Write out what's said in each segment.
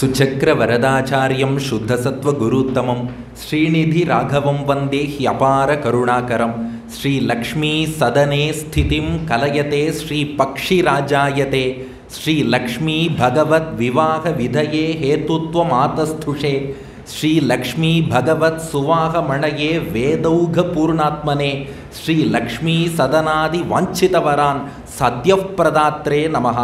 सुचक्रवरदाचार्यं शुद्धसत्त्वगुरुत्तमं श्रीनिधिराघवं वन्दे ह्यपारकरुणाकरं श्रीलक्ष्मीसदने स्थितिं कलयते श्रीपक्षिराजायते श्रीलक्ष्मी भगवद्विवाहविधये हेतुत्वमातस्थुषे श्रीलक्ष्मी भगवत्सुवाहमणये वेदौघपूर्णात्मने श्रीलक्ष्मीसदनादिवाञ्छितवरान् सद्यः प्रदात्रे नमः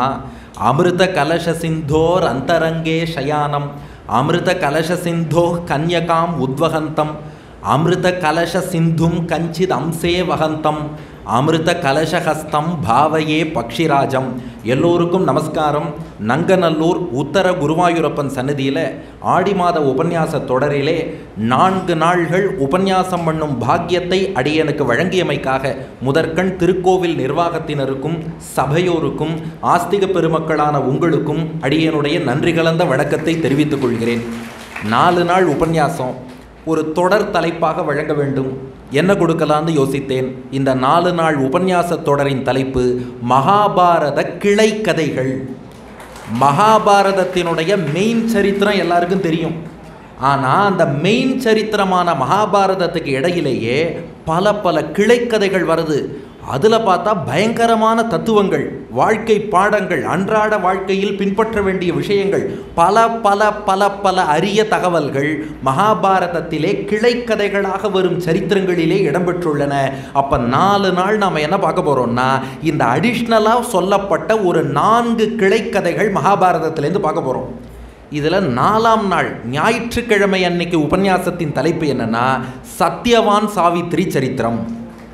अमृतकलशसिन्धोरन्तरङ्गे शयानम् अमृतकलशसिन्धोः कन्यकाम् उद्वहन्तम् अमृतकलशसिन्धुं कञ्चिदंसे वहन्तम् அமிர்தகலசஹஸ்தம் பாவையே பக்ஷிராஜம் எல்லோருக்கும் நமஸ்காரம் நங்கநல்லூர் உத்தர குருவாயூரப்பன் சன்னதியில் ஆடி மாத உபன்யாச தொடரிலே நான்கு நாள்கள் உபன்யாசம் பண்ணும் பாக்கியத்தை அடியனுக்கு வழங்கியமைக்காக முதற்கண் திருக்கோவில் நிர்வாகத்தினருக்கும் சபையோருக்கும் ஆஸ்திக பெருமக்களான உங்களுக்கும் அடியனுடைய நன்றி கலந்த வணக்கத்தை தெரிவித்துக் கொள்கிறேன் நாலு நாள் உபன்யாசம் ஒரு தொடர் தலைப்பாக வழங்க வேண்டும் என்ன கொடுக்கலான்னு யோசித்தேன் இந்த நாலு நாள் உபன்யாச தொடரின் தலைப்பு மகாபாரத கிளைக்கதைகள் மகாபாரதத்தினுடைய மெயின் சரித்திரம் எல்லாருக்கும் தெரியும் ஆனால் அந்த மெயின் சரித்திரமான மகாபாரதத்துக்கு இடையிலேயே பல பல கிளைக்கதைகள் வருது அதில் பார்த்தா பயங்கரமான தத்துவங்கள் வாழ்க்கை பாடங்கள் அன்றாட வாழ்க்கையில் பின்பற்ற வேண்டிய விஷயங்கள் பல பல பல பல அரிய தகவல்கள் மகாபாரதத்திலே கிளைக்கதைகளாக வரும் சரித்திரங்களிலே இடம்பெற்றுள்ளன அப்போ நாலு நாள் நாம் என்ன பார்க்க போகிறோம்னா இந்த அடிஷ்னலாக சொல்லப்பட்ட ஒரு நான்கு கிளைக்கதைகள் மகாபாரதத்திலேருந்து பார்க்க போகிறோம் இதில் நாலாம் நாள் ஞாயிற்றுக்கிழமை அன்னைக்கு உபன்யாசத்தின் தலைப்பு என்னன்னா சத்யவான் சாவித்ரி சரித்திரம்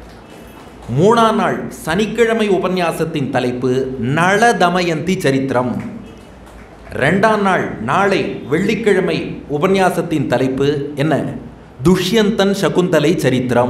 மூணாம் நாள் சனிக்கிழமை உபன்யாசத்தின் தலைப்பு நள தமயந்தி சரித்திரம் ரெண்டாம் நாள் நாளை வெள்ளிக்கிழமை உபன்யாசத்தின் தலைப்பு என்ன துஷ்யந்தன் சகுந்தலை சரித்திரம்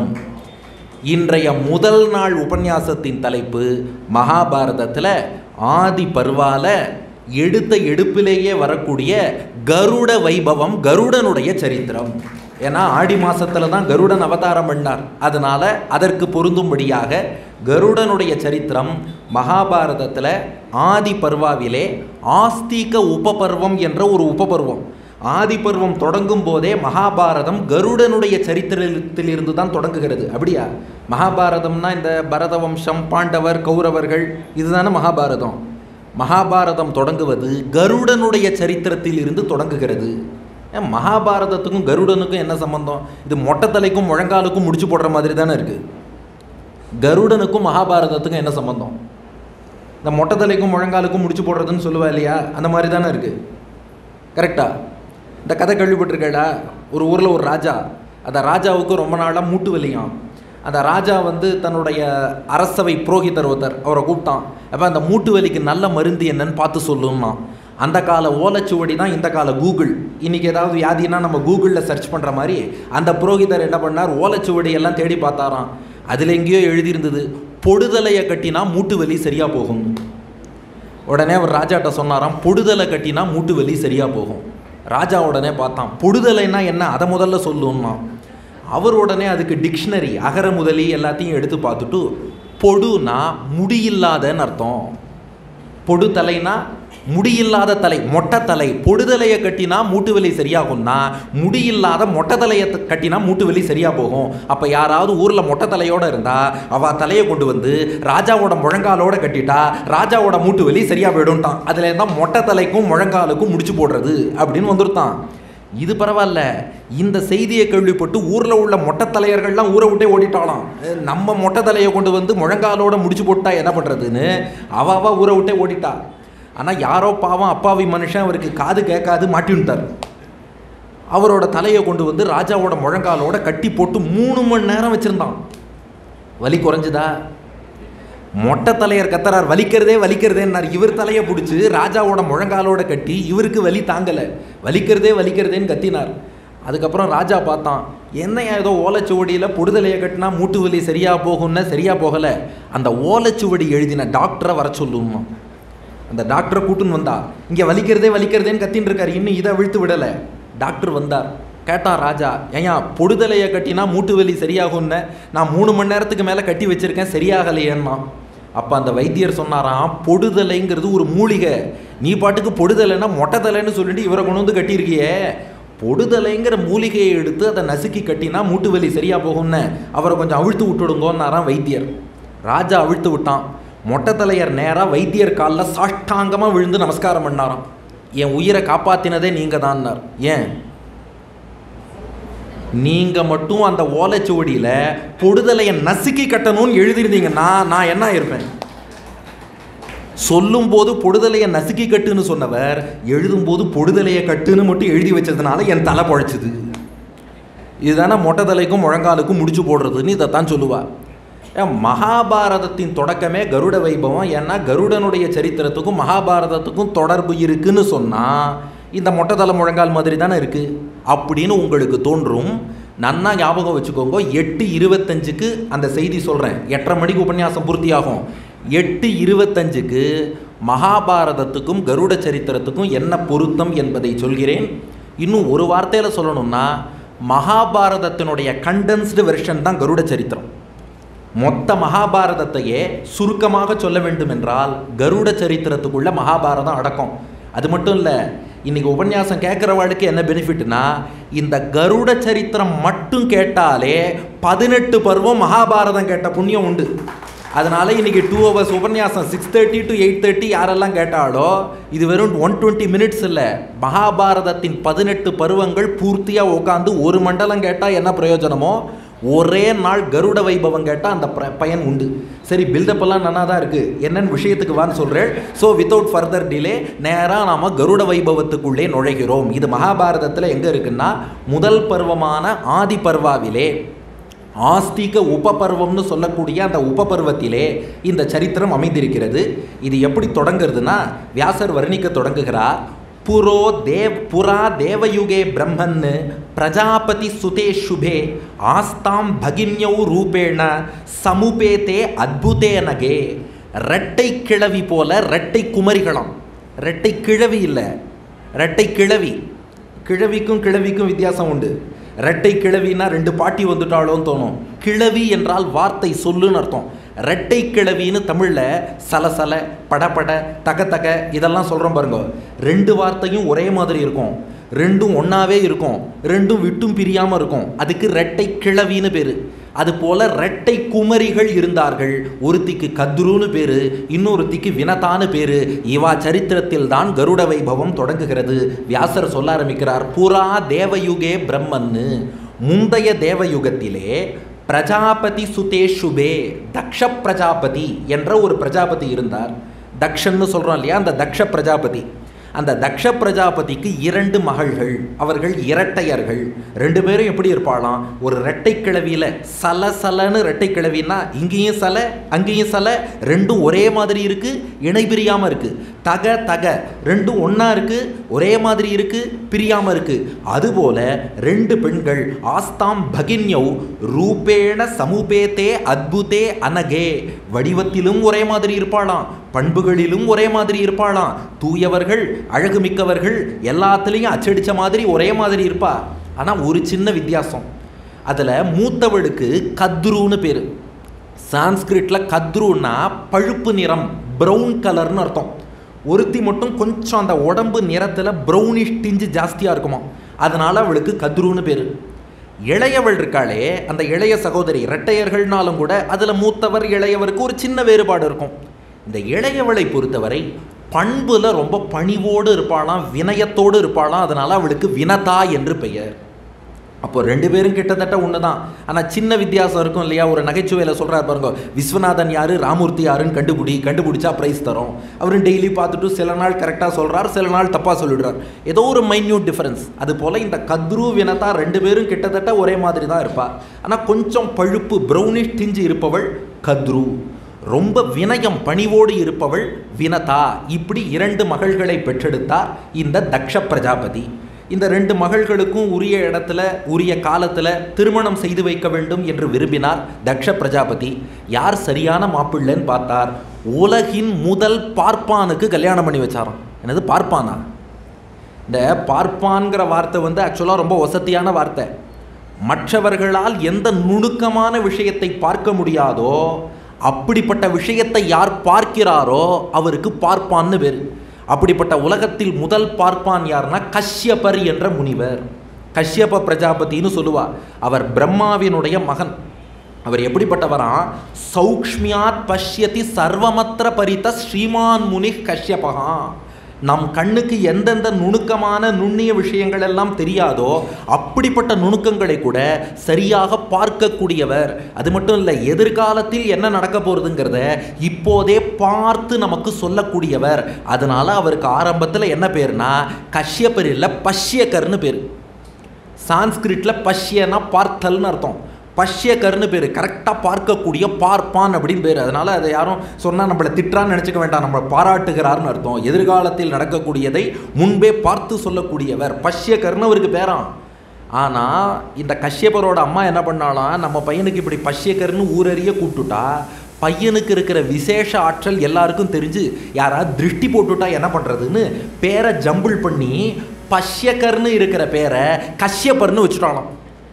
இன்றைய முதல் நாள் உபன்யாசத்தின் தலைப்பு மகாபாரதத்தில் ஆதி பருவால எடுத்த எடுப்பிலேயே வரக்கூடிய கருட வைபவம் கருடனுடைய சரித்திரம் ஏன்னா ஆடி மாசத்துல தான் கருடன் அவதாரம் பண்ணார் அதனால அதற்கு பொருந்தும்படியாக கருடனுடைய சரித்திரம் மகாபாரதத்தில் ஆதி பர்வாவிலே ஆஸ்திக உபபர்வம் என்ற ஒரு உபபர்வம் ஆதி பருவம் தொடங்கும் போதே மகாபாரதம் கருடனுடைய சரித்திரத்திலிருந்து தான் தொடங்குகிறது அப்படியா மகாபாரதம்னா இந்த பரத வம்சம் பாண்டவர் கௌரவர்கள் இதுதானே மகாபாரதம் மகாபாரதம் தொடங்குவது கருடனுடைய சரித்திரத்தில் இருந்து தொடங்குகிறது ஏன் மகாபாரதத்துக்கும் கருடனுக்கும் என்ன சம்பந்தம் இது மொட்டைத்தலைக்கும் முழங்காலுக்கும் முடிச்சு போடுற மாதிரி தானே இருக்குது கருடனுக்கும் மகாபாரதத்துக்கும் என்ன சம்பந்தம் இந்த மொட்டைத்தலைக்கும் முழங்காலுக்கும் முடிச்சு போடுறதுன்னு சொல்லுவா இல்லையா அந்த மாதிரி தானே இருக்குது கரெக்டா இந்த கதை கேள்விப்பட்டிருக்கேடா ஒரு ஊரில் ஒரு ராஜா அந்த ராஜாவுக்கு ரொம்ப நாளாக மூட்டு வலியாம் அந்த ராஜா வந்து தன்னுடைய அரசவை புரோகிதர் ஒருத்தர் அவரை கூப்பிட்டான் அப்போ அந்த மூட்டு வலிக்கு நல்ல மருந்து என்னன்னு பார்த்து சொல்லுன்னா அந்த கால ஓலைச்சுவடி தான் இந்த கால கூகுள் இன்றைக்கி ஏதாவது வியாதினா நம்ம கூகுளில் சர்ச் பண்ணுற மாதிரி அந்த புரோகிதர் என்ன பண்ணார் ஓலைச்சுவடி எல்லாம் தேடி பார்த்தாராம் அதில் எங்கேயோ எழுதியிருந்தது பொடுதலையை கட்டினா மூட்டு வலி சரியாக போகும் உடனே அவர் ராஜாட்ட சொன்னாராம் பொடுதலை கட்டினா மூட்டு வலி சரியாக போகும் ராஜா உடனே பார்த்தான் பொடுதலைன்னா என்ன அதை முதல்ல சொல்லுன்னா அவர் உடனே அதுக்கு டிக்ஷனரி அகர முதலி எல்லாத்தையும் எடுத்து பார்த்துட்டு பொடுனா முடியில்லாதன்னு அர்த்தம் பொடு தலைனா முடியில்லாத தலை மொட்டை தலை பொடுதலையை கட்டினா மூட்டு வலி சரியாகும்னா முடியில்லாத மொட்டை தலையை கட்டினா மூட்டு வலி சரியாக போகும் அப்போ யாராவது ஊரில் மொட்டை தலையோடு இருந்தால் அவள் தலையை கொண்டு வந்து ராஜாவோட முழங்காலோட கட்டிட்டா ராஜாவோட மூட்டு வலி சரியாக போயிடும்ட்டான் அதில் இருந்தால் மொட்டை தலைக்கும் முழங்காலுக்கும் முடிச்சு போடுறது அப்படின்னு வந்துருத்தான் இது பரவாயில்ல இந்த செய்தியை கேள்விப்பட்டு ஊரில் உள்ள மொட்டை தலையர்கள்லாம் ஊரை விட்டே ஓடிட்டாலாம் நம்ம மொட்டை தலையை கொண்டு வந்து முழங்காலோட முடிச்சு போட்டா என்ன பண்ணுறதுன்னு அவாவா ஊரை விட்டே ஓடிட்டா ஆனால் யாரோ பாவம் அப்பாவி மனுஷன் அவருக்கு காது கேட்காது மாட்டின்ட்டார் அவரோட தலையை கொண்டு வந்து ராஜாவோட முழங்காலோட கட்டி போட்டு மூணு மணி நேரம் வச்சுருந்தான் வலி குறைஞ்சுதா மொட்டை தலையர் கத்தரார் வலிக்கிறதே வலிக்கிறதேன்னார் இவர் தலையை பிடிச்சி ராஜாவோட முழங்காலோட கட்டி இவருக்கு வலி தாங்கலை வலிக்கிறதே வலிக்கிறதேன்னு கத்தினார் அதுக்கப்புறம் ராஜா பார்த்தான் என்ன ஏதோ ஓலைச்சுவடியில் பொடுதலையை கட்டினா மூட்டு வலி சரியாக போகும்னா சரியாக போகலை அந்த ஓலைச்சுவடி எழுதின டாக்டரை வர சொல்லுமா அந்த டாக்டரை கூட்டுன்னு வந்தா இங்கே வலிக்கிறதே வலிக்கிறதேன்னு கத்தின்னு இருக்காரு இன்னும் இதை விழுத்து விடலை டாக்டர் வந்தார் கேட்டான் ராஜா ஏயா பொடுதலையை கட்டினா மூட்டு வலி சரியாகும்னு நான் மூணு மணி நேரத்துக்கு மேலே கட்டி வச்சிருக்கேன் சரியாகலையேன்னா அப்போ அந்த வைத்தியர் சொன்னாராம் பொடுதலைங்கிறது ஒரு மூலிகை நீ பாட்டுக்கு பொடுதலைன்னா மொட்டை தலைன்னு சொல்லிட்டு இவரை கொண்டு வந்து கட்டியிருக்கியே பொடுதலைங்கிற மூலிகையை எடுத்து அதை நசுக்கி கட்டினா மூட்டு வலி சரியாக போகும்னு அவரை கொஞ்சம் அவிழ்த்து விட்டுடுங்கன்னாராம் வைத்தியர் ராஜா அவிழ்த்து விட்டான் மொட்டை தலையர் நேராக வைத்தியர் காலில் சாஷ்டாங்கமாக விழுந்து நமஸ்காரம் பண்ணாராம் என் உயிரை காப்பாத்தினதே நீங்கள் தான்னார் ஏன் நீங்கள் மட்டும் அந்த ஓலைச்சுவடியில் பொடுதலையை நசுக்கி கட்டணும்னு எழுதியிருந்தீங்கன்னா நான் என்ன இருப்பேன் சொல்லும்போது பொடுதலையை நசுக்கி கட்டுன்னு சொன்னவர் எழுதும்போது பொடுதலையை கட்டுன்னு மட்டும் எழுதி வச்சதுனால என் தலை பொழைச்சிது இதுதானே மொட்டை தலைக்கும் முழங்காலுக்கும் முடிச்சு போடுறதுன்னு இதைத்தான் சொல்லுவா ஏன் மகாபாரதத்தின் தொடக்கமே கருட வைபவம் ஏன்னா கருடனுடைய சரித்திரத்துக்கும் மகாபாரதத்துக்கும் தொடர்பு இருக்குன்னு சொன்னால் இந்த மொட்டை தலை முழங்கால் மாதிரி தானே இருக்குது அப்படின்னு உங்களுக்கு தோன்றும் நன்னா ஞாபகம் வச்சுக்கோங்க எட்டு இருபத்தஞ்சுக்கு அந்த செய்தி சொல்கிறேன் எட்டரை மணிக்கு உபன்யாசம் பூர்த்தியாகும் எட்டு இருபத்தஞ்சுக்கு மகாபாரதத்துக்கும் கருட சரித்திரத்துக்கும் என்ன பொருத்தம் என்பதை சொல்கிறேன் இன்னும் ஒரு வார்த்தையில் சொல்லணும்னா மகாபாரதத்தினுடைய கண்டென்ஸ்டு வெர்ஷன் தான் கருட சரித்திரம் மொத்த மகாபாரதத்தையே சுருக்கமாக சொல்ல வேண்டும் என்றால் கருட சரித்திரத்துக்குள்ள மகாபாரதம் அடக்கம் அது மட்டும் இல்லை இன்னைக்கு உபன்யாசம் கேட்குறவாளுக்கு என்ன பெனிஃபிட்னா இந்த கருட சரித்திரம் மட்டும் கேட்டாலே பதினெட்டு பருவம் மகாபாரதம் கேட்ட புண்ணியம் உண்டு அதனால இன்னைக்கு டூ ஹவர்ஸ் உபன்யாசம் six thirty to eight thirty யாரெல்லாம் கேட்டாலோ இது வெறும் ஒன் டுவெண்ட்டி மினிட்ஸ் இல்லை மகாபாரதத்தின் பதினெட்டு பருவங்கள் பூர்த்தியாக உட்காந்து ஒரு மண்டலம் கேட்டால் என்ன பிரயோஜனமோ ஒரே நாள் கருட வைபவம் கேட்டால் அந்த ப- பயன் உண்டு சரி பில்டப் எல்லாம் நல்லா தான் இருக்குது என்னென்னு விஷயத்துக்கு வான்னு சொல்கிறேன் ஸோ வித்தவுட் ஃபர்தர் டிலே நேராக நாம் கருட வைபவத்துக்குள்ளே நுழைகிறோம் இது மகாபாரதத்தில் எங்கே இருக்குன்னா முதல் பருவமான ஆதி பர்வாவிலே ஆஸ்திக உபபர்வம்னு சொல்லக்கூடிய அந்த உபபர்வத்திலே இந்த சரித்திரம் அமைந்திருக்கிறது இது எப்படி தொடங்குறதுன்னா வியாசர் வர்ணிக்க தொடங்குகிறார் புரோ தேவ் புரா தேவயுகே பிரம்மன்னு பிரஜாபதி சுதே சுபே ஆஸ்தாம் பகின்யௌ ரூபேண சமுபேதே அத்புதே நகே ரெட்டை கிழவி போல ரெட்டை குமரிகளாம் ரெட்டை கிழவி இல்லை ரெட்டை கிழவி கிழவிக்கும் கிழவிக்கும் வித்தியாசம் உண்டு ரெட்டை கிழவினா ரெண்டு பாட்டி வந்துட்டாளோன்னு தோணும் கிழவி என்றால் வார்த்தை சொல்லுன்னு அர்த்தம் ரெட்டை கிழவின்னு தமிழில் சலசல படபட தக தக இதெல்லாம் சொல்கிறோம் பாருங்க ரெண்டு வார்த்தையும் ஒரே மாதிரி இருக்கும் ரெண்டும் ஒன்றாவே இருக்கும் ரெண்டும் விட்டும் பிரியாமல் இருக்கும் அதுக்கு ரெட்டை கிழவின்னு பேர் அது போல ரெட்டை குமரிகள் இருந்தார்கள் ஒருத்திக்கு கத்ருன்னு பேரு இன்னொருத்திக்கு வினதான்னு பேரு இவா சரித்திரத்தில் தான் கருட வைபவம் தொடங்குகிறது வியாசர் சொல்ல ஆரம்பிக்கிறார் புறா தேவயுகே பிரம்மன்னு முந்தைய தேவயுகத்திலே பிரஜாபதி சுதேஷுபே தக்ஷ பிரஜாபதி என்ற ஒரு பிரஜாபதி இருந்தார் தக்ஷன்னு சொல்கிறோம் இல்லையா அந்த தக்ஷ பிரஜாபதி அந்த தக்ஷ பிரஜாபதிக்கு இரண்டு மகள்கள் அவர்கள் இரட்டையர்கள் ரெண்டு பேரும் எப்படி இருப்பாளாம் ஒரு ரெட்டை கிழவியில் சல சலன்னு ரெட்டை கிழவின்னா இங்கேயும் சல அங்கேயும் சல ரெண்டும் ஒரே மாதிரி இருக்கு இணை பிரியாம இருக்கு தக தக ரெண்டும் ஒண்ணா இருக்கு ஒரே மாதிரி இருக்கு பிரியாம இருக்கு அதுபோல ரெண்டு பெண்கள் ஆஸ்தாம் பகின்யௌ ரூபேண சமுபேதே அத்புதே அனகே வடிவத்திலும் ஒரே மாதிரி இருப்பாளாம் பண்புகளிலும் ஒரே மாதிரி இருப்பாளாம் தூயவர்கள் அழகுமிக்கவர்கள் எல்லாத்துலேயும் அச்சடித்த மாதிரி ஒரே மாதிரி இருப்பா ஆனால் ஒரு சின்ன வித்தியாசம் அதில் மூத்தவளுக்கு கத்ருன்னு பேர் சான்ஸ்கிரிட்டில் கத்ருன்னா பழுப்பு நிறம் ப்ரௌன் கலர்னு அர்த்தம் ஒருத்தி மட்டும் கொஞ்சம் அந்த உடம்பு நிறத்தில் ப்ரௌனிஷ் டிஞ்சு ஜாஸ்தியாக இருக்குமா அதனால் அவளுக்கு கத்ருன்னு பேர் இளையவள் இருக்காளே அந்த இளைய சகோதரி இரட்டையர்கள்னாலும் கூட அதில் மூத்தவர் இளையவருக்கு ஒரு சின்ன வேறுபாடு இருக்கும் இந்த இளையவளை பொறுத்தவரை பண்புல ரொம்ப பணிவோடு இருப்பாளாம் வினயத்தோடு இருப்பாளாம் அதனால அவளுக்கு வினதா என்று பெயர் அப்போ ரெண்டு பேரும் கிட்டத்தட்ட ஒன்று தான் ஆனால் சின்ன வித்தியாசம் இருக்கும் இல்லையா ஒரு நகைச்சுவையில் சொல்கிறார் பாருங்க விஸ்வநாதன் யாரு ராமூர்த்தி யாருன்னு கண்டுபிடி கண்டுபிடிச்சா ப்ரைஸ் தரோம் அவரும் டெய்லி பார்த்துட்டு சில நாள் கரெக்டாக சொல்கிறார் சில நாள் தப்பாக சொல்லிடுறார் ஏதோ ஒரு மைன்யூட் டிஃபரன்ஸ் அது போல் இந்த கத்ரு வினதா ரெண்டு பேரும் கிட்டத்தட்ட ஒரே மாதிரி தான் இருப்பா ஆனால் கொஞ்சம் பழுப்பு ப்ரௌனிஷ் டிஞ்சு இருப்பவள் கத்ரு ரொம்ப வினயம் பணிவோடு இருப்பவள் வினதா இப்படி இரண்டு மகள்களை பெற்றெடுத்தார் இந்த தக்ஷ பிரஜாபதி இந்த ரெண்டு மகள்களுக்கும் உரிய இடத்துல உரிய காலத்தில் திருமணம் செய்து வைக்க வேண்டும் என்று விரும்பினார் தக்ஷ பிரஜாபதி யார் சரியான மாப்பிள்ளைன்னு பார்த்தார் உலகின் முதல் பார்ப்பானுக்கு கல்யாணம் பண்ணி வச்சாராம் என்னது பார்ப்பானா இந்த பார்ப்பான்கிற வார்த்தை வந்து ஆக்சுவலாக ரொம்ப வசதியான வார்த்தை மற்றவர்களால் எந்த நுணுக்கமான விஷயத்தை பார்க்க முடியாதோ அப்படிப்பட்ட விஷயத்தை யார் பார்க்கிறாரோ அவருக்கு பார்ப்பான்னு பேர் அப்படிப்பட்ட உலகத்தில் முதல் பார்ப்பான் யார்னா கஷ்யபர் என்ற முனிவர் கஷ்யப பிரஜாபதினு சொல்லுவா அவர் பிரம்மாவினுடைய மகன் அவர் எப்படிப்பட்டவரா சௌக்ஷ்மியாத் பஷ்யதி சர்வமத்திர பரித ஸ்ரீமான் முனி கஷ்யபகா நம் கண்ணுக்கு எந்தெந்த நுணுக்கமான நுண்ணிய விஷயங்கள் எல்லாம் தெரியாதோ அப்படிப்பட்ட நுணுக்கங்களை கூட சரியாக பார்க்கக்கூடியவர் அது மட்டும் இல்லை எதிர்காலத்தில் என்ன நடக்க போகிறதுங்கிறத இப்போதே பார்த்து நமக்கு சொல்லக்கூடியவர் அதனால அவருக்கு ஆரம்பத்தில் என்ன பேர்னா கஷ்யப்பர் இல்லை பஷ்யக்கர்னு பேர் சான்ஸ்கிரிட்டில் பஷ்யனா பார்த்தல்னு அர்த்தம் பஷ்யக்கர்னு பேர் கரெக்டாக பார்க்கக்கூடிய பார்ப்பான் அப்படின்னு பேர் அதனால் அதை யாரும் சொன்னால் நம்மளை திட்டான்னு நினச்சிக்க வேண்டாம் நம்மளை பாராட்டுகிறார்னு அர்த்தம் எதிர்காலத்தில் நடக்கக்கூடியதை முன்பே பார்த்து சொல்லக்கூடியவர் பஷ்யக்கர்னு அவருக்கு பேரான் ஆனால் இந்த கஷ்யபரோட அம்மா என்ன பண்ணாலாம் நம்ம பையனுக்கு இப்படி பஷ்யக்கர்னு ஊரறிய கூப்பிட்டுட்டா பையனுக்கு இருக்கிற விசேஷ ஆற்றல் எல்லாருக்கும் தெரிஞ்சு யாராவது திருஷ்டி போட்டுட்டா என்ன பண்ணுறதுன்னு பேரை ஜம்பிள் பண்ணி பஷ்யக்கர்னு இருக்கிற பேரை கஷ்யப்பர்னு வச்சுட்டாலாம்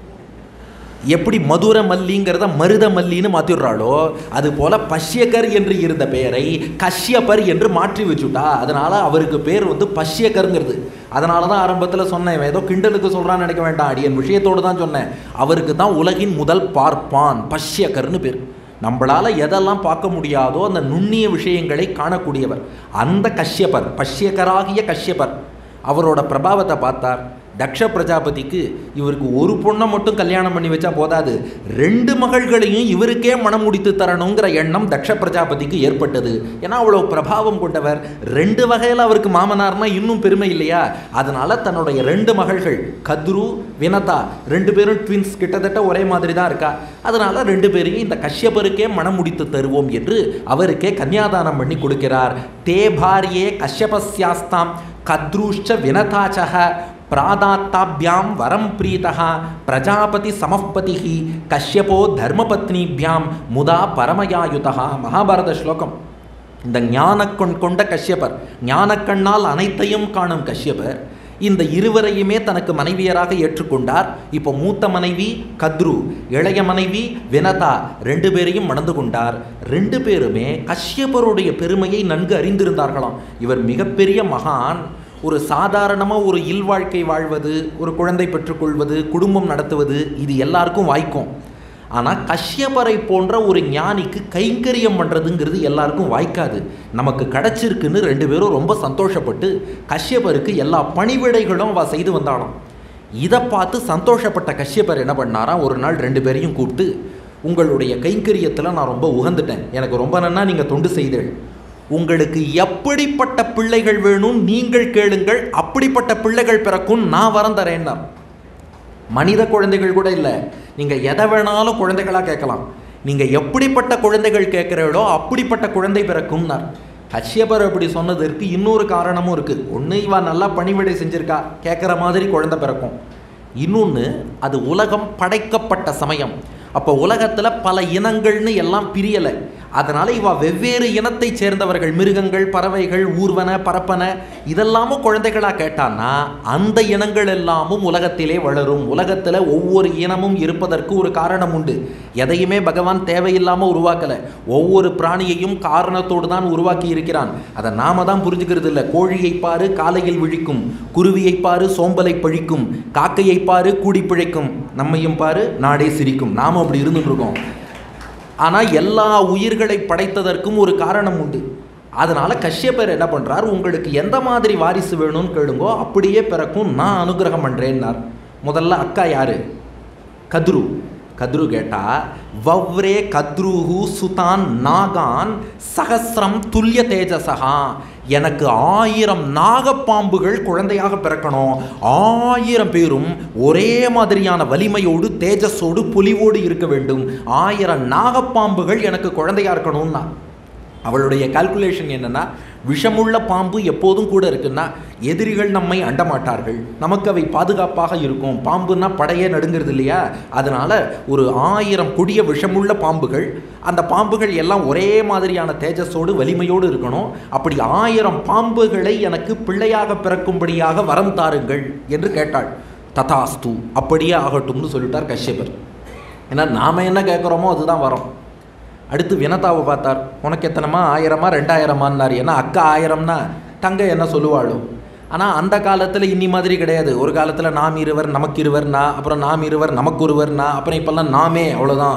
எப்படி மதுர மல்லிங்கிறத மருத மல்லின்னு மாற்றிடுறாளோ அது போல பஷ்யக்கர் என்று இருந்த பெயரை கஷ்யப்பர் என்று மாற்றி வச்சுட்டா அதனால அவருக்கு பேர் வந்து பஷ்யக்கருங்கிறது அதனால தான் ஆரம்பத்தில் சொன்னேன் இவன் ஏதோ கிண்டலுக்கு சொல்கிறான்னு நினைக்க வேண்டாம் அடியன் விஷயத்தோடு தான் சொன்னேன் அவருக்கு தான் உலகின் முதல் பார்ப்பான் பஷ்யக்கர்னு பேர் நம்மளால் எதெல்லாம் பார்க்க முடியாதோ அந்த நுண்ணிய விஷயங்களை காணக்கூடியவர் அந்த கஷ்யப்பர் பஷ்யக்கராகிய கஷ்யப்பர் அவரோட பிரபாவத்தை பார்த்தார் தக்ஷ பிரஜாபதிக்கு இவருக்கு ஒரு பொண்ணை மட்டும் கல்யாணம் பண்ணி வச்சா போதாது ரெண்டு மகள்களையும் இவருக்கே மனம் முடித்து தரணுங்கிற எண்ணம் தக்ஷ பிரஜாபதிக்கு ஏற்பட்டது ஏன்னா அவ்வளோ பிரபாவம் கொண்டவர் ரெண்டு வகையில் அவருக்கு மாமனார்னா இன்னும் பெருமை இல்லையா அதனால தன்னுடைய ரெண்டு மகள்கள் கத்ரு வினதா ரெண்டு பேரும் ட்வின்ஸ் கிட்டத்தட்ட ஒரே மாதிரி தான் இருக்கா அதனால ரெண்டு பேரையும் இந்த கஷ்யபருக்கே மனம் முடித்து தருவோம் என்று அவருக்கே கன்னியாதானம் பண்ணி கொடுக்கிறார் தே பாரியே கஷ்யபஸ்யாஸ்தாம் கத்ருஷ்ச வினதாச்சக பிராதாத்தாபியாம் வரம் பிரீதா பிரஜாபதி சமப்பதி கஷ்யபோ தர்மபத்னிபியாம் முதா பரமயாயுதா மகாபாரத ஸ்லோகம் இந்த ஞானக்கண் கொண்ட கஷ்யபர் ஞானக்கண்ணால் அனைத்தையும் காணும் கஷ்யபர் இந்த இருவரையுமே தனக்கு மனைவியராக ஏற்றுக்கொண்டார் இப்போ மூத்த மனைவி கத்ரு இளைய மனைவி வினதா ரெண்டு பேரையும் மணந்து கொண்டார் ரெண்டு பேருமே கஷ்யபருடைய பெருமையை நன்கு அறிந்திருந்தார்களாம் இவர் மிகப்பெரிய மகான் ஒரு சாதாரணமாக ஒரு இல்வாழ்க்கை வாழ்வது ஒரு குழந்தை பெற்றுக்கொள்வது குடும்பம் நடத்துவது இது எல்லாருக்கும் வாய்க்கும் ஆனால் கஷ்யபரை போன்ற ஒரு ஞானிக்கு கைங்கரியம் பண்ணுறதுங்கிறது எல்லாருக்கும் வாய்க்காது நமக்கு கிடச்சிருக்குன்னு ரெண்டு பேரும் ரொம்ப சந்தோஷப்பட்டு கஷ்யபருக்கு எல்லா பணிவிடைகளும் அவ செய்து வந்தாலும் இதை பார்த்து சந்தோஷப்பட்ட கஷ்யபர் என்ன பண்ணாராம் ஒரு நாள் ரெண்டு பேரையும் கூப்பிட்டு உங்களுடைய கைங்கரியத்தில் நான் ரொம்ப உகந்துட்டேன் எனக்கு ரொம்ப நன்னா நீங்கள் தொண்டு செய்தீர்கள் உங்களுக்கு எப்படிப்பட்ட பிள்ளைகள் வேணும் நீங்கள் கேளுங்கள் அப்படிப்பட்ட பிள்ளைகள் பிறக்கும் நான் வரம் தரேன்னார் மனித குழந்தைகள் கூட இல்லை நீங்கள் எதை வேணாலும் குழந்தைகளாக கேட்கலாம் நீங்கள் எப்படிப்பட்ட குழந்தைகள் கேட்குறீங்களோ அப்படிப்பட்ட குழந்தை பிறக்கும்னார் கஷ்யபர் அப்படி சொன்னதற்கு இன்னொரு காரணமும் இருக்குது ஒன்று இவா நல்லா பணிவிடை செஞ்சிருக்கா கேட்குற மாதிரி குழந்தை பிறக்கும் இன்னொன்று அது உலகம் படைக்கப்பட்ட சமயம் அப்போ உலகத்தில் பல இனங்கள்னு எல்லாம் பிரியலை அதனால் இவ வெவ்வேறு இனத்தை சேர்ந்தவர்கள் மிருகங்கள் பறவைகள் ஊர்வன பரப்பன இதெல்லாமும் குழந்தைகளாக கேட்டான்னா அந்த இனங்கள் எல்லாமும் உலகத்திலே வளரும் உலகத்தில் ஒவ்வொரு இனமும் இருப்பதற்கு ஒரு காரணம் உண்டு எதையுமே பகவான் தேவையில்லாமல் உருவாக்கலை ஒவ்வொரு பிராணியையும் காரணத்தோடு தான் உருவாக்கி இருக்கிறான் அதை நாம தான் புரிஞ்சுக்கிறது இல்லை கோழியை பாரு காலையில் விழிக்கும் குருவியை பாரு சோம்பலை பழிக்கும் காக்கையை பாரு கூடி பிழைக்கும் நம்மையும் பாரு நாடே சிரிக்கும் நாம அப்படி இருந்துட்டு இருக்கோம் ஆனால் எல்லா உயிர்களை படைத்ததற்கும் ஒரு காரணம் உண்டு அதனால் கஷ்யப்பர் என்ன பண்ணுறார் உங்களுக்கு எந்த மாதிரி வாரிசு வேணும்னு கேளுங்கோ அப்படியே பிறக்கும் நான் அனுகிரகம் பண்ணுறேன்னார் முதல்ல அக்கா யாரு கத்ரு கத்ரு கேட்டா வவ்ரே கத்ருஹு சுதான் நாகான் சகசிரம் துல்லிய தேஜசகா எனக்கு ஆயிரம் நாகப்பாம்புகள் குழந்தையாக பிறக்கணும் ஆயிரம் பேரும் ஒரே மாதிரியான வலிமையோடு தேஜஸோடு பொலிவோடு இருக்க வேண்டும் ஆயிரம் நாகப்பாம்புகள் எனக்கு குழந்தையா இருக்கணும்னா அவளுடைய கால்குலேஷன் என்னன்னா விஷமுள்ள பாம்பு எப்போதும் கூட இருக்குன்னா எதிரிகள் நம்மை அண்டமாட்டார்கள் நமக்கு அவை பாதுகாப்பாக இருக்கும் பாம்புன்னா படையே நடுங்கிறது இல்லையா அதனால ஒரு ஆயிரம் கொடிய விஷமுள்ள பாம்புகள் அந்த பாம்புகள் எல்லாம் ஒரே மாதிரியான தேஜஸோடு வலிமையோடு இருக்கணும் அப்படி ஆயிரம் பாம்புகளை எனக்கு பிள்ளையாக பிறக்கும்படியாக வரம் தாருங்கள் என்று கேட்டாள் ததாஸ்து அப்படியே ஆகட்டும்னு சொல்லிட்டார் கஷ்யபர் ஏன்னா நாம் என்ன கேட்குறோமோ அதுதான் வரும் அடுத்து வினதாவை பார்த்தார் உனக்கு எத்தனைமா ஆயிரமா ரெண்டாயிரமான்னார் ஏன்னா அக்கா ஆயிரம்னா தங்க என்ன சொல்லுவாளோ ஆனால் அந்த காலத்தில் இன்னி மாதிரி கிடையாது ஒரு காலத்தில் நாம் இருவர் நமக்கு இருவர்னா அப்புறம் நாம் இருவர் நமக்கு ஒருவர்னா அப்புறம் இப்போல்லாம் நாமே அவ்வளோதான்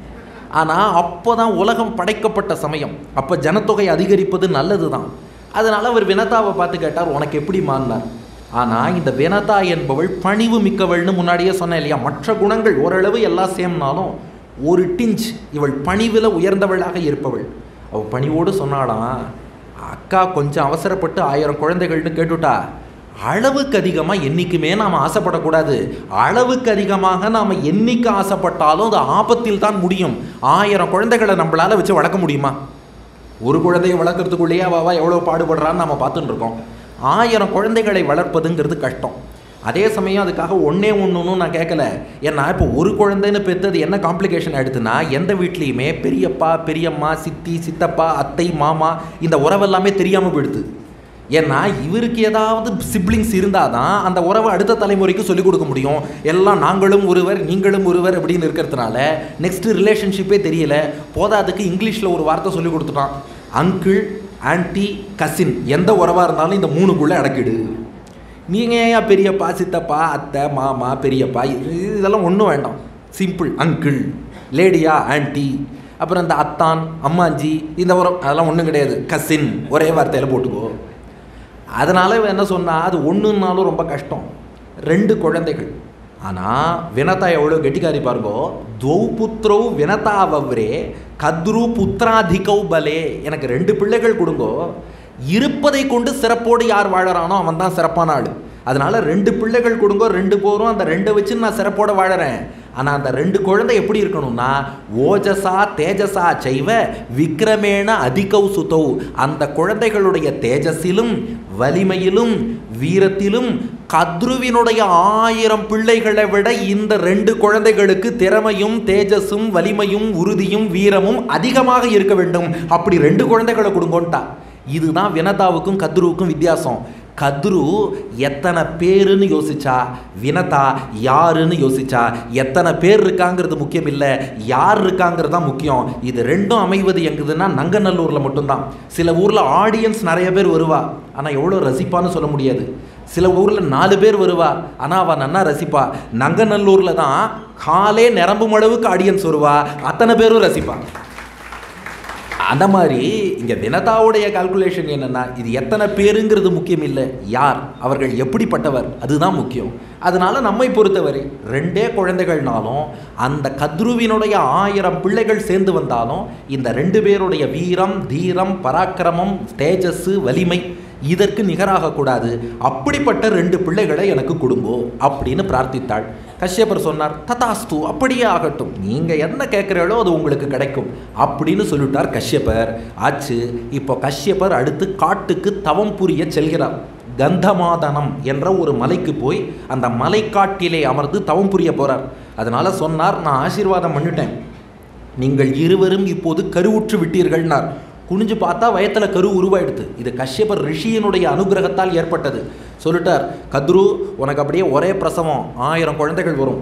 ஆனால் அப்போ தான் உலகம் படைக்கப்பட்ட சமயம் அப்போ ஜனத்தொகை அதிகரிப்பது நல்லது தான் அதனால் அவர் வினதாவை பார்த்து கேட்டார் உனக்கு எப்படி மாறினார் ஆனால் இந்த வினதா என்பவள் பணிவு மிக்கவள்னு முன்னாடியே சொன்னேன் இல்லையா மற்ற குணங்கள் ஓரளவு எல்லாம் சேம்னாலும் ஒரு டிஞ்ச் இவள் பணிவில் உயர்ந்தவளாக இருப்பவள் அவள் பணிவோடு சொன்னாலாம் அக்கா கொஞ்சம் அவசரப்பட்டு ஆயிரம் குழந்தைகள்னு கேட்டுட்டா அளவுக்கு அதிகமாக என்றைக்குமே நாம் ஆசைப்படக்கூடாது அளவுக்கு அதிகமாக நாம் என்னைக்கு ஆசைப்பட்டாலும் அது ஆபத்தில் தான் முடியும் ஆயிரம் குழந்தைகளை நம்மளால் வச்சு வளர்க்க முடியுமா ஒரு குழந்தையை வளர்க்குறதுக்குள்ளேயே அவள் எவ்வளோ பாடுபடுறான்னு நம்ம பார்த்துட்டு இருக்கோம் ஆயிரம் குழந்தைகளை வளர்ப்பதுங்கிறது கஷ்டம் அதே சமயம் அதுக்காக ஒன்றே ஒன்றுன்னு நான் கேட்கல ஏன்னா இப்போ ஒரு குழந்தைன்னு பெற்றது என்ன காம்ப்ளிகேஷன் ஆயிடுதுன்னா எந்த வீட்லேயுமே பெரியப்பா பெரியம்மா சித்தி சித்தப்பா அத்தை மாமா இந்த உறவெல்லாமே தெரியாமல் போயிடுது ஏன்னா இவருக்கு ஏதாவது சிப்ளிங்ஸ் இருந்தால் தான் அந்த உறவை அடுத்த தலைமுறைக்கு சொல்லிக் கொடுக்க முடியும் எல்லாம் நாங்களும் ஒருவர் நீங்களும் ஒருவர் அப்படின்னு இருக்கிறதுனால நெக்ஸ்ட் ரிலேஷன்ஷிப்பே தெரியல போதாதுக்கு இங்கிலீஷில் ஒரு வார்த்தை சொல்லி கொடுத்துட்டான் அங்கிள் ஆன்ட்டி கசின் எந்த உறவாக இருந்தாலும் இந்த மூணுக்குள்ளே அடக்கிடு நீங்கள் ஏன் பெரியப்பா சித்தப்பா அத்தை மாமா பெரியப்பா இது- இதெல்லாம் ஒன்றும் வேண்டாம் சிம்பிள் அங்கிள் லேடியா ஆன்ட்டி அப்புறம் இந்த அத்தான் அம்மாஞ்சி இந்த உரம் அதெல்லாம் ஒன்றும் கிடையாது கசின் ஒரே வார்த்தையில் போட்டுக்கோ அதனால் இவன் என்ன சொன்னா அது ஒன்றுனாலும் ரொம்ப கஷ்டம் ரெண்டு குழந்தைகள் ஆனால் வினதா எவ்வளோ கெட்டிக்காரி பாருங்கோ துவௌ புத்ரௌ வினதாவவ்ரே கத்ரு புத்திராதிகௌ பலே எனக்கு ரெண்டு பிள்ளைகள் கொடுங்கோ இருப்பதை கொண்டு சிறப்போடு யார் வாழறானோ அவன் தான் சிறப்பான ஆள் அதனால ரெண்டு பிள்ளைகள் கொடுங்கோ ரெண்டு போரும் அந்த ரெண்டை வச்சு நான் சிறப்போட வாழறேன் ஆனால் அந்த ரெண்டு குழந்தை எப்படி இருக்கணும்னா ஓஜசா தேஜசா செய்வ விக்ரமேண அதிகௌ சுதௌ அந்த குழந்தைகளுடைய தேஜஸிலும் வலிமையிலும் வீரத்திலும் கத்ருவினுடைய ஆயிரம் பிள்ளைகளை விட இந்த ரெண்டு குழந்தைகளுக்கு திறமையும் தேஜஸும் வலிமையும் உறுதியும் வீரமும் அதிகமாக இருக்க வேண்டும் அப்படி ரெண்டு குழந்தைகளை கொடுங்கோன்ட்டா இதுதான் வினதாவுக்கும் கத்ருவுக்கும் வித்தியாசம் கத்ரு எத்தனை பேருன்னு யோசிச்சா வினதா யாருன்னு யோசிச்சா எத்தனை பேர் இருக்காங்கிறது முக்கியம் இல்லை யார் இருக்காங்கிறது தான் முக்கியம் இது ரெண்டும் அமைவது எங்குதுன்னா நங்கநல்லூரில் மட்டும்தான் சில ஊரில் ஆடியன்ஸ் நிறைய பேர் வருவா ஆனால் எவ்வளோ ரசிப்பான்னு சொல்ல முடியாது சில ஊரில் நாலு பேர் வருவா ஆனால் அவள் நன்னா ரசிப்பா நங்கநல்லூரில் தான் காலே நிரம்பும் அளவுக்கு ஆடியன்ஸ் வருவா அத்தனை பேரும் ரசிப்பா அந்த மாதிரி இங்கே வினதாவுடைய கால்குலேஷன் என்னன்னா இது எத்தனை பேருங்கிறது முக்கியம் இல்லை யார் அவர்கள் எப்படிப்பட்டவர் அதுதான் முக்கியம் அதனால நம்மை பொறுத்தவரை ரெண்டே குழந்தைகள்னாலும் அந்த கத்ருவினுடைய ஆயிரம் பிள்ளைகள் சேர்ந்து வந்தாலும் இந்த ரெண்டு பேருடைய வீரம் தீரம் பராக்கிரமம் தேஜஸ் வலிமை இதற்கு நிகராகக்கூடாது அப்படிப்பட்ட ரெண்டு பிள்ளைகளை எனக்கு கொடுங்கோ அப்படின்னு பிரார்த்தித்தாள் கஷ்யப்பர் சொன்னார் ததாஸ்து அப்படியே ஆகட்டும் நீங்கள் என்ன கேட்குறீங்களோ அது உங்களுக்கு கிடைக்கும் அப்படின்னு சொல்லிட்டார் கஷ்யப்பர் ஆச்சு இப்போ கஷ்யப்பர் அடுத்து காட்டுக்கு தவம் புரிய செல்கிறார் கந்தமாதனம் என்ற ஒரு மலைக்கு போய் அந்த மலைக்காட்டிலே அமர்ந்து தவம் புரிய போறார் அதனால சொன்னார் நான் ஆசீர்வாதம் பண்ணிட்டேன் நீங்கள் இருவரும் இப்போது கருவுற்று விட்டீர்கள்னார் குனிஞ்சு பார்த்தா வயத்துல கரு உருவாயிடுது இது கஷ்யபர் ரிஷியினுடைய அனுகிரகத்தால் ஏற்பட்டது சொல்லிட்டார் கத்ரு உனக்கு அப்படியே ஒரே பிரசவம் ஆயிரம் குழந்தைகள் வரும்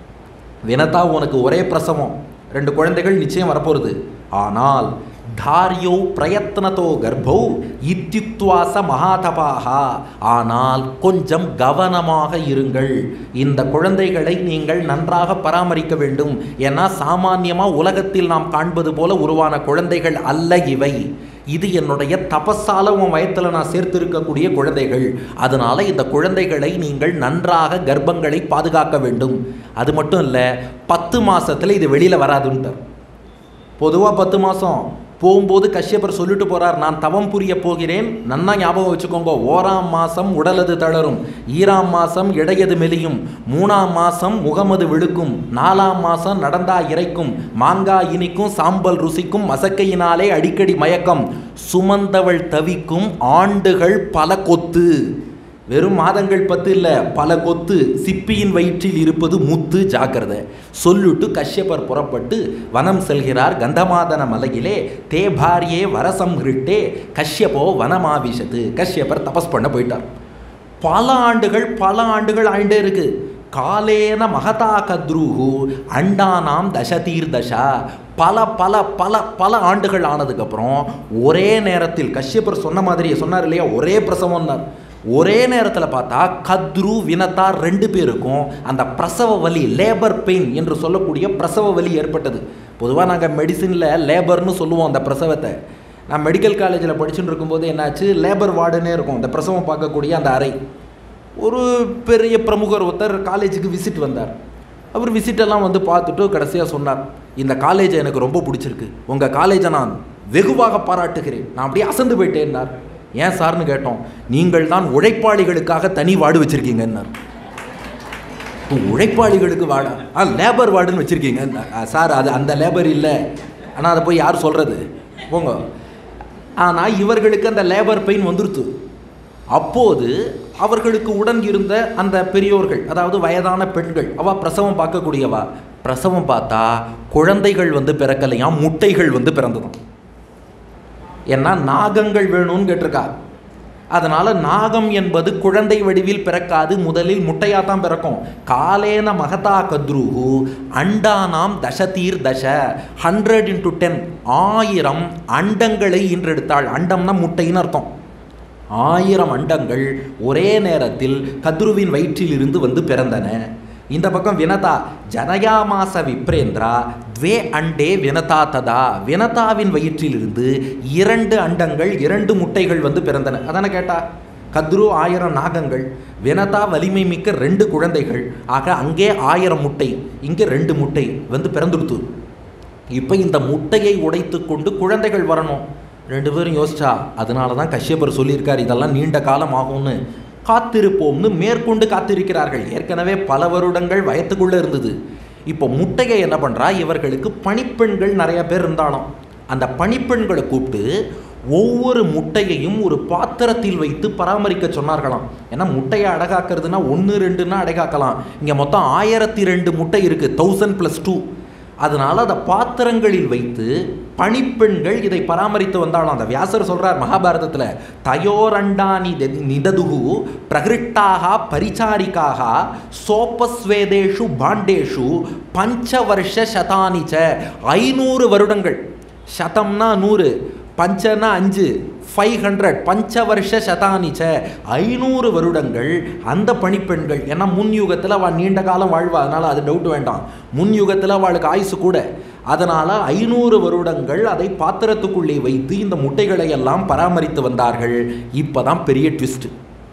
வினதா உனக்கு ஒரே பிரசவம் ரெண்டு குழந்தைகள் நிச்சயம் வரப்போகிறது ஆனால் தாரியோ பிரயத்னதோ கர்ப்பௌ இத்தியுக்துவாச மகாதபாகா ஆனால் கொஞ்சம் கவனமாக இருங்கள் இந்த குழந்தைகளை நீங்கள் நன்றாக பராமரிக்க வேண்டும் ஏன்னா சாமான்யமாக உலகத்தில் நாம் காண்பது போல உருவான குழந்தைகள் அல்ல இவை இது என்னுடைய தபஸால உன் வயத்தில் நான் சேர்த்திருக்கக்கூடிய குழந்தைகள் அதனால இந்த குழந்தைகளை நீங்கள் நன்றாக கர்ப்பங்களை பாதுகாக்க வேண்டும் அது மட்டும் இல்லை பத்து மாசத்துல இது வெளியில் வராதுன்ட்டார் பொதுவாக பத்து மாதம் போகும்போது கஷ்யப்பர் சொல்லிட்டு போறார் நான் தவம் புரிய போகிறேன் நன்னா ஞாபகம் வச்சுக்கோங்க ஓராம் மாசம் உடலது தளரும் ஈராம் மாசம் இடையது மெலியும் மூணாம் மாசம் முகமது விழுக்கும் நாலாம் மாசம் நடந்தா இறைக்கும் மாங்காய் இனிக்கும் சாம்பல் ருசிக்கும் மசக்கையினாலே அடிக்கடி மயக்கம் சுமந்தவள் தவிக்கும் ஆண்டுகள் பல கொத்து வெறும் மாதங்கள் பத்து இல்லை பல கொத்து சிப்பியின் வயிற்றில் இருப்பது முத்து ஜாக்கிரதை சொல்லிட்டு கஷ்யப்பர் புறப்பட்டு வனம் செல்கிறார் கந்தமாதன மலையிலே தேபாரியே வரசம் ஹிருட்டே கஷ்யப்போ வனமாவிஷத்து கஷ்யப்பர் தபஸ் பண்ண போயிட்டார் பல ஆண்டுகள் பல ஆண்டுகள் ஆயிட்டே இருக்கு காலேன மகதா கத்ருஹு அண்டானாம் தசதீர் தசா பல பல பல பல ஆண்டுகள் ஆனதுக்கப்புறம் ஒரே நேரத்தில் கஷ்யப்பர் சொன்ன மாதிரி சொன்னார் இல்லையா ஒரே பிரசவம்னார் ஒரே நேரத்தில் பார்த்தா கத்ரு வினதா ரெண்டு பேருக்கும் அந்த பிரசவ வலி லேபர் பெயின் என்று சொல்லக்கூடிய பிரசவ வலி ஏற்பட்டது பொதுவாக நாங்கள் மெடிசினில் லேபர்னு சொல்லுவோம் அந்த பிரசவத்தை நான் மெடிக்கல் காலேஜில் படிச்சுட்டு இருக்கும்போது என்னாச்சு லேபர் வார்டுனே இருக்கும் அந்த பிரசவம் பார்க்கக்கூடிய அந்த அறை ஒரு பெரிய பிரமுகர் ஒருத்தர் காலேஜுக்கு விசிட் வந்தார் அவர் விசிட்டெல்லாம் வந்து பார்த்துட்டு கடைசியாக சொன்னார் இந்த காலேஜை எனக்கு ரொம்ப பிடிச்சிருக்கு உங்கள் காலேஜை நான் வெகுவாக பாராட்டுகிறேன் நான் அப்படியே அசந்து போயிட்டேன்னார் ஏன் சார்னு கேட்டோம் நீங்கள் தான் உழைப்பாளிகளுக்காக தனி வார்டு வச்சுருக்கீங்கன்னார் இப்போ உழைப்பாளிகளுக்கு வாடா ஆ லேபர் வார்டுன்னு வச்சுருக்கீங்க சார் அது அந்த லேபர் இல்லை ஆனால் அதை போய் யார் சொல்கிறது போங்க ஆனால் இவர்களுக்கு அந்த லேபர் பெயின் வந்துருத்து அப்போது அவர்களுக்கு உடன் இருந்த அந்த பெரியோர்கள் அதாவது வயதான பெண்கள் அவ பிரசவம் பார்க்கக்கூடியவா பிரசவம் பார்த்தா குழந்தைகள் வந்து பிறக்கலையாம் முட்டைகள் வந்து பிறந்ததும் ஏன்னா நாகங்கள் வேணும்னு கேட்டிருக்கா அதனால நாகம் என்பது குழந்தை வடிவில் பிறக்காது முதலில் முட்டையாக தான் பிறக்கும் காலேன மகதா கத்ருஹு அண்டானாம் தசதீர் தச ஹண்ட்ரட் இன்ட்டு டென் ஆயிரம் அண்டங்களை ஈன்றெடுத்தாள் அண்டம்னா முட்டைன்னு அர்த்தம் ஆயிரம் அண்டங்கள் ஒரே நேரத்தில் கத்ருவின் வயிற்றில் இருந்து வந்து பிறந்தன இந்த பக்கம் வினதா ஜனயாமாச விப்ரேந்திரா துவே அண்டே வினதா ததா வினதாவின் வயிற்றிலிருந்து இரண்டு அண்டங்கள் இரண்டு முட்டைகள் வந்து பிறந்தன அதானே கேட்டா கத்ரு ஆயிரம் நாகங்கள் வினதா வலிமை மிக்க ரெண்டு குழந்தைகள் ஆக அங்கே ஆயிரம் முட்டை இங்கே ரெண்டு முட்டை வந்து பிறந்துடுத்து இப்போ இந்த முட்டையை உடைத்து கொண்டு குழந்தைகள் வரணும் ரெண்டு பேரும் யோசிச்சா அதனால தான் கஷ்யப்பர் சொல்லியிருக்கார் இதெல்லாம் நீண்ட காலம் ஆகும்னு காத்திருப்போம்னு மேற்கொண்டு காத்திருக்கிறார்கள் ஏற்கனவே பல வருடங்கள் வயத்துக்குள்ளே இருந்தது இப்போ முட்டையை என்ன பண்ணுறா இவர்களுக்கு பணிப்பெண்கள் நிறைய பேர் இருந்தாலும் அந்த பணிப்பெண்களை கூப்பிட்டு ஒவ்வொரு முட்டையையும் ஒரு பாத்திரத்தில் வைத்து பராமரிக்க சொன்னார்களாம் ஏன்னா முட்டையை அடகாக்கிறதுனா ஒன்று ரெண்டுன்னா அடகாக்கலாம் இங்கே மொத்தம் ஆயிரத்தி ரெண்டு முட்டை இருக்குது தௌசண்ட் ப்ளஸ் டூ அதனால் அதை பாத்திரங்களில் வைத்து பணிப்பெண்கள் இதை பராமரித்து வந்தாலும் அந்த வியாசர் சொல்றார் மகாபாரதத்தில் தயோரண்டானி தெ- நிததுகு பிரகிருட்டாக பரிச்சாரிக்காக சோபஸ்வேதேஷு பாண்டேஷு பஞ்சவர்ஷ சதானி ச ஐநூறு வருடங்கள் சதம்னா நூறு பஞ்சனா அஞ்சு ஃபைவ் ஹண்ட்ரட் பஞ்சவர்ஷ சதானி ச ஐநூறு வருடங்கள் அந்த பணிப்பெண்கள் ஏன்னா முன் யுகத்தில் அவள் நீண்ட காலம் வாழ்வா அதனால் அது டவுட் வேண்டாம் முன் யுகத்தில் அவளுக்கு ஆயுசு கூட அதனால் ஐநூறு வருடங்கள் அதை பாத்திரத்துக்குள்ளே வைத்து இந்த முட்டைகளை எல்லாம் பராமரித்து வந்தார்கள் இப்போ தான் பெரிய ட்விஸ்ட்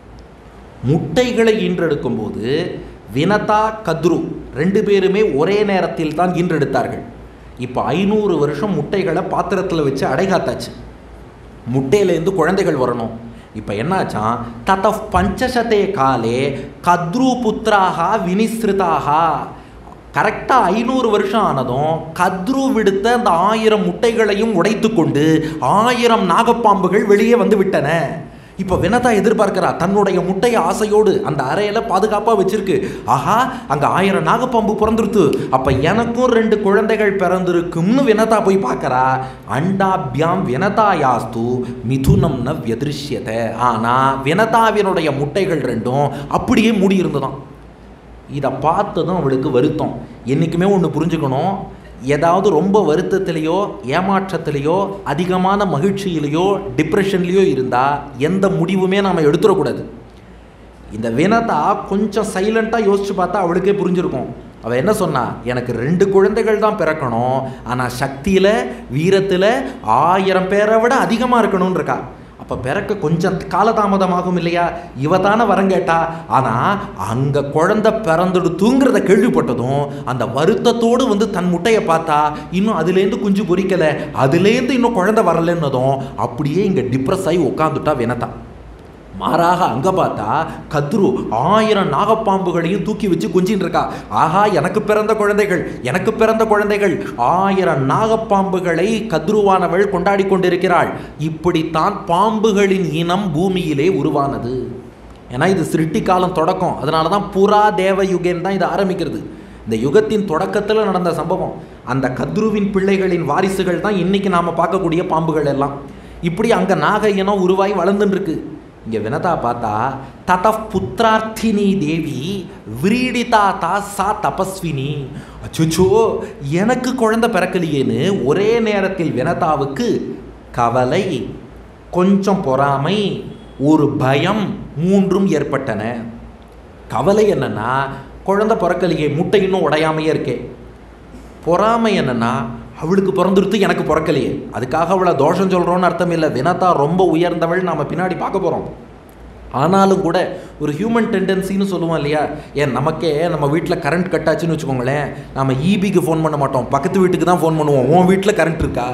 முட்டைகளை ஈன்றெடுக்கும் போது வினதா கத்ரு ரெண்டு பேருமே ஒரே நேரத்தில் தான் ஈன்றெடுத்தார்கள் இப்போ ஐநூறு வருஷம் முட்டைகளை பாத்திரத்தில் வச்சு அடைகாத்தாச்சு முட்டையிலேருந்து குழந்தைகள் வரணும் இப்போ என்னாச்சான் தத பஞ்சசதே காலே கத்ரு புத்திராக வினிஸ்ருதாக கரெக்டாக ஐநூறு வருஷம் ஆனதும் கத்ரு விடுத்த அந்த ஆயிரம் முட்டைகளையும் உடைத்து கொண்டு ஆயிரம் நாகப்பாம்புகள் வெளியே வந்து விட்டன இப்போ வினதா எதிர்பார்க்கிறா தன்னுடைய முட்டைய ஆசையோடு அந்த அறையில் பாதுகாப்பாக வச்சிருக்கு ஆஹா அங்கே ஆயிரம் நாகப்பாம்பு பிறந்துருத்து அப்போ எனக்கும் ரெண்டு குழந்தைகள் பிறந்திருக்கும்னு வினதா போய் பார்க்கறா அண்டாபியாம் வினதா யாஸ்து மிதுனம் ந வியதிருஷ்யத்தை ஆனால் வினதாவினுடைய முட்டைகள் ரெண்டும் அப்படியே மூடி இருந்ததாம் இதை பார்த்ததும் அவளுக்கு வருத்தம் என்றைக்குமே ஒன்று புரிஞ்சுக்கணும் ஏதாவது ரொம்ப வருத்தத்திலேயோ ஏமாற்றத்திலேயோ அதிகமான மகிழ்ச்சியிலையோ டிப்ரெஷன்லேயோ இருந்தால் எந்த முடிவுமே நாம் எடுத்துடக்கூடாது இந்த வினதா கொஞ்சம் சைலண்ட்டாக யோசிச்சு பார்த்தா அவளுக்கே புரிஞ்சிருக்கும் அவள் என்ன சொன்னா எனக்கு ரெண்டு குழந்தைகள் தான் பிறக்கணும் ஆனால் சக்தியில் வீரத்தில் ஆயிரம் பேரை விட அதிகமாக இருக்கணும்னு இருக்கா அப்போ பிறக்க கொஞ்சம் காலதாமதமாகும் இல்லையா இவ தானே வரம் கேட்டா ஆனால் அங்கே குழந்தை பிறந்துடுத்துங்கிறத கேள்விப்பட்டதும் அந்த வருத்தத்தோடு வந்து தன் முட்டையை பார்த்தா இன்னும் அதுலேருந்து குஞ்சு பொரிக்கலை அதுலேருந்து இன்னும் குழந்தை வரலன்னதும் அப்படியே இங்கே டிப்ரெஸ் ஆகி உட்காந்துட்டா வினதா மாறாக அங்கே பார்த்தா கத்ரு ஆயிரம் நாகப்பாம்புகளையும் தூக்கி வச்சு கொஞ்சின்னு இருக்கா ஆஹா எனக்கு பிறந்த குழந்தைகள் எனக்கு பிறந்த குழந்தைகள் ஆயிரம் நாகப்பாம்புகளை கத்ருவானவள் கொண்டாடி கொண்டிருக்கிறாள் இப்படித்தான் பாம்புகளின் இனம் பூமியிலே உருவானது ஏன்னா இது சிருஷ்டி காலம் தொடக்கம் அதனால தான் புறா தேவ யுகன் தான் இது ஆரம்பிக்கிறது இந்த யுகத்தின் தொடக்கத்தில் நடந்த சம்பவம் அந்த கத்ருவின் பிள்ளைகளின் வாரிசுகள் தான் இன்னைக்கு நாம் பார்க்கக்கூடிய பாம்புகள் எல்லாம் இப்படி அங்கே நாக இனம் உருவாகி வளர்ந்துன்னு இருக்கு இங்கே வினதா பார்த்தா தத புத்திரார்த்தினி தேவி விரீடிதா தா சா தபஸ்வினி அச்சுச்சோ எனக்கு குழந்தை பிறக்கலையேன்னு ஒரே நேரத்தில் வினதாவுக்கு கவலை கொஞ்சம் பொறாமை ஒரு பயம் மூன்றும் ஏற்பட்டன கவலை என்னன்னா குழந்தை பிறக்கலையே முட்டை இன்னும் உடையாமையே இருக்கே பொறாமை என்னன்னா அவளுக்கு பிறந்துருத்து எனக்கு பிறக்கலையே அதுக்காக அவளை தோஷம் சொல்கிறோன்னு அர்த்தம் இல்லை வினதா ரொம்ப உயர்ந்தவள் நாம் பின்னாடி பார்க்க போகிறோம் ஆனாலும் கூட ஒரு ஹியூமன் டெண்டன்சின்னு சொல்லுவோம் இல்லையா ஏன் நமக்கே நம்ம வீட்டில் கரண்ட் கட் ஆச்சுன்னு வச்சுக்கோங்களேன் நம்ம ஈபிக்கு ஃபோன் பண்ண மாட்டோம் பக்கத்து வீட்டுக்கு தான் ஃபோன் பண்ணுவோம் உன் வீட்டில் கரண்ட் இருக்கா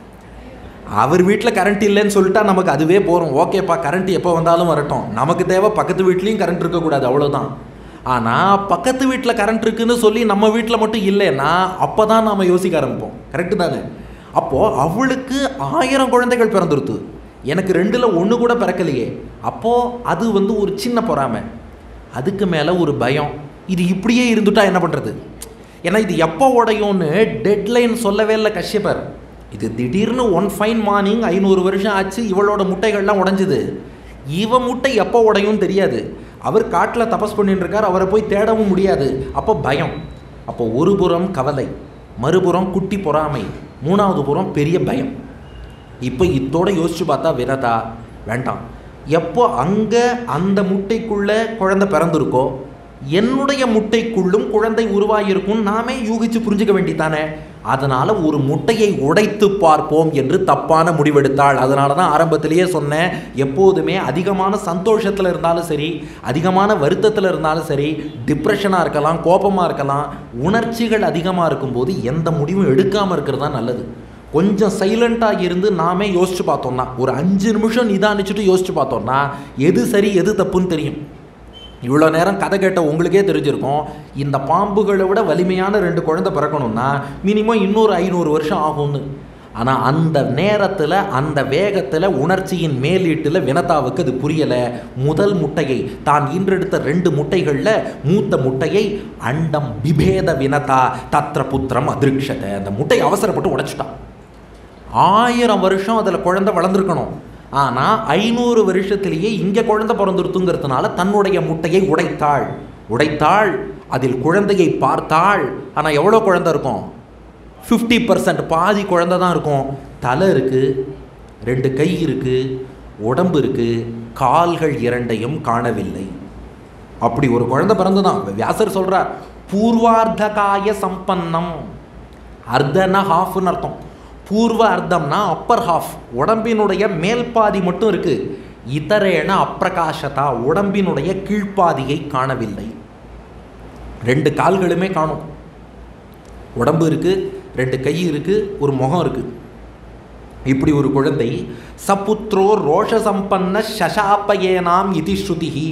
அவர் வீட்டில் கரண்ட் இல்லைன்னு சொல்லிட்டா நமக்கு அதுவே போகிறோம் ஓகேப்பா கரண்ட் எப்போ வந்தாலும் வரட்டும் நமக்கு தேவை பக்கத்து வீட்லேயும் கரண்ட் இருக்கக்கூடாது அவ்வளோதான் ஆனால் பக்கத்து வீட்டில் கரண்ட் இருக்குன்னு சொல்லி நம்ம வீட்டில் மட்டும் இல்லைன்னா அப்போ தான் நாம் யோசிக்க ஆரம்பிப்போம் கரெக்டு தானே அப்போது அவளுக்கு ஆயிரம் குழந்தைகள் பிறந்துருத்து எனக்கு ரெண்டில் ஒன்று கூட பிறக்கலையே அப்போது அது வந்து ஒரு சின்ன பொறாமை அதுக்கு மேலே ஒரு பயம் இது இப்படியே இருந்துட்டா என்ன பண்ணுறது ஏன்னா இது எப்போ உடையும்னு டெட்லைன் சொல்லவே இல்லை கஷ்யப்பர் இது திடீர்னு ஒன் ஃபைன் மார்னிங் ஐநூறு வருஷம் ஆச்சு இவளோட முட்டைகள்லாம் உடைஞ்சுது இவ முட்டை எப்போ உடையும் தெரியாது அவர் காட்டில் தபஸ் பண்ணிட்டு இருக்கார் அவரை போய் தேடவும் முடியாது அப்போ பயம் அப்போ ஒரு புறம் கவலை மறுபுறம் குட்டி பொறாமை மூணாவது புறம் பெரிய பயம் இப்போ இத்தோட யோசிச்சு பார்த்தா வினதா வேண்டாம் எப்போ அங்கே அந்த முட்டைக்குள்ளே குழந்தை பிறந்திருக்கோ என்னுடைய முட்டைக்குள்ளும் குழந்தை உருவாகியிருக்கும் நாமே யூகிச்சு புரிஞ்சுக்க வேண்டித்தானே அதனால் ஒரு முட்டையை உடைத்து பார்ப்போம் என்று தப்பான முடிவெடுத்தாள் அதனால தான் ஆரம்பத்திலேயே சொன்னேன் எப்போதுமே அதிகமான சந்தோஷத்தில் இருந்தாலும் சரி அதிகமான வருத்தத்தில் இருந்தாலும் சரி டிப்ரெஷனாக இருக்கலாம் கோபமாக இருக்கலாம் உணர்ச்சிகள் அதிகமாக இருக்கும்போது எந்த முடிவும் எடுக்காமல் இருக்கிறது தான் நல்லது கொஞ்சம் சைலண்ட்டாக இருந்து நாமே யோசிச்சு பார்த்தோம்னா ஒரு அஞ்சு நிமிஷம் நிதானிச்சுட்டு யோசிச்சு பார்த்தோம்னா எது சரி எது தப்புன்னு தெரியும் இவ்வளோ நேரம் கதை கேட்ட உங்களுக்கே தெரிஞ்சிருக்கும் இந்த பாம்புகளை விட வலிமையான ரெண்டு குழந்தை பிறக்கணும்னா மினிமம் இன்னொரு ஐநூறு வருஷம் ஆகும்னு ஆனால் அந்த நேரத்தில் அந்த வேகத்தில் உணர்ச்சியின் மேலீட்டில் வினதாவுக்கு அது புரியலை முதல் முட்டையை தான் ஈன்றெடுத்த ரெண்டு முட்டைகளில் மூத்த முட்டையை அண்டம் பிபேத வினதா தத்ர புத்திரம் அதிருக்ஷத அந்த முட்டையை அவசரப்பட்டு உடைச்சிட்டான் ஆயிரம் வருஷம் அதில் குழந்தை வளர்ந்துருக்கணும் ஆனால் ஐநூறு வருஷத்திலேயே இங்கே குழந்தை பிறந்துருத்துங்கிறதுனால தன்னுடைய முட்டையை உடைத்தாள் உடைத்தாள் அதில் குழந்தையை பார்த்தாள் ஆனால் எவ்வளோ குழந்தை இருக்கும் ஃபிஃப்டி பர்சன்ட் பாதி குழந்தை தான் இருக்கும் தலை இருக்குது ரெண்டு கை இருக்குது உடம்பு இருக்குது கால்கள் இரண்டையும் காணவில்லை அப்படி ஒரு குழந்தை பிறந்துதான் வியாசர் சொல்கிறார் பூர்வார்த்தகாய சம்பன்னம் அர்த்தனா ஹாஃப்னு அர்த்தம் பூர்வ அர்த்தம்னா அப்பர் ஹாஃப் உடம்பினுடைய மேல் பாதி மட்டும் இருக்கு இதரேன அப்பிரகாசதா உடம்பினுடைய கீழ்ப்பாதியை காணவில்லை ரெண்டு கால்களுமே காணும் உடம்பு இருக்கு ரெண்டு கை இருக்கு ஒரு முகம் இருக்கு இப்படி ஒரு குழந்தை சபுத்ரோ ரோஷ சம்பன்ன சசாப்பயேனாம் இதி ஸ்ருதிஹி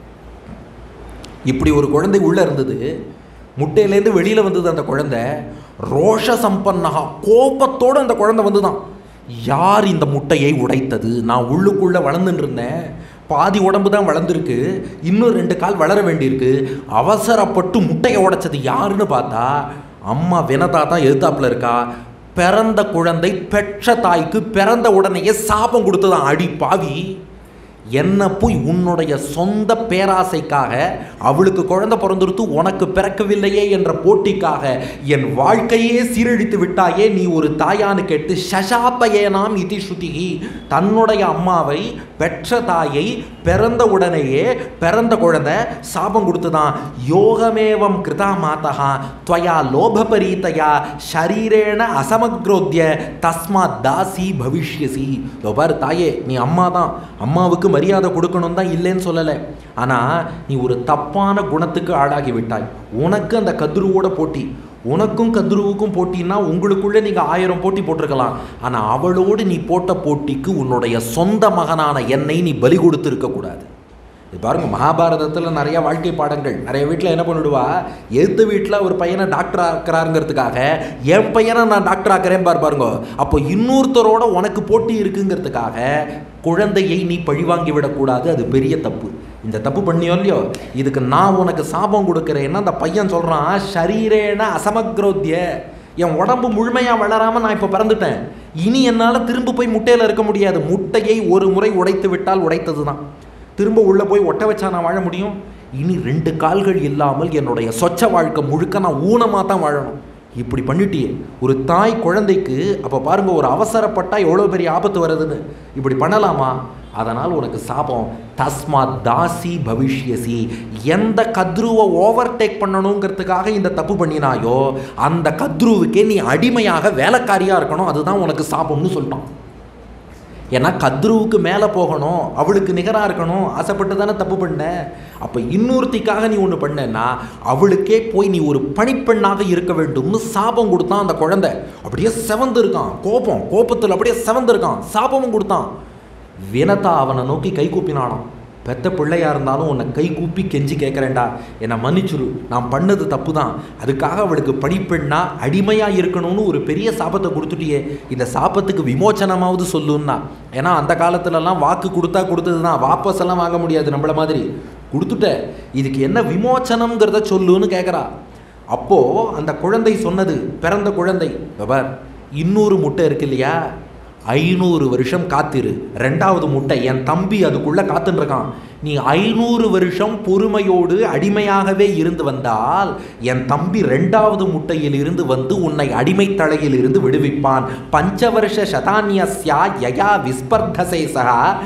இப்படி ஒரு குழந்தை உள்ளே இருந்தது முட்டையிலேருந்து வெளியில் வந்தது அந்த குழந்தை ரோஷ சம்பன்னகா கோபத்தோடு அந்த குழந்தை வந்துதான் யார் இந்த முட்டையை உடைத்தது நான் உள்ளுக்குள்ளே வளர்ந்துட்டு இருந்தேன் பாதி உடம்பு தான் வளர்ந்துருக்கு இன்னும் ரெண்டு கால் வளர வேண்டியிருக்கு அவசரப்பட்டு முட்டையை உடைச்சது யாருன்னு பார்த்தா அம்மா வினதா தான் எதிர்த்தாப்புல இருக்கா பிறந்த குழந்தை பெற்ற தாய்க்கு பிறந்த உடனேயே சாபம் கொடுத்ததான் அடி பாவி என்ன போய் உன்னுடைய சொந்த பேராசைக்காக அவளுக்கு குழந்தை பிறந்துருத்து உனக்கு பிறக்கவில்லையே என்ற போட்டிக்காக என் வாழ்க்கையே சீரழித்து விட்டாயே நீ ஒரு தாயான்னு கேட்டு சசாப்பயேனாம் இதி ஸ்ருதிகி தன்னுடைய அம்மாவை பெற்ற தாயை பிறந்த உடனேயே பிறந்த குழந்தை சாபம் கொடுத்துதான் யோகமேவம் கிருதா மாதா துவயா லோபபரீதையா ஷரீரேண அசமக்ரோத்ய தஸ்மாத் தாசி பவிஷ்யசி இதோ பாரு தாயே நீ அம்மா தான் அம்மாவுக்கு மரியாதை கொடுக்கணும் தான் இல்லைன்னு சொல்லலை ஆனால் நீ ஒரு தப்பான குணத்துக்கு ஆளாகி விட்டாய் உனக்கு அந்த கத்ருவோட போட்டி உனக்கும் கத்ருவுக்கும் போட்டின்னா உங்களுக்குள்ளே நீங்கள் ஆயிரம் போட்டி போட்டிருக்கலாம் ஆனால் அவளோடு நீ போட்ட போட்டிக்கு உன்னுடைய சொந்த மகனான என்னை நீ பலி கொடுத்து இருக்கக்கூடாது இது பாருங்க மகாபாரதத்தில் நிறைய வாழ்க்கை பாடங்கள் நிறைய வீட்டில் என்ன பண்ணிடுவா எதிர்த்த வீட்டில் ஒரு பையனை டாக்டர் ஆக்குறாருங்கிறதுக்காக என் பையனை நான் டாக்டர் ஆக்குறேன் பார் பாருங்க அப்போ இன்னொருத்தரோட உனக்கு போட்டி இருக்குங்கிறதுக்காக குழந்தையை நீ பழிவாங்கி விடக்கூடாது அது பெரிய தப்பு இந்த தப்பு பண்ணியோ இல்லையோ இதுக்கு நான் உனக்கு சாபம் கொடுக்குறேன்னா அந்த பையன் சொல்கிறான் ஷரீரேன அசமக்ரோத்திய என் உடம்பு முழுமையாக வளராமல் நான் இப்போ பிறந்துட்டேன் இனி என்னால் திரும்ப போய் முட்டையில் இருக்க முடியாது முட்டையை ஒரு முறை உடைத்து விட்டால் உடைத்தது தான் திரும்ப உள்ளே போய் ஒட்ட வச்சா நான் வாழ முடியும் இனி ரெண்டு கால்கள் இல்லாமல் என்னுடைய சொச்ச வாழ்க்கை முழுக்க நான் ஊனமாக தான் வாழணும் இப்படி பண்ணிட்டியே ஒரு தாய் குழந்தைக்கு அப்போ பாருங்க ஒரு அவசரப்பட்டா எவ்வளோ பெரிய ஆபத்து வருதுன்னு இப்படி பண்ணலாமா அதனால் உனக்கு சாபம் தஸ்மா தாசி பவிஷ்யசி எந்த கத்ருவை ஓவர்டேக் பண்ணணுங்கிறதுக்காக இந்த தப்பு பண்ணினாயோ அந்த கத்ருவுக்கே நீ அடிமையாக வேலைக்காரியாக இருக்கணும் அதுதான் உனக்கு சாபம்னு சொல்லிட்டான் ஏன்னா கத்ருவுக்கு மேலே போகணும் அவளுக்கு நிகராக இருக்கணும் ஆசைப்பட்டு தானே தப்பு பண்ண அப்போ இன்னொருத்திக்காக நீ ஒன்று பண்ணேன்னா அவளுக்கே போய் நீ ஒரு பணிப்பெண்ணாக இருக்க வேண்டும்னு சாபம் கொடுத்தான் அந்த குழந்தை அப்படியே செவந்து இருக்கான் கோபம் கோபத்தில் அப்படியே செவந்து இருக்கான் சாபமும் கொடுத்தான் வினதா அவனை நோக்கி கை கூப்பினானாம் பெத்த பிள்ளையா இருந்தாலும் உன்னை கை கூப்பி கெஞ்சி கேட்குறேன்டா என்னை மன்னிச்சுரு நான் பண்ணது தப்பு தான் அதுக்காக அவளுக்கு படிப்பெண்ணா அடிமையாக இருக்கணும்னு ஒரு பெரிய சாபத்தை கொடுத்துட்டியே இந்த சாபத்துக்கு விமோச்சனமாவது சொல்லுன்னா ஏன்னா அந்த காலத்துலலாம் வாக்கு கொடுத்தா கொடுத்தது தான் வாபஸ் எல்லாம் வாங்க முடியாது நம்மள மாதிரி கொடுத்துட்ட இதுக்கு என்ன விமோச்சனம்ங்கிறத சொல்லுன்னு கேட்குறா அப்போது அந்த குழந்தை சொன்னது பிறந்த குழந்தை பார் இன்னொரு முட்டை இருக்கு இல்லையா ஐநூறு வருஷம் காத்திரு ரெண்டாவது முட்டை என் தம்பி அதுக்குள்ளே காத்துன்னு இருக்கான் நீ ஐநூறு வருஷம் பொறுமையோடு அடிமையாகவே இருந்து வந்தால் என் தம்பி ரெண்டாவது முட்டையில் இருந்து வந்து உன்னை அடிமை தலையில் இருந்து விடுவிப்பான் பஞ்சவர்ஷ சதான்யஸ்யா யயா விஸ்பர்தசேசா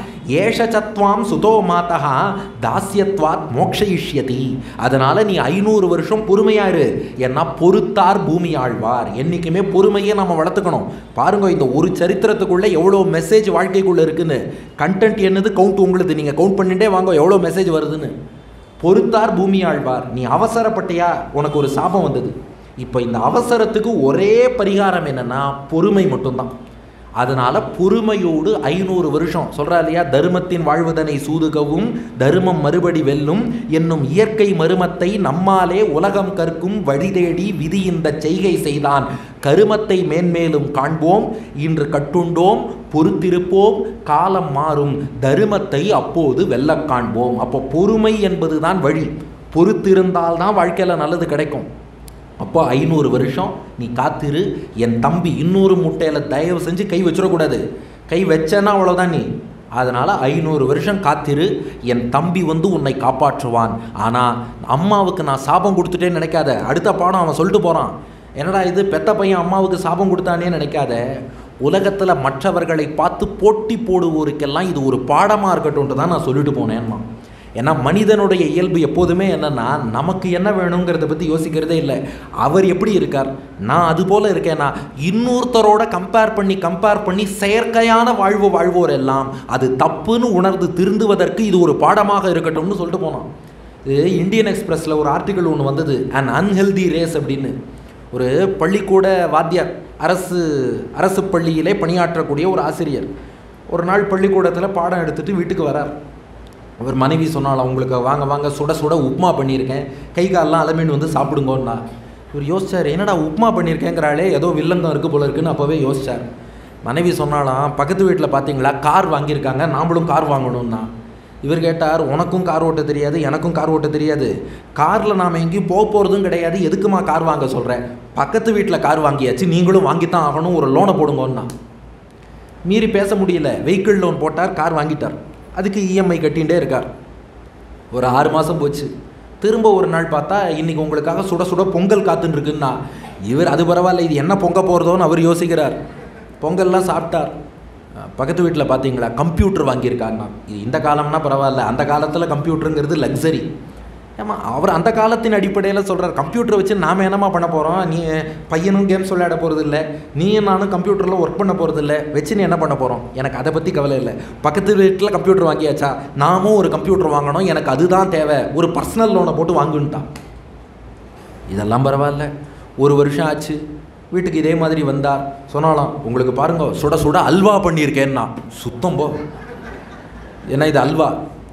ஏஷ சத்வாம் சுதோ மாதா தாஸ்யத்வாத் மோக்ஷயிஷ்யதி அதனால நீ ஐநூறு வருஷம் பொறுமையா இரு ஏன்னா பொறுத்தார் பூமி ஆழ்வார் என்னைக்குமே பொறுமையை நம்ம வளர்த்துக்கணும் பாருங்க இந்த ஒரு சரித்திரத்துக்குள்ள எவ்வளோ மெசேஜ் வாழ்க்கைக்குள்ள இருக்குன்னு கண்டென்ட் என்னது கவுண்ட் உங்களுது நீங்க கவுண்ட் பண்ணிட்டே வாங்க எவ்வளோ மெசேஜ் வருதுன்னு பொறுத்தார் பூமி ஆழ்வார் நீ அவசரப்பட்டியா உனக்கு ஒரு சாபம் வந்தது இப்போ இந்த அவசரத்துக்கு ஒரே பரிகாரம் என்னன்னா பொறுமை மட்டும்தான் அதனால பொறுமையோடு ஐநூறு வருஷம் சொல்றா இல்லையா தருமத்தின் வாழ்வதனை சூதுகவும் தருமம் மறுபடி வெல்லும் என்னும் இயற்கை மருமத்தை நம்மாலே உலகம் கற்கும் வழி தேடி விதி இந்த செய்கை செய்தான் கருமத்தை மேன்மேலும் காண்போம் இன்று கட்டுண்டோம் பொறுத்திருப்போம் காலம் மாறும் தருமத்தை அப்போது வெல்லக் காண்போம் அப்போ பொறுமை என்பதுதான் வழி பொறுத்திருந்தால்தான் வாழ்க்கையில் நல்லது கிடைக்கும் அப்போ ஐநூறு வருஷம் நீ காத்திரு என் தம்பி இன்னொரு முட்டையில் தயவு செஞ்சு கை வச்சிடக்கூடாது கை வச்சேன்னா அவ்வளோதான் நீ அதனால் ஐநூறு வருஷம் காத்திரு என் தம்பி வந்து உன்னை காப்பாற்றுவான் ஆனால் அம்மாவுக்கு நான் சாபம் கொடுத்துட்டேன்னு நினைக்காத அடுத்த பாடம் அவன் சொல்லிட்டு போகிறான் என்னடா இது பெத்த பையன் அம்மாவுக்கு சாபம் கொடுத்தானே நினைக்காத உலகத்தில் மற்றவர்களை பார்த்து போட்டி போடுவோருக்கெல்லாம் இது ஒரு பாடமாக இருக்கட்டும்ட்டு தான் நான் சொல்லிட்டு போனேன்மா ஏன்னா மனிதனுடைய இயல்பு எப்போதுமே என்னன்னா நமக்கு என்ன வேணுங்கிறத பற்றி யோசிக்கிறதே இல்லை அவர் எப்படி இருக்கார் நான் அது போல இருக்கேனா இன்னொருத்தரோட கம்பேர் பண்ணி கம்பேர் பண்ணி செயற்கையான வாழ்வு வாழ்வோர் எல்லாம் அது தப்புன்னு உணர்ந்து திருந்துவதற்கு இது ஒரு பாடமாக இருக்கட்டும்னு சொல்லிட்டு போனான் இது இந்தியன் எக்ஸ்பிரஸில் ஒரு ஆர்டிக்கல் ஒன்று வந்தது அன் அன்ஹெல்தி ரேஸ் அப்படின்னு ஒரு பள்ளிக்கூட வாத்தியார் அரசு அரசு பள்ளியிலே பணியாற்றக்கூடிய ஒரு ஆசிரியர் ஒரு நாள் பள்ளிக்கூடத்தில் பாடம் எடுத்துட்டு வீட்டுக்கு வரார் அவர் மனைவி சொன்னாலும் உங்களுக்கு வாங்க வாங்க சுட சுட உப்புமா பண்ணியிருக்கேன் கை காலெலாம் அலமீன் வந்து சாப்பிடுங்கோன்னா இவர் யோசிச்சார் என்னடா உப்புமா பண்ணியிருக்கேங்கிறாளே ஏதோ வில்லங்கம் இருக்குது போல இருக்குன்னு அப்போவே யோசிச்சார் மனைவி சொன்னாலாம் பக்கத்து வீட்டில் பார்த்தீங்களா கார் வாங்கியிருக்காங்க நாமளும் கார் வாங்கணும்னா இவர் கேட்டார் உனக்கும் கார் ஓட்ட தெரியாது எனக்கும் கார் ஓட்ட தெரியாது காரில் நாம் எங்கேயும் போக போகிறதும் கிடையாது எதுக்குமா கார் வாங்க சொல்கிறேன் பக்கத்து வீட்டில் கார் வாங்கியாச்சு நீங்களும் வாங்கித்தான் ஆகணும் ஒரு லோனை போடுங்கன்னா மீறி பேச முடியல வெஹிக்கிள் லோன் போட்டார் கார் வாங்கிட்டார் அதுக்கு இஎம்ஐ கட்டிகிட்டே இருக்கார் ஒரு ஆறு மாதம் போச்சு திரும்ப ஒரு நாள் பார்த்தா இன்றைக்கி உங்களுக்காக சுட சுட பொங்கல் காத்துன்னு இருக்குன்னா இவர் அது பரவாயில்ல இது என்ன பொங்க போகிறதோன்னு அவர் யோசிக்கிறார் பொங்கல்லாம் சாப்பிட்டார் அஹ் பக்கத்து வீட்டில் பார்த்தீங்களா கம்ப்யூட்டர் வாங்கியிருக்காருண்ணா இது இந்த காலம்னா பரவாயில்ல அந்த காலத்தில் கம்ப்யூட்டருங்கிறது லக்ஸரி ஏமா அவர் அந்த காலத்தின் அடிப்படையில் சொல்கிறார் கம்ப்யூட்டரை வச்சு நாம் என்னம்மா பண்ண போகிறோம் நீ பையனும் கேம்ஸ் விளையாட போகிறது இல்லை நீயும் நானும் கம்ப்யூட்டரில் ஒர்க் பண்ண போகிறது இல்லை வச்சு நீ என்ன பண்ண போகிறோம் எனக்கு அதை பற்றி கவலை இல்லை பக்கத்து வீட்டில் கம்ப்யூட்டர் வாங்கியாச்சா நாமும் ஒரு கம்ப்யூட்டர் வாங்கணும் எனக்கு அதுதான் தேவை ஒரு பர்சனல் லோனை போட்டு வாங்குன்ட்டான் இதெல்லாம் பரவாயில்ல ஒரு வருஷம் ஆச்சு வீட்டுக்கு இதே மாதிரி வந்தார் சொன்னாலாம் உங்களுக்கு பாருங்க சுட சுட அல்வா பண்ணியிருக்கேன்னா சுத்தம் போ ஏன்னா இது அல்வா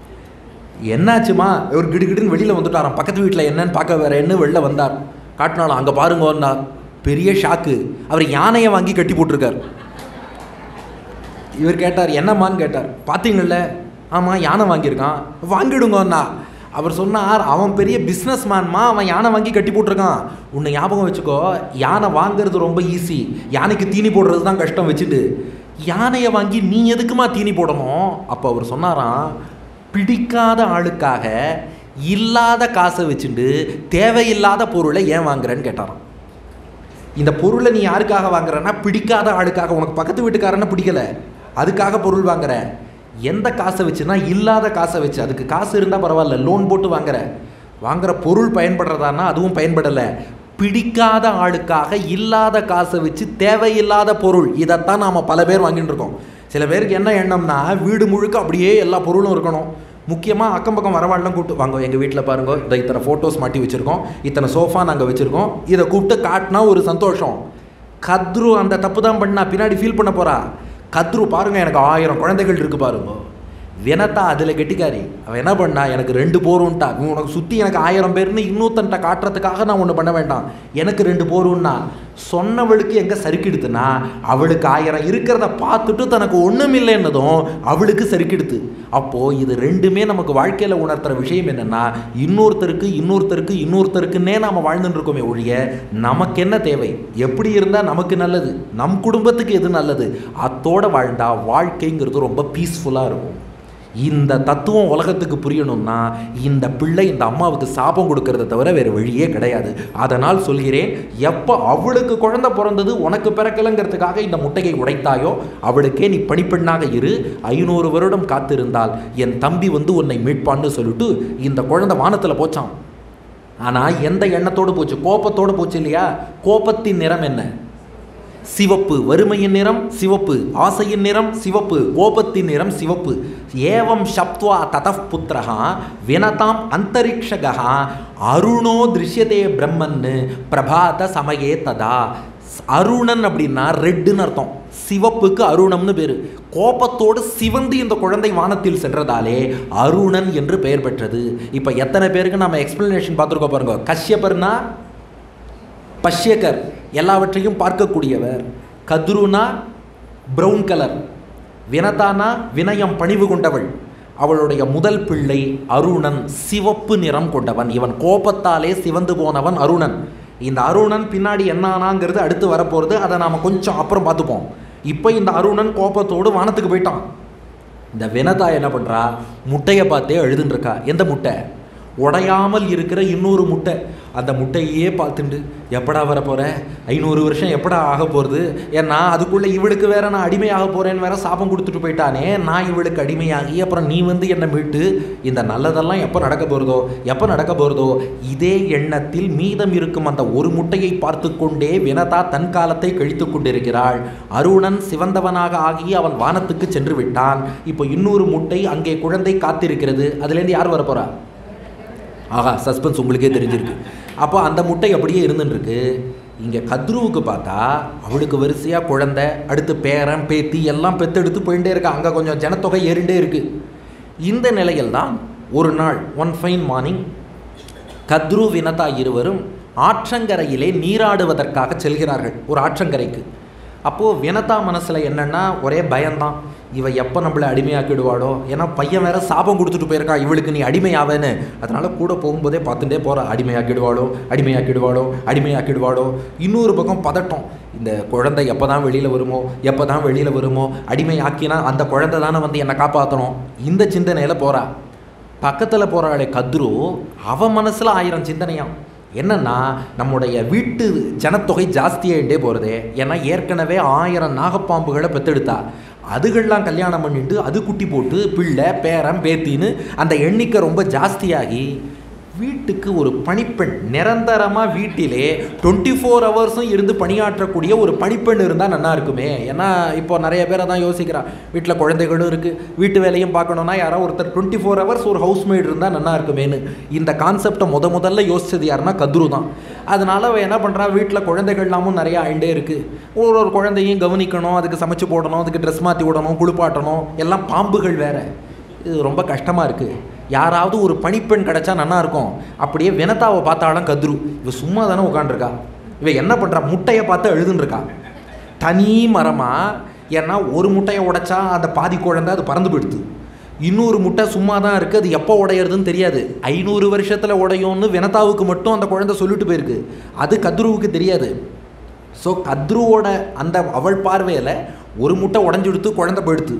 என்னாச்சுமா இவர் கிடுகிடுன்னு வெளியில் வந்துட்டாராம் பக்கத்து வீட்டில் என்னன்னு பார்க்க வேற என்ன வெளில வந்தார் காட்டினாலும் அங்கே பாருங்கன்னா பெரிய ஷாக்கு அவர் யானையை வாங்கி கட்டி போட்டிருக்கார் இவர் கேட்டார் என்னம்மான்னு கேட்டார் பார்த்தீங்கள்ல ஆமாம் யானை வாங்கியிருக்கான் வாங்கிடுங்கண்ணா அவர் சொன்னார் அவன் பெரிய பிஸ்னஸ் மேன்மா அவன் யானை வாங்கி கட்டி போட்டிருக்கான் உன்னை ஞாபகம் வச்சுக்கோ யானை வாங்குறது ரொம்ப ஈஸி யானைக்கு தீனி போடுறது தான் கஷ்டம் வச்சுட்டு யானையை வாங்கி நீ எதுக்குமா தீனி போடணும் அப்போ அவர் சொன்னாராம் பிடிக்காத ஆளுக்காக இல்லாத காசை வச்சுட்டு தேவையில்லாத பொருளை ஏன் வாங்குறேன்னு கேட்டாராம் இந்த பொருளை நீ யாருக்காக வாங்குறன்னா பிடிக்காத ஆளுக்காக உனக்கு பக்கத்து வீட்டுக்காரனை பிடிக்கல அதுக்காக பொருள் வாங்குற எந்த காசை வச்சுன்னா இல்லாத காசை வச்சு அதுக்கு காசு இருந்தால் பரவாயில்ல லோன் போட்டு வாங்குற வாங்குற பொருள் பயன்படுறதான்னா அதுவும் பயன்படலை பிடிக்காத ஆளுக்காக இல்லாத காசை வச்சு தேவையில்லாத பொருள் இதைத்தான் நாம் பல பேர் வாங்கிட்டு இருக்கோம் சில பேருக்கு என்ன எண்ணம்னா வீடு முழுக்க அப்படியே எல்லா பொருளும் இருக்கணும் முக்கியமாக அக்கம் பக்கம் வரவாடலாம் கூப்பிட்டு வாங்க எங்கள் வீட்டில் பாருங்க இந்த இத்தனை ஃபோட்டோஸ் மாட்டி வச்சுருக்கோம் இத்தனை சோஃபா நாங்கள் வச்சுருக்கோம் இதை கூப்பிட்டு காட்டினா ஒரு சந்தோஷம் கத்ரு அந்த தப்பு தான் பண்ணா பின்னாடி ஃபீல் பண்ண போகிறா கத்ரு பாருங்க எனக்கு ஆயிரம் குழந்தைகள் இருக்கு பாருங்க வினத்தா அதில் கெட்டிக்காரி அவன் என்ன பண்ணா எனக்கு ரெண்டு போரும்ட்டா இவன் உனக்கு சுற்றி எனக்கு ஆயிரம் பேர்னு இன்னொருத்தன்ட்ட காட்டுறதுக்காக நான் ஒன்று பண்ண வேண்டாம் எனக்கு ரெண்டு போரும்னா சொன்னவளுக்கு எங்கே சறுக்கிடுத்துனா அவளுக்கு ஆயிரம் இருக்கிறத பார்த்துட்டு தனக்கு ஒன்றும் இல்லைன்னதும் அவளுக்கு சறுக்கிடுத்து அப்போது இது ரெண்டுமே நமக்கு வாழ்க்கையில் உணர்த்துற விஷயம் என்னென்னா இன்னொருத்தருக்கு இன்னொருத்தருக்கு இன்னொருத்தருக்குன்னே நாம் வாழ்ந்துட்டு இருக்கோமே ஒழிய நமக்கு என்ன தேவை எப்படி இருந்தால் நமக்கு நல்லது நம் குடும்பத்துக்கு எது நல்லது அத்தோட வாழ்ந்தா வாழ்க்கைங்கிறது ரொம்ப பீஸ்ஃபுல்லாக இருக்கும் இந்த தத்துவம் உலகத்துக்கு புரியணும்னா இந்த பிள்ளை இந்த அம்மாவுக்கு சாபம் கொடுக்கறத தவிர வேறு வழியே கிடையாது அதனால் சொல்கிறேன் எப்போ அவளுக்கு குழந்தை பிறந்தது உனக்கு பிறக்கலைங்கிறதுக்காக இந்த முட்டையை உடைத்தாயோ அவளுக்கே நீ பணிப்பெண்ணாக இரு ஐநூறு வருடம் காத்திருந்தால் என் தம்பி வந்து உன்னை மீட்பான்னு சொல்லிட்டு இந்த குழந்தை வானத்தில் போச்சான் ஆனால் எந்த எண்ணத்தோடு போச்சு கோபத்தோடு போச்சு இல்லையா கோபத்தின் நிறம் என்ன சிவப்பு வறுமையின் நிறம் சிவப்பு ஆசையின் நிறம் சிவப்பு கோபத்தின் நிறம் சிவப்பு ஏவம் சப்த்வா ததப் புத்திரகா வினதாம் அந்தரிக்ஷகா அருணோ திருஷ்யதே பிரம்மன்னு பிரபாத சமயே ததா அருணன் அப்படின்னா ரெட்டுன்னு அர்த்தம் சிவப்புக்கு அருணம்னு பேர் கோபத்தோடு சிவந்து இந்த குழந்தை வானத்தில் சென்றதாலே அருணன் என்று பெயர் பெற்றது இப்போ எத்தனை பேருக்கு நம்ம எக்ஸ்பிளனேஷன் பார்த்துருக்கோம் பாருங்க கஷ்யபர்னா பஷ்யகர் எல்லாவற்றையும் பார்க்கக்கூடியவர் கத்ருனா பிரவுன் கலர் வினதானா வினயம் பணிவு கொண்டவள் அவளுடைய முதல் பிள்ளை அருணன் சிவப்பு நிறம் கொண்டவன் இவன் கோபத்தாலே சிவந்து போனவன் அருணன் இந்த அருணன் பின்னாடி என்ன ஆனாங்கிறது அடுத்து வரப்போகிறது அதை நாம் கொஞ்சம் அப்புறம் பார்த்துப்போம் இப்போ இந்த அருணன் கோபத்தோடு வானத்துக்கு போயிட்டான் இந்த வினதா என்ன பண்ணுறா முட்டையை பார்த்தே எழுதுன்னு இருக்கா எந்த முட்டை உடையாமல் இருக்கிற இன்னொரு முட்டை அந்த முட்டையே பார்த்துண்டு எப்படா வர போகிற ஐநூறு வருஷம் எப்படா ஆக போகிறது ஏன்னா அதுக்குள்ளே இவளுக்கு வேற நான் அடிமையாக போகிறேன்னு வேற சாபம் கொடுத்துட்டு போயிட்டானே நான் இவளுக்கு அடிமையாகி அப்புறம் நீ வந்து என்னை மீட்டு இந்த நல்லதெல்லாம் எப்போ நடக்க போகிறதோ எப்போ நடக்க போகிறதோ இதே எண்ணத்தில் மீதம் இருக்கும் அந்த ஒரு முட்டையை பார்த்து கொண்டே வினதா தன் காலத்தை கழித்து கொண்டிருக்கிறாள் அருணன் சிவந்தவனாக ஆகி அவன் வானத்துக்கு சென்று விட்டான் இப்போ இன்னொரு முட்டை அங்கே குழந்தை காத்திருக்கிறது அதுலேருந்து யார் வர போறா ஆஹா சஸ்பென்ஸ் உங்களுக்கே தெரிஞ்சிருக்கு அப்போ அந்த முட்டை அப்படியே இருந்துருக்கு இங்கே கத்ருவுக்கு பார்த்தா அவளுக்கு வரிசையாக குழந்தை அடுத்து பேரன் பேத்தி எல்லாம் பெத்தெடுத்து போயிட்டே இருக்கா அங்கே கொஞ்சம் ஜனத்தொகை ஏறிண்டே இருக்கு இந்த நிலையில் தான் ஒரு நாள் one fine morning Kadru Vinata இருவரும் ஆற்றங்கரையிலே நீராடுவதற்காக செல்கிறார்கள் ஒரு ஆற்றங்கரைக்கு அப்போது வினதா மனசில் என்னென்னா ஒரே பயம்தான் இவ எப்போ நம்மளை அடிமையாக்கிடுவாளோ ஏன்னா பையன் வேற சாபம் கொடுத்துட்டு போயிருக்கா இவளுக்கு நீ அடிமையாவேன்னு அதனால கூட போகும்போதே பார்த்துட்டே போகிற அடிமையாக்கிடுவாளோ அடிமையாக்கிடுவாளோ அடிமையாக்கிடுவாளோ இன்னொரு பக்கம் பதட்டம் இந்த குழந்தை எப்போ தான் வெளியில் வருமோ எப்போ தான் வெளியில் வருமோ அடிமையாக்கினா அந்த குழந்தை தானே வந்து என்னை காப்பாற்றணும் இந்த சிந்தனையில் போகிறா பக்கத்தில் போகிறாளே கத்ரு அவ மனசில் ஆயிரம் சிந்தனையாம் என்னன்னா நம்முடைய வீட்டு ஜனத்தொகை ஜாஸ்தியாகிட்டே போகிறதே ஏன்னா ஏற்கனவே ஆயிரம் நாகப்பாம்புகளை பெத்தெடுத்தா அதுகள்லாம் கல்யாணம் பண்ணிட்டு அது குட்டி போட்டு பிள்ளை பேரன் பேத்தின்னு அந்த எண்ணிக்கை ரொம்ப ஜாஸ்தியாகி வீட்டுக்கு ஒரு பணிப்பெண் நிரந்தரமாக வீட்டிலே டுவெண்ட்டி ஃபோர் ஹவர்ஸும் இருந்து பணியாற்றக்கூடிய ஒரு பணிப்பெண் இருந்தால் நல்லா இருக்குமே ஏன்னா இப்போ நிறைய பேரை தான் யோசிக்கிறான் வீட்டில் குழந்தைகளும் இருக்குது வீட்டு வேலையும் பார்க்கணுன்னா யாரோ ஒருத்தர் டுவெண்ட்டி ஃபோர் ஹவர்ஸ் ஒரு ஹவுஸ்மேட் இருந்தால் நல்லா இருக்குமேன்னு இந்த கான்செப்டை முத முதல்ல யோசிச்சது யாருன்னா கத்ரு தான் அதனால அவன் என்ன பண்ணுறா வீட்டில் குழந்தைகள்லாமும் நிறைய ஆயிண்டே இருக்குது ஒரு ஒரு குழந்தையும் கவனிக்கணும் அதுக்கு சமைச்சு போடணும் அதுக்கு ட்ரெஸ் மாற்றி விடணும் குளிப்பாட்டணும் எல்லாம் பாம்புகள் வேற இது ரொம்ப கஷ்டமாக இருக்குது யாராவது ஒரு பணிப்பெண் கிடைச்சா நல்லா இருக்கும் அப்படியே வினதாவை பார்த்தாலும் கத்ரு இவ சும்மா தானே உட்காந்துருக்கா இவ என்ன பண்ணுறா முட்டையை பார்த்து எழுதுன்னு இருக்கா தனி மரமாக ஏன்னா ஒரு முட்டையை உடைச்சா அந்த பாதி குழந்தை அது பறந்து போயிடுது இன்னொரு முட்டை சும்மா தான் இருக்குது அது எப்போ உடையிறதுன்னு தெரியாது ஐநூறு வருஷத்தில் உடையும்னு வினதாவுக்கு மட்டும் அந்த குழந்தை சொல்லிட்டு போயிருக்கு அது கத்ருவுக்கு தெரியாது ஸோ கத்ருவோட அந்த அவள் பார்வையில் ஒரு முட்டை உடஞ்சி எடுத்து குழந்தை போயிடுத்து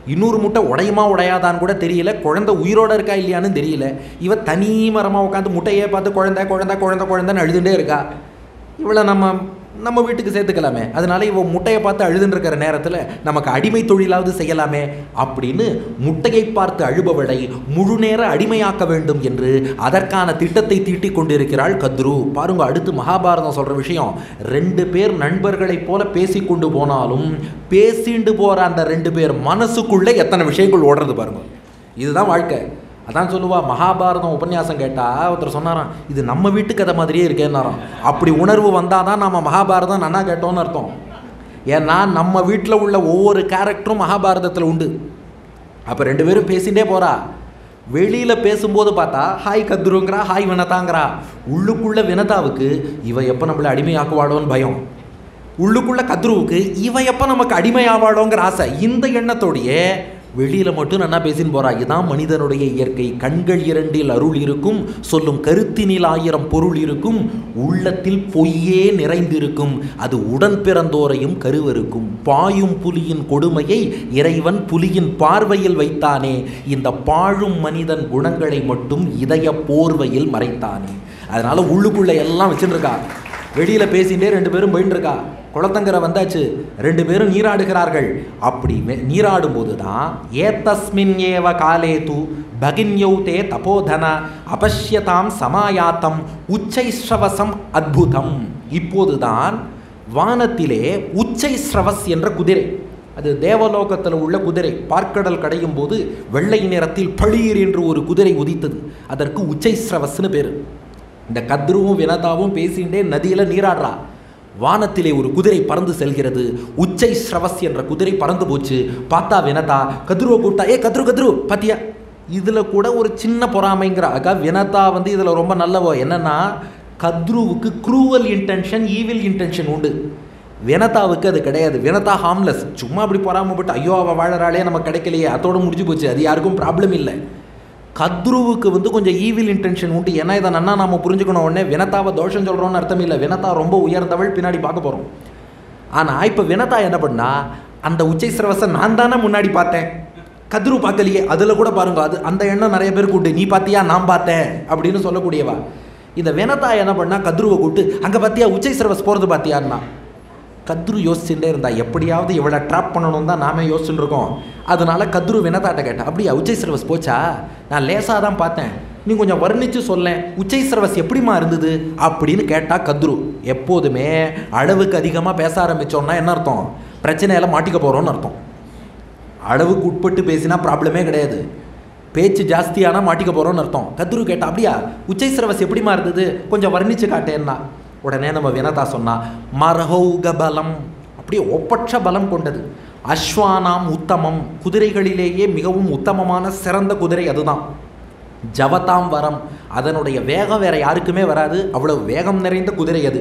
இன்னொரு முட்டை உடையுமா உடையாதான்னு கூட தெரியல குழந்தை உயிரோட இருக்கா இல்லையான்னு தெரியல இவ தனி மரமாக உட்காந்து முட்டையே பார்த்து குழந்தை குழந்தை குழந்தை குழந்தைன்னு அழுதுகிட்டே இருக்கா இவளை நம்ம நம்ம வீட்டுக்கு சேர்த்துக்கலாமே அதனால இவ முட்டையை பார்த்து அழுதுன்னு இருக்கிற நேரத்தில் நமக்கு அடிமை தொழிலாவது செய்யலாமே அப்படின்னு முட்டையை பார்த்து அழுபவளை முழு நேர அடிமையாக்க வேண்டும் என்று அதற்கான திட்டத்தை தீட்டிக் கொண்டிருக்கிறாள் கத்ரு பாருங்க அடுத்து மகாபாரதம் சொல்ற விஷயம் ரெண்டு பேர் நண்பர்களைப் போல பேசிக்கொண்டு போனாலும் பேசிண்டு போற அந்த ரெண்டு பேர் மனசுக்குள்ளே எத்தனை விஷயங்கள் ஓடுறது பாருங்க இதுதான் வாழ்க்கை அதான் சொல்லுவா மகாபாரதம் உபன்யாசம் கேட்டா ஒருத்தர் சொன்னாராம் இது நம்ம வீட்டு கதை மாதிரியே இருக்கேன்னாராம் அப்படி உணர்வு வந்தால் தான் நம்ம மகாபாரதம் நன்னா கேட்டோம்னு அர்த்தம் ஏன்னா நம்ம வீட்டில் உள்ள ஒவ்வொரு கேரக்டரும் மகாபாரதத்தில் உண்டு அப்போ ரெண்டு பேரும் பேசிகிட்டே போகிறா வெளியில் பேசும்போது பார்த்தா ஹாய் கத்ருங்கிறா ஹாய் வினதாங்கிறா உள்ளுக்குள்ள வினதாவுக்கு இவ எப்போ நம்மளை அடிமையாக்குவாளோன்னு பயம் உள்ளுக்குள்ள கத்ருவுக்கு இவ எப்போ நமக்கு அடிமையாவாளோங்கிற ஆசை இந்த எண்ணத்தோடையே வெளியில் மட்டும் நன்னா பேசின்னு போறா இதுதான் மனிதனுடைய இயற்கை கண்கள் இரண்டில் அருள் இருக்கும் சொல்லும் கருத்தினில் ஆயிரம் பொருள் இருக்கும் உள்ளத்தில் பொய்யே நிறைந்திருக்கும் அது உடன் பிறந்தோரையும் கருவருக்கும் பாயும் புலியின் கொடுமையை இறைவன் புலியின் பார்வையில் வைத்தானே இந்த பாழும் மனிதன் குணங்களை மட்டும் இதய போர்வையில் மறைத்தானே அதனால உள்ளுக்குள்ள எல்லாம் வச்சுட்டு இருக்கா வெளியில பேசிட்டே ரெண்டு பேரும் போயிட்டு இருக்கா குளத்தங்கரை வந்தாச்சு ரெண்டு பேரும் நீராடுகிறார்கள் அப்படி மே- நீராடும் போது தான் ஏத்தஸ்மின் ஏவ காலே தூ பகின்யௌ தே தபோதன அபஷ்யதாம் சமாயாத்தம் உச்சைஸ்ரவசம் அத்புதம் இப்போதுதான் வானத்திலே உச்சைஸ்ரவஸ் என்ற குதிரை அது தேவலோகத்தில் உள்ள குதிரை பார்க்கடல் கடையும் போது வெள்ளை நிறத்தில் பளீர் என்று ஒரு குதிரை உதித்தது அதற்கு உச்சைஸ்ரவஸ்னு பேர் இந்த கத்ருவும் வினதாவும் பேசிண்டே நதியில் நீராடுறா வானத்திலே ஒரு குதிரை பறந்து செல்கிறது உச்சை ஸ்ரவஸ் என்ற குதிரை பறந்து போச்சு பார்த்தா வினதா கத்ருவை கூப்பிட்டா ஏ கத்ரு கத்ரு பாத்தியா இதில் கூட ஒரு சின்ன பொறாமைங்கிற அக்கா வினதா வந்து இதில் ரொம்ப நல்லவோ என்னன்னா கத்ருவுக்கு க்ரூவல் இன்டென்ஷன் ஈவில் இன்டென்ஷன் உண்டு வினதாவுக்கு அது கிடையாது வினதா ஹார்ம்லெஸ் சும்மா அப்படி பொறாமப்பட்டு ஐயோ அவள் வாழறாளே நமக்கு கிடைக்கலையே அதோட முடிஞ்சு போச்சு அது யாருக்கும் ப்ராப்ளம் இல்லை கத்ருவுக்கு வந்து கொஞ்சம் ஈவில் இன்டென்ஷன் உண்டு ஏன்னா இதை நன்னா நாம புரிஞ்சுக்கணும் உடனே வினதாவை தோஷம் சொல்கிறோன்னு அர்த்தம் இல்லை வினதா ரொம்ப உயர்ந்தவள் பின்னாடி பார்க்க போகிறோம் ஆனால் இப்போ வினதா என்ன பண்ணா அந்த உச்சை சிரவசை நான் தானே முன்னாடி பார்த்தேன் கத்ரு பார்க்கலையே அதில் கூட பாருங்க அது அந்த எண்ணம் நிறைய பேருக்கு உண்டு நீ பார்த்தியா நான் பார்த்தேன் அப்படின்னு சொல்லக்கூடியவா இந்த வினதா என்ன பண்ணா கத்ருவை கூப்பிட்டு அங்கே பார்த்தியா உச்சை சிரவஸ் போகிறது பார்த்தியான்னா கத்ரு யோசிச்சுட்டே இருந்தா எப்படியாவது இவளை ட்ராப் பண்ணணும் தான் நாமே யோசிச்சுட்டு இருக்கோம் அதனால கத்ரு வினதாட்ட கேட்டா அப்படியா உச்சை சிரவஸ் போச்சா நான் லேசாக தான் பார்த்தேன் நீ கொஞ்சம் வர்ணிச்சு சொல்லேன் உச்சை சிரவஸ் எப்படிமா இருந்தது அப்படின்னு கேட்டா கத்ரு எப்போதுமே அளவுக்கு அதிகமாக பேச ஆரம்பிச்சோம்னா என்ன அர்த்தம் பிரச்சனையில மாட்டிக்க போகிறோம்னு அர்த்தம் அளவுக்கு உட்பட்டு பேசினா ப்ராப்ளமே கிடையாது பேச்சு ஜாஸ்தியானா மாட்டிக்க போகிறோம்னு அர்த்தம் கத்ரு கேட்டா அப்படியா உச்சை சிரவஸ் எப்படிமா இருந்தது கொஞ்சம் வர்ணிச்சு காட்டேன்னா உடனே நம்ம வினதா சொன்னா மரஹௌக பலம் அப்படியே ஒப்பற்ற பலம் கொண்டது அஸ்வானாம் உத்தமம் குதிரைகளிலேயே மிகவும் உத்தமமான சிறந்த குதிரை அதுதான் ஜவதாம் வரம் அதனுடைய வேகம் வேற யாருக்குமே வராது அவ்வளவு வேகம் நிறைந்த குதிரை அது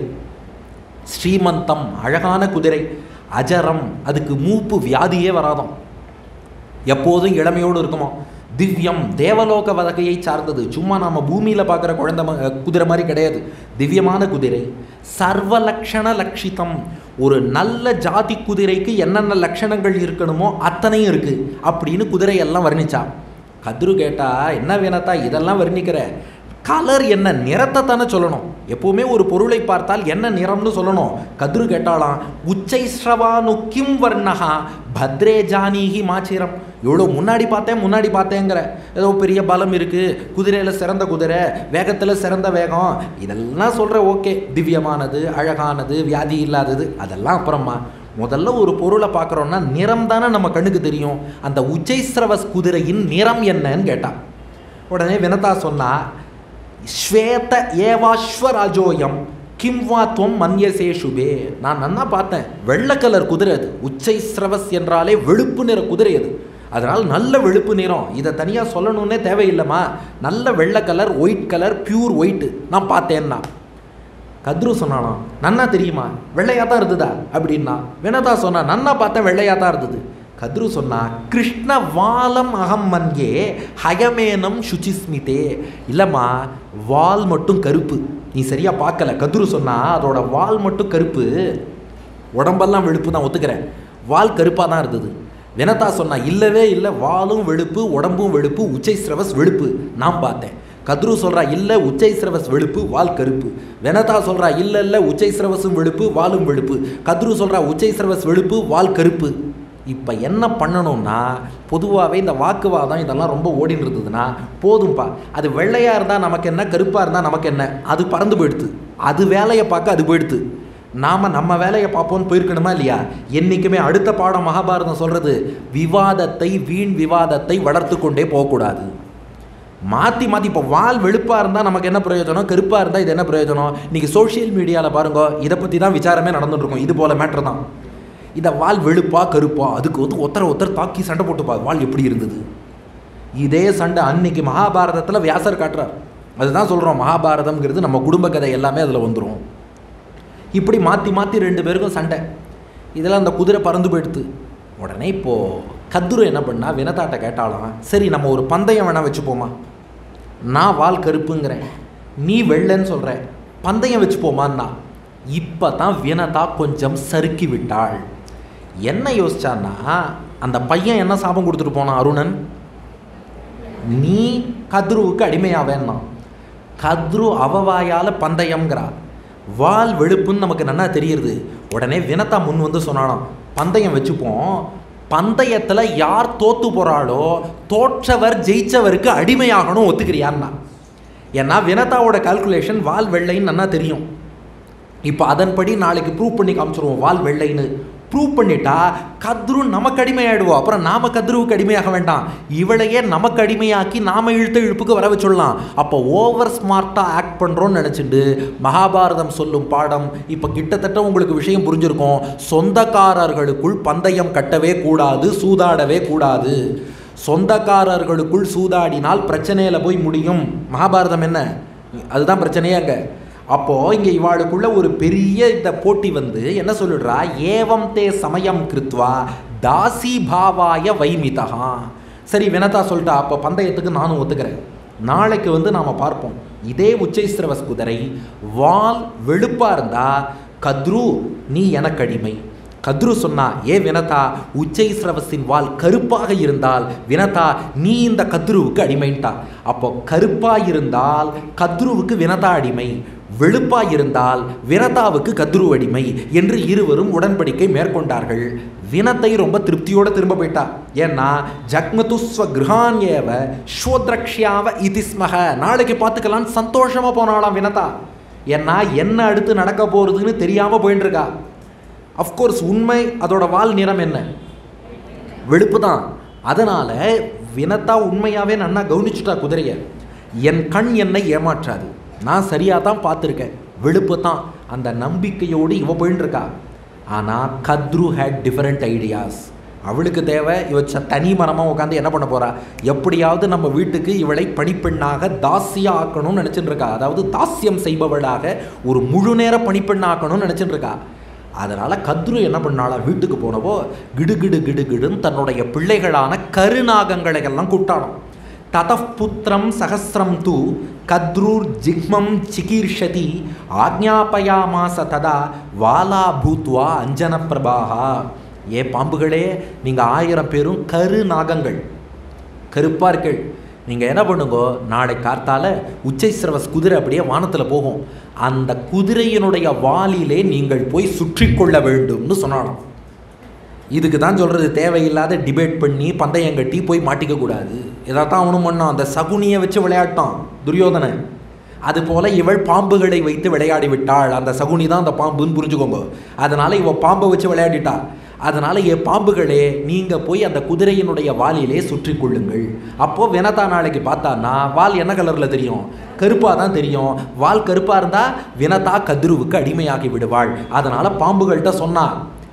ஸ்ரீமந்தம் அழகான குதிரை அஜரம் அதுக்கு மூப்பு வியாதியே வராதாம் எப்போதும் இளமையோடு இருக்குமா திவ்யம் தேவலோக வகையை சார்ந்தது சும்மா நாம பூமியில் பார்க்குற குழந்தை ம- குதிரை மாதிரி கிடையாது திவ்யமான குதிரை சர்வலக்ஷண லக்ஷிதம் ஒரு நல்ல ஜாதி குதிரைக்கு என்னென்ன லட்சணங்கள் இருக்கணுமோ அத்தனையும் இருக்கு அப்படின்னு குதிரையெல்லாம் வர்ணிச்சா கத்ரு கேட்டா என்ன வேணத்தா இதெல்லாம் வர்ணிக்கிற கலர் என்ன நிறத்தை தானே சொல்லணும் எப்பவுமே ஒரு பொருளை பார்த்தால் என்ன நிறம்னு சொல்லணும் கத்ரு கேட்டாலாம் உச்சை ஸ்ரவானு கிம் வர்ணகா பத்ரே ஜானீகி மாச்சிரம் எவ்வளோ முன்னாடி பார்த்தேன் முன்னாடி பார்த்தேங்கிற ஏதோ பெரிய பலம் இருக்குது குதிரையில் சிறந்த குதிரை வேகத்தில் சிறந்த வேகம் இதெல்லாம் சொல்கிற ஓகே திவ்யமானது அழகானது வியாதி இல்லாதது அதெல்லாம் அப்புறமா முதல்ல ஒரு பொருளை பார்க்குறோன்னா நிறம் தானே நம்ம கண்ணுக்கு தெரியும் அந்த உச்சை ஸ்ரவஸ் குதிரையின் நிறம் என்னன்னு கேட்டான் உடனே வினதா சொன்னா ஸ்வேத ஏவாஸ்வராஜோயம் கிம் வா துவம் மன்யசே சுபே நான் நன்னா பார்த்தேன் வெள்ளை கலர் குதிரை அது உச்சை ஸ்ரவஸ் என்றாலே வெளுப்பு நிற குதிரை அது அதனால் நல்ல வெளுப்பு நிறம் இதை தனியாக சொல்லணுன்னே தேவையில்லைம்மா நல்ல வெள்ளை colour white colour pure white நான் பார்த்தேன்னா கத்ரு சொன்னானாம் நன்னா தெரியுமா வெள்ளையா தான் இருந்ததா அப்படின்னா வினதா சொன்னா நன்னா பார்த்தேன் வெள்ளையா தான் இருந்தது கத்ரு சொன்னா கிருஷ்ண வாலம் அகம் மன்யே ஹயமேனம் சுச்சிஸ்மிதே இல்லைம்மா வால் மட்டும் கருப்பு நீ சரியா பார்க்கல கத்ரு சொன்னா அதோட வால் மட்டும் கருப்பு உடம்பெல்லாம் வெளுப்பு தான் ஒத்துக்கிறேன் வால் கருப்பாக தான் இருந்தது வினதா சொன்னா இல்லவே இல்லை வாலும் வெளுப்பு உடம்பும் வெளுப்பு உச்சை சிரவஸ் வெளுப்பு நான் பார்த்தேன் கத்ரு சொல்றா இல்லை உச்சை சிரவஸ் வெளுப்பு வால் கருப்பு வினதா சொல்றா இல்லை இல்லை உச்சை சிரவஸும் வெளுப்பு வாலும் வெளுப்பு கத்ரு சொல்றா உச்சை சிரவஸ் வெளுப்பு வால் கருப்பு இப்போ என்ன பண்ணணும்னா பொதுவாகவே இந்த வாக்குவாதம் இதெல்லாம் ரொம்ப ஓடின்னு இருந்ததுன்னா போதும்பா அது வெள்ளையாக இருந்தால் நமக்கு என்ன கருப்பாக இருந்தால் நமக்கு என்ன அது பறந்து போயிடுது அது வேலையை பார்க்க அது போயிடுது நாம் நம்ம வேலையை பார்ப்போம்னு போயிருக்கணுமா இல்லையா என்றைக்குமே அடுத்த பாடம் மகாபாரதம் சொல்கிறது விவாதத்தை வீண் விவாதத்தை வளர்த்து கொண்டே போகக்கூடாது மாற்றி மாற்றி இப்போ வால் வெளுப்பாக இருந்தால் நமக்கு என்ன பிரயோஜனம் கருப்பாக இருந்தால் இது என்ன பிரயோஜனம் இன்றைக்கி சோஷியல் மீடியாவில் பாருங்க இதை பற்றி தான் விசாரமே நடந்துட்டு இருக்கும் இது போல மேட்ரு தான் இதை வால் வெளுப்பா கருப்பா அதுக்கு வந்து ஒருத்தரை ஒருத்தர் தாக்கி சண்டை போட்டுப்பா வால் எப்படி இருந்தது இதே சண்டை அன்னைக்கு மகாபாரதத்தில் வியாசர் காட்டுறார் அதுதான் சொல்கிறோம் மகாபாரதம்ங்கிறது நம்ம குடும்ப கதை எல்லாமே அதில் வந்துடும் இப்படி மாற்றி மாற்றி ரெண்டு பேருக்கும் சண்டை இதெல்லாம் அந்த குதிரை பறந்து போயிடுது உடனே இப்போது கத்துரு என்ன பண்ணா வினதாட்ட கேட்டாலாம் சரி நம்ம ஒரு பந்தயம் வேணால் வச்சுப்போமா நான் வால் கருப்புங்கிறேன் நீ வெள்ளைன்னு சொல்கிற பந்தயம் வச்சுப்போமான்னா இப்போ தான் வினதா கொஞ்சம் சறுக்கி விட்டாள் என்ன யோசிச்சான்னா அந்த பையன் என்ன சாபம் கொடுத்துட்டு போனான் அருணன் நீ கத்ருவுக்கு அடிமையாவேன்னா கத்ரு அவவாயால் பந்தயம்ங்கிறா வால் வெளுப்புன்னு நமக்கு நல்லா தெரியுது உடனே வினதா முன் வந்து சொன்னானாம் பந்தயம் வச்சுப்போம் பந்தயத்தில் யார் தோத்து போகிறாளோ தோற்றவர் ஜெயிச்சவருக்கு அடிமையாகணும் ஒத்துக்கிறியான்னா ஏன்னா வினதாவோட கால்குலேஷன் வால் வெள்ளைன்னு நல்லா தெரியும் இப்போ அதன்படி நாளைக்கு ப்ரூவ் பண்ணி காமிச்சிருவோம் வால் வெள்ளைன்னு ப்ரூவ் பண்ணிட்டா கத்ரு நமக்கு அடிமையாயிடுவோம் அப்புறம் நாம கத்ருவுக்கு அடிமையாக வேண்டாம் இவளையே நமக்கு அடிமையாக்கி நாம இழுத்த இழுப்புக்கு வர வச்சுடலாம் அப்போ ஓவர் ஸ்மார்ட்டாக ஆக்ட் பண்ணுறோன்னு நினச்சிட்டு மகாபாரதம் சொல்லும் பாடம் இப்போ கிட்டத்தட்ட உங்களுக்கு விஷயம் புரிஞ்சிருக்கும் சொந்தக்காரர்களுக்குள் பந்தயம் கட்டவே கூடாது சூதாடவே கூடாது சொந்தக்காரர்களுக்குள் சூதாடினால் பிரச்சனையில் போய் முடியும் மகாபாரதம் என்ன அதுதான் பிரச்சனையே அங்கே அப்போது இங்கே இவாளுக்குள்ள ஒரு பெரிய இந்த போட்டி வந்து என்ன சொல்லிடுறா ஏவம் தே சமயம் கிருத்வா தாசி பாவாய வைமிதா சரி வினதா சொல்லிட்டா அப்போ பந்தயத்துக்கு நானும் ஒத்துக்கிறேன் நாளைக்கு வந்து நாம் பார்ப்போம் இதே உச்சைஸ்ரவஸ் குதிரை வால் வெளுப்பாக இருந்தா கத்ரு நீ எனக்கு அடிமை கத்ரு சொன்னா ஏ வினதா உச்சை சிரவசின் வால் கருப்பாக இருந்தால் வினதா நீ இந்த கத்ருவுக்கு அடிமைன்ட்டா அப்போ கருப்பா இருந்தால் கத்ருவுக்கு வினதா அடிமை வெளுப்பா இருந்தால் வினதாவுக்கு கத்ரு அடிமை என்று இருவரும் உடன்படிக்கை மேற்கொண்டார்கள் வினத்தை ரொம்ப திருப்தியோட திரும்ப போயிட்டா ஏன்னா ஜக்மதுஸ்வ கிரகான் ஏவ ஸ்வோத்ரக்ஷியாவ இதிஸ்மக நாளைக்கு பார்த்துக்கலான்னு சந்தோஷமா போனாலாம் வினதா ஏன்னா என்ன அடுத்து நடக்க போறதுன்னு தெரியாம போயிட்டு இருக்கா அஃப்கோர்ஸ் உண்மை அதோட வால் நிறம் என்ன வெளுப்பு தான் அதனால் வினத்தா உண்மையாகவே நன்னா கவனிச்சுட்டா குதிரையை என் கண் என்னை ஏமாற்றாது நான் சரியாக தான் பார்த்துருக்கேன் வெளுப்பு தான் அந்த நம்பிக்கையோடு இவ போயின்னு இருக்கா ஆனால் கத்ரு ஹேட் டிஃப்ரெண்ட் ஐடியாஸ் அவளுக்கு தேவை இவ ச- தனி மரமாக உட்காந்து என்ன பண்ண போறா எப்படியாவது நம்ம வீட்டுக்கு இவளை பணிப்பெண்ணாக தாசியா ஆக்கணும்னு நினச்சிட்டு இருக்கா அதாவது தாசியம் செய்பவளாக ஒரு முழு நேர பணிப்பெண்ணாக்கணும்னு நினச்சிட்டு இருக்கா அதனால் கத்ரு என்ன பண்ணாளா வீட்டுக்கு போனவோ கிடு கிடு கிடு கிடுன்னு தன்னுடைய பிள்ளைகளான கருநாகங்களை எல்லாம் கூப்பிட்டானாம் ததப் புத்திரம் சகசிரம் தூ கத்ரூர் ஜிக்மம் சிகீர்ஷதி ஆக்ஞாபயாமாச ததா வாலா பூத்வா அஞ்சன பிரபாகா ஏ பாம்புகளே நீங்கள் ஆயிரம் பேரும் கரு நாகங்கள் கருப்பார்கள் நீங்கள் என்ன பண்ணுங்க நாளை கார்த்தால உச்சை சிரவஸ் குதிரை அப்படியே வானத்தில் போகும் அந்த குதிரையினுடைய வாலிலே நீங்கள் போய் சுற்றி கொள்ள வேண்டும்னு சொன்னாலாம் இதுக்கு தான் சொல்கிறது தேவையில்லாத டிபேட் பண்ணி பந்தயம் கட்டி போய் மாட்டிக்க கூடாது இதைத்தான் அவனும் பண்ணான் அந்த சகுனியை வச்சு விளையாட்டான் துரியோதனன் அது போல இவள் பாம்புகளை வைத்து விளையாடி விட்டாள் அந்த சகுனி தான் அந்த பாம்புன்னு புரிஞ்சுக்கோங்க அதனால இவ பாம்பை வச்சு விளையாடிட்டா அதனால ஏ பாம்புகளே நீங்க போய் அந்த குதிரையினுடைய வாலிலே சுற்றி கொள்ளுங்கள் அப்போ வினதா நாளைக்கு பார்த்தான்னா வால் என்ன கலர்ல தெரியும் கருப்பாக தான் தெரியும் வால் கருப்பா இருந்தா வினதா கதிருவுக்கு அடிமையாகி விடுவாள் அதனால பாம்புகள்கிட்ட சொன்னா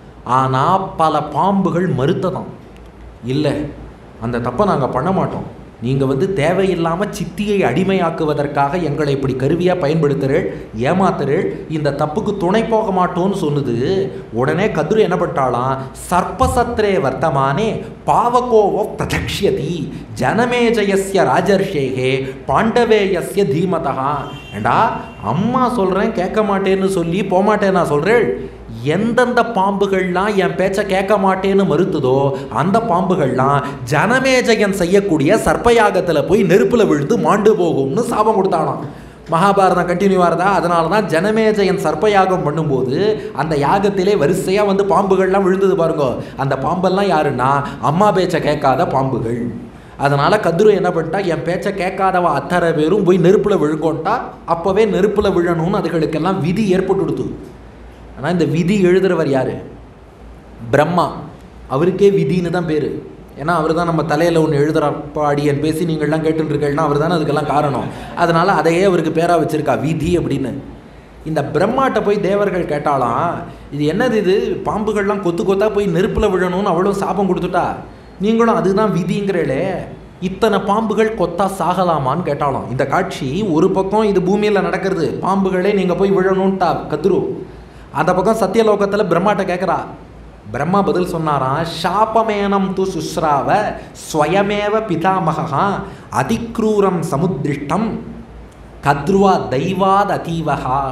ஆனா பல பாம்புகள் மறுத்ததாம் இல்லை அந்த தப்பை நாங்கள் பண்ண மாட்டோம் நீங்கள் வந்து தேவையில்லாமல் சித்தியை அடிமையாக்குவதற்காக எங்களை இப்படி கருவியாக பயன்படுத்துறீள் ஏமாத்துறீள் இந்த தப்புக்கு துணை போக மாட்டோம்னு சொன்னது உடனே கதிரு என்ன பண்ணிட்டாலாம் சர்ப்பசத்ரே வர்த்தமானே பாவகோவ பிரதக்ஷியதி ஜனமேஜயஸ்ய ராஜர்ஷேகே பாண்டவேயஸ்ய தீமதா ஏண்டா அம்மா சொல்கிறேன் கேட்க மாட்டேன்னு சொல்லி போமாட்டேன் நான் சொல்கிறேன் எந்தெந்த பாம்புகள்லாம் என் பேச்சை கேட்க மாட்டேன்னு மறுத்துதோ அந்த பாம்புகள்லாம் ஜனமேஜயன் செய்யக்கூடிய சர்ப்பயாகத்தில் போய் நெருப்பில் விழுந்து மாண்டு போகும்னு சாபம் கொடுத்தானாம் மகாபாரதம் கண்டினியூ ஆகிறதா அதனால தான் ஜனமேஜயன் சர்ப்பயாகம் பண்ணும்போது அந்த யாகத்திலே வரிசையாக வந்து பாம்புகள்லாம் விழுந்தது பாருங்க அந்த பாம்பெல்லாம் யாருன்னா அம்மா பேச்சை கேட்காத பாம்புகள் அதனால் கத்ரு என்ன பண்ணிட்டா என் பேச்சை கேட்காதவ அத்தனை பேரும் போய் நெருப்பில் விழுங்கோன்ட்டா அப்போவே நெருப்பில் விழணும்னு அதுகளுக்கெல்லாம் விதி ஏற்பட்டு கொடுத்து ஆனால் இந்த விதி எழுதுறவர் யார் பிரம்மா அவருக்கே விதின்னு தான் பேர் ஏன்னா அவர் தான் நம்ம தலையில் ஒன்று எழுதுறாப்பா அடியன் பேசி நீங்கள்லாம் கேட்டுருக்கீங்கன்னா அவர் தானே அதுக்கெல்லாம் காரணம் அதனால் அதையே அவருக்கு பேராக வச்சுருக்கா விதி அப்படின்னு இந்த பிரம்மாட்ட போய் தேவர்கள் கேட்டாலாம் இது என்னது இது பாம்புகள்லாம் கொத்து கொத்தா போய் நெருப்பில் விழணும்னு அவ்வளோ சாபம் கொடுத்துட்டா நீங்களும் அதுதான் விதிங்கிறளே இத்தனை பாம்புகள் கொத்தா சாகலாமான்னு கேட்டாலும் இந்த காட்சி ஒரு பக்கம் இது பூமியில் நடக்கிறது பாம்புகளே நீங்கள் போய் விழணும்ட்டா கத்துரு அந்த பக்கம் சத்தியலோகத்தில் பிரம்மாட்ட கேட்குறா பிரம்மா பதில் சொன்னாராம் சாபமேனம் து சுஸ்ராவ ஸ்வயமேவ பிதாமகா அதிக்ரூரம் சமுத்திருஷ்டம் கத்ருவா தெய்வாத் அதீவகா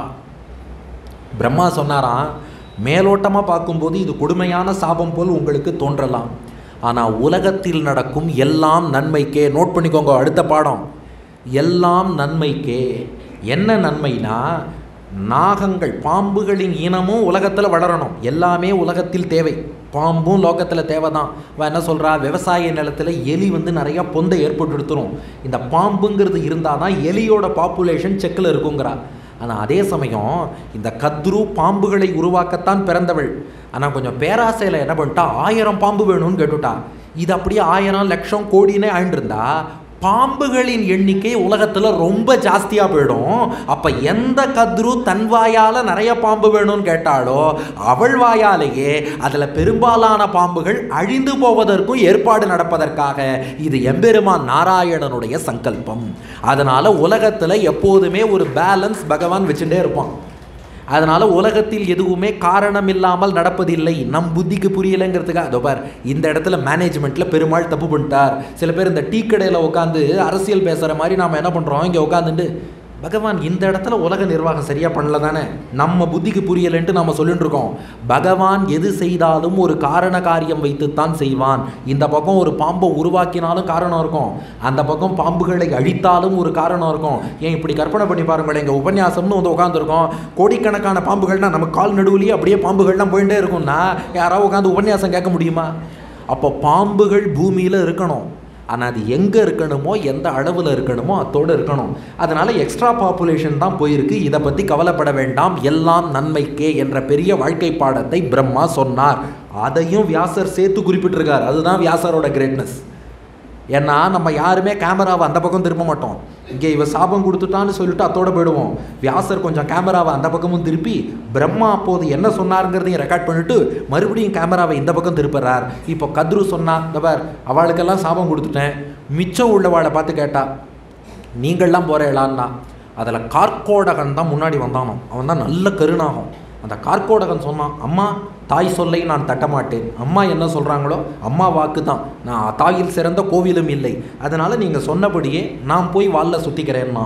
பிரம்மா சொன்னாராம் மேலோட்டமாக பார்க்கும்போது இது கொடுமையான சாபம் போல் உங்களுக்கு தோன்றலாம் ஆனால் உலகத்தில் நடக்கும் எல்லாம் நன்மைக்கே நோட் பண்ணிக்கோங்க அடுத்த பாடம் எல்லாம் நன்மைக்கே என்ன நன்மைனா நாகங்கள் பாம்புகளின் இனமும் உலகத்தில் வளரணும் எல்லாமே உலகத்தில் தேவை பாம்பும் லோகத்தில் தேவை தான் அவன் என்ன சொல்கிறா விவசாய நிலத்தில் எலி வந்து நிறையா பொந்தை ஏற்பட்டு எடுத்துரும் இந்த பாம்புங்கிறது இருந்தால் தான் எலியோட பாப்புலேஷன் செக்கில் இருக்குங்கிறா ஆனால் அதே சமயம் இந்த கத்ரு பாம்புகளை உருவாக்கத்தான் பிறந்தவள் ஆனால் கொஞ்சம் பேராசையில் என்ன பண்ணிட்டா ஆயிரம் பாம்பு வேணும்னு கேட்டுட்டா இது அப்படியே ஆயிரம் லட்சம் கோடினே ஆயிண்டிருந்தா பாம்புகளின் எண்ணிக்கை உலகத்தில் ரொம்ப ஜாஸ்தியாக போயிடும் அப்போ எந்த கத்ரு தன் வாயால் நிறைய பாம்பு வேணும்னு கேட்டாலோ அவள் வாயாலேயே அதில் பெரும்பாலான பாம்புகள் அழிந்து போவதற்கும் ஏற்பாடு நடப்பதற்காக இது எம்பெருமான் நாராயணனுடைய சங்கல்பம் அதனால் உலகத்தில் எப்போதுமே ஒரு பேலன்ஸ் பகவான் வச்சுட்டே இருப்பான் அதனால் உலகத்தில் எதுவுமே காரணம் இல்லாமல் நடப்பதில்லை நம் புத்திக்கு புரியலைங்கிறதுக்காக அதோ பார் இந்த இடத்துல மேனேஜ்மெண்ட்டில் பெருமாள் தப்பு பண்ணிட்டார் சில பேர் இந்த டீ கடையில் உட்காந்து அரசியல் பேசுகிற மாதிரி நாம் என்ன பண்ணுறோம் இங்கே உட்காந்துட்டு பகவான் இந்த இடத்துல உலக நிர்வாகம் சரியாக பண்ணல தானே நம்ம புத்திக்கு புரியலைன்ட்டு நம்ம சொல்லிட்டு இருக்கோம் பகவான் எது செய்தாலும் ஒரு காரண காரியம் வைத்துத்தான் செய்வான் இந்த பக்கம் ஒரு பாம்பை உருவாக்கினாலும் காரணம் இருக்கும் அந்த பக்கம் பாம்புகளை அழித்தாலும் ஒரு காரணம் இருக்கும் ஏன் இப்படி கற்பனை பண்ணி பாருங்களேன் எங்கள் உபன்யாசம்னு வந்து உட்காந்துருக்கோம் கோடிக்கணக்கான பாம்புகள்னா நம்ம கால் நடுவுலயே அப்படியே பாம்புகள்லாம் போயிட்டே இருக்கும்னா யாராவது உட்காந்து உபன்யாசம் கேட்க முடியுமா அப்போ பாம்புகள் பூமியில் இருக்கணும் ஆனால் அது எங்கே இருக்கணுமோ எந்த அளவில் இருக்கணுமோ அதோடு இருக்கணும் அதனால் எக்ஸ்ட்ரா பாப்புலேஷன் தான் போயிருக்கு இதை பற்றி கவலைப்பட வேண்டாம் எல்லாம் நன்மைக்கே என்ற பெரிய வாழ்க்கை பாடத்தை பிரம்மா சொன்னார் அதையும் வியாசர் சேர்த்து குறிப்பிட்டிருக்கார் அதுதான் வியாசரோட கிரேட்னஸ் ஏன்னா நம்ம யாருமே கேமராவை அந்த பக்கம் திருப்ப மாட்டோம் இங்கே இவ சாபம் கொடுத்துட்டான்னு சொல்லிட்டு அத்தோட போயிடுவோம் வியாசர் கொஞ்சம் கேமராவை அந்த பக்கமும் திருப்பி பிரம்மா அப்போது என்ன சொன்னாருங்கிறதையும் ரெக்கார்ட் பண்ணிட்டு மறுபடியும் கேமராவை இந்த பக்கம் திருப்புறார் இப்போ கத்ரு சொன்னா இந்த பார் அவளுக்கெல்லாம் சாபம் கொடுத்துட்டேன் மிச்சம் உள்ளவாளை பார்த்து கேட்டா நீங்கள்லாம் போகிறேளான்னா அதில் கார்கோடகன் தான் முன்னாடி வந்தானோ அவன் தான் நல்ல கருணாகும் அந்த கார்கோடகன் சொன்னான் அம்மா தாய் சொல்லை நான் தட்டமாட்டேன் அம்மா என்ன சொல்கிறாங்களோ அம்மா வாக்கு தான் நான் தாயில் சிறந்த கோவிலும் இல்லை அதனால் நீங்கள் சொன்னபடியே நான் போய் வாலில் சுற்றிக்கிறேன்னா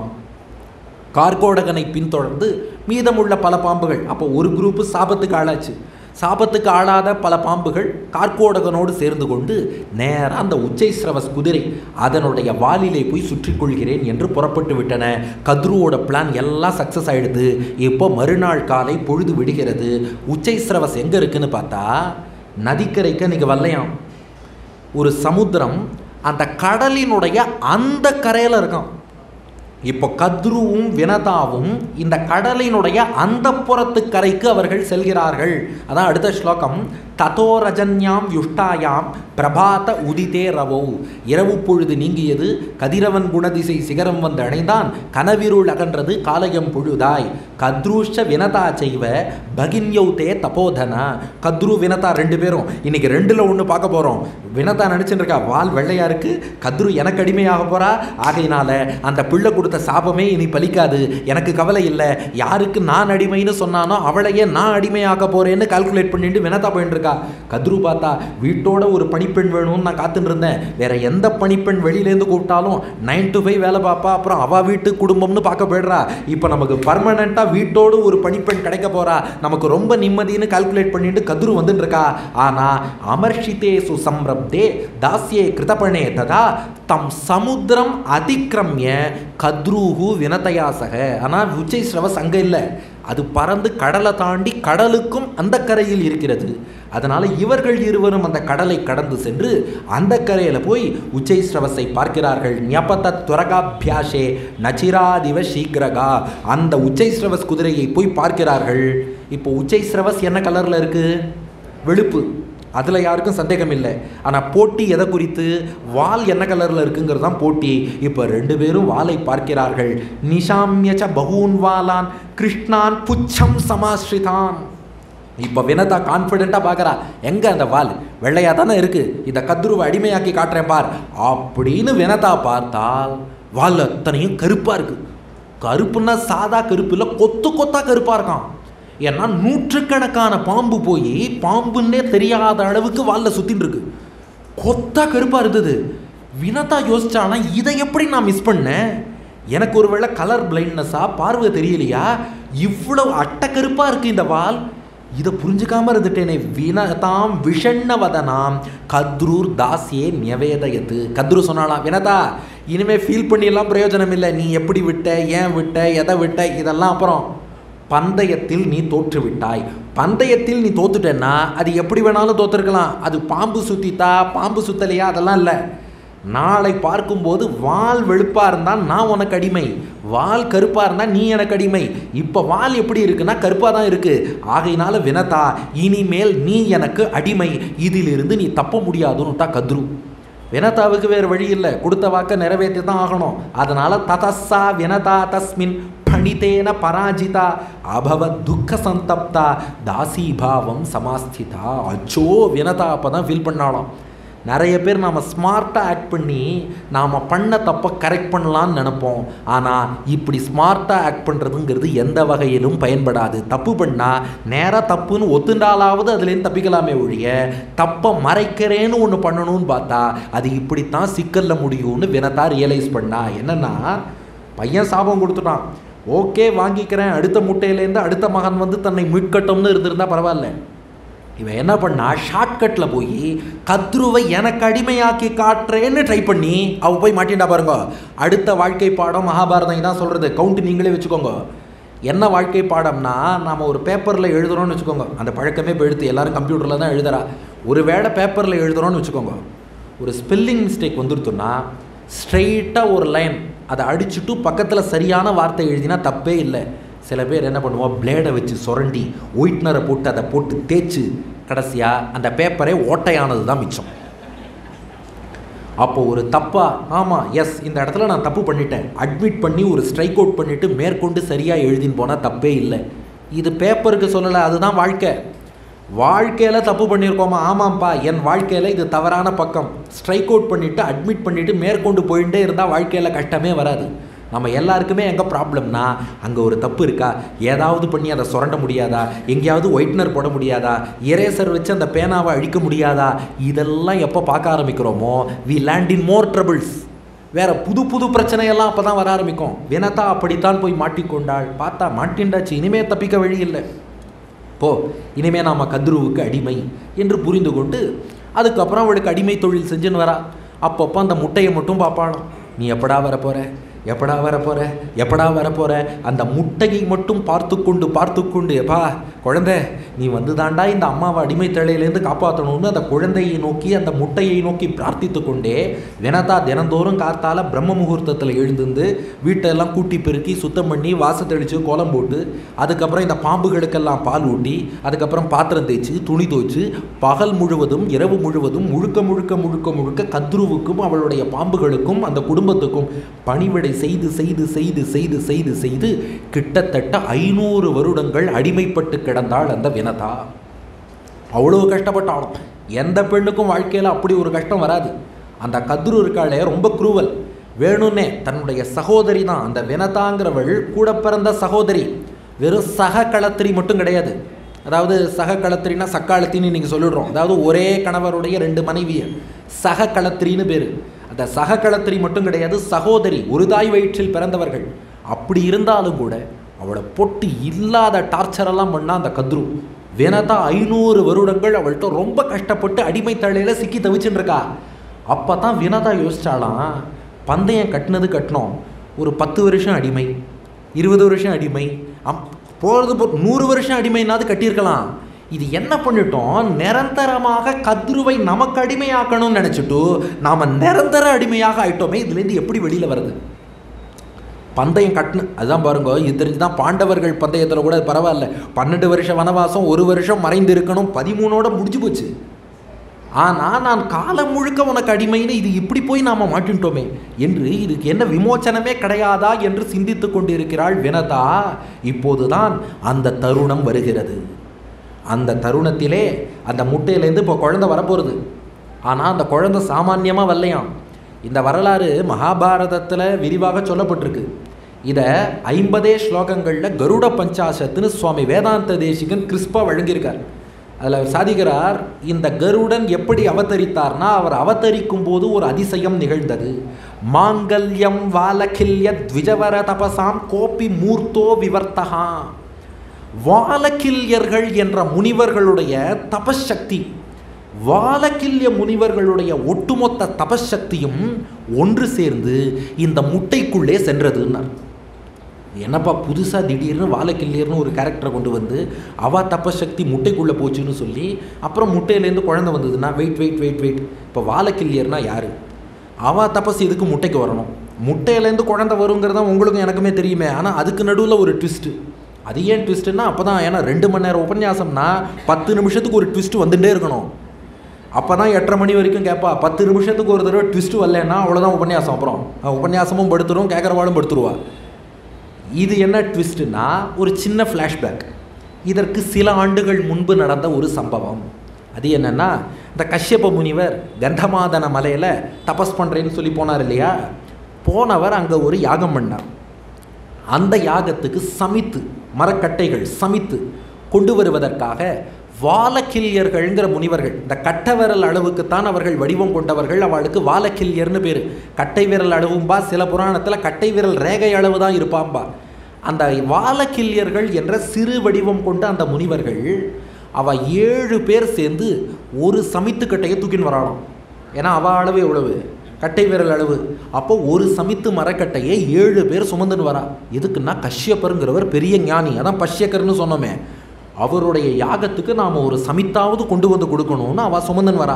கார்கோடகனை பின்தொடர்ந்து மீதமுள்ள பல பாம்புகள் அப்போ ஒரு குரூப்பு சாபத்துக்கு ஆளாச்சு சாபத்துக்கு ஆளாத பல பாம்புகள் கார்கோடகனோடு சேர்ந்து கொண்டு நேராக அந்த உச்சைஸ்ரவஸ் குதிரை அதனுடைய வாலிலே போய் சுற்றி கொள்கிறேன் என்று புறப்பட்டு விட்டன கத்ருவோட பிளான் எல்லாம் சக்ஸஸ் ஆயிடுது இப்போ மறுநாள் காலை பொழுது விடுகிறது உச்சைஸ்ரவஸ் எங்கே இருக்குன்னு பார்த்தா நதிக்கரைக்கு அன்றைக்கி வரலையாம் ஒரு சமுத்திரம் அந்த கடலினுடைய அந்த கரையில் இருக்கான் இப்போ கத்ருவும் வினதாவும் இந்த கடலினுடைய அந்த புறத்து கரைக்கு அவர்கள் செல்கிறார்கள் அதான் அடுத்த ஸ்லோகம் ததோ ரஜன்யாம் யுஷ்டாயாம் பிரபாத உதிதே ரவோ இரவு பொழுது நீங்கியது கதிரவன் குணதிசை சிகரம் வந்து அடைந்தான் கனவிருள் அகன்றது காலயம் பொழுதாய் கத்ருஷ வினதா செய்வ பகின்யௌ தே தபோதனா கத்ரு வினதா ரெண்டு பேரும் இன்னைக்கு ரெண்டுல ஒன்று பார்க்க போறோம் வினதா நினைச்சுட்டு இருக்கா வால் வெள்ளையா இருக்கு கத்ரு எனக்கு அடிமையாக போறா ஆகையினால அந்த பிள்ளை கொடுத்த சாபமே இனி பலிக்காது எனக்கு கவலை இல்லை யாருக்கு நான் அடிமைன்னு சொன்னானோ அவளையே நான் அடிமையாக்க போறேன்னு கால்குலேட் பண்ணிட்டு வினதா போயிட்டு இருக்கா இருக்கா கத்ரு பார்த்தா வீட்டோட ஒரு பணிப்பெண் வேணும்னு நான் காத்துட்டு இருந்தேன் வேற எந்த பணிப்பெண் வெளியிலேருந்து கூப்பிட்டாலும் நைன் டு ஃபைவ் வேலை பார்ப்பா அப்புறம் அவ வீட்டு குடும்பம்னு பார்க்க போயிடுறா இப்போ நமக்கு பர்மனெண்ட்டாக வீட்டோடு ஒரு பணிப்பெண் கிடைக்க போறா நமக்கு ரொம்ப நிம்மதின்னு கால்குலேட் பண்ணிட்டு கத்ரு வந்துட்டு இருக்கா ஆனா அமர்ஷிதே சுசம்ரப்தே தாஸ்யே கிருதபணே ததா தம் சமுத்திரம் அதிக்கிரமிய கத்ரூஹு வினதயாசக ஆனால் உச்சை ஸ்ரவஸ் அங்கே இல்லை அது பறந்து கடலை தாண்டி கடலுக்கும் அந்த கரையில் இருக்கிறது அதனால இவர்கள் இருவரும் அந்த கடலை கடந்து சென்று அந்த கரையில் போய் உச்சை ஸ்ரவஸை பார்க்கிறார்கள் ஞபத துரகாபியாஷே நச்சிராதிவ சீக்கிரகா அந்த உச்சை ஸ்ரவஸ் குதிரையை போய் பார்க்கிறார்கள் இப்போ உச்சை ஸ்ரவஸ் என்ன கலரில் இருக்கு வெளுப்பு அதில் யாருக்கும் சந்தேகம் இல்லை ஆனால் போட்டி எதை குறித்து வால் என்ன கலரில் இருக்குங்கிறது தான் போட்டி இப்போ ரெண்டு பேரும் வாளை பார்க்கிறார்கள் நிஷாமியச்ச பகூன் வாலான் கிருஷ்ணான் புச்சம் சமாஸ்ரிதான் இப்போ வினதா கான்ஃபிடென்ட்டாக பார்க்குறா எங்கே அந்த வால் வெள்ளையாக தானே இருக்குது இந்த கத்ருவை அடிமையாக்கி காட்டுறேன் பார் அப்படின்னு வினதா பார்த்தால் வால் அத்தனையும் கருப்பாக இருக்குது கருப்புன்னா சாதா கருப்பு இல்லை கொத்து கொத்தா கருப்பாக இருக்கான் ஏன்னா நூற்றுக்கணக்கான பாம்பு போய் பாம்புன்னே தெரியாத அளவுக்கு வாலில் சுத்தின்னு இருக்கு கொத்தா கருப்பாக இருந்தது வினதா யோசிச்சானா இதை எப்படி நான் மிஸ் பண்ணேன் எனக்கு ஒருவேளை கலர் பிளைண்ட்னஸா பார்வை தெரியலையா இவ்வளவு அட்டக்கருப்பாக இருக்கு இந்த வால் இதை புரிஞ்சுக்காம இருந்துட்டேனே வினதாம் விஷண்ணவதனாம் கத்ரூர் தாசியே நியவேதயத்து கத்ரு சொன்னாலாம் வினதா இனிமே ஃபீல் பண்ணியெல்லாம் பிரயோஜனம் இல்லை நீ எப்படி விட்ட ஏன் விட்ட எதை விட்ட இதெல்லாம் அப்புறம் பந்தயத்தில் நீ தோற்று விட்டாய் பந்தயத்தில் நீ தோத்துட்டேன்னா அது எப்படி வேணாலும் தோத்துருக்கலாம் அது பாம்பு சுத்தித்தா பாம்பு சுத்தலையா அதெல்லாம் இல்லை நாளை பார்க்கும்போது வால் வெளுப்பாக இருந்தால் நான் உனக்கு அடிமை வால் கருப்பாக இருந்தால் நீ எனக்கு அடிமை இப்போ வால் எப்படி இருக்குன்னா கருப்பாக தான் இருக்குது ஆகையினால வினதா இனிமேல் நீ எனக்கு அடிமை இதிலிருந்து நீ தப்ப முடியாதுன்னுட்டா கத்ரு வினதாவுக்கு வேறு வழி இல்லை கொடுத்த வாக்கை நிறைவேற்றி தான் ஆகணும் அதனால ததஸ்ஸா வினதா தஸ்மின் பணிதேன பராஜிதா அபவ துக்க சந்தப்தா தாசீபாவம் சமாஸ்திதா அச்சோ வினதா அப்போ தான் ஃபீல் பண்ணாலும் நிறைய பேர் நாம் ஸ்மார்ட்டாக ஆக்ட் பண்ணி நாம் பண்ண தப்பை கரெக்ட் பண்ணலான்னு நினைப்போம் ஆனால் இப்படி ஸ்மார்ட்டாக ஆக்ட் பண்ணுறதுங்கிறது எந்த வகையிலும் பயன்படாது தப்பு பண்ணால் நேராக தப்புன்னு ஒத்துண்டாலாவது அதுலேருந்து தப்பிக்கலாமே ஒழிய தப்பை மறைக்கிறேன்னு ஒன்று பண்ணணும்னு பார்த்தா அது இப்படித்தான் சிக்கல்ல முடியும்னு வினதா ரியலைஸ் பண்ணா என்னன்னா பையன் சாபம் கொடுத்துட்டான் ஓகே வாங்கிக்கிறேன் அடுத்த முட்டையிலேருந்து அடுத்த மகன் வந்து தன்னை மீட்கட்டும்னு இருந்திருந்தா பரவாயில்ல இவன் என்ன பண்ணா ஷார்ட்கட்டில் போய் கத்ருவை எனக்கு அடிமையாக்கி காட்டுறேன்னு ட்ரை பண்ணி அவ போய் மாட்டின்டா பாருங்க அடுத்த வாழ்க்கை பாடம் மகாபாரதம் இதான் சொல்கிறது கவுண்ட் நீங்களே வச்சுக்கோங்க என்ன வாழ்க்கை பாடம்னா நாம் ஒரு பேப்பரில் எழுதுறோம்னு வச்சுக்கோங்க அந்த பழக்கமே இப்போ எழுத்து எல்லாரும் கம்ப்யூட்டரில் தான் எழுதுறா ஒரு வேளை பேப்பரில் எழுதுறோம்னு வச்சுக்கோங்க ஒரு ஸ்பெல்லிங் மிஸ்டேக் வந்துருத்துன்னா ஸ்ட்ரெயிட்டாக ஒரு லைன் அதை அடிச்சுட்டு பக்கத்தில் சரியான வார்த்தை எழுதினா தப்பே இல்லை சில பேர் என்ன பண்ணுவோம் பிளேடை வச்சு சுரண்டி ஒயிட்னரை போட்டு அதை போட்டு தேய்ச்சி கடைசியாக அந்த பேப்பரே ஓட்டையானது தான் மிச்சம் அப்போ ஒரு தப்பா ஆமாம் எஸ் இந்த இடத்துல நான் தப்பு பண்ணிட்டேன் அட்மிட் பண்ணி ஒரு ஸ்ட்ரைக் அவுட் பண்ணிவிட்டு மேற்கொண்டு சரியாக எழுதின்னு போனால் தப்பே இல்லை இது பேப்பருக்கு சொல்லலை அதுதான் வாழ்க்கை வாழ்க்கையில் தப்பு பண்ணியிருக்கோமா ஆமாம்ப்பா என் வாழ்க்கையில் இது தவறான பக்கம் ஸ்ட்ரைக் அவுட் பண்ணிவிட்டு அட்மிட் பண்ணிவிட்டு மேற்கொண்டு போயிட்டே இருந்தால் வாழ்க்கையில் கஷ்டமே வராது நம்ம எல்லாருக்குமே எங்கே ப்ராப்ளம்னா அங்கே ஒரு தப்பு இருக்கா ஏதாவது பண்ணி அதை சுரண்ட முடியாதா எங்கேயாவது ஒயிட்னர் போட முடியாதா இரேசர் வச்சு அந்த பேனாவை அழிக்க முடியாதா இதெல்லாம் எப்போ பார்க்க ஆரம்பிக்கிறோமோ we land in more troubles வேற புது புது பிரச்சனையெல்லாம் அப்போ தான் வர ஆரம்பிக்கும் வினதா அப்படித்தான் போய் மாட்டிக்கொண்டாள் பார்த்தா மாட்டின்டாச்சு இனிமே தப்பிக்க வழி இல்லை போ இனிமே நாம கத்ருவுக்கு அடிமை என்று புரிந்து கொண்டு அதுக்கப்புறம் அவளுக்கு அடிமை தொழில் செஞ்சுன்னு வரா அப்பப்போ அந்த முட்டையை மட்டும் பார்ப்பாளாம் நீ எப்படா வரப்போற எப்படா வரப்போற எப்படா வரப்போற அந்த முட்டையை மட்டும் பார்த்து கொண்டு பார்த்து கொண்டு எப்பா குழந்தை நீ வந்து தாண்டா இந்த அம்மாவை அடிமை தலையிலேருந்து காப்பாற்றணும்னு அந்த குழந்தையை நோக்கி அந்த முட்டையை நோக்கி பிரார்த்தித்து கொண்டே வினதா தினந்தோறும் காத்தால பிரம்ம முகூர்த்தத்தில் எழுந்துந்து வீட்டெல்லாம் கூட்டி பெருக்கி சுத்தம் பண்ணி வாச தெளித்து கோலம் போட்டு அதுக்கப்புறம் இந்த பாம்புகளுக்கெல்லாம் பால் ஊட்டி அதுக்கப்புறம் பாத்திரம் தேய்ச்சி துணி துவைச்சு பகல் முழுவதும் இரவு முழுவதும் முழுக்க முழுக்க முழுக்க முழுக்க கத்ருவுக்கும் அவளுடைய பாம்புகளுக்கும் அந்த குடும்பத்துக்கும் பணிவிடை செய்து செய்து செய்து செய்து செய்து செய்து கிட்டத்தட்ட ஐநூறு வருடங்கள் அடிமைப்பட்டு கிடந்தாள் அந்த வினதா அவ்வளோ கஷ்டப்பட்டாலும் எந்த பெண்ணுக்கும் வாழ்க்கையில் அப்படி ஒரு கஷ்டம் வராது அந்த கத்ரு இருக்காளே ரொம்ப குரூவல் வேணும்னே தன்னுடைய சகோதரி தான் அந்த வினதாங்கிறவள் கூட பிறந்த சகோதரி வெறும் சக களத்திரி மட்டும் கிடையாது அதாவது சக களத்திரினா சக்காலத்தின்னு நீங்கள் சொல்லிடுறோம் அதாவது ஒரே கணவருடைய ரெண்டு மனைவியை சக களத்திரின்னு பேர் அந்த சக களத்திரி மட்டும் கிடையாது சகோதரி ஒரு தாய் வயிற்றில் பிறந்தவர்கள் அப்படி இருந்தாலும் கூட அவளை பொட்டு இல்லாத டார்ச்சரெல்லாம் பண்ணா அந்த கத்ரு வினதா ஐநூறு வருடங்கள் அவள்கிட்ட ரொம்ப கஷ்டப்பட்டு அடிமை தலையில் சிக்கி தவிச்சுட்டு இருக்கா அப்போ தான் வினதா யோசிச்சாலாம் பந்தயம் கட்டினது கட்டினோம் ஒரு பத்து வருஷம் அடிமை இருபது வருஷம் அடிமை அம் போகிறது போ நூறு வருஷம் அடிமைனாவது கட்டியிருக்கலாம் இது என்ன பண்ணிட்டோம் நிரந்தரமாக கத்ருவை நமக்கு அடிமையாக்கணும்னு நினச்சிட்டு நாம் நிரந்தர அடிமையாக ஆயிட்டோமே இதுலேருந்து எப்படி வெளியில் வருது பந்தயம் கட்டணும் அதுதான் பாருங்க இது தெரிஞ்சு தான் பாண்டவர்கள் பந்தயத்தில் கூட பரவாயில்ல பன்னெண்டு வருஷம் வனவாசம் ஒரு வருஷம் மறைந்து இருக்கணும் பதிமூணோட முடிஞ்சு போச்சு ஆனால் நான் காலம் முழுக்க உனக்கு அடிமைன்னு இது இப்படி போய் நாம் மாட்டின்ட்டோமே என்று இதுக்கு என்ன விமோச்சனமே கிடையாதா என்று சிந்தித்து கொண்டிருக்கிறாள் வினதா இப்போதுதான் அந்த தருணம் வருகிறது அந்த தருணத்திலே அந்த முட்டையிலேருந்து இப்போ குழந்தை வரப்போகிறது ஆனால் அந்த குழந்தை சாமான்யமாக வரலையாம் இந்த வரலாறு மகாபாரதத்தில் விரிவாக சொல்லப்பட்டிருக்கு இதை ஐம்பதே ஸ்லோகங்களில் கருட பஞ்சாசத்துன்னு சுவாமி வேதாந்த தேசிகன் கிறிஸ்பா வழங்கியிருக்கார் அதில் சாதிக்கிறார் இந்த கருடன் எப்படி அவதரித்தார்னா அவர் அவதரிக்கும் போது ஒரு அதிசயம் நிகழ்ந்தது மாங்கல்யம் வாலகில்ய த்விஜவர தபசாம் கோபி மூர்த்தோ விவர்த்தகா வாலக்கில்யர்கள் என்ற முனிவர்களுடைய தபசக்தி வாலக்கில்ய முனிவர்களுடைய ஒட்டுமொத்த தபசக்தியும் ஒன்று சேர்ந்து இந்த முட்டைக்குள்ளே சென்றதுன்னார் என்னப்பா புதுசாக திடீர்னு வாலக்கில்லியர்னு ஒரு கேரக்டரை கொண்டு வந்து அவா தப்பசக்தி முட்டைக்குள்ளே போச்சுன்னு சொல்லி அப்புறம் முட்டையிலேருந்து குழந்தை வந்ததுன்னா வெயிட் வெயிட் வெயிட் வெயிட் இப்போ வாலக்கில்லியர்னா யார் அவா தபஸ் இதுக்கு முட்டைக்கு வரணும் முட்டையிலேருந்து குழந்தை வருங்கிறது தான் உங்களுக்கும் எனக்குமே தெரியுமே ஆனால் அதுக்கு நடுவில் ஒரு ட்விஸ்ட்டு அது ஏன் ட்விஸ்ட்டுன்னா அப்போ தான் ஏன்னா ரெண்டு மணி நேரம் உபன்யாசம்னா பத்து நிமிஷத்துக்கு ஒரு ட்விஸ்ட் வந்துட்டே இருக்கணும் அப்போ தான் எட்டரை மணி வரைக்கும் கேட்பா பத்து நிமிஷத்துக்கு ஒரு தடவை ட்விஸ்ட் வரலன்னா அவ்வளோதான் உபன்யாசம் அப்புறம் உபன்யாசமும் படுத்துரும் கேட்குறவாளும் படுத்துருவா இது என்ன ட்விஸ்ட்னா ஒரு சின்ன ஃப்ளாஷ்பேக் இதற்கு சில ஆண்டுகள் முன்பு நடந்த ஒரு சம்பவம் அது என்னன்னா இந்த கஷ்யப முனிவர் கந்தமாதன மலையில் தபஸ் பண்ணுறேன்னு சொல்லி போனார் இல்லையா போனவர் அங்கே ஒரு யாகம் பண்ணார் அந்த யாகத்துக்கு சமித்து மரக்கட்டைகள் சமித்து கொண்டு வருவதற்காக வாலக்கில்யர்கள்ங்கிற முனிவர்கள் இந்த கட்ட விரல் அளவுக்குத்தான் அவர்கள் வடிவம் கொண்டவர்கள் அவளுக்கு வாலக்கில்யர்னு பேர் கட்டை விரல் அளவும்பா சில புராணத்தில் கட்டை விரல் ரேகை அளவு தான் இருப்பாம்பா அந்த வாலக்கில்யர்கள் என்ற சிறு வடிவம் கொண்ட அந்த முனிவர்கள் அவ ஏழு பேர் சேர்ந்து ஒரு சமித்து கட்டையை தூக்கின்னு வராளாம் ஏன்னா அவ அளவு எவ்வளவு கட்டை விரல் அளவு அப்போ ஒரு சமித்து மரக்கட்டையை ஏழு பேர் சுமந்துன்னு வரா எதுக்குன்னா கஷ்யப்பருங்கிறவர் பெரிய ஞானி அதான் பஷ்யக்கர்னு சொன்னோமே அவருடைய யாகத்துக்கு நாம் ஒரு சமித்தாவது கொண்டு வந்து கொடுக்கணும்னு அவ சுமந்தன் வரா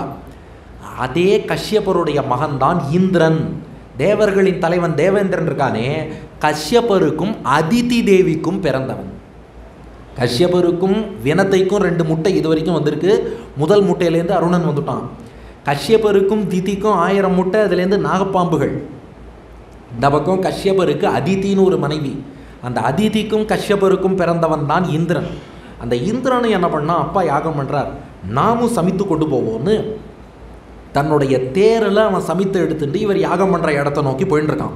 அதே கஷ்யப்பருடைய மகன்தான் இந்திரன் தேவர்களின் தலைவன் தேவேந்திரன் இருக்கானே கஷ்யப்பருக்கும் அதிதி தேவிக்கும் பிறந்தவன் கஷ்யபருக்கும் வினத்தைக்கும் ரெண்டு முட்டை இது வரைக்கும் வந்திருக்கு முதல் முட்டையிலேருந்து அருணன் வந்துட்டான் கஷ்யபருக்கும் திதிக்கும் ஆயிரம் முட்டை அதுலேருந்து நாகப்பாம்புகள் இந்த பக்கம் கஷ்யபருக்கு அதித்தின்னு ஒரு மனைவி அந்த அதிதிக்கும் கஷ்யபருக்கும் பிறந்தவன் தான் இந்திரன் அந்த இந்திரனை என்ன பண்ணா அப்பா யாகம் பண்ணுறார் நாமும் சமித்து கொண்டு போவோம்னு தன்னுடைய தேரில் அவன் சமித்து எடுத்துட்டு இவர் யாகம் பண்ணுற இடத்த நோக்கி போயின்னு இருக்கான்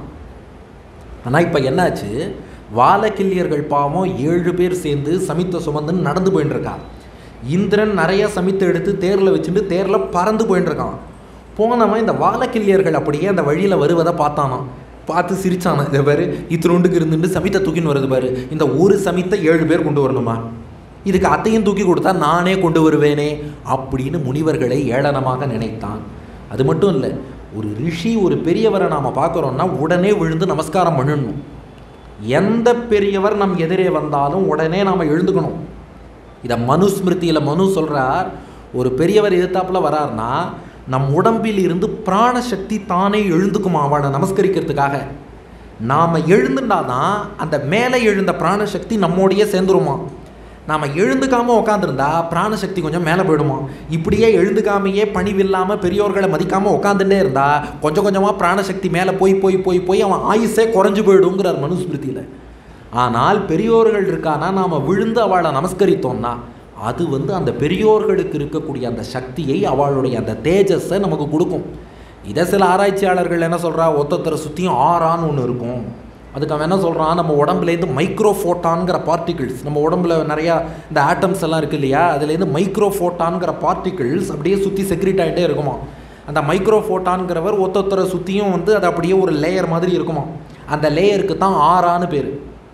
ஆனால் இப்போ என்னாச்சு வாலக்கில்லியர்கள் பாவம் ஏழு பேர் சேர்ந்து சமித்த சுமந்துன்னு நடந்து போயின்னு இருக்கா இந்திரன் நிறைய சமித்து எடுத்து தேரில் வச்சுட்டு தேரில் பறந்து போயின்னு இருக்கான் போனவன் இந்த வாலக்கில்லியர்கள் அப்படியே அந்த வழியில் வருவதை பார்த்தானாம் பார்த்து சிரிச்சானா இதை பாரு இத்தினோண்டுக்கு இருந்துட்டு சமித்தை தூக்கின்னு வருது பாரு இந்த ஒரு சமித்தை ஏழு பேர் கொண்டு வரணுமா இதுக்கு அத்தையும் தூக்கி கொடுத்தா நானே கொண்டு வருவேனே அப்படின்னு முனிவர்களை ஏளனமாக நினைத்தான் அது மட்டும் இல்லை ஒரு ரிஷி ஒரு பெரியவரை நாம் பார்க்குறோன்னா உடனே விழுந்து நமஸ்காரம் பண்ணணும் எந்த பெரியவர் நம் எதிரே வந்தாலும் உடனே நாம் எழுந்துக்கணும் இதை மனுஸ்மிருதியில் மனு சொல்கிறார் ஒரு பெரியவர் எதிர்த்தாப்புல வரார்னா நம் உடம்பில் இருந்து பிராணசக்தி தானே எழுந்துக்குமா அவளை நமஸ்கரிக்கிறதுக்காக நாம் எழுந்துட்டாதான் அந்த மேலே எழுந்த பிராணசக்தி நம்மோடையே சேர்ந்துருமா நாம் எழுந்துக்காமல் உட்காந்துருந்தா பிராணசக்தி கொஞ்சம் மேலே போயிடுமா இப்படியே எழுந்துக்காமையே பணிவில்லாமல் பெரியோர்களை மதிக்காமல் உட்காந்துட்டே இருந்தா கொஞ்சம் கொஞ்சமாக பிராணசக்தி மேலே போய் போய் போய் போய் அவன் ஆயுசே குறைஞ்சு போயிடுங்கிறார் மனுஸ்மிருதியில் ஆனால் பெரியோர்கள் இருக்கானா நாம் விழுந்து அவளை நமஸ்கரித்தோம்னா அது வந்து அந்த பெரியோர்களுக்கு இருக்கக்கூடிய அந்த சக்தியை அவளுடைய அந்த தேஜஸை நமக்கு கொடுக்கும் இதை சில ஆராய்ச்சியாளர்கள் என்ன சொல்கிறா ஒத்தொத்தரை சுற்றியும் ஆறான்னு ஒன்று இருக்கும் அதுக்கு அவன் என்ன சொல்கிறான் நம்ம உடம்புலேருந்து மைக்ரோஃபோட்டான்கிற பார்ட்டிகிள்ஸ் நம்ம உடம்புல நிறையா இந்த ஆட்டம்ஸ் எல்லாம் இருக்கு இல்லையா அதுலேருந்து மைக்ரோஃபோட்டான்கிற பார்ட்டிகிள்ஸ் அப்படியே சுற்றி செக்ரிட் ஆகிட்டே இருக்குமா அந்த மைக்ரோஃபோட்டான்கிறவர் ஒத்தொத்தரை சுற்றியும் வந்து அது அப்படியே ஒரு லேயர் மாதிரி இருக்குமா அந்த லேயருக்கு தான் ஆறான்னு பேர்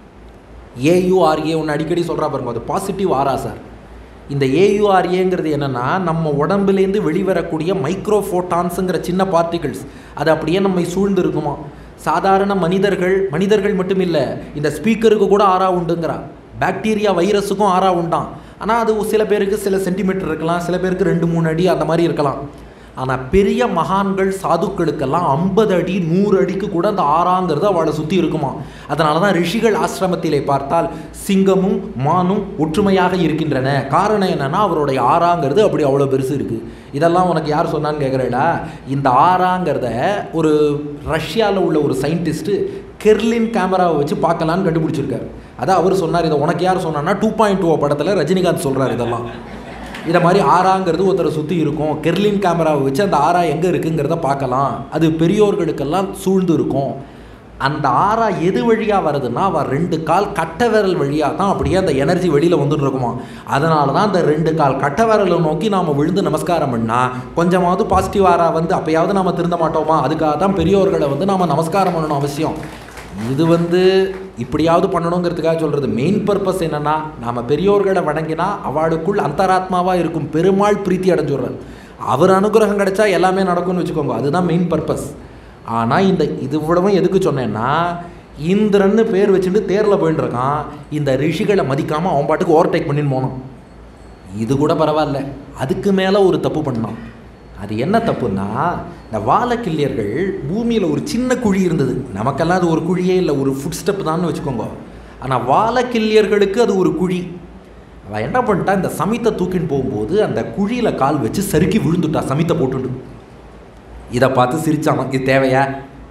ஏயுஆர்ஏ ஒன்று அடிக்கடி சொல்கிறா பாருங்க அது பாசிட்டிவ் ஆரா சார் இந்த ஏயுஆர்ஏங்கிறது என்னென்னா நம்ம உடம்புலேருந்து வெளிவரக்கூடிய மைக்ரோஃபோட்டான்ஸுங்கிற சின்ன பார்ட்டிகிள்ஸ் அது அப்படியே நம்மை சூழ்ந்து இருக்குமா சாதாரண மனிதர்கள் மனிதர்கள் மட்டும் இல்லை இந்த ஸ்பீக்கருக்கு கூட ஆறா உண்டுங்கிறா பாக்டீரியா வைரஸுக்கும் ஆறா உண்டாம் ஆனால் அது சில பேருக்கு சில சென்டிமீட்டர் இருக்கலாம் சில பேருக்கு ரெண்டு மூணு அடி அந்த மாதிரி இருக்கலாம் ஆனால் பெரிய மகான்கள் சாதுக்களுக்கெல்லாம் ஐம்பது அடி நூறு அடிக்கு கூட அந்த ஆறாங்கிறது அவளை சுற்றி இருக்குமா அதனால தான் ரிஷிகள் ஆசிரமத்திலே பார்த்தால் சிங்கமும் மானும் ஒற்றுமையாக இருக்கின்றன காரணம் என்னன்னா அவருடைய ஆறாங்கிறது அப்படி அவ்வளோ பெருசு இருக்குது இதெல்லாம் உனக்கு யார் சொன்னான்னு கேட்குறேடா இந்த ஆறாங்கிறத ஒரு ரஷ்யாவில் உள்ள ஒரு சயின்டிஸ்ட்டு கெர்லின் கேமராவை வச்சு பார்க்கலான்னு கண்டுபிடிச்சிருக்காரு அதான் அவர் சொன்னார் இதை உனக்கு யார் சொன்னான்னா டூ பாயிண்ட் டூ படத்தில் ரஜினிகாந்த் சொல்கிறார் இதெல்லாம் இதை மாதிரி ஆறாங்கிறது ஒருத்தரை சுற்றி இருக்கும் கெர்லின் கேமராவை வச்சு அந்த ஆறா எங்கே இருக்குங்கிறத பார்க்கலாம் அது பெரியோர்களுக்கெல்லாம் சூழ்ந்து இருக்கும் அந்த ஆறா எது வழியாக வருதுன்னா அவள் ரெண்டு கால் கட்டை விரல் வழியாக தான் அப்படியே அந்த எனர்ஜி வெளியில் வந்துட்டு இருக்குமா அதனால தான் அந்த ரெண்டு கால் கட்டை விரலை நோக்கி நாம் விழுந்து நமஸ்காரம் பண்ணால் கொஞ்சமாவது பாசிட்டிவ் ஆறா வந்து அப்போயாவது நம்ம திருந்த மாட்டோமா அதுக்காக தான் பெரியோர்களை வந்து நாம் நமஸ்காரம் பண்ணணும் அவசியம் இது வந்து இப்படியாவது பண்ணணுங்கிறதுக்காக சொல்கிறது மெயின் பர்பஸ் என்னென்னா நாம் பெரியோர்களை வணங்கினா அவளுக்குள் அந்தராத்மாவாக இருக்கும் பெருமாள் பிரீத்தி அடைஞ்சுடுறார் அவர் அனுகிரகம் கிடைச்சா எல்லாமே நடக்கும்னு வச்சுக்கோங்க அதுதான் மெயின் பர்பஸ் ஆனால் இந்த இது இவ்வளவும் எதுக்கு சொன்னேன்னா இந்திரன்னு பேர் வச்சுட்டு தேரில் போயின்னு இருக்கான் இந்த ரிஷிகளை மதிக்காமல் அவன் பாட்டுக்கு ஓவர்டேக் பண்ணின்னு போனான் இது கூட பரவாயில்ல அதுக்கு மேலே ஒரு தப்பு பண்ணான் அது என்ன தப்புன்னா இந்த வாழக்கிள்ளியர்கள் பூமியில் ஒரு சின்ன குழி இருந்தது நமக்கெல்லாம் அது ஒரு குழியே இல்லை ஒரு ஃபுட் ஸ்டெப் தான் வச்சுக்கோங்க ஆனால் வாழக்கிள்ளியர்களுக்கு அது ஒரு குழி அவள் என்ன பண்ணிட்டா இந்த சமித்தை தூக்கின்னு போகும்போது அந்த குழியில் கால் வச்சு சறுக்கி விழுந்துட்டா சமித்தை போட்டுண்டு இதை பார்த்து சிரிச்சான் இது தேவையா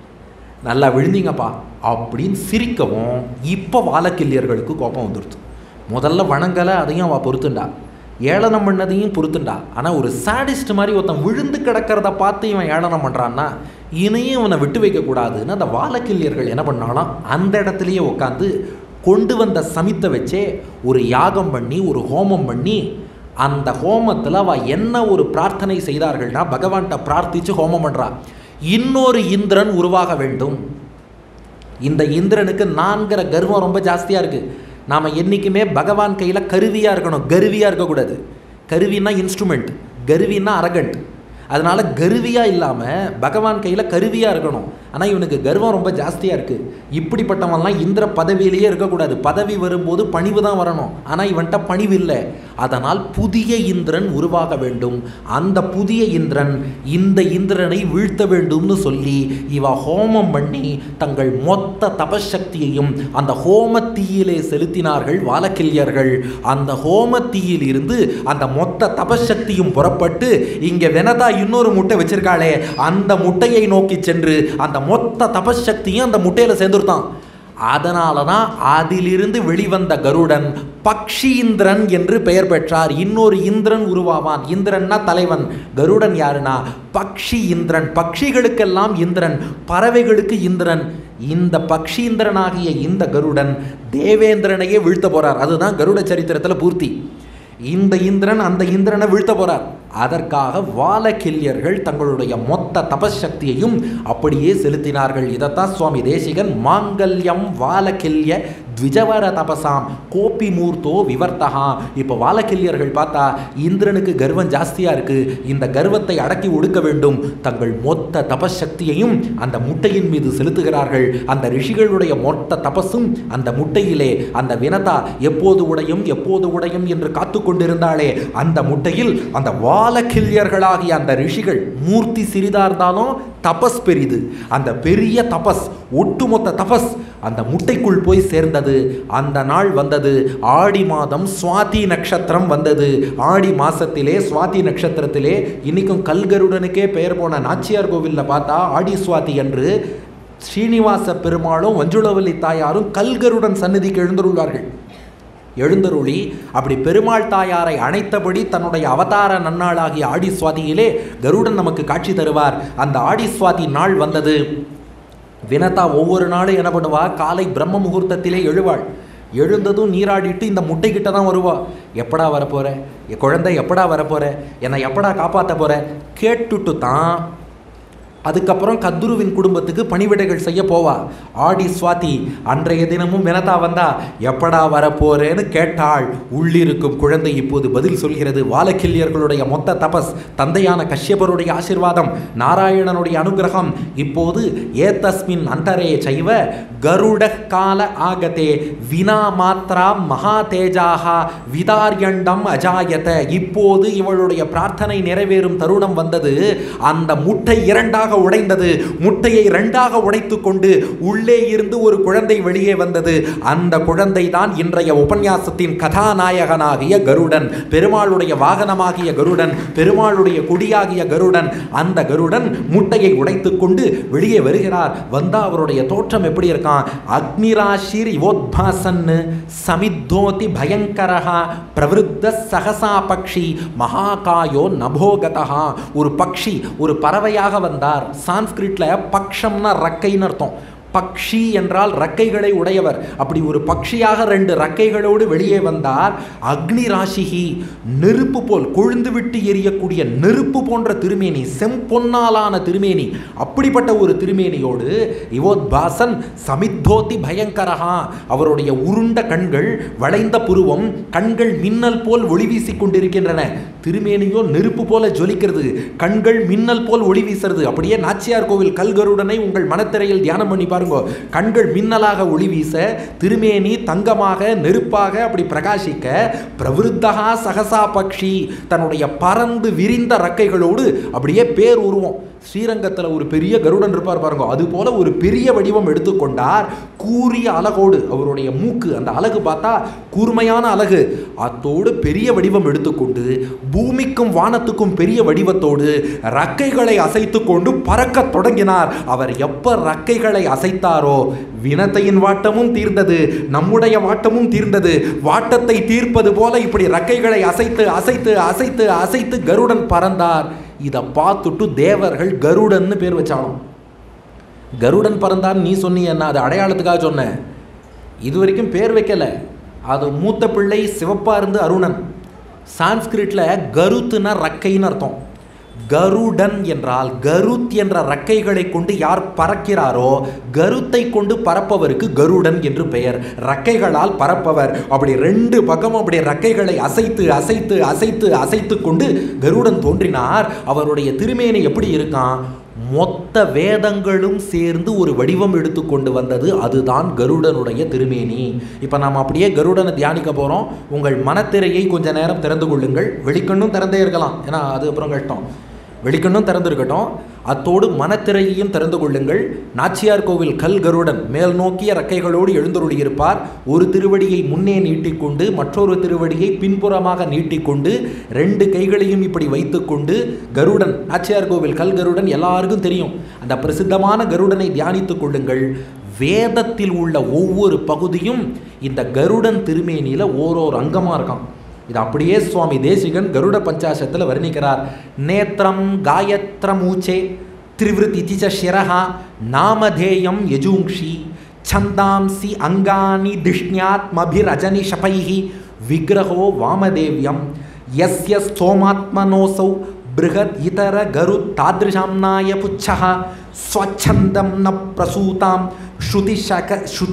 நல்லா விழுந்தீங்கப்பா அப்படின்னு சிரிக்கவும் இப்போ வாழக்கிள்ளியர்களுக்கு கோபம் வந்துடுது முதல்ல வணங்கலை அதையும் அவள் பொறுத்துண்டா ஏளனம் பண்ணதையும் பொறுத்துண்டா ஆனால் ஒரு சாடிஸ்ட் மாதிரி ஒருத்தன் விழுந்து கிடக்கிறத பார்த்து இவன் ஏளனம் பண்ணுறான்னா இனியும் இவனை விட்டு வைக்கக்கூடாதுன்னு அந்த வாழக்கிள்ளியர்கள் என்ன பண்ணாலும் அந்த இடத்துலையே உட்காந்து கொண்டு வந்த சமித்தை வச்சே ஒரு யாகம் பண்ணி ஒரு ஹோமம் பண்ணி அந்த ஹோமத்தில் அவள் என்ன ஒரு பிரார்த்தனை செய்தார்கள்னா பகவான்கிட்ட பிரார்த்திச்சு ஹோமம் பண்ணுறா இன்னொரு இந்திரன் உருவாக வேண்டும் இந்த இந்திரனுக்கு நான்கிற கர்வம் ரொம்ப ஜாஸ்தியாக இருக்குது நாம் என்றைக்குமே பகவான் கையில் கருவியாக இருக்கணும் கருவியாக இருக்கக்கூடாது கருவின்னா இன்ஸ்ட்ருமெண்ட் கருவின்னா அரகண்ட் அதனால் கருவியாக இல்லாமல் பகவான் கையில் கருவியாக இருக்கணும் ஆனால் இவனுக்கு கர்வம் ரொம்ப ஜாஸ்தியாக இருக்குது இப்படிப்பட்டவன்லாம் இந்திர பதவியிலேயே இருக்கக்கூடாது பதவி வரும்போது பணிவு தான் வரணும் ஆனால் இவன்கிட்ட பணிவு இல்லை அதனால் புதிய இந்திரன் உருவாக வேண்டும் அந்த புதிய இந்திரன் இந்த இந்திரனை வீழ்த்த வேண்டும்னு சொல்லி இவ ஹோமம் பண்ணி தங்கள் மொத்த தபசக்தியையும் அந்த ஹோம தீயிலே செலுத்தினார்கள் வாலக்கில்யர்கள் அந்த ஹோம தீயில் இருந்து அந்த மொத்த தபசக்தியும் புறப்பட்டு இங்கே வெனதா இன்னொரு முட்டை வச்சிருக்காளே அந்த முட்டையை நோக்கி சென்று அந்த மொத்த தபசக்தியும் அந்த முட்டையில சேர்ந்துருத்தான் அதனால தான் அதிலிருந்து வெளிவந்த கருடன் பக்ஷி இந்திரன் என்று பெயர் பெற்றார் இன்னொரு இந்திரன் உருவாவான் இந்திரன்னா தலைவன் கருடன் யாருன்னா பக்ஷி இந்திரன் பக்ஷிகளுக்கெல்லாம் இந்திரன் பறவைகளுக்கு இந்திரன் இந்த பக்ஷி இந்திரனாகிய இந்த கருடன் தேவேந்திரனையே வீழ்த்த போறார் அதுதான் கருட சரித்திரத்தில் பூர்த்தி இந்த இந்திரன் அந்த இந்திரனை வீழ்த்த போறார் அதற்காக வாலக்கில்யர்கள் தங்களுடைய மொத்த தபசக்தியையும் அப்படியே செலுத்தினார்கள் இதைத்தான் சுவாமி தேசிகன் மாங்கல்யம் வாலக்கில்ய த்விஜவர தபசாம் கோப்பி மூர்த்தோ விவர்த்தகா இப்போ வாலக்கில்யர்கள் பார்த்தா இந்திரனுக்கு கர்வம் ஜாஸ்தியாக இருக்கு இந்த கர்வத்தை அடக்கி ஒடுக்க வேண்டும் தங்கள் மொத்த தபசக்தியையும் அந்த முட்டையின் மீது செலுத்துகிறார்கள் அந்த ரிஷிகளுடைய மொத்த தபஸும் அந்த முட்டையிலே அந்த வினதா எப்போது உடையும் எப்போது உடையும் என்று காத்து கொண்டிருந்தாலே அந்த முட்டையில் அந்த வாலக்கில்யர்களாகிய அந்த ரிஷிகள் மூர்த்தி சிறிதா இருந்தாலும் தபஸ் பெரிது அந்த பெரிய தபஸ் ஒட்டுமொத்த தபஸ் அந்த முட்டைக்குள் போய் சேர்ந்தது அந்த நாள் வந்தது ஆடி மாதம் சுவாதி நட்சத்திரம் வந்தது ஆடி மாசத்திலே சுவாதி நட்சத்திரத்திலே இன்னைக்கும் கல்கருடனுக்கே பெயர் போன நாச்சியார் கோவிலில் பார்த்தா ஆடி சுவாதி என்று ஸ்ரீனிவாச பெருமாளும் வஞ்சுளவல்லி தாயாரும் கல்கருடன் சந்நிதிக்கு எழுந்துள்ளார்கள் எழுந்தருளி அப்படி பெருமாள் தாயாரை அணைத்தபடி தன்னுடைய அவதார நன்னாளாகிய ஆடி சுவாதியிலே கருடன் நமக்கு காட்சி தருவார் அந்த ஆடி சுவாதி நாள் வந்தது வினதா ஒவ்வொரு நாளும் என்ன பண்ணுவா காலை பிரம்ம முகூர்த்தத்திலே எழுவாள் எழுந்ததும் நீராடிட்டு இந்த முட்டைக்கிட்ட தான் வருவா எப்படா வரப்போற என் குழந்தை எப்படா வரப்போற என்னை எப்படா காப்பாற்ற போற கேட்டுட்டு தான் அதுக்கப்புறம் கத்துருவின் குடும்பத்துக்கு பணிவிடைகள் செய்ய போவா ஆடி சுவாதி அன்றைய தினமும் வினதா வந்தா எப்படா வரப்போறேன்னு கேட்டாள் உள்ளிருக்கும் குழந்தை இப்போது பதில் சொல்கிறது வாலக்கில்யர்களுடைய மொத்த தபஸ் தந்தையான கஷ்யபருடைய ஆசிர்வாதம் நாராயணனுடைய அனுகிரகம் இப்போது ஏதஸ்மின் அந்தரே சைவ கருட கால ஆகதே வினா மாத்ரா மகா தேஜாக விதாரியண்டம் அஜாயத இப்போது இவளுடைய பிரார்த்தனை நிறைவேறும் தருணம் வந்தது அந்த முட்டை இரண்டாக உடைந்தது முட்டையை இரண்டாக உடைத்து கொண்டு உள்ளே இருந்து ஒரு குழந்தை வெளியே வந்தது அந்த குழந்தை தான் இன்றைய உபன்யாசத்தின் கதாநாயகனாகிய கருடன் பெருமாளுடைய வாகனமாகிய கருடன் பெருமாளுடைய குடியாகிய கருடன் அந்த கருடன் முட்டையை உடைத்து கொண்டு வெளியே வருகிறார் வந்தா அவருடைய தோற்றம் எப்படி இருக்கான் அக்னிராஷிர் யோத்பாசன்னு சமித்தோதி பயங்கரஹா பிரவருத்த சகசா பக்ஷி மகாகாயோ நபோகதா ஒரு பக்ஷி ஒரு பறவையாக வந்தார் சான்ஸ்கிரிட்ல பக்ஷம்னா ரக்கைன்னு அர்த்தம் பக்ஷி என்றால் ரக்கைகளை உடையவர் அப்படி ஒரு பக்ஷியாக ரெண்டு ரக்கைகளோடு வெளியே வந்தார் அக்னி ராசிகி நெருப்பு போல் கொழுந்து விட்டு எரியக்கூடிய நெருப்பு போன்ற திருமேனி செம்பொன்னாலான திருமேனி அப்படிப்பட்ட ஒரு திருமேனியோடு இவோத்பாசன் சமித்தோதி பயங்கரஹா அவருடைய உருண்ட கண்கள் வளைந்த புருவம் கண்கள் மின்னல் போல் ஒளி வீசிக் கொண்டிருக்கின்றன திருமேனியோ நெருப்பு போல ஜொலிக்கிறது கண்கள் மின்னல் போல் ஒளி வீசுறது அப்படியே நாச்சியார் கோவில் கல்கருடனை உங்கள் மனத்திரையில் தியானம் பண்ணி பாருங்க கண்கள் மின்னலாக ஒளி வீச திருமேனி தங்கமாக நெருப்பாக அப்படி பிரகாசிக்க பிரவிருத்தகா சகசா பக்ஷி தன்னுடைய பறந்து விரிந்த ரக்கைகளோடு அப்படியே பேர் உருவம் ஸ்ரீரங்கத்தில் ஒரு பெரிய கருடன் இருப்பார் பாருங்க அது போல ஒரு பெரிய வடிவம் எடுத்துக்கொண்டார் கூறிய அழகோடு அவருடைய மூக்கு அந்த அழகு பார்த்தா கூர்மையான அழகு அத்தோடு பெரிய வடிவம் எடுத்துக்கொண்டு பூமிக்கும் வானத்துக்கும் பெரிய வடிவத்தோடு ரக்கைகளை அசைத்து கொண்டு பறக்க தொடங்கினார் அவர் எப்ப ரக்கைகளை அசைத்தாரோ வினத்தையின் வாட்டமும் தீர்ந்தது நம்முடைய வாட்டமும் தீர்ந்தது வாட்டத்தை தீர்ப்பது போல இப்படி ரக்கைகளை அசைத்து அசைத்து அசைத்து அசைத்து கருடன் பறந்தார் இதை பார்த்துட்டு தேவர்கள் கருடன்னு பேர் வச்சாலும் கருடன் பறந்தான்னு நீ சொன்னீன்னா அது அடையாளத்துக்காக சொன்னேன் இது வரைக்கும் பேர் வைக்கல அது மூத்த பிள்ளை சிவப்பா இருந்து அருணன் சான்ஸ்கிரிட்ல கருத்துனா ரக்கைன்னு அர்த்தம் கருடன் என்றால் கருத் என்ற ரக்கைகளை கொண்டு யார் பறக்கிறாரோ கருத்தை கொண்டு பறப்பவருக்கு கருடன் என்று பெயர் ரக்கைகளால் பறப்பவர் அப்படி ரெண்டு பக்கமும் அப்படி ரக்கைகளை அசைத்து அசைத்து அசைத்து அசைத்து கொண்டு கருடன் தோன்றினார் அவருடைய திருமேனி எப்படி இருக்கான் மொத்த வேதங்களும் சேர்ந்து ஒரு வடிவம் எடுத்துக்கொண்டு வந்தது அதுதான் கருடனுடைய திருமேனி இப்போ நாம் அப்படியே கருடனை தியானிக்க போகிறோம் உங்கள் மனத்திரையை கொஞ்ச நேரம் திறந்து கொள்ளுங்கள் வெளிக்கண்ணும் திறந்தே இருக்கலாம் ஏன்னா அது அப்புறம் கஷ்டம் வெளிக்கண்ணும் திறந்திருக்கட்டும் அத்தோடு மனத்திரையையும் திறந்து கொள்ளுங்கள் நாச்சியார் கோவில் கல் கருடன் மேல் நோக்கிய ரக்கைகளோடு எழுந்தருளியிருப்பார் ஒரு திருவடியை முன்னே நீட்டிக்கொண்டு மற்றொரு திருவடியை பின்புறமாக நீட்டிக்கொண்டு ரெண்டு கைகளையும் இப்படி வைத்துக்கொண்டு கருடன் நாச்சியார் கோவில் கல் கருடன் எல்லாருக்கும் தெரியும் அந்த பிரசித்தமான கருடனை தியானித்துக் கொள்ளுங்கள் வேதத்தில் உள்ள ஒவ்வொரு பகுதியும் இந்த கருடன் திருமேனியில் ஓரோர் அங்கமாக இருக்கான் இது அப்படியே சுவாமி தேசிகன் கருட பஞ்சாசத்தில் வர்ணிக்கிறார் நேத்திரம் காயத்ரமூச்சே திரிவிருத்தி ச சிரஹா நாமதேயம் யஜூங்ஷி छन्दांसि अङ्गानि दिष्ण्यात्मभिरजनिशपैः विग्रहो वामदेव्यं यस्य स्तोमात्मनोऽसौ बृहद् इतरगरुत्तादृशाम्नाय पुच्छः स्वच्छन्दं न प्रसूतां श्रुतिशक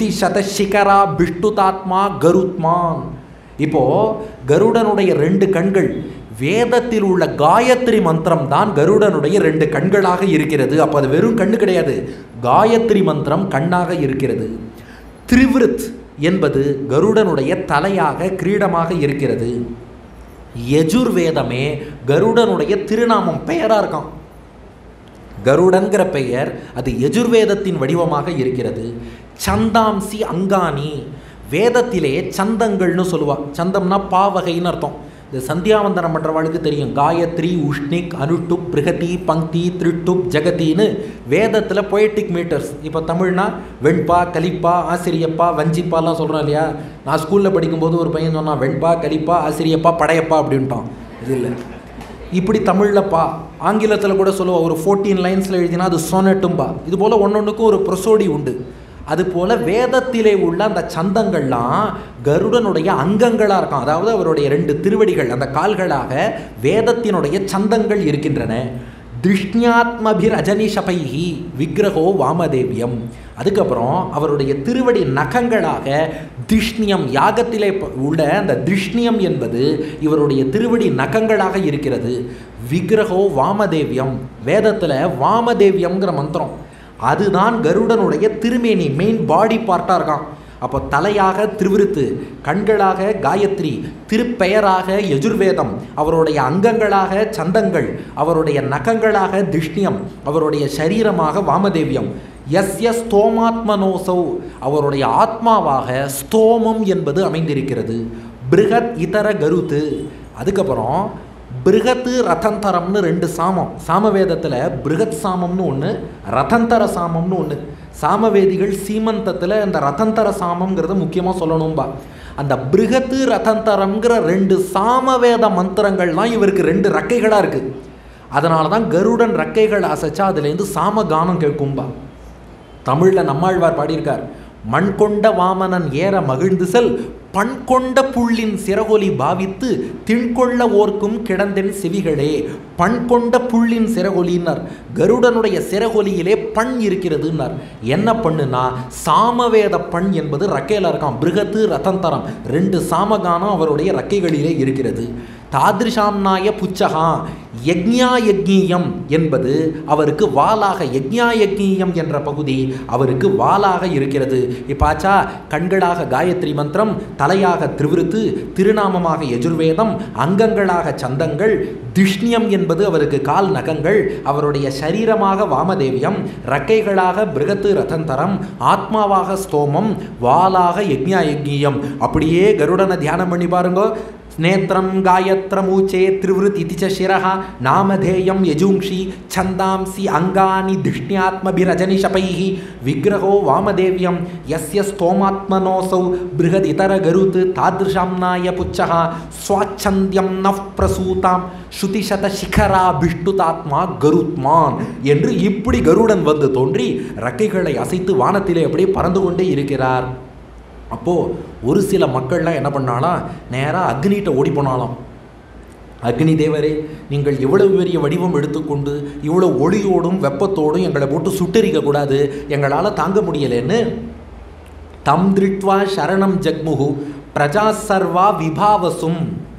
श्रुतिशतशिखराभिष्टुतात्मा கருத்மான் இப்போ கருடனுடைய ரெண்டு கண்கள் வேதத்தில் உள்ள காயத்ரி மந்திரம் தான் கருடனுடைய ரெண்டு கண்களாக இருக்கிறது அப்போ அது வெறும் கண்ணு கிடையாது காயத்ரி மந்திரம் கண்ணாக இருக்கிறது திரிவிருத் என்பது கருடனுடைய தலையாக கிரீடமாக இருக்கிறது யஜுர்வேதமே கருடனுடைய திருநாமம் பெயராக இருக்கான் கருடன்கிற பெயர் அது யஜுர்வேதத்தின் வடிவமாக இருக்கிறது சந்தாம்சி அங்காணி வேதத்திலே சந்தங்கள்னு சொல்லுவா சந்தம்னா பாவகைன்னு அர்த்தம் இந்த சந்தியாவந்தனம் பண்ணுறவாளுக்கு தெரியும் காயத்ரி உஷ்ணிக் அனுட்டுப் பிருகதி பங்கி திருட்டுப் ஜெகதின்னு வேதத்தில் பொயட்டிக் மீட்டர்ஸ் இப்போ தமிழ்னா வெண்பா கலிப்பா ஆசிரியப்பா வஞ்சிப்பாலாம் சொல்கிறோம் இல்லையா நான் ஸ்கூலில் படிக்கும்போது ஒரு பையன் சொன்னான் வெண்பா கலிப்பா ஆசிரியப்பா படையப்பா அப்படின்ட்டான் இது இல்லை இப்படி தமிழில் பா ஆங்கிலத்தில் கூட சொல்லுவா ஒரு ஃபோர்டீன் லைன்ஸில் எழுதினா அது சொனட்டும்பா இது போல் ஒன்னொன்றுக்கும் ஒரு ப்ரொசோடி உண்டு அதுபோல் வேதத்திலே உள்ள அந்த சந்தங்கள்லாம் கருடனுடைய அங்கங்களாக இருக்கும் அதாவது அவருடைய ரெண்டு திருவடிகள் அந்த கால்களாக வேதத்தினுடைய சந்தங்கள் இருக்கின்றன திருஷ்ணியாத்மபிரஜனிஷபைஹி விக்கிரகோ வாமதேவியம் அதுக்கப்புறம் அவருடைய திருவடி நகங்களாக திஷ்ணியம் யாகத்திலே ப- உள்ள அந்த திஷ்ணியம் என்பது இவருடைய திருவடி நகங்களாக இருக்கிறது விக்கிரகோ வாமதேவியம் வேதத்தில் வாமதேவியம்ங்கிற மந்திரம் அதுதான் கருடனுடைய திருமேனி மெயின் பாடி பார்ட்டாக இருக்கான் அப்போ தலையாக திருவிருத்து கண்களாக காயத்ரி திருப்பெயராக யஜுர்வேதம் அவருடைய அங்கங்களாக சந்தங்கள் அவருடைய நகங்களாக திஷ்ணியம் அவருடைய சரீரமாக வாமதேவியம் எஸ் எஸ் ஸ்தோமாத்மனோசௌ அவருடைய ஆத்மாவாக ஸ்தோமம் என்பது அமைந்திருக்கிறது பிருகத் இதர கருத்து அதுக்கப்புறம் பிருகத்து ரதந்தரம்னு ரெண்டு சாமம் சாமவேதத்தில் பிருகத் சாமம்னு ஒன்று ரதந்தர சாமம்னு ஒன்று சாமவேதிகள் சீமந்தத்தில் அந்த ரதந்தர சாமம்ங்கிறத முக்கியமாக சொல்லணும்பா அந்த பிருகத்து ரதந்தரம்ங்கிற ரெண்டு சாமவேத மந்திரங்கள்லாம் இவருக்கு ரெண்டு ரெக்கைகளாக இருக்குது அதனால தான் கருடன் ரெக்கைகள் அசைச்சா அதுலேருந்து சாமகானம் கேட்கும்பா தமிழில் நம்மாழ்வார் பாடியிருக்கார் மண் கொண்ட வாமனன் ஏற மகிழ்ந்து செல் பண் கொண்ட புள்ளின் சிறகொலி பாவித்து திண்கொள்ள ஓர்க்கும் கிடந்தென் செவிகளே பண் கொண்ட புள்ளின் சிறகொலின்னார் கருடனுடைய சிறகொலியிலே பண் இருக்கிறதுன்னார் என்ன பண்ணுனா சாமவேத பண் என்பது ரக்கையில் இருக்கான் பிருகத்து ரதந்தரம் ரெண்டு சாமகானம் அவருடைய ரக்கைகளிலே இருக்கிறது தாதிருஷாம்னாய புச்சகா யக்ஞா யக்ஞீயம் என்பது அவருக்கு வாளாக யக்ஞா யக்ஞீயம் என்ற பகுதி அவருக்கு வாளாக இருக்கிறது இப்பாச்சா கண்களாக காயத்ரி மந்திரம் தலையாக திருவிருத்து திருநாமமாக யஜுர்வேதம் அங்கங்களாக சந்தங்கள் திஷ்ணியம் என்பது அவருக்கு கால் நகங்கள் அவருடைய சரீரமாக வாமதேவியம் ரக்கைகளாக பிருகத்து ரதந்தரம் ஆத்மாவாக ஸ்தோமம் வாளாக யக்ஞா யக்ஞீயம் அப்படியே கருடனை தியானம் பண்ணி பாருங்க நேத்திரம் காயத்ரமூச்சே திருவிருத் இதி ச சிரः நாமதேயம் யஜூங்ஷி छन्दांसि अङ्गानि दिष्ण्यात्मभिरजनिशपैः विग्रहो वामदेव्यं यस्य स्तोमात्मनोऽसौ बृहदितरगरुत् तादृशाम्नाय पुच्छः स्वाच्छन्द्यं नः प्रसूतां ஸ்ருதிசதசிகராபிஷ்டுதாத்மா கருத்மான் என்று இப்படி கருடன் வந்து தோன்றி ரக்கைகளை அசைத்து வானத்திலே அப்படியே பறந்து கொண்டே இருக்கிறார் அப்போது ஒரு சில மக்கள்லாம் என்ன பண்ணாலாம் நேராக அக்னிகிட்ட ஓடி போனாலாம் அக்னி தேவரே நீங்கள் இவ்வளவு பெரிய வடிவம் எடுத்துக்கொண்டு இவ்வளோ ஒளியோடும் வெப்பத்தோடும் எங்களை போட்டு சுட்டெரிக்க கூடாது எங்களால் தாங்க முடியலைன்னு தம் திருட்வா சரணம் ஜக்முகு பிரஜா சர்வா விபாவசும்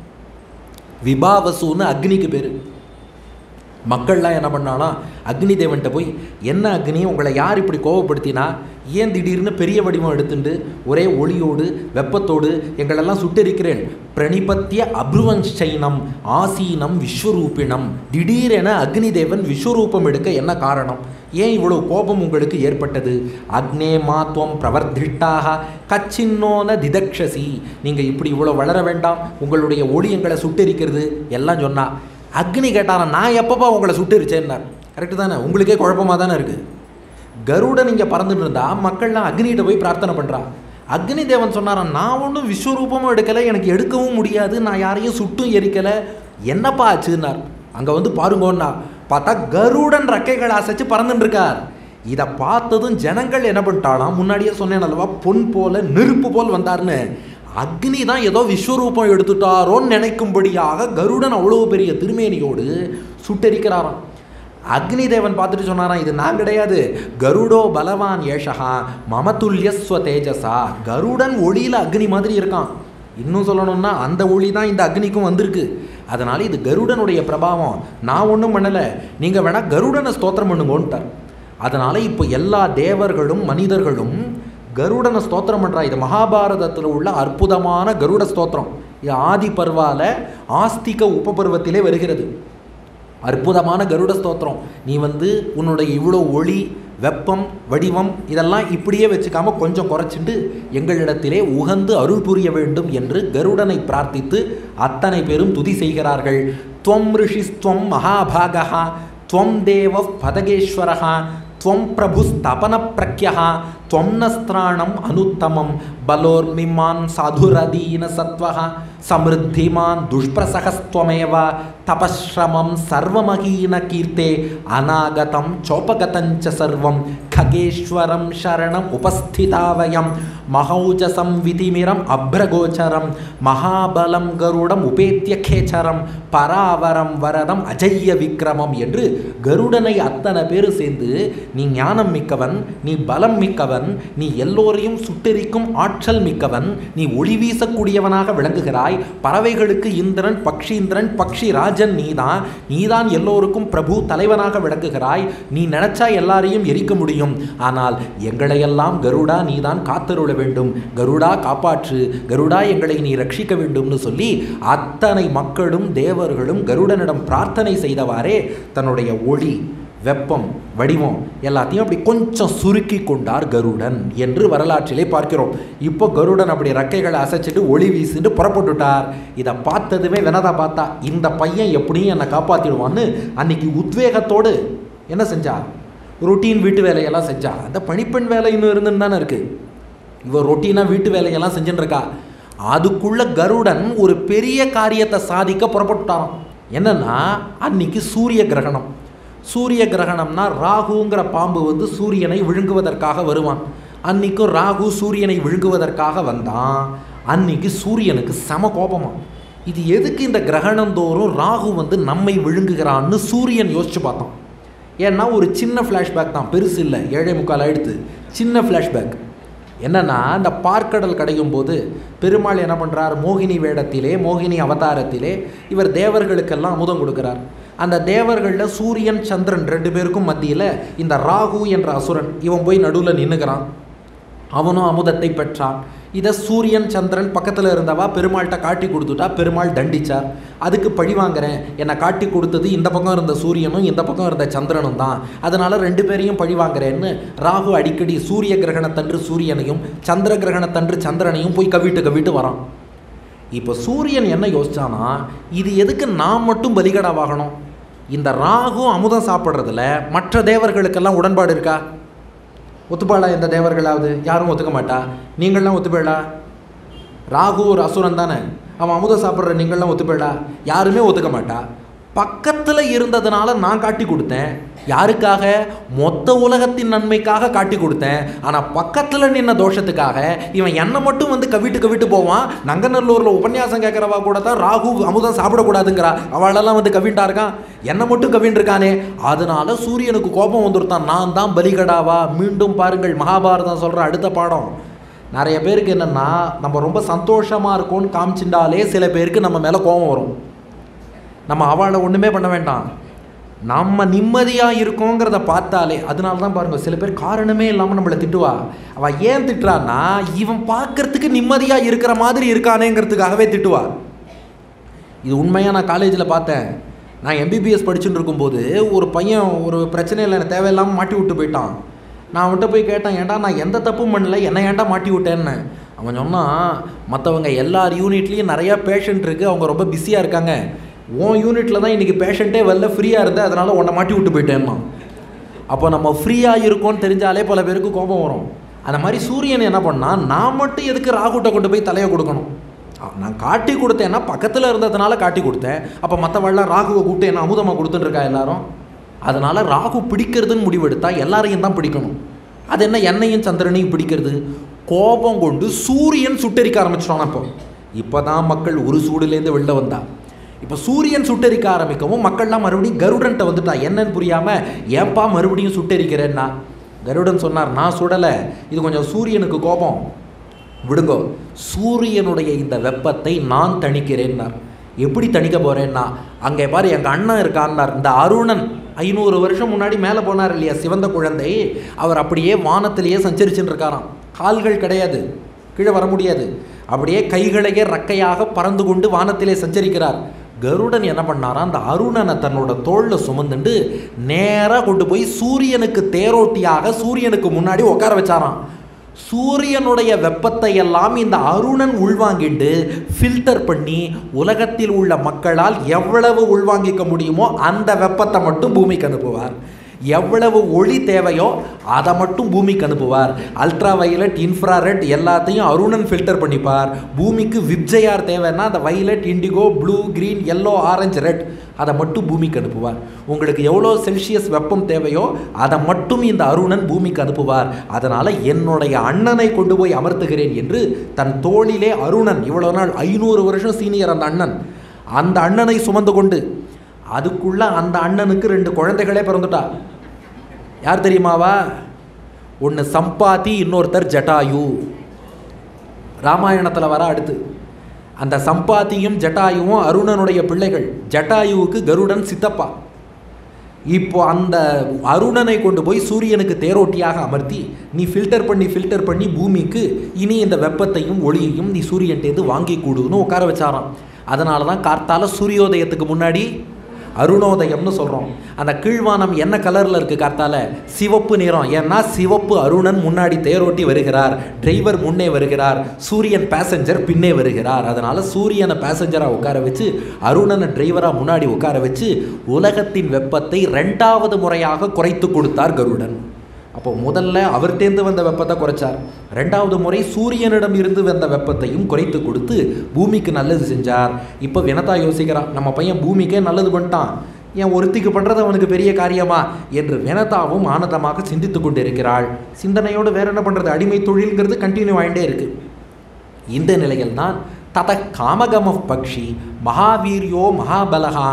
விபாவசுன்னு அக்னிக்கு பேர் மக்கள்லாம் என்ன பண்ணாலாம் அக்னி தேவன்கிட்ட போய் என்ன அக்னி உங்களை யார் இப்படி கோவப்படுத்தினா ஏன் திடீர்னு பெரிய வடிவம் எடுத்துண்டு ஒரே ஒளியோடு வெப்பத்தோடு எங்களெல்லாம் சுட்டெரிக்கிறேன் பிரணிபத்திய அப்ருவஞ்சைனம் ஆசீனம் விஸ்வரூபிணம் திடீரென அக்னி தேவன் விஸ்வரூபம் எடுக்க என்ன காரணம் ஏன் இவ்வளோ கோபம் உங்களுக்கு ஏற்பட்டது அக்னே மாத்வம் பிரவர்திஷ்டாக கச்சின்னோன திதக்ஷசி நீங்கள் இப்படி இவ்வளோ வளர வேண்டாம் உங்களுடைய ஒளி எங்களை சுட்டெரிக்கிறது எல்லாம் சொன்னா அக்னி கேட்டாரா நான் எப்பப்பா உங்களை சுட்டெரிச்சேன்னார் கரெக்டு தானே உங்களுக்கே குழப்பமாக தானே இருக்குது கருடன் இங்கே பறந்துட்டு இருந்தா மக்கள்லாம் அக்னிகிட்ட போய் பிரார்த்தனை பண்ணுறா அக்னி தேவன் சொன்னாராம் நான் ஒன்றும் விஸ்வரூபமும் எடுக்கலை எனக்கு எடுக்கவும் முடியாது நான் யாரையும் சுட்டும் எரிக்கலை என்னப்பா ஆச்சுன்னார் அங்கே வந்து பாருங்கோன்னா பார்த்தா கருடன் ரெக்கைகள் அசைச்சு பறந்துட்டு இருக்கார் இதை பார்த்ததும் ஜனங்கள் என்ன பண்ணிட்டாலாம் முன்னாடியே சொன்னேன் அல்லவா பொன் போல நெருப்பு போல் வந்தார்னு அக்னி தான் ஏதோ விஸ்வரூபம் எடுத்துட்டாரோன்னு நினைக்கும்படியாக கருடன் அவ்வளோ பெரிய திருமேனியோடு சுட்டெரிக்கிறாராம் அக்னி தேவன் பார்த்துட்டு சொன்னாராம் இது நான் கிடையாது கருடோ பலவான் ஏஷகா மமதுல்யஸ்வ தேஜசா கருடன் ஒளியில் அக்னி மாதிரி இருக்கான் இன்னும் சொல்லணும்னா அந்த ஒளி தான் இந்த அக்னிக்கும் வந்திருக்கு அதனால இது கருடனுடைய பிரபாவம் நான் ஒன்றும் பண்ணலை நீங்கள் வேணால் கருடனை ஸ்தோத்திரம் பண்ணுங்கோன்ட்டார் அதனால் இப்போ எல்லா தேவர்களும் மனிதர்களும் கருடனை ஸ்தோத்திரம் பண்ணுறா இது மகாபாரதத்தில் உள்ள அற்புதமான கருட ஸ்தோத்திரம் இது ஆதி பர்வால ஆஸ்திக உபபருவத்திலே வருகிறது அற்புதமான கருட ஸ்தோத்திரம் நீ வந்து உன்னுடைய இவ்வளோ ஒளி வெப்பம் வடிவம் இதெல்லாம் இப்படியே வச்சுக்காம கொஞ்சம் குறைச்சிட்டு எங்களிடத்திலே உகந்து அருள் புரிய வேண்டும் என்று கருடனை பிரார்த்தித்து அத்தனை பேரும் துதி செய்கிறார்கள் துவம் ரிஷிஸ்துவம் மகாபாகா துவம் தேவ பதகேஸ்வரகா त्वं प्रभुस्तपनप्रख्यः त्वं न स्त्राणम् अनुत्तमं बलोर्मिमान् साधुरदीनसत्त्वः समृद्धिमान् दुष्प्रसहस्त्वमेव तपश्रमं सर्वमहीनकीर्ते अनागतं चोपगतं च सर्वं खगेश्वरं शरणम् उपस्थिता वयं महौजसं विधिमिरम् अभ्रगोचरं महाबलं கருடம் உபேத்திய கேச்சரம் பராவரம் வரதம் அஜய்ய விக்ரமம் என்று கருடனை அத்தனை பேர் சேர்ந்து நீ ஞானம் மிக்கவன் நீ பலம் மிக்கவன் நீ எல்லோரையும் சுட்டெரிக்கும் ஆற்றல் மிக்கவன் நீ ஒளி வீசக்கூடியவனாக விளங்குகிறாய் பறவைகளுக்கு இந்திரன் பக்ஷீந்திரன் பக்ஷி ராஜன் நீதான் நீதான் எல்லோருக்கும் பிரபு தலைவனாக விளங்குகிறாய் நீ நினைச்சா எல்லாரையும் எரிக்க முடியும் ஆனால் எங்களையெல்லாம் கருடா நீதான் காத்தருள வேண்டும் கருடா காப்பாற்று கருடா எங்களை நீ ரட்சிக்க வேண்டும்னு சொல்லி அத்தனை மக்களும் தேவர்களும் கருடனிடம் பிரார்த்தனை செய்தவாறே தன்னுடைய ஒளி வெப்பம் வடிவம் எல்லாத்தையும் அப்படி கொஞ்சம் சுருக்கி கொண்டார் கருடன் என்று வரலாற்றிலே பார்க்கிறோம் இப்போ கருடன் அப்படி ரெக்கைகளை அசைச்சிட்டு ஒளி வீசிட்டு புறப்பட்டுட்டார் இதை பார்த்ததுமே வெனதா பார்த்தா இந்த பையன் எப்படியும் என்னை காப்பாற்றிடுவான்னு அன்னைக்கு உத்வேகத்தோடு என்ன செஞ்சா ரொட்டீன் வீட்டு வேலையெல்லாம் செஞ்சா அந்த பணிப்பெண் வேலை இன்னும் இருந்துன்னு தானே இருக்குது இவ ரொட்டீனாக வீட்டு வேலையெல்லாம் செஞ்சுட்டு இருக்கா அதுக்குள்ள கருடன் ஒரு பெரிய காரியத்தை சாதிக்க புறப்பட்டுட்டாராம் என்னன்னா அன்னைக்கு சூரிய கிரகணம் சூரிய கிரகணம்னா ராகுங்கிற பாம்பு வந்து சூரியனை விழுங்குவதற்காக வருவான் அன்னைக்கும் ராகு சூரியனை விழுங்குவதற்காக வந்தான் அன்னைக்கு சூரியனுக்கு சம கோபமா இது எதுக்கு இந்த கிரகணம் தோறும் ராகு வந்து நம்மை விழுங்குகிறான்னு சூரியன் யோசிச்சு பார்த்தான் ஏன்னா ஒரு சின்ன ஃப்ளாஷ்பேக் தான் பெருசு இல்லை ஏழை முக்கால் ஆயிடுத்து சின்ன ஃப்ளாஷ்பேக் என்னன்னா இந்த பார்க்கடல் கிடைக்கும் போது பெருமாள் என்ன பண்ணுறார் மோகினி வேடத்திலே மோகினி அவதாரத்திலே இவர் தேவர்களுக்கெல்லாம் அமுதம் கொடுக்கிறார் அந்த தேவர்களில் சூரியன் சந்திரன் ரெண்டு பேருக்கும் மத்தியில் இந்த ராகு என்ற அசுரன் இவன் போய் நடுவில் நின்றுக்கிறான் அவனும் அமுதத்தை பெற்றான் இதை சூரியன் சந்திரன் பக்கத்தில் இருந்தவா பெருமாள்கிட்ட காட்டி கொடுத்துட்டா பெருமாள் தண்டிச்சார் அதுக்கு பழி வாங்குறேன் என்னை காட்டி கொடுத்தது இந்த பக்கம் இருந்த சூரியனும் இந்த பக்கம் இருந்த சந்திரனும் தான் அதனால் ரெண்டு பேரையும் பழி வாங்குறேன்னு ராகு அடிக்கடி சூரிய கிரகணத்தன்று சூரியனையும் சந்திர கிரகணத்தன்று சந்திரனையும் போய் கவிட்டு கவிட்டு வரான் இப்போ சூரியன் என்ன யோசிச்சானா இது எதுக்கு நான் மட்டும் பலிகடாவாகணும் இந்த ராகு அமுதம் சாப்பிட்றதுல மற்ற தேவர்களுக்கெல்லாம் உடன்பாடு இருக்கா ஒத்துப்பாளா இந்த தேவர்களாவது யாரும் ஒத்துக்க மாட்டா நீங்கள்லாம் ஒத்துப்பேடா ராகு ஒரு அசுரன் தானே அவன் அமுதம் சாப்பிட்ற நீங்கள்லாம் ஒத்துப்பேடா யாருமே ஒத்துக்க மாட்டா பக்கத்தில் இருந்ததுனால நான் காட்டி கொடுத்தேன் யாருக்காக மொத்த உலகத்தின் நன்மைக்காக காட்டி கொடுத்தேன் ஆனால் பக்கத்தில் நின்ன தோஷத்துக்காக இவன் என்னை மட்டும் வந்து கவிட்டு கவிட்டு போவான் நங்கநல்லூரில் உபன்யாசம் கேட்குறவா கூட தான் ராகு அமுதம் சாப்பிடக்கூடாதுங்கிறா அவளெல்லாம் வந்து கவின்டா இருக்கான் என்னை மட்டும் கவின் இருக்கானே அதனால சூரியனுக்கு கோபம் வந்துருத்தான் நான் தான் பலிகடாவா மீண்டும் பாருங்கள் மகாபாரதம் சொல்கிற அடுத்த பாடம் நிறைய பேருக்கு என்னென்னா நம்ம ரொம்ப சந்தோஷமாக இருக்கோம்னு காமிச்சிட்டாலே சில பேருக்கு நம்ம மேலே கோபம் வரும் நம்ம அவளை ஒன்றுமே பண்ண வேண்டாம் நம்ம நிம்மதியாக இருக்கோங்கிறத பார்த்தாலே அதனால தான் பாருங்கள் சில பேர் காரணமே இல்லாமல் நம்மளை திட்டுவா அவள் ஏன் திட்டுறான்னா இவன் பார்க்கறதுக்கு நிம்மதியாக இருக்கிற மாதிரி இருக்கானேங்கிறதுக்காகவே திட்டுவா இது உண்மையாக நான் காலேஜில் பார்த்தேன் நான் எம்பிபிஎஸ் படிச்சுட்டு இருக்கும்போது ஒரு பையன் ஒரு பிரச்சனையில் எனக்கு தேவையில்லாமல் மாட்டி விட்டு போயிட்டான் நான் அவன்கிட்ட போய் கேட்டேன் ஏன்டா நான் எந்த தப்பும் பண்ணல என்ன ஏன்டா மாட்டி விட்டேன்னு அவன் சொன்னான் மற்றவங்க எல்லார் யூனிட்லேயும் நிறையா பேஷண்ட் இருக்குது அவங்க ரொம்ப பிஸியாக இருக்காங்க உன் யூனிட்டில் தான் இன்றைக்கி பேஷண்ட்டே வெளில ஃப்ரீயாக இருந்தேன் அதனால் உன்னை மாட்டி விட்டு போயிட்டேன்னா அப்போ நம்ம ஃப்ரீயாக இருக்கோம்னு தெரிஞ்சாலே பல பேருக்கு கோபம் வரும் அந்த மாதிரி சூரியன் என்ன பண்ணால் நான் மட்டும் எதுக்கு ராகுட்டை கொண்டு போய் தலையை கொடுக்கணும் அ, நான் காட்டி கொடுத்தேன்னா பக்கத்தில் இருந்ததுனால காட்டி கொடுத்தேன் அப்போ மற்றவெல்லாம் ராகுவை கூப்பிட்டு என்ன அமுதமாக கொடுத்துட்டு இருக்கா எல்லாரும் அதனால் ராகு பிடிக்கிறதுன்னு முடிவெடுத்தா எல்லாரையும் தான் பிடிக்கணும் அது என்ன என்னையும் சந்திரனையும் பிடிக்கிறது கோபம் கொண்டு சூரியன் சுட்டெரிக்க ஆரம்பிச்சிட்டான் இப்போ இப்போ தான் மக்கள் ஒரு சூடுலேருந்து வெளில வந்தா இப்போ சூரியன் சுட்டெரிக்க ஆரம்பிக்கவும் மக்கள்லாம் மறுபடியும் கருடன்ட்ட வந்துட்டா என்னன்னு புரியாமல் ஏன்பா மறுபடியும் சுட்டெரிக்கிறேன்னா கருடன் சொன்னார் நான் சுடலை இது கொஞ்சம் சூரியனுக்கு கோபம் விடுங்கோ சூரியனுடைய இந்த வெப்பத்தை நான் தணிக்கிறேன்னார் எப்படி தணிக்க போறேன்னா அங்கே பாரு எங்கள் அண்ணன் இருக்கான்னார் இந்த அருணன் ஐநூறு வருஷம் முன்னாடி மேலே போனார் இல்லையா சிவந்த குழந்தை அவர் அப்படியே வானத்திலேயே சஞ்சரிச்சுட்டு இருக்காராம் கால்கள் கிடையாது கீழே வர முடியாது அப்படியே கைகளையே ரக்கையாக பறந்து கொண்டு வானத்திலே சஞ்சரிக்கிறார் கருடன் என்ன பண்ணாராம் அந்த அருணனை தன்னோட தோளில் சுமந்துண்டு நேராக கொண்டு போய் சூரியனுக்கு தேரோட்டியாக சூரியனுக்கு முன்னாடி உட்கார வச்சாராம் சூரியனுடைய வெப்பத்தை எல்லாம் இந்த அருணன் உள்வாங்கிட்டு ஃபில்டர் பண்ணி உலகத்தில் உள்ள மக்களால் எவ்வளவு உள்வாங்கிக்க முடியுமோ அந்த வெப்பத்தை மட்டும் பூமிக்கு அனுப்புவார் எவ்வளவு ஒளி தேவையோ அதை மட்டும் பூமிக்கு அனுப்புவார் அல்ட்ரா வயலட் இன்ஃப்ராரெட் எல்லாத்தையும் அருணன் ஃபில்டர் பண்ணிப்பார் பூமிக்கு விப்ஜையார் தேவைன்னா அந்த violet indigo blue green yellow orange red அதை மட்டும் பூமிக்கு அனுப்புவார் உங்களுக்கு எவ்வளோ செல்சியஸ் வெப்பம் தேவையோ அதை மட்டும் இந்த அருணன் பூமிக்கு அனுப்புவார் அதனால் என்னுடைய அண்ணனை கொண்டு போய் அமர்த்துகிறேன் என்று தன் தோளிலே அருணன் இவ்வளோ நாள் ஐநூறு வருஷம் சீனியர் அந்த அண்ணன் அந்த அண்ணனை சுமந்து கொண்டு அதுக்குள்ள அந்த அண்ணனுக்கு ரெண்டு குழந்தைகளே பிறந்துட்டா யார் தெரியுமாவா ஒன்று சம்பாதி இன்னொருத்தர் ஜட்டாயு ராமாயணத்தில் வர அடுத்து அந்த சம்பாத்தியும் ஜட்டாயுவும் அருணனுடைய பிள்ளைகள் ஜட்டாயுவுக்கு கருடன் சித்தப்பா இப்போ அந்த அருணனை கொண்டு போய் சூரியனுக்கு தேரோட்டியாக அமர்த்தி நீ ஃபில்டர் பண்ணி ஃபில்டர் பண்ணி பூமிக்கு இனி இந்த வெப்பத்தையும் ஒளியையும் நீ சூரியன்டேந்து வாங்கி கூடுன்னு உட்கார வச்சாராம் அதனால தான் கார்த்தால சூரியோதயத்துக்கு முன்னாடி அருணோதயம்னு சொல்கிறோம் அந்த கீழ்வானம் என்ன கலரில் இருக்குது கார்த்தால சிவப்பு நிறம் ஏன்னா சிவப்பு அருணன் முன்னாடி தேரோட்டி வருகிறார் டிரைவர் முன்னே வருகிறார் சூரியன் பேசஞ்சர் பின்னே வருகிறார் அதனால் சூரியனை பேசஞ்சராக உட்கார வச்சு அருணனை டிரைவராக முன்னாடி உட்கார வச்சு உலகத்தின் வெப்பத்தை ரெண்டாவது முறையாக குறைத்து கொடுத்தார் கருடன் அப்போ முதல்ல அவர்கிட்டேருந்து வந்த வெப்பத்தை குறைச்சார் ரெண்டாவது முறை சூரியனிடம் இருந்து வந்த வெப்பத்தையும் குறைத்து கொடுத்து பூமிக்கு நல்லது செஞ்சார் இப்போ வினதா யோசிக்கிறான் நம்ம பையன் பூமிக்கே நல்லது பண்ணிட்டான் என் ஒருத்திக்கு பண்ணுறது அவனுக்கு பெரிய காரியமா என்று வினதாவும் ஆனந்தமாக சிந்தித்து கொண்டிருக்கிறாள் சிந்தனையோடு வேற என்ன பண்ணுறது அடிமை தொழில்ங்கிறது கண்டினியூ ஆகிட்டே இருக்கு இந்த நிலையில் தான் தத காமகம பக்ஷி மகாவீரியோ மகாபலகா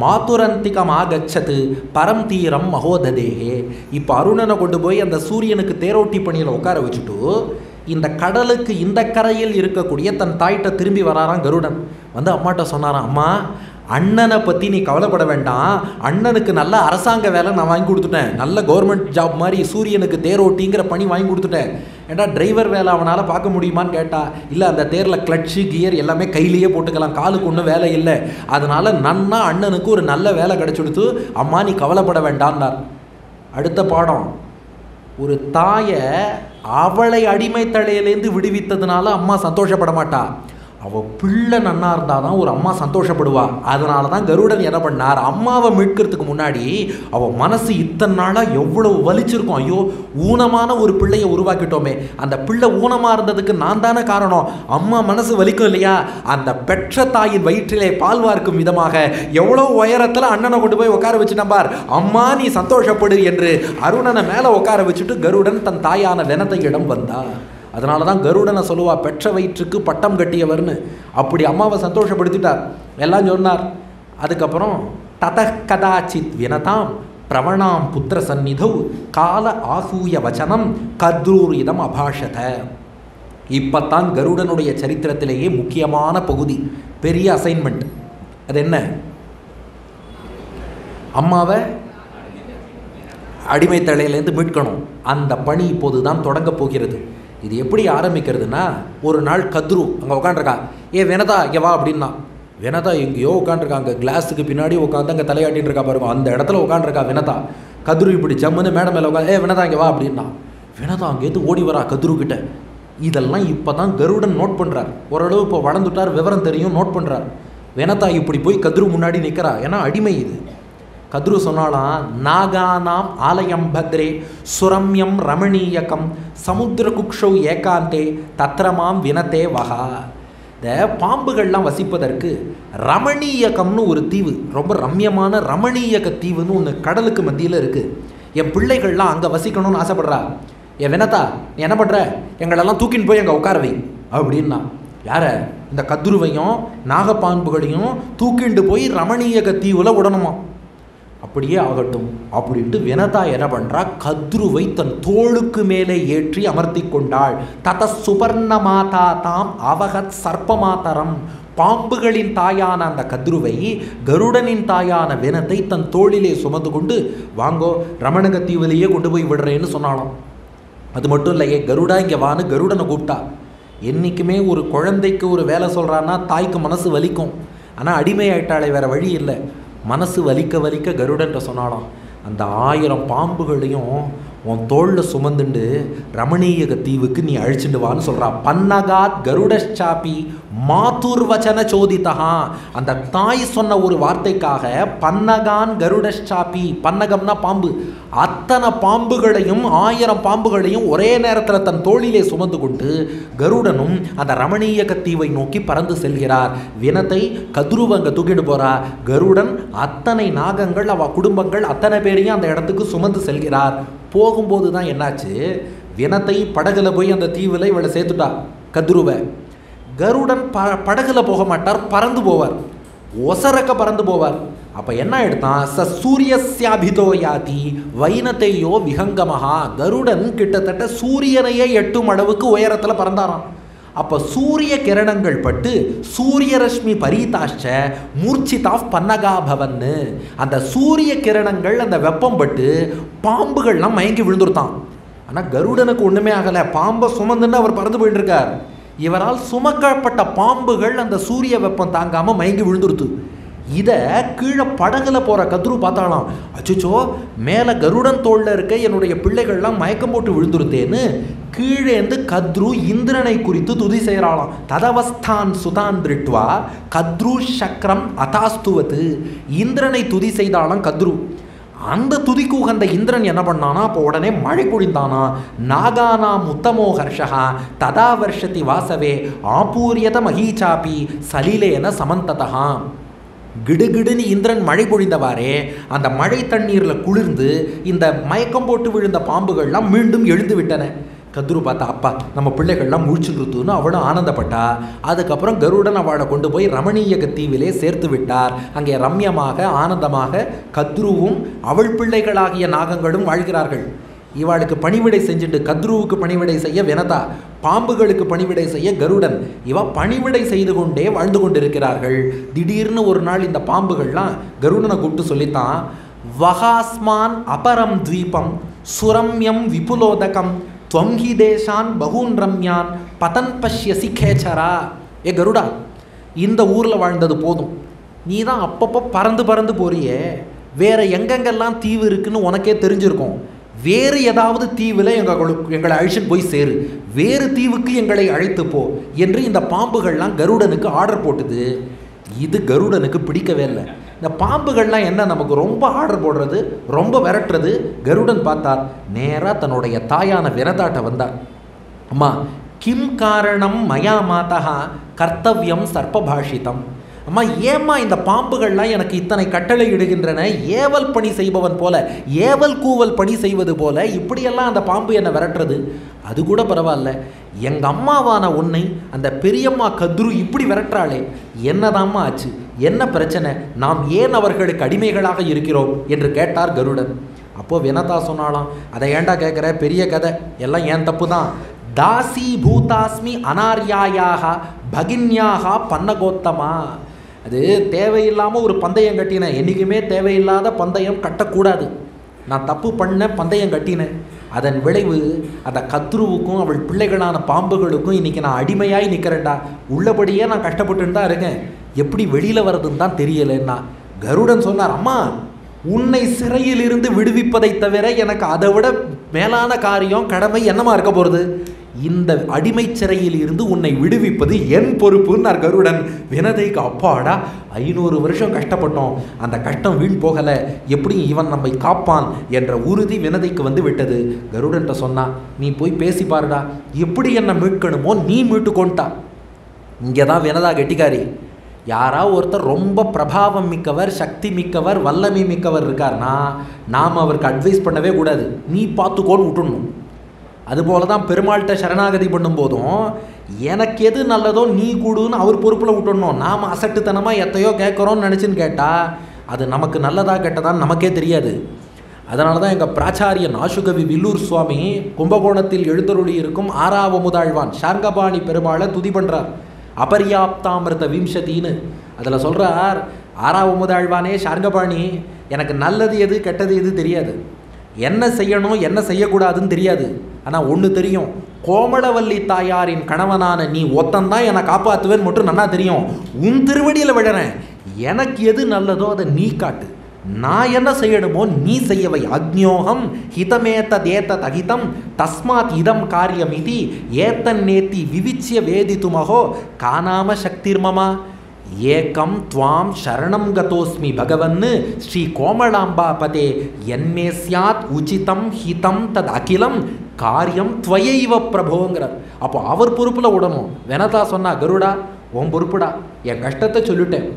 மாதுரந்திகமாகச்சது பரம் தீரம் மகோததேகே இப்போ அருணனை கொண்டு போய் அந்த சூரியனுக்கு தேரோட்டி பணியில் உட்கார வச்சுட்டு இந்த கடலுக்கு இந்த கரையில் இருக்கக்கூடிய தன் தாயிட்ட திரும்பி வராராம் கருடன் வந்து அம்மாட்ட சொன்னாராம் அம்மா அண்ணனை பற்றி நீ கவலைப்பட வேண்டாம் அண்ணனுக்கு நல்ல அரசாங்க வேலை நான் வாங்கி கொடுத்துட்டேன் நல்ல கவர்மெண்ட் ஜாப் மாதிரி சூரியனுக்கு தேரோட்டிங்கிற பணி வாங்கி கொடுத்துட்டேன் ஏன்டா டிரைவர் வேலை அவனால் பார்க்க முடியுமான்னு கேட்டா இல்லை அந்த தேரில் கிளட்சு கியர் எல்லாமே கையிலேயே போட்டுக்கலாம் காலுக்கு ஒன்றும் வேலை இல்லை அதனால நன்னா அண்ணனுக்கு ஒரு நல்ல வேலை கிடச்சிடுத்து அம்மா நீ கவலைப்பட வேண்டான்னார் அடுத்த பாடம் ஒரு தாயை அவளை அடிமை தலையிலேருந்து விடுவித்ததுனால அம்மா சந்தோஷப்பட மாட்டா அவள் பிள்ளை நன்னா இருந்தால் தான் ஒரு அம்மா சந்தோஷப்படுவா அதனால தான் கருடன் என்ன பண்ணார் அம்மாவை மீட்கிறதுக்கு முன்னாடி அவள் மனசு இத்தனை நாளாக எவ்வளவு வலிச்சிருக்கும் ஐயோ ஊனமான ஒரு பிள்ளையை உருவாக்கிட்டோமே அந்த பிள்ளை ஊனமாக இருந்ததுக்கு நான் தானே காரணம் அம்மா மனசு வலிக்கும் இல்லையா அந்த பெற்ற தாயின் வயிற்றிலே பால் வார்க்கும் விதமாக எவ்வளோ உயரத்தில் அண்ணனை கொண்டு போய் உட்கார வச்சு நம்பார் அம்மா நீ சந்தோஷப்படு என்று அருணனை மேலே உட்கார வச்சுட்டு கருடன் தன் தாயான வெனத்தையிடம் வந்தா அதனால தான் கருடனை சொல்லுவா பெற்ற வயிற்றுக்கு பட்டம் கட்டியவர்னு அப்படி அம்மாவை சந்தோஷப்படுத்திட்டார் எல்லாம் சொன்னார் அதுக்கப்புறம் தத கதாச்சித் வினதாம் பிரவணாம் புத்திர சந்நிதௌ கால ஆசூய வச்சனம் கத்ரூரிதம் அபாஷத இப்பத்தான் கருடனுடைய சரித்திரத்திலேயே முக்கியமான பகுதி பெரிய அசைன்மெண்ட் அது என்ன அம்மாவை அடிமை தலையிலேருந்து மீட்கணும் அந்த பணி இப்போது தான் தொடங்கப் போகிறது இது எப்படி ஆரம்பிக்கிறதுனா ஒரு நாள் கத்ரு அங்கே உட்காண்டிருக்கா ஏ வினதா இங்கே வா அப்படின்னா வினதா எங்கேயோ உட்காண்டிருக்காங்க கிளாஸுக்கு பின்னாடி உட்காந்து அங்கே தலையாட்டின்னு இருக்கா பாருங்க அந்த இடத்துல உட்காண்டிருக்கா வினதா கத்ரு இப்படி ஜம்முன்னு மேடம் மேலே உட்காந்து ஏ வினதா இங்கே வா அப்படின்னா வினதா அங்கேருந்து ஓடி வரா கத்ரு கிட்ட இதெல்லாம் இப்போ தான் கருடன் நோட் பண்ணுறார் ஓரளவு இப்போ வளர்ந்துட்டார் விவரம் தெரியும் நோட் பண்ணுறார் வினதா இப்படி போய் கத்ரு முன்னாடி நிற்கிறா ஏன்னா அடிமை இது கத்ரு சொன்னாலாம் நாகானாம் ஆலயம் பத்ரே சுரம்யம் ரமணீயகம் சமுத்திர குக்ஷௌ ஏகாந்தே தத்ரமாம் வினத்தே வகா இந்த பாம்புகள்லாம் வசிப்பதற்கு ரமணீயகம்னு ஒரு தீவு ரொம்ப ரம்யமான ரமணீயக தீவுன்னு ஒன்று கடலுக்கு மத்தியில் இருக்குது என் பிள்ளைகள்லாம் அங்கே வசிக்கணும்னு ஆசைப்படுறா என் வினத்தா நீ என்ன பண்ணுற எங்களெல்லாம் தூக்கின்னு போய் அங்கே உட்கார வை அப்படின்னா யார இந்த கத்ருவையும் நாகப்பாம்புகளையும் தூக்கிண்டு போய் ரமணீயக தீவில் விடணுமா அப்படியே ஆகட்டும் அப்படின்ட்டு வினதா என்ன பண்றா கத்ருவை தன் தோளுக்கு மேலே ஏற்றி அமர்த்தி கொண்டாள் தத சுபர்ண மாதா தாம் அவகத் சர்ப்பமாதரம் பாம்புகளின் தாயான அந்த கத்ருவை கருடனின் தாயான வினத்தை தன் தோளிலே சுமந்து கொண்டு வாங்கோ ரமணக தீவிலேயே கொண்டு போய் விடுறேன்னு சொன்னாலாம் அது மட்டும் இல்லையே கருடா இங்கே வான்னு கருடனை கூப்பிட்டா என்றைக்குமே ஒரு குழந்தைக்கு ஒரு வேலை சொல்கிறான்னா தாய்க்கு மனசு வலிக்கும் ஆனால் அடிமை ஆயிட்டாலே வேற வழி இல்லை மனசு வலிக்க வலிக்க கருடன்ட்ட சொன்னாலாம் அந்த ஆயிரம் பாம்புகளையும் உன் தோளில் சுமந்துண்டு ரமணீயக தீவுக்கு நீ அழிச்சுட்டு வான்னு சொல்கிறா பன்னகாத் கருடச்சாப்பி மாத்துர் வச்சன சோதித்தகா அந்த தாய் சொன்ன ஒரு வார்த்தைக்காக பன்னகான் கருடச்சாப்பி பன்னகம்னா பாம்பு அத்தனை பாம்புகளையும் ஆயிரம் பாம்புகளையும் ஒரே நேரத்தில் தன் தோளிலே சுமந்து கொண்டு கருடனும் அந்த ரமணீயக தீவை நோக்கி பறந்து செல்கிறார் வினத்தை கதுருவங்க தூக்கிட்டு போறா கருடன் அத்தனை நாகங்கள் அவ குடும்பங்கள் அத்தனை பேரையும் அந்த இடத்துக்கு சுமந்து செல்கிறார் போகும்போது தான் என்னாச்சு வினத்தை படகுல போய் அந்த தீவில் இவளை சேர்த்துட்டா கதுருவை கருடன் ப படகுல போக மாட்டார் பறந்து போவார் ஒசரக்க பறந்து போவார் அப்போ என்ன எடுத்தான் ச சூரியஸ்யாபிதோ யாதி வைனத்தையோ விஹங்கமஹா கருடன் கிட்டத்தட்ட சூரியனையே எட்டும் அளவுக்கு உயரத்தில் பறந்தாராம் அப்போ சூரிய கிரணங்கள் பட்டு சூரிய ரஷ்மி பரீதாஷ்ச மூர்ச்சிதாஃப் பன்னகா பவன்னு அந்த சூரிய கிரணங்கள் அந்த வெப்பம் பட்டு பாம்புகள்லாம் மயங்கி விழுந்துருத்தான் ஆனால் கருடனுக்கு ஒன்றுமே ஆகலை பாம்பை சுமந்துன்னு அவர் பறந்து போயிட்டு இருக்கார் இவரால் சுமக்கப்பட்ட பாம்புகள் அந்த சூரிய வெப்பம் தாங்காமல் மயங்கி விழுந்துருத்து இதை கீழே படகுல போகிற கத்ரு பார்த்தாலாம் அச்சுச்சோ மேலே கருடன் தோளில் இருக்க என்னுடைய பிள்ளைகள்லாம் மயக்கம் போட்டு விழுந்துருத்தேன்னு கீழேந்து கத்ரு இந்திரனை குறித்து துதி செய்கிறாளாம் ததவஸ்தான் சுதான் திருட்வா கத்ரு சக்கரம் அதாஸ்துவத்து இந்திரனை துதி செய்தாலாம் கத்ரு அந்த துதிக்கு உகந்த இந்திரன் என்ன பண்ணானா அப்போ உடனே மழை பொழிந்தானா நாகானாம் உத்தமோ ஹர்ஷா ததா வர்ஷதி வாசவே ஆபூரியத மகீச்சாபி சலிலேன சமந்ததா கிடுகிடுன்னு இந்திரன் மழை பொழிந்தவாறே அந்த மழை தண்ணீரில் குளிர்ந்து இந்த மயக்கம் போட்டு விழுந்த பாம்புகள்லாம் மீண்டும் எழுந்து விட்டன கத்ரு பார்த்தா அப்பா நம்ம பிள்ளைகள்லாம் முழிச்சுருத்துன்னு அவளும் ஆனந்தப்பட்டா அதுக்கப்புறம் கருடன் அவளை கொண்டு போய் ரமணீயக தீவிலே சேர்த்து விட்டார் அங்கே ரம்யமாக ஆனந்தமாக கத்ருவும் அவள் பிள்ளைகளாகிய நாகங்களும் வாழ்கிறார்கள் இவாளுக்கு பணிவிடை செஞ்சுட்டு கத்ருவுக்கு பணிவிடை செய்ய வினதா பாம்புகளுக்கு பணிவிடை செய்ய கருடன் இவ பணிவிடை செய்து கொண்டே வாழ்ந்து கொண்டிருக்கிறார்கள் திடீர்னு ஒரு நாள் இந்த பாம்புகள்லாம் கருடனை கூப்பிட்டு சொல்லித்தான் வகாஸ்மான் அபரம் தீபம் சுரம்யம் விபுலோதகம் துவங்கி தேசான் பகூன் ரம்யான் பதன் பஷ்யசி கேச்சரா ஏ கருடா இந்த ஊரில் வாழ்ந்தது போதும் நீ தான் அப்பப்போ பறந்து பறந்து போறியே வேற எங்கெங்கெல்லாம் தீவு இருக்குன்னு உனக்கே தெரிஞ்சிருக்கும் வேறு ஏதாவது தீவில் எங்களுக்கு எங்களை அழிச்சுட்டு போய் சேரு வேறு தீவுக்கு எங்களை அழைத்து போ என்று இந்த பாம்புகள்லாம் கருடனுக்கு ஆர்டர் போட்டுது இது கருடனுக்கு பிடிக்கவே இல்லை இந்த பாம்புகள்லாம் என்ன நமக்கு ரொம்ப ஆர்டர் போடுறது ரொம்ப விரட்டுறது கருடன் பார்த்தார் நேராக தன்னுடைய தாயான விரதாட்ட வந்தார் அம்மா கிம் காரணம் மயா மாதா கர்த்தவியம் சர்ப்பபாஷிதம் அம்மா ஏம்மா இந்த பாம்புகள்லாம் எனக்கு இத்தனை கட்டளை இடுகின்றன ஏவல் பணி செய்பவன் போல ஏவல் கூவல் பணி செய்வது போல இப்படியெல்லாம் அந்த பாம்பு என்னை விரட்டுறது அது கூட பரவாயில்ல எங்கள் அம்மாவான உன்னை அந்த பெரியம்மா கத்ரு இப்படி விரட்டுறாளே என்னதாம்மா ஆச்சு என்ன பிரச்சனை நாம் ஏன் அவர்களுக்கு அடிமைகளாக இருக்கிறோம் என்று கேட்டார் கருடன் அப்போ வினதா சொன்னாலாம் அதை ஏன்டா கேட்குற பெரிய கதை எல்லாம் ஏன் தப்பு தான் தாசி பூதாஸ்மி அனார்யாயாக பகின்யாக பன்னகோத்தமா அது தேவையில்லாமல் ஒரு பந்தயம் கட்டினேன் என்றைக்குமே தேவையில்லாத பந்தயம் கட்டக்கூடாது நான் தப்பு பண்ண பந்தயம் கட்டினேன் அதன் விளைவு அந்த கத்ருவுக்கும் அவள் பிள்ளைகளான பாம்புகளுக்கும் இன்னைக்கு நான் அடிமையாய் நிற்கிறேன்டா உள்ளபடியே நான் கஷ்டப்பட்டுன்னு தான் இருக்கேன் எப்படி வெளியில் வர்றதுன்னு தான் தெரியலைன்னா கருடன் சொன்னார் அம்மா உன்னை சிறையில் இருந்து விடுவிப்பதை தவிர எனக்கு அதை விட மேலான காரியம் கடமை என்னமா இருக்க போகிறது இந்த அடிமை சிறையில் இருந்து உன்னை விடுவிப்பது என் பொறுப்புன்னார் கருடன் வினதைக்கு அப்பாடா ஐநூறு வருஷம் கஷ்டப்பட்டோம் அந்த கஷ்டம் வீண் போகலை எப்படி இவன் நம்மை காப்பான் என்ற உறுதி வினதைக்கு வந்து விட்டது கருடன்ட்ட சொன்னா நீ போய் பேசி பாருடா எப்படி என்னை மீட்கணுமோ நீ மீட்டுக்கொண்டா இங்கே தான் வினதா கெட்டிக்காரி யாரா ஒருத்தர் ரொம்ப பிரபாவம் மிக்கவர் சக்தி மிக்கவர் வல்லமை மிக்கவர் இருக்கார்னா நாம் அவருக்கு அட்வைஸ் பண்ணவே கூடாது நீ பார்த்துக்கோன்னு விட்டுடணும் அதுபோல தான் பெருமாள்கிட்ட சரணாகதி பண்ணும்போதும் எனக்கு எது நல்லதோ நீ கூடுன்னு அவர் பொறுப்பில் விட்டுடணும் நாம் அசட்டுத்தனமாக எத்தையோ கேட்குறோன்னு நினச்சின்னு கேட்டால் அது நமக்கு நல்லதா கெட்டதான்னு நமக்கே தெரியாது அதனால தான் எங்கள் பிராச்சாரியன் ஆசுகவி வில்லூர் சுவாமி கும்பகோணத்தில் எழுந்தருளி இருக்கும் ஆறாவமுதாழ்வான் ஷார்கபாணி பெருமாளை துதி பண்ணுறார் அபர்யாப்தாமிருத விம்சதின்னு அதில் சொல்கிறார் ஆறாவமுதாழ்வானே ஷார்கபாணி எனக்கு நல்லது எது கெட்டது எது தெரியாது என்ன செய்யணும் என்ன செய்யக்கூடாதுன்னு தெரியாது ஆனால் ஒன்று தெரியும் கோமளவல்லி தாயாரின் கணவனான நீ ஒத்தந்தான் என்னை காப்பாற்றுவேன்னு மட்டும் நல்லா தெரியும் உன் திருவடியில் விழறேன் எனக்கு எது நல்லதோ அதை நீ காட்டு நான் என்ன செய்யணுமோ நீ செய்யவை அக்ஞோகம் ஹிதமேத்தத் ஏத்தத் அகிதம் தஸ்மாத் இதம் காரியம் இது ஏத்தன் நேத்தி விவிச்சிய வேதித்துமகோ காணாம சக்திர்மமா ஏகம் துவாம் சரணம் கதோஸ்மி பகவன் ஸ்ரீ கோமளாம்பாபதே என்மே சியாத் உச்சிதம் ஹிதம் தத் அகிலம் காரியம் துவயைவ பிரபோங்கிறார் அப்போ அவர் பொறுப்பில் விடணும் வெனதா சொன்னா கருடா உன் பொறுப்புடா என் கஷ்டத்தை சொல்லிட்டேன்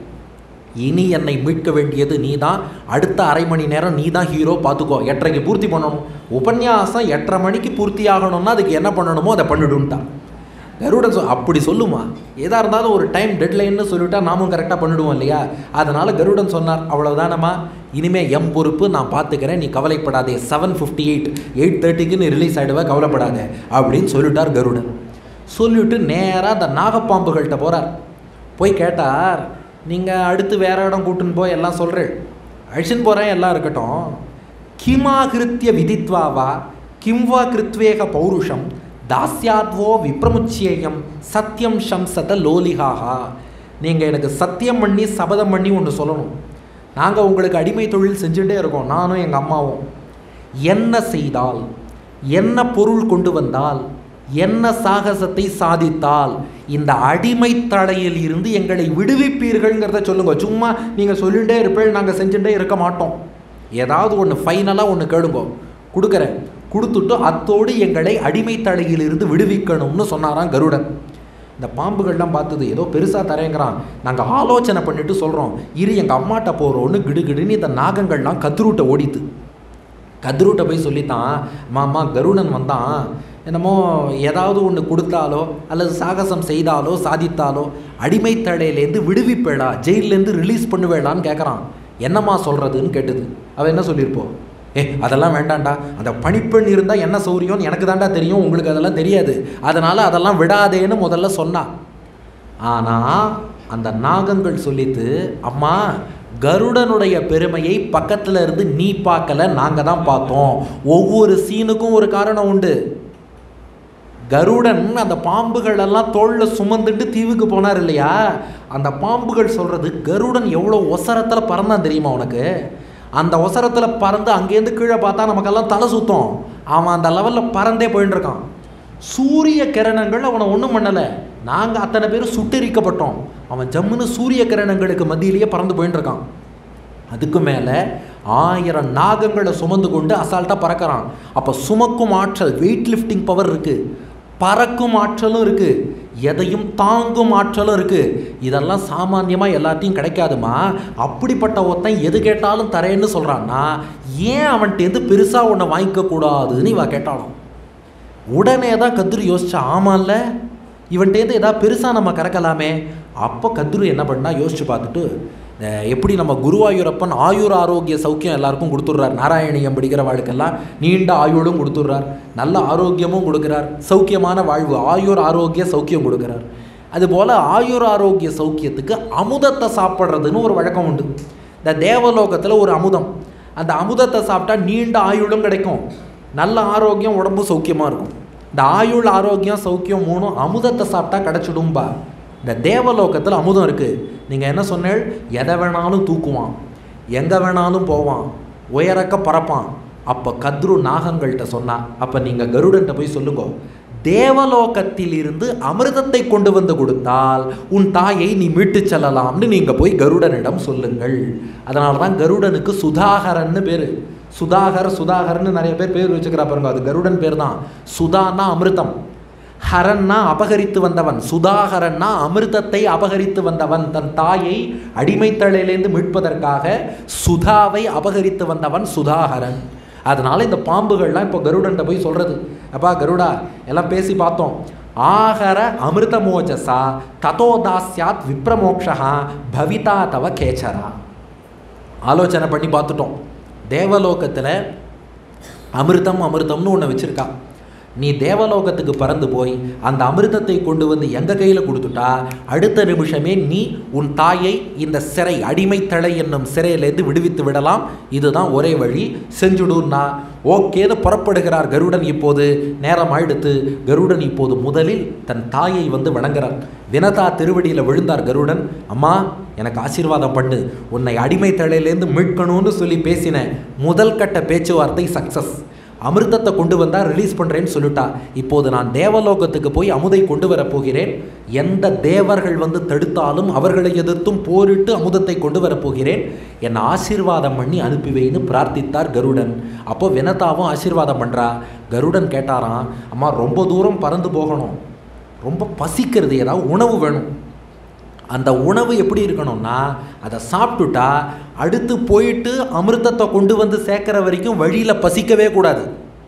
இனி என்னை மீட்க வேண்டியது நீ தான் அடுத்த அரை மணி நேரம் நீ தான் ஹீரோ பார்த்துக்கோ எட்டரைக்கு பூர்த்தி பண்ணணும் உபன்யாசம் எட்டரை மணிக்கு பூர்த்தி ஆகணும்னா அதுக்கு என்ன பண்ணணுமோ அதை பண்ணிடுன்ட்டான் கருடன் சொ அப்படி சொல்லுமா எதாக இருந்தாலும் ஒரு டைம் டெட்லைன்னு சொல்லிட்டா நாமும் கரெக்டாக பண்ணிடுவோம் இல்லையா அதனால் கருடன் சொன்னார் அவ்வளவுதானம்மா இனிமே எம் பொறுப்பு நான் பார்த்துக்கிறேன் நீ கவலைப்படாதே செவன் ஃபிஃப்டி எயிட் எயிட் தேர்ட்டிக்குன்னு ரிலீஸ் ஆகிடுவா கவலைப்படாத அப்படின்னு சொல்லிட்டார் கருடன் சொல்லிவிட்டு நேராக அந்த நாகப்பாம்புகள்கிட்ட போகிறார் போய் கேட்டார் நீங்கள் அடுத்து வேற இடம் கூட்டுன்னு போய் எல்லாம் சொல்கிறேன் அழிச்சுன்னு போகிறேன் எல்லாம் இருக்கட்டும் கிமாகிருத்திய விதித்வாவா கிம்வா கிருத்வேக பௌருஷம் தாஸ்யாத்வோ விப்ரமுச்சியேயம் சத்தியம் சம்சத லோலிகாஹா நீங்கள் எனக்கு சத்தியம் பண்ணி சபதம் பண்ணி ஒன்று சொல்லணும் நாங்கள் உங்களுக்கு அடிமை தொழில் செஞ்சுட்டே இருக்கோம் நானும் எங்கள் அம்மாவும் என்ன செய்தால் என்ன பொருள் கொண்டு வந்தால் என்ன சாகசத்தை சாதித்தால் இந்த அடிமை தடையில் இருந்து எங்களை விடுவிப்பீர்கள்ங்கிறத சொல்லுங்க சும்மா நீங்கள் சொல்லிகிட்டே இருப்பேன் நாங்கள் செஞ்சுட்டே இருக்க மாட்டோம் ஏதாவது ஒன்று ஃபைனலாக ஒன்று கேளுங்க கொடுக்குறேன் கொடுத்துட்டு அத்தோடு எங்களை அடிமை தடையில் இருந்து விடுவிக்கணும்னு சொன்னாராம் கருடன் இந்த பாம்புகள்லாம் பார்த்தது ஏதோ பெருசாக தரேங்கிறான் நாங்கள் ஆலோசனை பண்ணிட்டு சொல்கிறோம் இரு எங்கள் அம்மாட்ட போகிறோன்னு கிடுகிடுன்னு இந்த நாகங்கள்லாம் கத்துருட்டை ஓடித்து கத்ருட்ட போய் சொல்லித்தான் மாமா கருடன் வந்தான் என்னமோ ஏதாவது ஒன்று கொடுத்தாலோ அல்லது சாகசம் செய்தாலோ சாதித்தாலோ அடிமை தடையிலேருந்து விடுவிப்பேடா ஜெயிலேருந்து ரிலீஸ் பண்ணுவேடான்னு கேட்குறான் என்னம்மா சொல்கிறதுன்னு கேட்டது அவள் என்ன சொல்லியிருப்போம் ஏ அதெல்லாம் வேண்டாம்டா அந்த பணிப்பெண் இருந்தால் என்ன சௌரியம்னு எனக்கு தாண்டா தெரியும் உங்களுக்கு அதெல்லாம் தெரியாது அதனால் அதெல்லாம் விடாதேன்னு முதல்ல சொன்னான் ஆனால் அந்த நாகங்கள் சொல்லித்து அம்மா கருடனுடைய பெருமையை பக்கத்தில் இருந்து நீ பார்க்கல நாங்கள் தான் பார்த்தோம் ஒவ்வொரு சீனுக்கும் ஒரு காரணம் உண்டு கருடன் அந்த பாம்புகள் எல்லாம் தோளில் சுமந்துட்டு தீவுக்கு போனார் இல்லையா அந்த பாம்புகள் சொல்கிறது கருடன் எவ்வளோ ஒசரத்தில் பறந்தான் தெரியுமா உனக்கு அந்த ஒசரத்தில் பறந்து அங்கேருந்து கீழே பார்த்தா நமக்கெல்லாம் தலை சுத்தம் அவன் அந்த லெவலில் பறந்தே போயின்னு இருக்கான் சூரிய கிரணங்கள் அவனை ஒன்றும் பண்ணலை நாங்கள் அத்தனை பேர் சுட்டெரிக்கப்பட்டோம் அவன் ஜம்முன்னு சூரிய கிரணங்களுக்கு மத்தியிலேயே பறந்து போயின்னு இருக்கான் அதுக்கு மேலே ஆயிரம் நாகங்களை சுமந்து கொண்டு அசால்ட்டாக பறக்கிறான் அப்போ சுமக்கும் ஆற்றல் வெயிட் லிஃப்டிங் பவர் இருக்குது பறக்கும் ஆற்றலும் இருக்குது எதையும் தாங்கும் ஆற்றலும் இருக்குது இதெல்லாம் சாமானியமாக எல்லாத்தையும் கிடைக்காதுமா அப்படிப்பட்ட ஒருத்தன் எது கேட்டாலும் தரேன்னு சொல்கிறான்னா ஏன் அவன்கிட்டேருந்து பெருசாக ஒன்றை வாங்கிக்க கூடாதுன்னு இவ கேட்டாலும் உடனே தான் கத்ரு யோசிச்சா ஆமாம்ல இவன்ட்டேருந்து ஏதாவது பெருசாக நம்ம கறக்கலாமே அப்போ கத்ரு என்ன பண்ணா யோசிச்சு பார்த்துட்டு அஹ், எப்படி நம்ம குருவாயூரப்பன் ஆயுர் ஆரோக்கிய சௌக்கியம் எல்லாருக்கும் கொடுத்துட்றார் நாராயணியம் படிக்கிற வாழ்க்கெல்லாம் நீண்ட ஆயுளும் கொடுத்துட்றார் நல்ல ஆரோக்கியமும் கொடுக்குறார் சௌக்கியமான வாழ்வு ஆயுர் ஆரோக்கிய சௌக்கியம் கொடுக்குறார் அதுபோல் ஆயுர் ஆரோக்கிய சௌக்கியத்துக்கு அமுதத்தை சாப்பிட்றதுன்னு ஒரு வழக்கம் உண்டு இந்த தேவலோகத்தில் ஒரு அமுதம் அந்த அமுதத்தை சாப்பிட்டா நீண்ட ஆயுளும் கிடைக்கும் நல்ல ஆரோக்கியம் உடம்பு சௌக்கியமாக இருக்கும் இந்த ஆயுள் ஆரோக்கியம் சௌக்கியம் மூணும் அமுதத்தை சாப்பிட்டா கிடச்சிடும்பா இந்த தேவலோகத்தில் அமுதம் இருக்குது நீங்கள் என்ன சொன்னேள் எதை வேணாலும் தூக்குவான் எங்கே வேணாலும் போவான் உயரக்க பறப்பான் அப்போ கத்ரு நாகங்கள்கிட்ட சொன்னா அப்போ நீங்கள் கருடன்ட்ட போய் சொல்லுங்க தேவலோகத்தில் இருந்து அமிர்தத்தை கொண்டு வந்து கொடுத்தால் உன் தாயை நீ மீட்டுச் செல்லலாம்னு நீங்கள் போய் கருடனிடம் சொல்லுங்கள் அதனால தான் கருடனுக்கு சுதாகரன்னு பேர் சுதாகர் சுதாகர்னு நிறைய பேர் பேர் வச்சுக்கிறா பாருங்க அது கருடன் பேர் தான் சுதான்னா அமிர்தம் ஹரன்னா அபகரித்து வந்தவன் சுதாகரன்னா அமிர்தத்தை அபகரித்து வந்தவன் தன் தாயை அடிமைத்தலையிலேருந்து மீட்பதற்காக சுதாவை அபகரித்து வந்தவன் சுதாகரன் அதனால இந்த பாம்புகள்லாம் இப்போ கருடன்ட்ட போய் சொல்றது அப்பா கருடா எல்லாம் பேசி பார்த்தோம் ஆகர அமிர்தமோஜசா ததோ தாஸ்யாத் விப்ரமோக்ஷா பவிதா தவ கேச்சரா ஆலோசனை பண்ணி பார்த்துட்டோம் தேவலோகத்தில் அமிர்தம் அமிர்தம்னு ஒன்று வச்சுருக்கா நீ தேவலோகத்துக்கு பறந்து போய் அந்த அமிர்தத்தை கொண்டு வந்து எங்கள் கையில் கொடுத்துட்டா அடுத்த நிமிஷமே நீ உன் தாயை இந்த சிறை அடிமைத்தலை என்னும் சிறையிலேருந்து விடுவித்து விடலாம் இதுதான் ஒரே வழி செஞ்சுடுன்னா ஓகேன்னு புறப்படுகிறார் கருடன் இப்போது நேரம் ஆயிடுத்து கருடன் இப்போது முதலில் தன் தாயை வந்து வணங்குறார் வினதா திருவடியில் விழுந்தார் கருடன் அம்மா எனக்கு ஆசீர்வாதம் பண்ணு உன்னை அடிமை தலையிலேருந்து மீட்கணும்னு சொல்லி பேசினேன் முதல் கட்ட பேச்சுவார்த்தை சக்ஸஸ் அமிர்தத்தை கொண்டு வந்தால் ரிலீஸ் பண்ணுறேன்னு சொல்லிட்டா இப்போது நான் தேவலோகத்துக்கு போய் அமுதை கொண்டு வரப் போகிறேன் எந்த தேவர்கள் வந்து தடுத்தாலும் அவர்களை எதிர்த்தும் போரிட்டு அமுதத்தை கொண்டு வரப் போகிறேன் என்னை ஆசீர்வாதம் பண்ணி அனுப்பி வைன்னு பிரார்த்தித்தார் கருடன் அப்போ வினதாவும் ஆசீர்வாதம் பண்ணுறா கருடன் கேட்டாராம் அம்மா ரொம்ப தூரம் பறந்து போகணும் ரொம்ப பசிக்கிறது ஏதாவது உணவு வேணும் அந்த உணவு எப்படி இருக்கணும்னா அதை சாப்பிட்டுட்டா அடுத்து போயிட்டு அமிர்தத்தை கொண்டு வந்து சேர்க்குற வரைக்கும் வழியில் பசிக்கவே கூடாது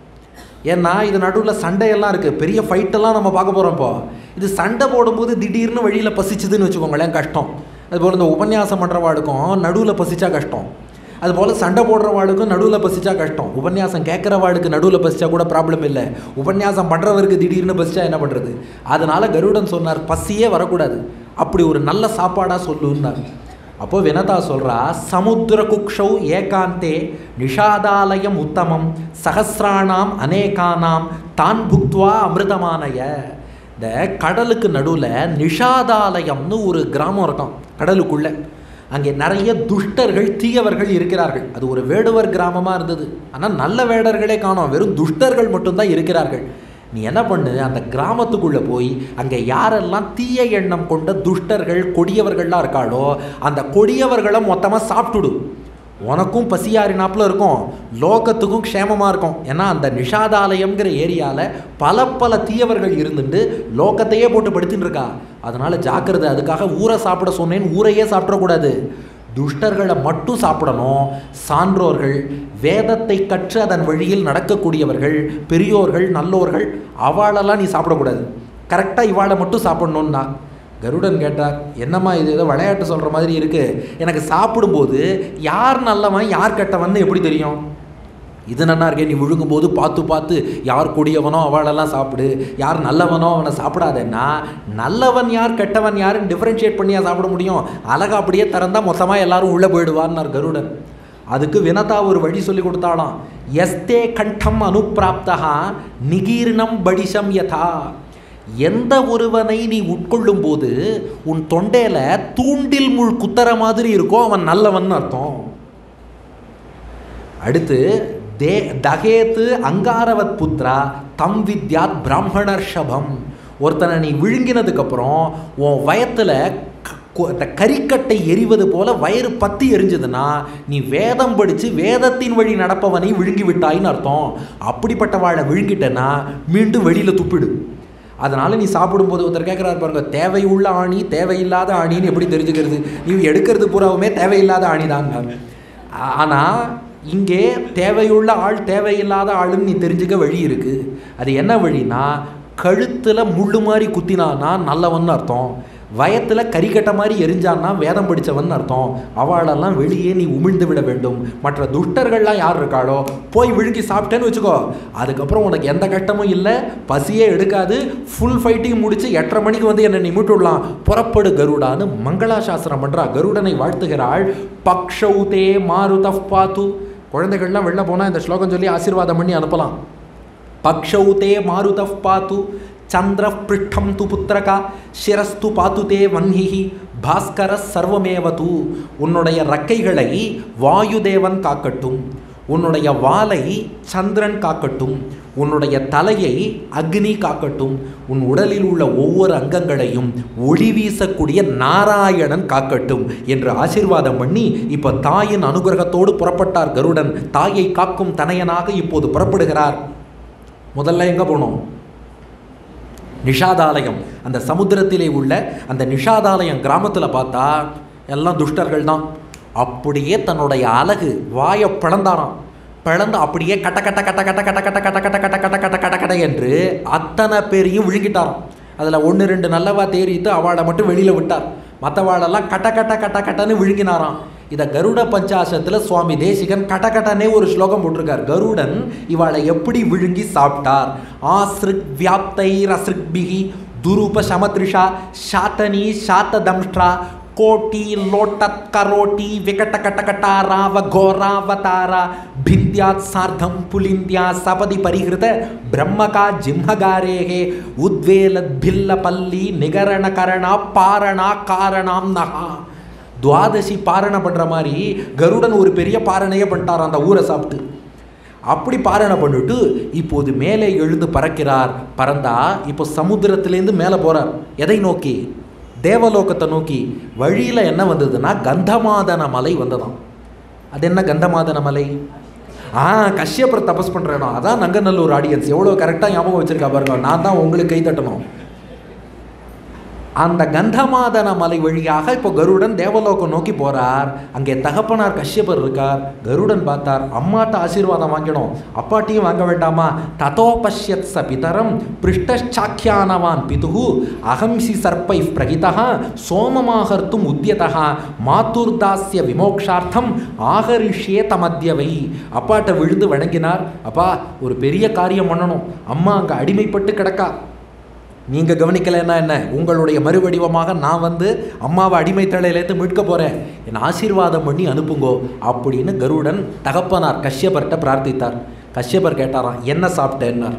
ஏன்னா இது நடுவில் சண்டையெல்லாம் இருக்குது பெரிய ஃபைட்டெல்லாம் நம்ம பார்க்க போகிறோம் இப்போ இது சண்டை போடும்போது திடீர்னு வழியில் பசிச்சுதுன்னு வச்சுக்கோங்களேன் கஷ்டம் அதுபோல் இந்த உபன்யாசம் பண்ணுறவாளுக்கும் நடுவில் பசிச்சா கஷ்டம் அதுபோல் சண்டை போடுறவாளுக்கும் நடுவில் பசிச்சா கஷ்டம் உபன்யாசம் கேட்குறவாளுக்கு நடுவில் பசிச்சா கூட ப்ராப்ளம் இல்லை உபன்யாசம் பண்ணுறவருக்கு திடீர்னு பசிச்சா என்ன பண்ணுறது அதனால கருடன் சொன்னார் பசியே வரக்கூடாது அப்படி ஒரு நல்ல சாப்பாடாக சொல்லுன்னார் அப்போ வினதா சொல்கிறா சமுத்திர குக்ஷௌ ஏகாந்தே நிஷாதாலயம் உத்தமம் சகசிராணாம் அநேகானாம் தான் புக்துவா அமிர்தமானய இந்த கடலுக்கு நடுவில் நிஷாதாலயம்னு ஒரு கிராமம் இருக்கும் கடலுக்குள்ளே அங்கே நிறைய துஷ்டர்கள் தீயவர்கள் இருக்கிறார்கள் அது ஒரு வேடுவர் கிராமமாக இருந்தது ஆனால் நல்ல வேடர்களே காணோம் வெறும் துஷ்டர்கள் மட்டும்தான் இருக்கிறார்கள் நீ என்ன பண்ணு அந்த கிராமத்துக்குள்ளே போய் அங்கே யாரெல்லாம் தீய எண்ணம் கொண்ட துஷ்டர்கள் கொடியவர்கள்லாம் இருக்காளோ அந்த கொடியவர்களை மொத்தமாக சாப்பிட்டுடு உனக்கும் பசியாரினாப்புல இருக்கும் லோகத்துக்கும் க்ஷேமமாக இருக்கும் ஏன்னா அந்த நிஷாதாலயம்ங்கிற ஏரியாவில் பல பல தீயவர்கள் இருந்துட்டு லோகத்தையே போட்டு படுத்தின்னு இருக்கா அதனால் ஜாக்கிரதை அதுக்காக ஊரை சாப்பிட சொன்னேன்னு ஊரையே சாப்பிடக்கூடாது துஷ்டர்களை மட்டும் சாப்பிடணும் சான்றோர்கள் வேதத்தை கற்று அதன் வழியில் நடக்கக்கூடியவர்கள் பெரியோர்கள் நல்லோர்கள் அவளெல்லாம் நீ சாப்பிடக்கூடாது கரெக்டாக இவாளை மட்டும் சாப்பிடணுன்னா கருடன் கேட்டார் என்னம்மா இது ஏதோ விளையாட்டு சொல்கிற மாதிரி இருக்குது எனக்கு சாப்பிடும்போது யார் நல்லவன் யார் கெட்டவன் எப்படி தெரியும் இது நல்லா இருக்கே நீ விழுங்கும்போது பார்த்து பார்த்து யார் கொடியவனோ அவளெல்லாம் சாப்பிடு யார் நல்லவனோ அவனை சாப்பிடாதேன்னா நல்லவன் யார் கெட்டவன் யாருன்னு டிஃப்ரென்ஷியேட் பண்ணியா சாப்பிட முடியும் அழகா அப்படியே திறந்தா மொத்தமாக எல்லாரும் உள்ளே போயிடுவார்னார் கருடன் அதுக்கு வினதா ஒரு வழி சொல்லி கொடுத்தாலாம் எஸ்தே கண்டம் அனுப்பிராப்தா நிகீர்ணம் படிஷம் யதா எந்த ஒருவனை நீ உட்கொள்ளும் போது உன் தொண்டையில தூண்டில் முள் குத்தற மாதிரி இருக்கோ அவன் நல்லவன் அர்த்தம் அடுத்து தே தகேத்து அங்காரவத் புத்ரா தம் வித்யாத் பிராமணர்ஷபம் ஒருத்தனை நீ விழுங்கினதுக்கப்புறம் உன் வயத்தில் இந்த கரிக்கட்டை எரிவது போல வயிறு பத்தி எரிஞ்சதுன்னா நீ வேதம் படித்து வேதத்தின் வழி நடப்பவனை விழுங்கி விட்டாயின்னு அர்த்தம் அப்படிப்பட்ட வாழை விழுங்கிட்டேன்னா மீண்டும் வெளியில் துப்பிடு அதனால் நீ சாப்பிடும்போது ஒருத்தர் கேட்குறாரு பாருங்க தேவையுள்ள ஆணி தேவையில்லாத ஆணின்னு எப்படி தெரிஞ்சுக்கிறது நீ எடுக்கிறது பூராவுமே தேவையில்லாத ஆணி தான் ஆனால் இங்கே தேவையுள்ள ஆள் தேவையில்லாத ஆளுன்னு நீ தெரிஞ்சுக்க வழி இருக்குது அது என்ன வழினா கழுத்தில் முள்ளு மாதிரி குத்தினான்னா நல்லவன் அர்த்தம் வயத்தில் கரிக்கட்ட மாதிரி எரிஞ்சான்னா வேதம் படித்தவன் அர்த்தம் அவளெல்லாம் வெளியே நீ உமிழ்ந்து விட வேண்டும் மற்ற துஷ்டர்கள்லாம் யார் இருக்காளோ போய் விழுங்கி சாப்பிட்டேன்னு வச்சுக்கோ அதுக்கப்புறம் உனக்கு எந்த கஷ்டமும் இல்லை பசியே எடுக்காது ஃபுல் ஃபைட்டிங் முடிச்சு எட்டரை மணிக்கு வந்து என்னை நீ மீட்டுடலாம் புறப்படு கருடான்னு மங்களாசாசனம் பண்ணுறா கருடனை வாழ்த்துகிறாள் பக்ஷௌதே மாருத பாத்து குழந்தைகள்லாம் வெளில போனால் இந்த ஸ்லோகம் சொல்லி ஆசீர்வாதம் பண்ணி அனுப்பலாம் பக்ஷௌதே மாருத பாத்து சந்திர பிருஷ்டம் து புத்திரகா சிரஸ்து பாத்து தே வன்ஹிஹி பாஸ்கர சர்வமேவது உன்னுடைய ரக்கைகளை வாயுதேவன் காக்கட்டும் உன்னுடைய வாலை சந்திரன் காக்கட்டும் உன்னுடைய தலையை அக்னி காக்கட்டும் உன் உடலில் உள்ள ஒவ்வொரு அங்கங்களையும் ஒளி வீசக்கூடிய நாராயணன் காக்கட்டும் என்று ஆசீர்வாதம் பண்ணி இப்போ தாயின் அனுகிரகத்தோடு புறப்பட்டார் கருடன் தாயை காக்கும் தனையனாக இப்போது புறப்படுகிறார் முதல்ல எங்கே போனோம் நிஷாதாலயம் அந்த சமுத்திரத்திலே உள்ள அந்த நிஷாதாலயம் கிராமத்தில் பார்த்தா எல்லாம் துஷ்டர்கள் தான் அப்படியே தன்னுடைய அழகு வாயை பிளந்தாராம் பிளந்து அப்படியே கட்ட கட்ட கட்ட கட்ட கட்ட கட்ட கட்ட கட்ட கட்ட கட்ட கட்ட கட்ட கட்ட என்று அத்தனை பேரையும் விழுங்கிட்டாராம் அதில் ஒன்று ரெண்டு நல்லவா தேறித்து அவளை மட்டும் வெளியில் விட்டார் மற்றவாளெல்லாம் கட்ட கட்ட கட்ட கட்டன்னு விழுங்கினாராம் இதை கருட பஞ்சாசத்தில் சுவாமி தேசிகன் கடகடனே ஒரு ஸ்லோகம் போட்டிருக்கார் கருடன் இவளை எப்படி விழுங்கி சாப்பிட்டார் ஆசிரிக் வியாப்தை ரசிக்பிகி துருப சமத்ரிஷா சாத்தனி சாத்த தம்ஷ்டா கோட்டி லோட்டத் கரோட்டி விகட கட்டகட்டா ராவ கோராவதார भिन्द्यात् सार्धं पुलिन्द्या सपदि परिहृत ब्रह्मका जिह्मगारेः उद्वेलद्भिल्लपल्ली निगरणकरणा पारणा कारणां नः துவாதசி பாரணை பண்ணுற மாதிரி கருடன் ஒரு பெரிய பாரணையே பண்ணிட்டார் அந்த ஊரை சாப்பிட்டு அப்படி பாரணை பண்ணிட்டு இப்போது மேலே எழுந்து பறக்கிறார் பறந்தா இப்போ சமுத்திரத்திலேருந்து மேலே போகிறார் எதை நோக்கி தேவலோகத்தை நோக்கி வழியில் என்ன வந்ததுன்னா கந்தமாதன மலை வந்ததாம் அது என்ன கந்தமாதன மலை ஆ கஷ்யப்பர் தபஸ் பண்ணுறேனோ அதான் நங்கநல்லூர் ஆடியன்ஸ் எவ்வளோ கரெக்டாக ஞாபகம் வச்சிருக்கா பாருங்க நான் தான் உங்களுக்கு கை தட்டணும் அந்த கந்தமாதன மலை வழியாக இப்போ கருடன் தேவலோகம் நோக்கி போறார் அங்கே தகப்பனார் கஷ்யப்பர் இருக்கார் கருடன் பார்த்தார் அம்மாட்ட ஆசீர்வாதம் வாங்கணும் அப்பாட்டியும் வாங்க வேண்டாமா ததோ பஷ்யத் ச பிதரம் பிருஷ்டாக்கியானவான் பிதுகு அகம்சி சர்ப்பை பிரகிதா சோமமாகர்த்தும் உத்தியதா மாத்துர்தாஸ்ய விமோக்ஷார்த்தம் ஆகரிஷ்யே தமத்யவை அப்பாட்ட விழுந்து வணங்கினார் அப்பா ஒரு பெரிய காரியம் பண்ணணும் அம்மா அங்கே அடிமைப்பட்டு கிடக்கா நீங்கள் கவனிக்கலைன்னா என்ன உங்களுடைய மறுவடிவமாக நான் வந்து அம்மாவை அடிமை தலையிலேருந்து மீட்க போகிறேன் என் ஆசீர்வாதம் பண்ணி அனுப்புங்கோ அப்படின்னு கருடன் தகப்பனார் கஷ்யபர்கிட்ட பிரார்த்தித்தார் கஷ்யபர் கேட்டாராம் என்ன சாப்பிட்டேன்னார்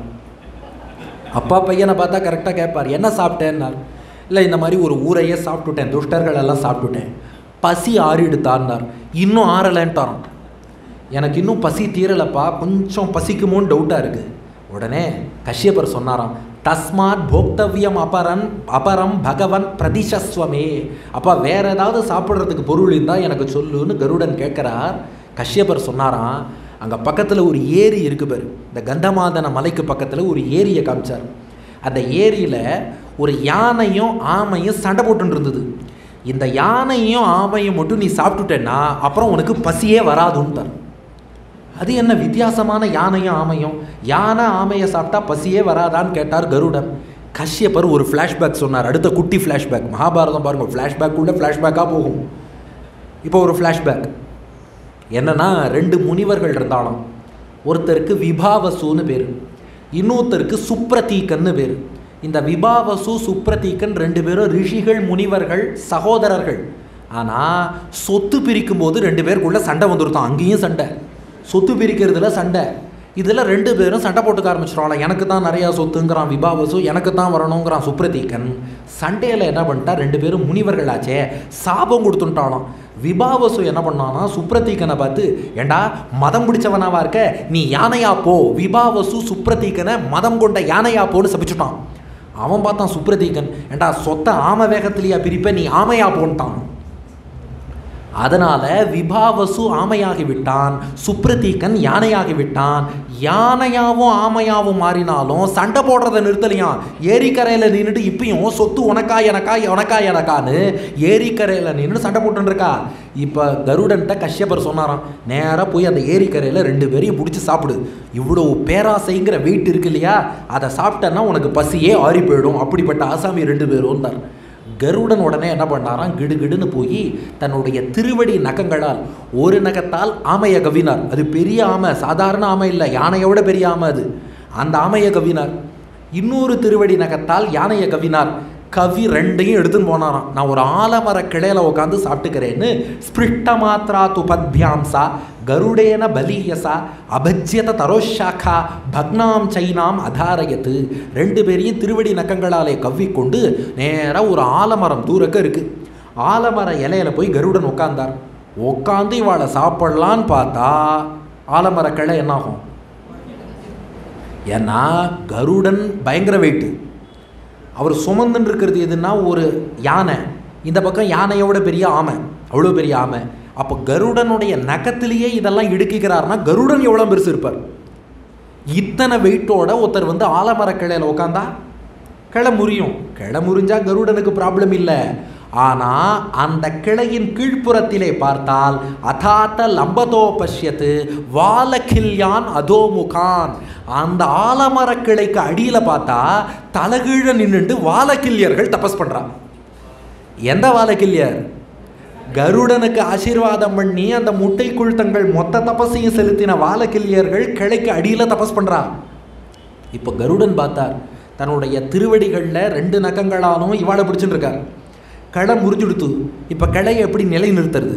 அப்பா பையனை பார்த்தா கரெக்டாக கேட்பார் என்ன சாப்பிட்டேன்னார் இல்லை இந்த மாதிரி ஒரு ஊரையே சாப்பிட்டுட்டேன் துஷ்டர்கள் எல்லாம் சாப்பிட்டுட்டேன் பசி ஆறிடுத்தான்னார் இன்னும் ஆறலைன்ட்டாராம் எனக்கு இன்னும் பசி தீரலப்பா கொஞ்சம் பசிக்குமோன்னு டவுட்டாக இருக்குது உடனே கஷ்யபர் சொன்னாராம் தஸ்மாத் போக்தவ்யம் அபரன் அபரம் பகவன் பிரதிசஸ்வமே அப்பா வேற ஏதாவது சாப்பிட்றதுக்கு பொருள் இருந்தால் எனக்கு சொல்லுன்னு கருடன் கேட்குறார் கஷ்யபர் சொன்னாராம் அங்கே பக்கத்தில் ஒரு ஏரி இருக்கு பாரு இந்த கந்தமாதன மலைக்கு பக்கத்தில் ஒரு ஏரியை காமிச்சார் அந்த ஏரியில் ஒரு யானையும் ஆமையும் சண்டை போட்டுன்னு இருந்தது இந்த யானையும் ஆமையும் மட்டும் நீ சாப்பிட்டுட்டேன்னா அப்புறம் உனக்கு பசியே வராதுன்ட்டார் அது என்ன வித்தியாசமான யானையும் ஆமையும் யானை ஆமையை சாப்பிட்டா பசியே வராதான்னு கேட்டார் கருடன் கஷ்யப்பர் ஒரு ஃப்ளாஷ்பேக் சொன்னார் அடுத்த குட்டி ஃப்ளாஷ்பேக் மகாபாரதம் பாருங்க ஃப்ளாஷ்பேக் உள்ள ஃப்ளாஷ்பேக்காக போகும் இப்போ ஒரு ஃப்ளாஷ்பேக் என்னன்னா ரெண்டு முனிவர்கள் இருந்தாலும் ஒருத்தருக்கு விபாவசுன்னு பேர் இன்னொருத்தருக்கு சுப்ரதீக்கன்னு பேர் இந்த விபாவசு சுப்ரதீக்கன் ரெண்டு பேரும் ரிஷிகள் முனிவர்கள் சகோதரர்கள் ஆனால் சொத்து பிரிக்கும் போது ரெண்டு பேருக்குள்ள சண்டை வந்துருத்தான் அங்கேயும் சண்டை சொத்து பிரிக்கிறதுல சண்டை இதில் ரெண்டு பேரும் சண்டை போட்டுக்க ஆரம்பிச்சிடுவாங்க எனக்கு தான் நிறையா சொத்துங்கிறான் விபாவசு எனக்கு தான் வரணுங்கிறான் சுப்ரதீக்கன் சண்டையில் என்ன பண்ணிட்டா ரெண்டு பேரும் முனிவர்களாச்சே சாபம் கொடுத்துட்டாலாம் விபாவசு என்ன பண்ணானா சுப்ரதீக்கனை பார்த்து ஏண்டா மதம் பிடிச்சவனாவா இருக்க நீ யானையா போ விபாவசு சுப்ரதீக்கனை மதம் கொண்ட யானையா போன்னு சபிச்சுட்டான் அவன் பார்த்தான் சுப்ரதீக்கன் ஏண்டா சொத்த ஆம வேகத்திலேயா பிரிப்ப நீ ஆமையா போன்ட்டான் அதனால விபாவசு ஆமையாகி விட்டான் சுப்ரதீக்கன் யானையாகி விட்டான் யானையாவும் ஆமையாவும் மாறினாலும் சண்டை போடுறதை நிறுத்தலையாம் ஏரிக்கரையில் நின்றுட்டு இப்பயும் சொத்து உனக்கா எனக்கா உனக்கா எனக்கான்னு ஏரிக்கரையில் நின்று சண்டை போட்டுன்னு இருக்கா இப்போ கருடன்ட்ட கஷ்யப்பர் சொன்னாராம் நேராக போய் அந்த ஏரிக்கரையில் ரெண்டு பேரையும் பிடிச்சி சாப்பிடு இவ்வளோ பேராசைங்கிற வெயிட் இருக்கு இல்லையா அதை சாப்பிட்டேன்னா உனக்கு பசியே ஆறி போயிடும் அப்படிப்பட்ட ஆசாமி ரெண்டு பேரும் தான் கருடன் உடனே என்ன பண்ணாராம் கிடுகிடுன்னு போய் தன்னுடைய திருவடி நகங்களால் ஒரு நகத்தால் ஆமையை கவினார் அது பெரிய ஆமை சாதாரண ஆமை இல்லை யானையோட பெரிய ஆமை அது அந்த ஆமையை கவினார் இன்னொரு திருவடி நகத்தால் யானையை கவினார் கவி ரெண்டையும் எடுத்துன்னு போனாராம் நான் ஒரு ஆலமர கிளையில உட்காந்து சாப்பிட்டுக்கிறேன்னு ஸ்பிருஷ்ட மாத்ரா துபத்யாம்சா கருடேன பலீயசா அபஜ்யத தரோஷாக்கா பக்னாம் சைனாம் அதாரயத்து ரெண்டு பேரையும் திருவடி நக்கங்களாலே கவ்விக்கொண்டு நேராக ஒரு ஆலமரம் தூரக்க இருக்கு ஆலமர இலையில போய் கருடன் உட்கார்ந்தார் உட்காந்து இவாளை சாப்பிடலான்னு பார்த்தா ஆலமர கிளை என்னாகும் ஏன்னா கருடன் பயங்கர வெயிட்டு அவர் சுமந்துன்னு இருக்கிறது எதுன்னா ஒரு யானை இந்த பக்கம் யானையோட பெரிய ஆமை அவ்வளோ பெரிய ஆமை அப்போ கருடனுடைய நகத்திலேயே இதெல்லாம் இடுக்கிக்கிறாருன்னா கருடன் எவ்வளோ பெருசு இருப்பார் இத்தனை வெயிட்டோட ஒருத்தர் வந்து ஆலமர கிளையில் உட்காந்தா கிளை முறியும் கிளை முறிஞ்சா கருடனுக்கு ப்ராப்ளம் இல்லை ஆனால் அந்த கிளையின் கீழ்ப்புறத்திலே பார்த்தால் அதாத்த லம்பதோ பஷ்யத்து வாலகில்யான் அதோமுகான் அந்த ஆலமர கிளைக்கு அடியில் பார்த்தா தலகீழ நின்றுட்டு வாலக்கில்யர்கள் தபஸ் பண்ணுறாங்க எந்த வாலக்கில்யர் கருடனுக்கு ஆசீர்வாதம் பண்ணி அந்த முட்டைக்குள் தங்கள் மொத்த தபஸையும் செலுத்தின வாலக்கில்யர்கள் கிளைக்கு அடியில் தபஸ் பண்ணுறா இப்போ கருடன் பார்த்தார் தன்னுடைய திருவடிகளில் ரெண்டு நகங்களாலும் இவாளை பிடிச்சிட்டு இருக்கார் களை முறிஞ்சுடுத்து இப்போ கிளையை எப்படி நிலை நிறுத்துறது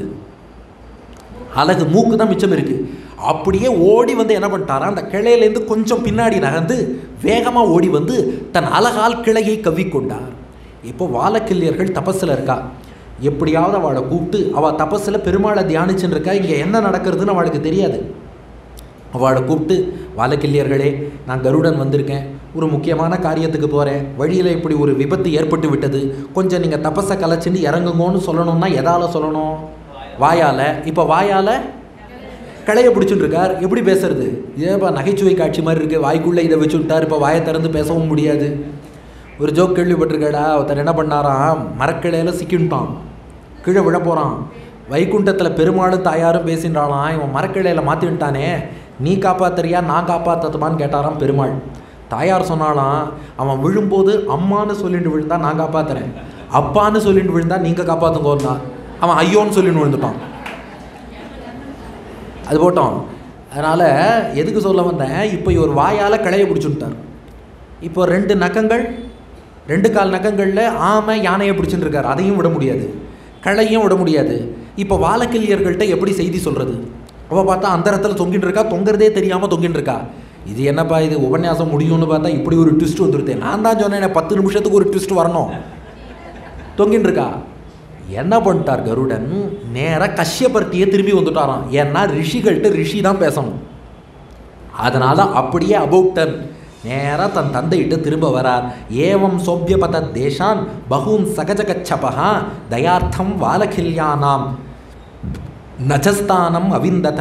அழகு மூக்கு தான் மிச்சம் இருக்கு அப்படியே ஓடி வந்து என்ன பண்ணிட்டாரா அந்த கிளையிலேருந்து கொஞ்சம் பின்னாடி நகர்ந்து வேகமாக ஓடி வந்து தன் அழகால் கிளையை கவ்விக்கொண்டார் இப்போ வாலக்கில்யர்கள் தபஸில் இருக்கா எப்படியாவது அவளை கூப்பிட்டு அவள் தபஸில் பெருமாளை தியானிச்சுன்னு இருக்கா இங்கே என்ன நடக்கிறதுன்னு அவளுக்கு தெரியாது அவளை கூப்பிட்டு வாலக்கில்லியர்களே நான் கருடன் வந்திருக்கேன் ஒரு முக்கியமான காரியத்துக்கு போகிறேன் வழியில் இப்படி ஒரு விபத்து ஏற்பட்டு விட்டது கொஞ்சம் நீங்கள் தபஸை கலைச்சின்னு இறங்குங்கன்னு சொல்லணும்னா எதால் சொல்லணும் வாயால் இப்போ வாயால் களைய பிடிச்சிட்டு இருக்கார் எப்படி பேசுறது ஏப்பா நகைச்சுவை காட்சி மாதிரி இருக்குது வாய்க்குள்ளே இதை வச்சு விட்டார் இப்போ வாயை திறந்து பேசவும் முடியாது ஒரு ஜோக் கேள்விப்பட்டிருக்கடா ஒருத்தர் என்ன பண்ணாராம் மரக்கிளையில் சிக்கின்ட்டான் கீழே விழ போகிறான் வைகுண்டத்தில் பெருமாளும் தாயாரும் பேசின்றாலாம் இவன் மரக்கிளையில் மாற்றி விட்டானே நீ காப்பாத்துறியா நான் காப்பாற்றட்டுமான்னு கேட்டாராம் பெருமாள் தாயார் சொன்னாலாம் அவன் விழும்போது அம்மான்னு சொல்லிட்டு விழுந்தா நான் காப்பாத்துறேன் அப்பான்னு சொல்லிட்டு விழுந்தா நீங்கள் காப்பாற்றுங்கோன்னா அவன் ஐயோன்னு சொல்லிட்டு விழுந்துட்டான் அது போட்டோம் அதனால் எதுக்கு சொல்ல வந்தேன் இப்போ இவர் வாயால் களைய பிடிச்சுட்டார் இப்போ ரெண்டு நகங்கள் ரெண்டு கால் நகங்களில் ஆமை யானையை பிடிச்சிட்டு இருக்கார் அதையும் விட முடியாது களையும் விட முடியாது இப்போ வாழக்கிளியர்கள்ட்ட எப்படி செய்தி சொல்கிறது அவள் பார்த்தா அந்த இடத்துல தொங்கிட்டு இருக்கா தொங்குறதே தெரியாமல் தொங்கிட்டு இருக்கா இது என்னப்பா இது உபன்யாசம் முடியும்னு பார்த்தா இப்படி ஒரு ட்விஸ்ட் வந்துருது நான் தான் சொன்னேன் பத்து நிமிஷத்துக்கு ஒரு ட்விஸ்ட் வரணும் தொங்கின்னு இருக்கா என்ன பண்ணிட்டார் கருடன் நேராக கஷ்யப்பர்த்தியே திரும்பி வந்துட்டாராம் ஏன்னா ரிஷிகள்கிட்ட ரிஷி தான் பேசணும் அதனால அப்படியே அபௌக்டன் நேராக தன் தந்தையிட்ட திரும்ப வரார் ஏவம் சோபியபத தேசான் பகூன் சகஜகச்சபா தயார்த்தம் வாலகில்யானாம் நஜஸ்தானம் அவிந்தத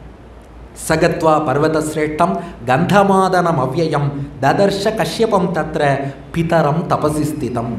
சகத்வா பர்வதசிரேஷ்டம் கந்தமாதனம் அவ்யயம் ததர்ஷ கஷ்யபம் தத்ர பிதரம் தபசி ஸ்திதம்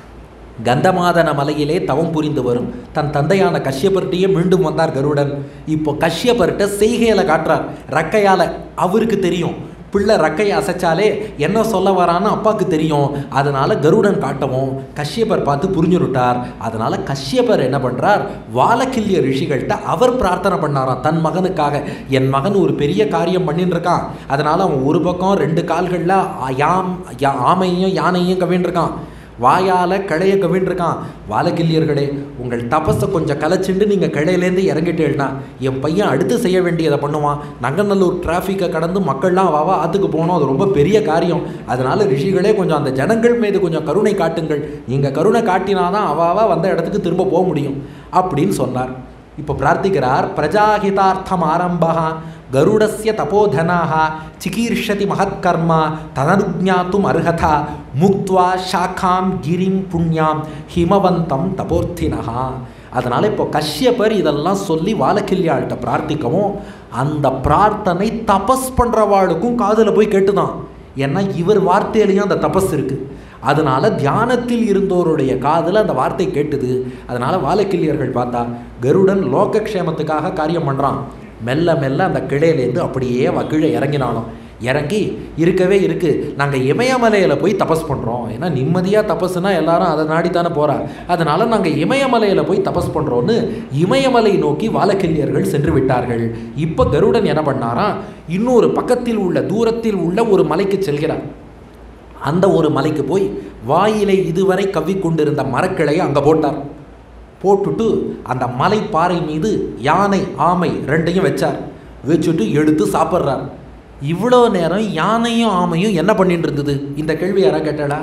கந்தமாதன மலையிலே தவம் புரிந்து வரும் தன் தந்தையான கஷ்யப்பர்கிட்டயே மீண்டும் வந்தார் கருடன் இப்போ கஷ்யப்பர்கிட்ட செய்கையில காட்டுறார் ரக்கையால அவருக்கு தெரியும் பிள்ளை ரக்கையை அசைச்சாலே என்ன சொல்ல வரான்னு அப்பாவுக்கு தெரியும் அதனால கருடன் காட்டவும் கஷ்யப்பர் பார்த்து புரிஞ்சுருட்டார் அதனால கஷ்யப்பர் என்ன பண்றார் வாலக்கில்ய ரிஷிகள்கிட்ட அவர் பிரார்த்தனை பண்ணாராம் தன் மகனுக்காக என் மகன் ஒரு பெரிய காரியம் பண்ணின்னு இருக்கான் அதனால அவன் ஒரு பக்கம் ரெண்டு கால்களில் யாம் யா- ஆமையும் யானையும் கவின்றிருக்கான் வாயால் களைய கவின்றிருக்கான் வாலகில்லியர்களே உங்கள் தபஸை கொஞ்சம் கலைச்சிண்டு நீங்கள் கிளையிலேருந்து இறங்கிட்டேன்னா என் பையன் அடுத்து செய்ய வேண்டியதை பண்ணுவான் நங்கநல்லூர் டிராஃபிக்கை கடந்து மக்கள்லாம் வாவா ஆற்றுக்கு போனோம் அது ரொம்ப பெரிய காரியம் அதனால ரிஷிகளே கொஞ்சம் அந்த ஜனங்கள் மீது கொஞ்சம் கருணை காட்டுங்கள் நீங்கள் கருணை காட்டினாதான் அவாவா வந்த இடத்துக்கு திரும்ப போக முடியும் அப்படின்னு சொன்னார் இப்போ பிரார்த்திக்கிறார் பிரஜாஹிதார்த்தம் ஆரம்பா கருடஸ்ய தபோதனாக சிகீர்ஷதி மகத்கர்ம தனனுஜாத்தும் அர்ஹதா முக்த்வா ஷாக்காம் கிரிம் புண்ணியாம் ஹிமவந்தம் தபோர்த்தினஹா அதனால் இப்போ கஷ்யப்பர் இதெல்லாம் சொல்லி வாலக்கில்யாள்கிட்ட பிரார்த்திக்கவும் அந்த பிரார்த்தனை தபஸ் பண்ணுறவாளுக்கும் காதில் போய் கேட்டுதான் ஏன்னா இவர் வார்த்தையிலையும் அந்த தபஸ் இருக்குது அதனால தியானத்தில் இருந்தோருடைய காதில் அந்த வார்த்தை கேட்டுது அதனால வாலக்கில்லியர்கள் பார்த்தா கருடன் லோகக்ஷேமத்துக்காக காரியம் பண்ணுறான் மெல்ல மெல்ல அந்த கிளையிலேருந்து அப்படியே அவ கீழே இறங்கினாலும் இறங்கி இருக்கவே இருக்கு நாங்கள் இமயமலையில் போய் தபஸ் பண்ணுறோம் ஏன்னா நிம்மதியாக தபஸ்னா எல்லாரும் அதை நாடி தானே போகிறா அதனால நாங்கள் இமயமலையில் போய் தபஸ் பண்ணுறோன்னு இமயமலை நோக்கி வாலக்கில்லியர்கள் சென்று விட்டார்கள் இப்போ கருடன் என்ன பண்ணாராம் இன்னொரு பக்கத்தில் உள்ள தூரத்தில் உள்ள ஒரு மலைக்கு செல்கிறார் அந்த ஒரு மலைக்கு போய் வாயிலை இதுவரை கவ்விக்கொண்டிருந்த மரக்கிளையை அங்கே போட்டார் போட்டுட்டு அந்த மலை பாறை மீது யானை ஆமை ரெண்டையும் வச்சார் வச்சுட்டு எடுத்து சாப்பிட்றார் இவ்வளோ நேரம் யானையும் ஆமையும் என்ன பண்ணிட்டு இருந்தது இந்த கேள்வி யாரா கேட்டாளா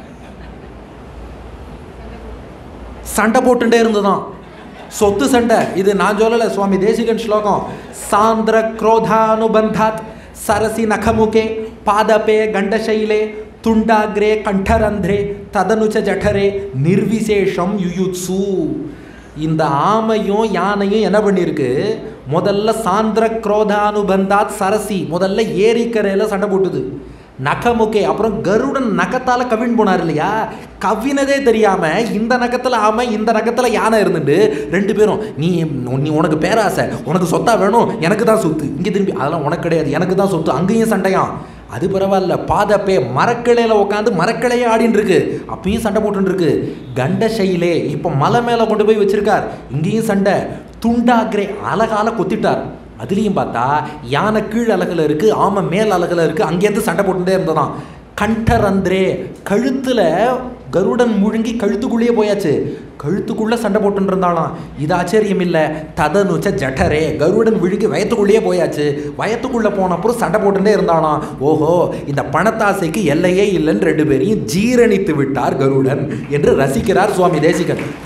சண்டை போட்டுட்டே இருந்ததாம் சொத்து சண்டை இது நான் சொல்லலை சுவாமி தேசிகன் ஸ்லோகம் சாந்திர குரோதானுபந்தாத் சரசி நகமுகே பாதபே கண்டசைலே துண்டாகிரே கண்டரந்திரே ததனுச்ச ஜಠரே நிர்விசேஷம் யுயுத்சு இந்த ஆமையும் யானையும் என்ன பண்ணியிருக்கு முதல்ல சாந்திர குரோதானுபந்தாத் சரசி முதல்ல ஏரிக்கரையில் சண்டை போட்டுது நகமுகே அப்புறம் கருடன் நகத்தால கவின் போனார் இல்லையா கவினதே தெரியாம இந்த நகத்துல ஆமை இந்த நகத்துல யானை இருந்துட்டு ரெண்டு பேரும் நீ நீ உனக்கு பேராசை உனக்கு சொத்தா வேணும் எனக்கு தான் சொத்து இங்கே திரும்பி அதெல்லாம் உனக்கு கிடையாது எனக்கு தான் சொத்து அங்கேயும் சண்டையாம் அது பரவாயில்ல பாதப்பே மரக்கிளையில உட்காந்து மரக்கிளையே ஆடின்னு இருக்கு அப்பயும் சண்டை போட்டுன்னு இருக்கு கண்டசையிலே இப்போ மலை மேலே கொண்டு போய் வச்சிருக்கார் இங்கேயும் சண்டை துண்டாகிரே அழகால கொத்திட்டார் அதுலேயும் பார்த்தா யானை கீழ் அலகில் இருக்குது ஆமை மேல் அலகில் இருக்குது அங்கேருந்து சண்டை போட்டுட்டே இருந்ததாம் கண்டரந்திரே கழுத்தில் கருடன் முழுங்கி கழுத்துக்குள்ளேயே போயாச்சு கழுத்துக்குள்ளே சண்டை போட்டுன்னு இருந்தாலாம் இது ஆச்சரியம் இல்லை ததனுச்ச ஜட்டரே கருடன் விழுங்கி வயத்துக்குள்ளேயே போயாச்சு வயத்துக்குள்ளே போன அப்புறம் சண்டை போட்டுட்டே இருந்தாலாம் ஓஹோ இந்த பணத்தாசைக்கு எல்லையே இல்லைன்னு ரெண்டு பேரையும் ஜீரணித்து விட்டார் கருடன் என்று ரசிக்கிறார் சுவாமி தேசிகன்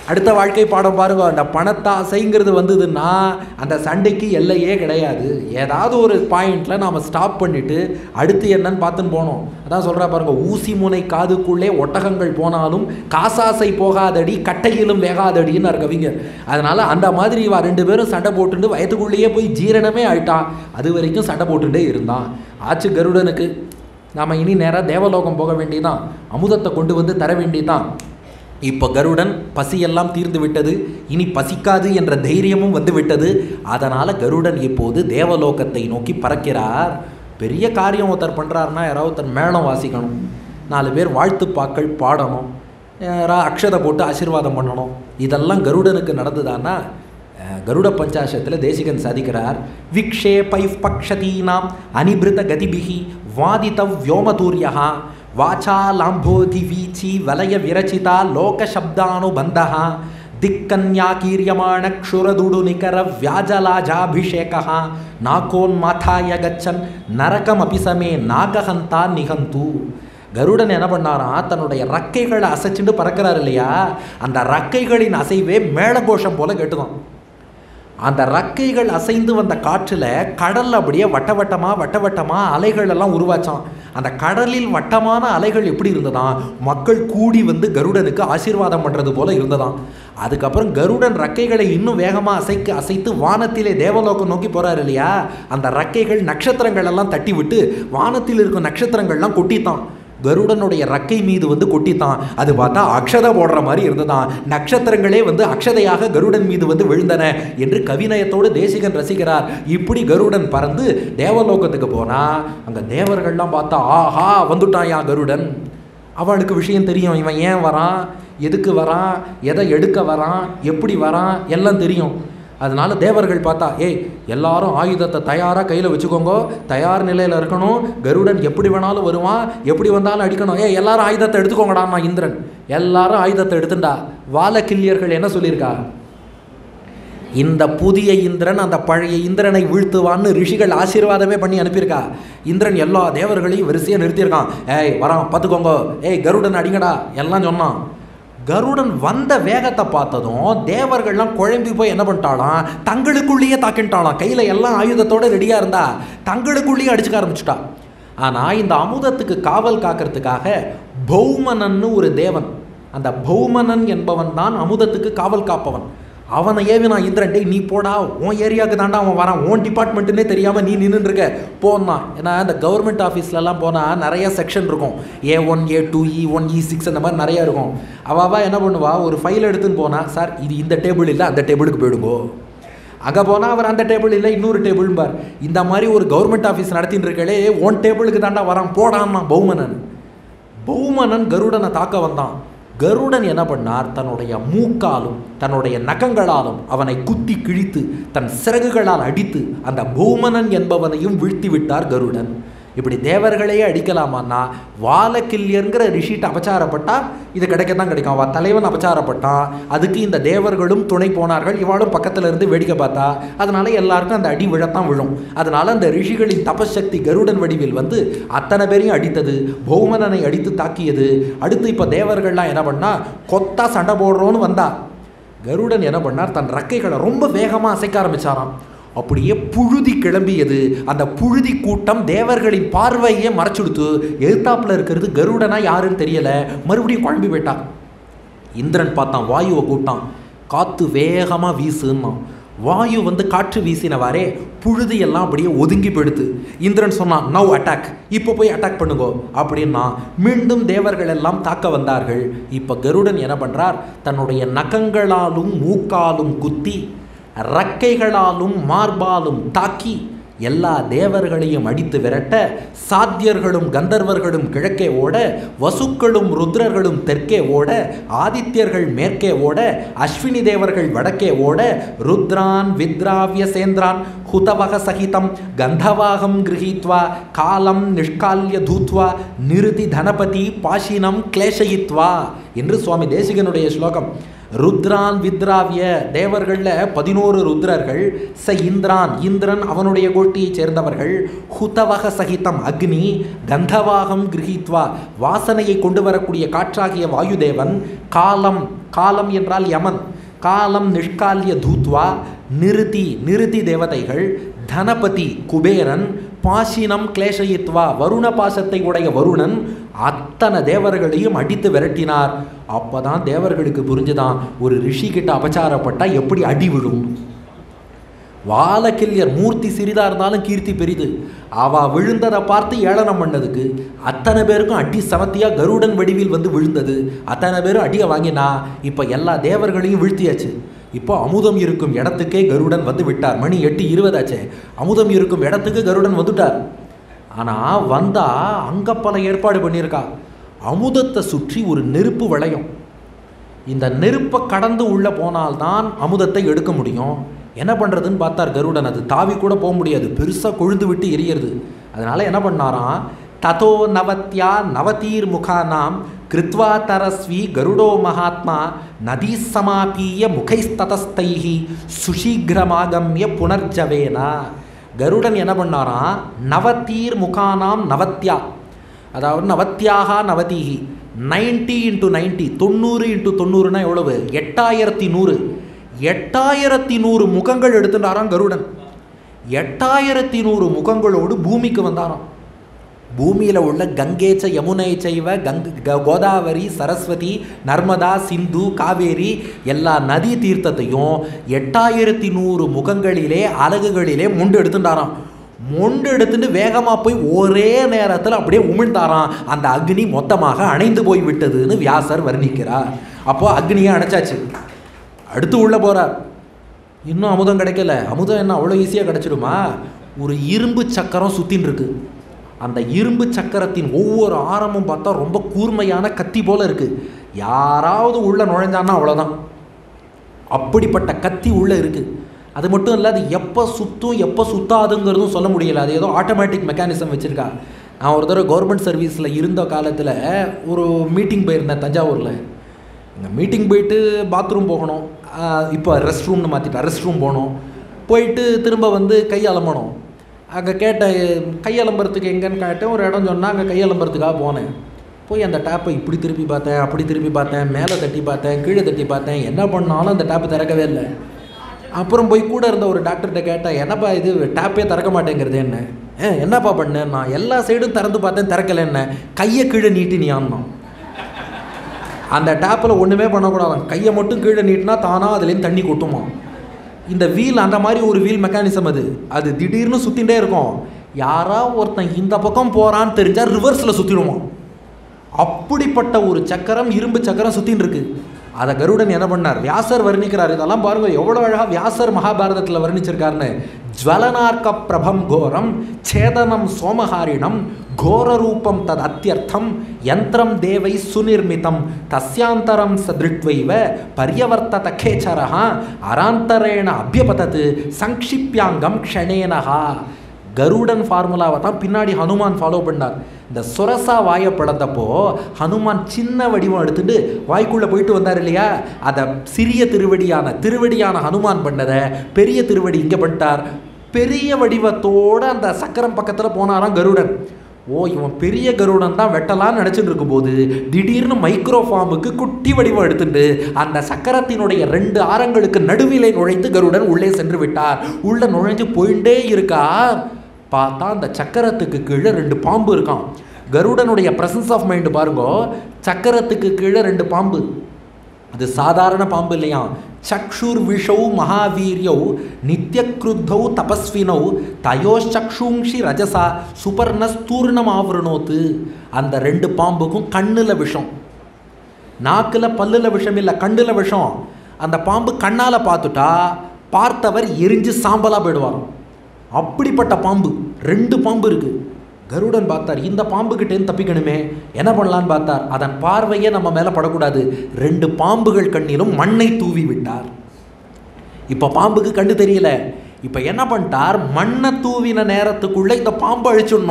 அடுத்த வாழ்க்கை பாடம் பாருங்க அந்த பணத்தாசைங்கிறது வந்ததுன்னா அந்த சண்டைக்கு எல்லையே கிடையாது ஏதாவது ஒரு பாயிண்ட்ல நாம ஸ்டாப் பண்ணிட்டு அடுத்து என்னன்னு பார்த்துன்னு போனோம் அதான் சொல்றா பாருங்க ஊசி முனை காதுக்குள்ளே ஒட்டகங்கள் போனாலும் காசாசை போகாதடி கட்டையிலும் வேகாதடின்னு கவிஞர் அதனால அந்த மாதிரி இவ ரெண்டு பேரும் சண்டை போட்டுட்டு வயதுக்குள்ளேயே போய் ஜீரணமே ஆயிட்டான் அது வரைக்கும் சண்டை போட்டுட்டே இருந்தான் ஆச்சு கருடனுக்கு நாம இனி நேராக தேவலோகம் போக வேண்டியதான் அமுதத்தை கொண்டு வந்து தர வேண்டியதான் இப்போ கருடன் பசியெல்லாம் தீர்ந்து விட்டது இனி பசிக்காது என்ற தைரியமும் வந்து விட்டது அதனால் கருடன் இப்போது தேவலோகத்தை நோக்கி பறக்கிறார் பெரிய காரியம் ஒருத்தர் பண்ணுறாருன்னா யாராவது ஒருத்தர் மேளம் வாசிக்கணும் நாலு பேர் வாழ்த்துப்பாக்கள் பாடணும் யாராவது அக்ஷதை போட்டு ஆசீர்வாதம் பண்ணணும் இதெல்லாம் கருடனுக்கு நடந்ததானா அஹ், கருட பஞ்சாசத்தில் தேசிகன் சாதிக்கிறார் விக்ஷேபை பக்ஷதீனாம் அனிபிருத கதிபிகி வாதித வியோமதூரியா வாச்சா லாம்போதி வீச்சி வலய விரச்சிதா லோகசப்தானுபந்தா திக்கன்யாகீரியமாண க்ஷுரதுடு நிகர வியாஜலாஜாபிஷேக நாகோன்மாதாய கச்சன் நரகமபி சமே நாகஹந்தா நிகந்து கருடன் என்ன பண்ணாராம் தன்னுடைய ரக்கைகளை அசைச்சுட்டு பறக்கிறார் இல்லையா அந்த ரக்கைகளின் அசைவே மேளகோஷம் போல கேட்டுதான் அந்த ரக்கைகள் அசைந்து வந்த காற்றில் கடல் அப்படியே வட்ட வட்டமா வட்ட வட்டமா அலைகள் எல்லாம் உருவாச்சான் அந்த கடலில் வட்டமான அலைகள் எப்படி இருந்ததாம் மக்கள் கூடி வந்து கருடனுக்கு ஆசீர்வாதம் பண்றது போல இருந்ததாம் அதுக்கப்புறம் கருடன் ரக்கைகளை இன்னும் வேகமா அசைக்க அசைத்து வானத்திலே தேவலோகம் நோக்கி போறாரு இல்லையா அந்த ரக்கைகள் நட்சத்திரங்கள் எல்லாம் தட்டி விட்டு வானத்தில் இருக்கும் நட்சத்திரங்கள்லாம் கொட்டித்தான் கருடனுடைய ரக்கை மீது வந்து கொட்டித்தான் அது பார்த்தா அக்ஷதை போடுற மாதிரி இருந்ததாம் நட்சத்திரங்களே வந்து அக்ஷதையாக கருடன் மீது வந்து விழுந்தன என்று கவிநயத்தோடு தேசிகன் ரசிக்கிறார் இப்படி கருடன் பறந்து தேவலோகத்துக்கு போனா அங்க தேவர்கள்லாம் பார்த்தா ஆஹா வந்துட்டான் கருடன் அவளுக்கு விஷயம் தெரியும் இவன் ஏன் வரான் எதுக்கு வரான் எதை எடுக்க வரான் எப்படி வரான் எல்லாம் தெரியும் அதனால தேவர்கள் பார்த்தா ஏய் எல்லாரும் ஆயுதத்தை தயாராக கையில் வச்சுக்கோங்க தயார் நிலையில் இருக்கணும் கருடன் எப்படி வேணாலும் வருவான் எப்படி வந்தாலும் அடிக்கணும் ஏய் எல்லாரும் ஆயுதத்தை எடுத்துக்கோங்கடா நான் இந்திரன் எல்லாரும் ஆயுதத்தை எடுத்துண்டா வாலக்கில்லியர்கள் என்ன சொல்லியிருக்கா இந்த புதிய இந்திரன் அந்த பழைய இந்திரனை வீழ்த்துவான்னு ரிஷிகள் ஆசீர்வாதமே பண்ணி அனுப்பியிருக்கா இந்திரன் எல்லா தேவர்களையும் வரிசையாக நிறுத்தியிருக்கான் ஏய் வரான் பார்த்துக்கோங்க ஏய் கருடன் அடிங்கடா எல்லாம் சொன்னான் கருடன் வந்த வேகத்தை பார்த்ததும் தேவர்கள்லாம் குழம்பி போய் என்ன பண்ணிட்டாலாம் தங்களுக்குள்ளேயே தாக்கிட்டாலாம் கையில் எல்லாம் ஆயுதத்தோட ரெடியாக இருந்தா தங்களுக்குள்ளேயே அடிச்சுக்க ஆரம்பிச்சிட்டா ஆனால் இந்த அமுதத்துக்கு காவல் காக்கிறதுக்காக பௌமனன்னு ஒரு தேவன் அந்த பௌமனன் என்பவன் தான் அமுதத்துக்கு காவல் காப்பவன் அவனை ஏவி நான் இந்திரன் டேய் நீ போடா உன் ஏரியாவுக்கு தாண்டா அவன் வரான் உன் டிபார்ட்மெண்ட்டுனே தெரியாமல் நீ நின்றுட்டு இருக்க போனான் ஏன்னா இந்த கவர்மெண்ட் ஆஃபீஸ்லலாம் போனால் நிறைய செக்ஷன் இருக்கும் A one A two E one E six அந்த மாதிரி நிறைய இருக்கும் அவ அவ என்ன பண்ணுவா ஒரு ஃபைல் எடுத்துன்னு போனா சார் இது இந்த டேபிள் இல்லை அந்த டேபிளுக்கு போயிடுங்கோ அங்கே போனால் அவர் அந்த டேபிள் இல்லை இன்னொரு டேபிள் பார் இந்த மாதிரி ஒரு கவர்மெண்ட் ஆஃபீஸ் நடத்தின்னு இருக்காளே ஒன் டேபிளுக்கு தாண்டா வரான் போடான்னா பௌமனன் பௌமனன் கருடனை தாக்க வந்தான் கருடன் என்ன பண்ணார் தன்னுடைய மூக்காலும் தன்னுடைய நகங்களாலும் அவனை குத்தி கிழித்து தன் சிறகுகளால் அடித்து அந்த பௌமனன் என்பவனையும் வீழ்த்தி விட்டார் கருடன் இப்படி தேவர்களையே அடிக்கலாமான்னா வாலக்கில்யங்கிற ரிஷிட்ட அபச்சாரப்பட்டா இது கிடைக்க தான் கிடைக்கும் அவ தலைவன் அபச்சாரப்பட்டான் அதுக்கு இந்த தேவர்களும் துணை போனார்கள் இவாளும் பக்கத்துல இருந்து வேடிக்கை பார்த்தா அதனால எல்லாருக்கும் அந்த அடி விழத்தான் விழும் அதனால அந்த ரிஷிகளின் தபசக்தி கருடன் வடிவில் வந்து அத்தனை பேரையும் அடித்தது பௌமனனை அடித்து தாக்கியது அடுத்து இப்போ தேவர்கள்லாம் என்ன பண்ணா கொத்தா சண்டை போடுறோன்னு வந்தா கருடன் என்ன பண்ணார் தன் ரெக்கைகளை ரொம்ப வேகமாக அசைக்க ஆரம்பிச்சாராம் அப்படியே புழுதி கிளம்பியது அந்த புழுதி கூட்டம் தேவர்களின் பார்வையே மறைச்சுடுத்து எழுத்தாப்புல இருக்கிறது கருடனா யாருன்னு தெரியல மறுபடியும் குழம்பி போயிட்டான் இந்திரன் பார்த்தான் வாயுவை கூட்டான் காத்து வேகமாக வீசுன்னான் வாயு வந்து காற்று வீசினவாறே புழுதி எல்லாம் அப்படியே ஒதுங்கி போயிடுது இந்திரன் சொன்னான் நவ் அட்டாக் இப்போ போய் அட்டாக் பண்ணுங்கோ அப்படின்னா மீண்டும் தேவர்கள் எல்லாம் தாக்க வந்தார்கள் இப்போ கருடன் என்ன பண்றார் தன்னுடைய நகங்களாலும் மூக்காலும் குத்தி ரக்கைகளாலும் மார்பாலும் தாக்கி எல்லா தேவர்களையும் அடித்து விரட்ட சாத்தியர்களும் கந்தர்வர்களும் கிழக்கே ஓட வசுக்களும் ருத்ரர்களும் தெற்கே ஓட ஆதித்யர்கள் மேற்கே ஓட அஸ்வினி தேவர்கள் வடக்கே ஓட ருத்ரான் வித்ராவிய சேந்திரான் ஹுதவக சகிதம் கந்தவாகம் கிரகீத்வா காலம் நிஷ்கால்ய தூத்வா நிருதி தனபதி பாஷினம் கிளேஷயித்வா என்று சுவாமி தேசிகனுடைய ஸ்லோகம் ருத்ரான் வித்ராவிய தேவர்களில் பதினோரு ருத்ரர்கள் ச இந்திரான் இந்திரன் அவனுடைய கோஷ்டியைச் சேர்ந்தவர்கள் ஹுதவக சகிதம் அக்னி கந்தவாகம் கிரகித்வா வாசனையை கொண்டு வரக்கூடிய காற்றாகிய வாயுதேவன் காலம் காலம் என்றால் யமன் காலம் நிஷ்கால்ய தூத்வா நிருதி நிருதி தேவதைகள் தனபதி குபேரன் பாசினம் கிளேஷயித்வா வருண பாசத்தை உடைய வருணன் அத்தனை தேவர்களையும் அடித்து விரட்டினார் அப்பதான் தேவர்களுக்கு புரிஞ்சுதான் ஒரு ரிஷி கிட்ட அபச்சாரப்பட்டா எப்படி அடி விழும் வாலக்கில்யர் மூர்த்தி சிறிதா இருந்தாலும் கீர்த்தி பெரிது அவ விழுந்ததை பார்த்து ஏளனம் பண்ணதுக்கு அத்தனை பேருக்கும் அடி சமத்தியா கருடன் வடிவில் வந்து விழுந்தது அத்தனை பேரும் அடியை வாங்கினா இப்போ எல்லா தேவர்களையும் வீழ்த்தியாச்சு இப்போ அமுதம் இருக்கும் இடத்துக்கே கருடன் வந்து விட்டார் மணி எட்டு இருபதாச்சே அமுதம் இருக்கும் இடத்துக்கு கருடன் வந்துட்டார் ஆனால் வந்தா அங்க பல ஏற்பாடு பண்ணியிருக்கா அமுதத்தை சுற்றி ஒரு நெருப்பு விளையும் இந்த நெருப்பை கடந்து உள்ளே போனால்தான் அமுதத்தை எடுக்க முடியும் என்ன பண்ணுறதுன்னு பார்த்தார் கருடன் அது தாவி கூட போக முடியாது பெருசாக கொழுந்து விட்டு எரியறது அதனால என்ன பண்ணாராம் ததோ நவத்யா நவதீர் முகானாம் கிருத்வா தரஸ்வி கருடோ மகாத்மா நதி சமாபீய முகைஸ்ததஸ்தைஹி சுஷீக்கிரமாகம்ய புனர்ஜவேனா கருடன் என்ன பண்ணாராம் நவதீர் முகானாம் நவத்யா அதாவது நவத்தியாக நவதீஹி நைன்டி இன்ட்டு நைன்டி தொண்ணூறு இன்ட்டு தொண்ணூறுனா எவ்வளவு எட்டாயிரத்தி நூறு எட்டாயிரத்தி நூறு முகங்கள் எடுத்துட்டாராம் கருடன் எட்டாயிரத்தி நூறு முகங்களோடு பூமிக்கு வந்தாராம் பூமியில் உள்ள கங்கேச்ச யமுனை செய்வ கங் க- கோதாவரி சரஸ்வதி நர்மதா சிந்து காவேரி எல்லா நதி தீர்த்தத்தையும் எட்டாயிரத்தி நூறு முகங்களிலே அலகுகளிலே முண்டு எடுத்துட்டாராம் மொண்டு எடுத்துட்டு வேகமாக போய் ஒரே நேரத்தில் அப்படியே உமிழ்ந்தாராம் அந்த அக்னி மொத்தமாக அணைந்து போய் விட்டதுன்னு வியாசர் வர்ணிக்கிறார் அப்போ அக்னியை அணைச்சாச்சு அடுத்து உள்ளே போகிறார் இன்னும் அமுதம் கிடைக்கல அமுதம் என்ன அவ்வளோ ஈஸியாக கிடைச்சிடுமா ஒரு இரும்பு சக்கரம் சுத்தின்னு இருக்கு அந்த இரும்பு சக்கரத்தின் ஒவ்வொரு ஆரமும் பார்த்தா ரொம்ப கூர்மையான கத்தி போல இருக்கு யாராவது உள்ள நுழைஞ்சான்னா அவ்வளோதான் அப்படிப்பட்ட கத்தி உள்ள இருக்கு அது மட்டும் இல்லை அது எப்போ சுத்தும் எப்போ சுத்தாதுங்கிறதும் சொல்ல முடியல அது ஏதோ ஆட்டோமேட்டிக் மெக்கானிசம் வச்சுருக்கா நான் ஒரு தடவை கவர்மெண்ட் சர்வீஸில் இருந்த காலத்தில் ஒரு மீட்டிங் போயிருந்தேன் தஞ்சாவூரில் இங்கே மீட்டிங் போயிட்டு பாத்ரூம் போகணும் ஆஹ் இப்போ ரெஸ்ட் ரூம்னு மாற்றிட்டா ரெஸ்ட் ரூம் போகணும் போயிட்டு திரும்ப வந்து கை அலம்பணும் அங்கே கேட்ட கை அலம்புறதுக்கு எங்கன்னு கேட்டேன் ஒரு இடம் சொன்னால் அங்கே கை அலம்புறதுக்காக போனேன் போய் அந்த டேப்பை இப்படி திருப்பி பார்த்தேன் அப்படி திருப்பி பார்த்தேன் மேலே தட்டி பார்த்தேன் கீழே தட்டி பார்த்தேன் என்ன பண்ணாலும் அந்த டேப்பு திறக்கவே இல்லை அப்புறம் போய் கூட இருந்த ஒரு டாக்டர்கிட்ட கேட்டேன் என்னப்பா இது டேப்பே திறக்க மாட்டேங்கிறது என்ன ஏ என்னப்பா பண்ணேன் நான் எல்லா சைடும் திறந்து பார்த்தேன் திறக்கல என்ன கையை கீழே நீட்டி நீ ஆடணும் அந்த டேப்பில் ஒன்றுமே பண்ணக்கூடாது கையை மட்டும் கீழே நீட்டினா தானாக அதுலேருந்து தண்ணி கொட்டுமா இந்த வீல் அந்த மாதிரி ஒரு வீல் மெக்கானிசம் அது அது திடீர்னு சுற்றிகிட்டே இருக்கும் யாரா ஒருத்தன் இந்த பக்கம் போகிறான்னு தெரிஞ்சால் ரிவர்ஸில் சுற்றிடுவான் அப்படிப்பட்ட ஒரு சக்கரம் இரும்பு சக்கரம் சுத்தின்னு இருக்கு அதை கருடன் என்ன பண்ணார் வியாசர் வர்ணிக்கிறார் இதெல்லாம் பாருங்க எவ்வளோ அழகா வியாசர் மகாபாரதத்தில் வர்ணிச்சிருக்காருன்னு ஜுவலனார்க்க பிரபம் கோரம் சேதனம் சோமஹாரிணம் கோர ரூபம் தத் அத்தியர்த்தம் யந்திரம் தேவை சுனிர்மிதம் தஸ்யாந்தரம் சதிருட்வைவ பரியவர்த்தத கேச்சரஹா அராந்தரேண அபியபதத்து சங்ஷிப்யாங்கம் க்ஷணேனஹா கருடன் ஃபார்முலாவை தான் பின்னாடி ஹனுமான் ஃபாலோ பண்ணார் இந்த சுரசா வாயை பிளந்தப்போ ஹனுமான் சின்ன வடிவம் எடுத்துட்டு வாய்க்குள்ளே போயிட்டு வந்தார் இல்லையா அதை சிறிய திருவடியான திருவடியான ஹனுமான் பண்ணதை பெரிய திருவடி இங்கே பண்ணிட்டார் பெரிய வடிவத்தோட அந்த சக்கரம் பக்கத்தில் போனாராம் கருடன் ஓ இவன் பெரிய கருடன் தான் வெட்டலாம்னு நினச்சிட்டு இருக்கும்போது திடீர்னு மைக்ரோ ஃபார்முக்கு குட்டி வடிவம் எடுத்துட்டு அந்த சக்கரத்தினுடைய ரெண்டு ஆரங்களுக்கு நடுவிலே நுழைந்து கருடன் உள்ளே சென்று விட்டார் உள்ள நுழைஞ்சு போயிட்டே இருக்கார் பார்த்தா அந்த சக்கரத்துக்கு கீழே ரெண்டு பாம்பு இருக்கான் கருடனுடைய பிரசன்ஸ் ஆஃப் மைண்டு பாருங்க சக்கரத்துக்கு கீழே ரெண்டு பாம்பு அது சாதாரண பாம்பு இல்லையா சக்ஷுர் விஷௌ மகாவீரியௌ நித்யக்ருத்தௌ தபஸ்வினௌ தயோச்சக்ஷூங்ஷி ரஜசா சுபர்ணஸ்தூர்ணம் ஆவரணோத்து அந்த ரெண்டு பாம்புக்கும் கண்ணில் விஷம் நாக்கில் பல்லில் விஷம் இல்லை கண்ணில் விஷம் அந்த பாம்பு கண்ணால் பார்த்துட்டா பார்த்தவர் எரிஞ்சு சாம்பலாக போயிடுவாராம் அப்படிப்பட்ட பாம்பு ரெண்டு பாம்பு இருக்கு கருடன் பார்த்தார் இந்த பாம்புகிட்டேருந்து தப்பிக்கணுமே என்ன பண்ணலான்னு பார்த்தார் அதன் பார்வையே நம்ம மேலே படக்கூடாது ரெண்டு பாம்புகள் கண்ணிலும் மண்ணை தூவி விட்டார் இப்போ பாம்புக்கு கண்டு தெரியல இப்போ என்ன பண்ணிட்டார் மண்ணை தூவின நேரத்துக்குள்ளே இந்த பாம்பை அழிச்சிடணும்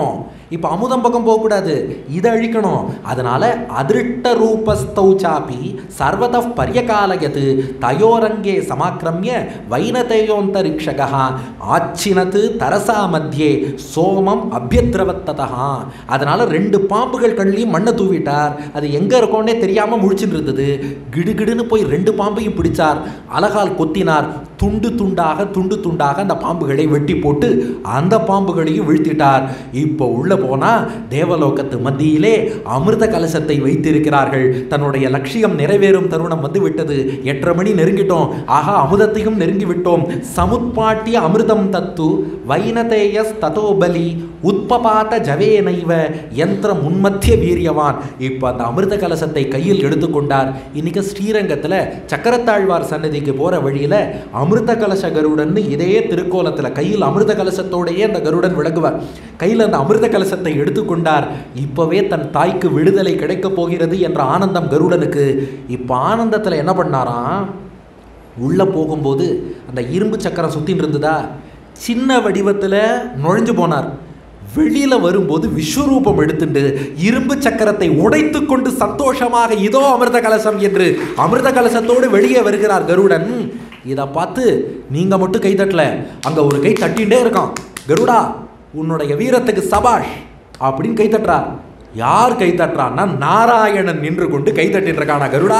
இப்போ அமுதம் பக்கம் போகக்கூடாது இதை அழிக்கணும் அதனால அதிருஷ்ட ரூபஸ்தௌ சாப்பி சர்வத பரியகாலயது தயோரங்கே சமாக்கிரமிய வைனதேயோந்தரிக்ஷகா ஆச்சினத்து தரசா மத்தியே சோமம் அபியத்ரவத்ததா அதனால ரெண்டு பாம்புகள் கண்ணிலையும் மண்ணை தூவிட்டார் அது எங்க இருக்கோன்னே தெரியாம முழிச்சுட்டு இருந்தது கிடுகிடுன்னு போய் ரெண்டு பாம்பையும் பிடிச்சார் அலகால் கொத்தினார் துண்டு துண்டாக துண்டு துண்டாக அந்த பாம்புகளை வெட்டி போட்டு அந்த பாம்புகளையும் வீழ்த்திட்டார் இப்போ உள்ள போனா தேவலோகத்து மத்தியிலே அமிர்த கலசத்தை வைத்திருக்கிறார்கள் தன்னுடைய லட்சியம் நிறைவேறும் தருணம் வந்து விட்டது எட்டரை மணி நெருங்கிட்டோம் ஆகா அமுதத்தையும் நெருங்கி விட்டோம் சமுத்பாட்டிய அமிர்தம் தத்து வைனதேயஸ் ததோபலி உத்பபாத ஜவேனைவ யந்திர முன்மத்திய வீரியவான் இப்போ அந்த அமிர்த கலசத்தை கையில் எடுத்துக்கொண்டார் இன்னைக்கு ஸ்ரீரங்கத்தில் சக்கரத்தாழ்வார் சன்னதிக்கு போகிற வழியில் அமிர்த கலச கருடன் இதே திருக்கோலத்தில் கையில் அமிர்த கலசத்தோடையே அந்த கருடன் விளங்குவார் கையில் அந்த அமிர்த கலசத்தை எடுத்துக்கொண்டார் இப்போவே தன் தாய்க்கு விடுதலை கிடைக்கப் போகிறது என்ற ஆனந்தம் கருடனுக்கு இப்போ ஆனந்தத்தில் என்ன பண்ணாராம் உள்ளே போகும்போது அந்த இரும்பு சக்கரம் சுத்தின்னு இருந்ததா சின்ன வடிவத்தில் நுழைஞ்சு போனார் வெளியில வரும்போது விஸ்வரூபம் எடுத்துட்டு இரும்பு சக்கரத்தை உடைத்து கொண்டு சந்தோஷமாக இதோ அமிர்த கலசம் என்று அமிர்த கலசத்தோடு வெளியே வருகிறார் கருடன் இதை பார்த்து நீங்க மட்டும் கை தட்டல அங்க ஒரு கை தட்டிகிட்டே இருக்கான் கருடா உன்னுடைய வீரத்துக்கு சபாஷ் அப்படின்னு கை தட்டுறார் யார் கை தட்டுறான்னா நாராயணன் நின்று கொண்டு கை தட்டிட்டு இருக்கானா கருடா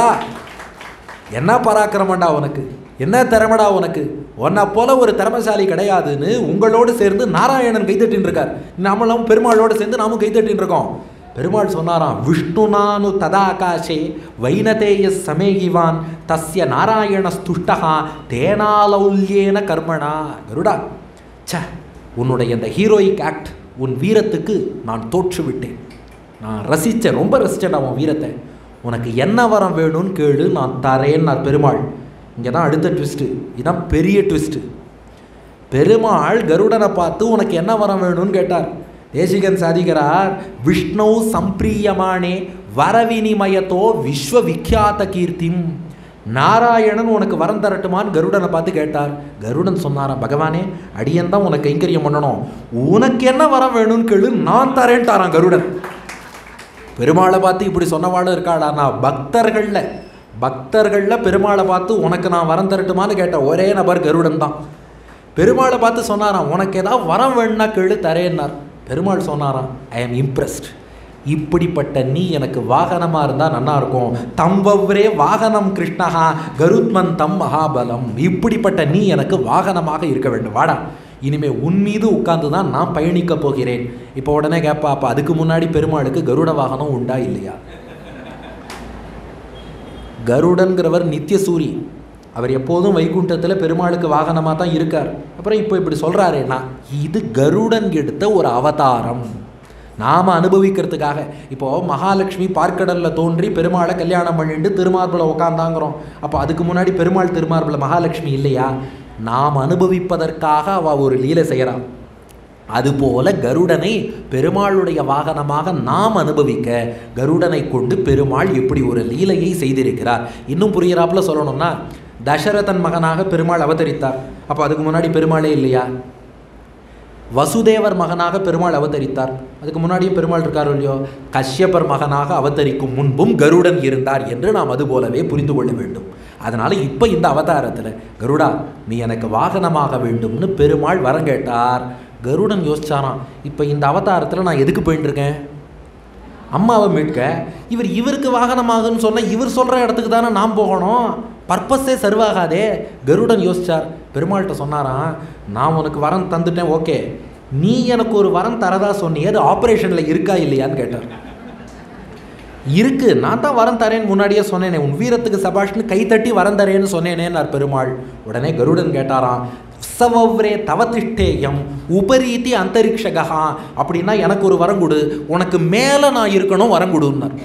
என்ன பராக்கிரமண்டா உனக்கு என்ன திறமடா உனக்கு உன்னை போல ஒரு திறமசாலி கிடையாதுன்னு உங்களோடு சேர்ந்து நாராயணன் கைத்தட்டின்னு இருக்கார் நம்மளும் பெருமாளோடு சேர்ந்து நாமும் கைத்தட்டின்னு இருக்கோம் பெருமாள் சொன்னாராம் விஷ்ணுனானு ததாகாஷே வைனதேய சமேகிவான் தஸ்ய நாராயண ஸ்துஷ்டகா தேனாலௌல்யேன கர்மணா கருடா ச்சே உன்னுடைய இந்த ஹீரோயிக் ஆக்ட் உன் வீரத்துக்கு நான் தோற்று விட்டேன் நான் ரசித்தேன் ரொம்ப ரசித்தேன்டா உன் வீரத்தை உனக்கு என்ன வரம் வேணும்னு கேளு நான் தரேன் நான் பெருமாள் இங்கே தான் அடுத்த ட்விஸ்ட்டு இதுதான் பெரிய ட்விஸ்ட்டு பெருமாள் கருடனை பார்த்து உனக்கு என்ன வரம் வேணும்னு கேட்டார் தேசிகன் சாதிக்கிறார் விஷ்ணு சம்பிரியமானே வரவினிமயத்தோ விஸ்வ விக்யாத கீர்த்திம் நாராயணன் உனக்கு வரம் தரட்டுமான்னு கருடனை பார்த்து கேட்டார் கருடன் சொன்னாராம் பகவானே அடியன் தான் உனக்கு கைங்கரியம் பண்ணணும் உனக்கு என்ன வரம் வேணும்னு கேளு நான் தரேன்ட்டாராம் கருடன் பெருமாளை பார்த்து இப்படி சொன்னவாளும் இருக்காளா நான் பக்தர்களில் பக்தர்களில் பெருமாளை பார்த்து உனக்கு நான் வரம் தரட்டுமான்னு கேட்ட ஒரே நபர் கருடன் தான் பெருமாளை பார்த்து சொன்னாராம் உனக்கு ஏதாவது வரம் வேணும்னா கேளு தரேன்னார் பெருமாள் சொன்னாராம் ஐ ஆம் இம்ப்ரெஸ்ட் இப்படிப்பட்ட நீ எனக்கு வாகனமாக இருந்தால் நல்லா இருக்கும் தம்பவ்ரே வாகனம் கிருஷ்ணஹா கருத்மன் தம் மகாபலம் இப்படிப்பட்ட நீ எனக்கு வாகனமாக இருக்க வேண்டும் வாடா இனிமே உன் மீது உட்கார்ந்து தான் நான் பயணிக்க போகிறேன் இப்போ உடனே கேட்பா அப்போ அதுக்கு முன்னாடி பெருமாளுக்கு கருட வாகனம் உண்டா இல்லையா கருடன்கிறவர் நித்திய சூரி அவர் எப்போதும் வைகுண்டத்தில் பெருமாளுக்கு வாகனமாக தான் இருக்கார் அப்புறம் இப்போ இப்படி சொல்கிறாரேன்னா இது கருடன் எடுத்த ஒரு அவதாரம் நாம் அனுபவிக்கிறதுக்காக இப்போது மகாலட்சுமி பார்க்கடலில் தோன்றி பெருமாளை கல்யாணம் பண்ணிட்டு திருமார்பில் உட்காந்தாங்கிறோம் அப்போ அதுக்கு முன்னாடி பெருமாள் திருமார்பில் மகாலட்சுமி இல்லையா நாம் அனுபவிப்பதற்காக அவள் ஒரு லீலை செய்கிறான் அதுபோல கருடனை பெருமாளுடைய வாகனமாக நாம் அனுபவிக்க கருடனை கொண்டு பெருமாள் இப்படி ஒரு லீலையை செய்திருக்கிறார் இன்னும் புரிகிறாப்புல சொல்லணும்னா தசரதன் மகனாக பெருமாள் அவதரித்தார் அப்போ அதுக்கு முன்னாடி பெருமாளே இல்லையா வசுதேவர் மகனாக பெருமாள் அவதரித்தார் அதுக்கு முன்னாடியும் பெருமாள் இருக்காரோ இல்லையோ கஷ்யப்பர் மகனாக அவதரிக்கும் முன்பும் கருடன் இருந்தார் என்று நாம் அது போலவே புரிந்து கொள்ள வேண்டும் அதனால இப்போ இந்த அவதாரத்தில் கருடா நீ எனக்கு வாகனமாக வேண்டும்னு பெருமாள் வரம் கேட்டார் கருடன் யோசிச்சாராம் இப்போ இந்த அவதாரத்தில் நான் எதுக்கு போயிட்டு இருக்கேன் அம்மாவை மீட்க இவர் இவருக்கு வாகனமாகுன்னு சொன்னால் இவர் சொல்கிற இடத்துக்கு தானே நாம் போகணும் பர்பஸே சர்வாகாதே கருடன் யோசிச்சார் பெருமாள்கிட்ட சொன்னாராம் நான் உனக்கு வரம் தந்துட்டேன் ஓகே நீ எனக்கு ஒரு வரம் தரதா சொன்னியே அது ஆப்ரேஷனில் இருக்கா இல்லையான்னு கேட்டார் இருக்கு நான் தான் வரம் தரேன்னு முன்னாடியே சொன்னேனே உன் வீரத்துக்கு சபாஷ்னு கை தட்டி வரம் தரேன்னு சொன்னேனேன்னார் பெருமாள் உடனே கருடன் கேட்டாராம் சவவ்ரே தவதிஷ்டேயம் உபரீதி அந்தரிக்ஷகா அப்படின்னா எனக்கு ஒரு வரம் கொடு உனக்கு மேலே நான் இருக்கணும் வரம் கொடுன்னார்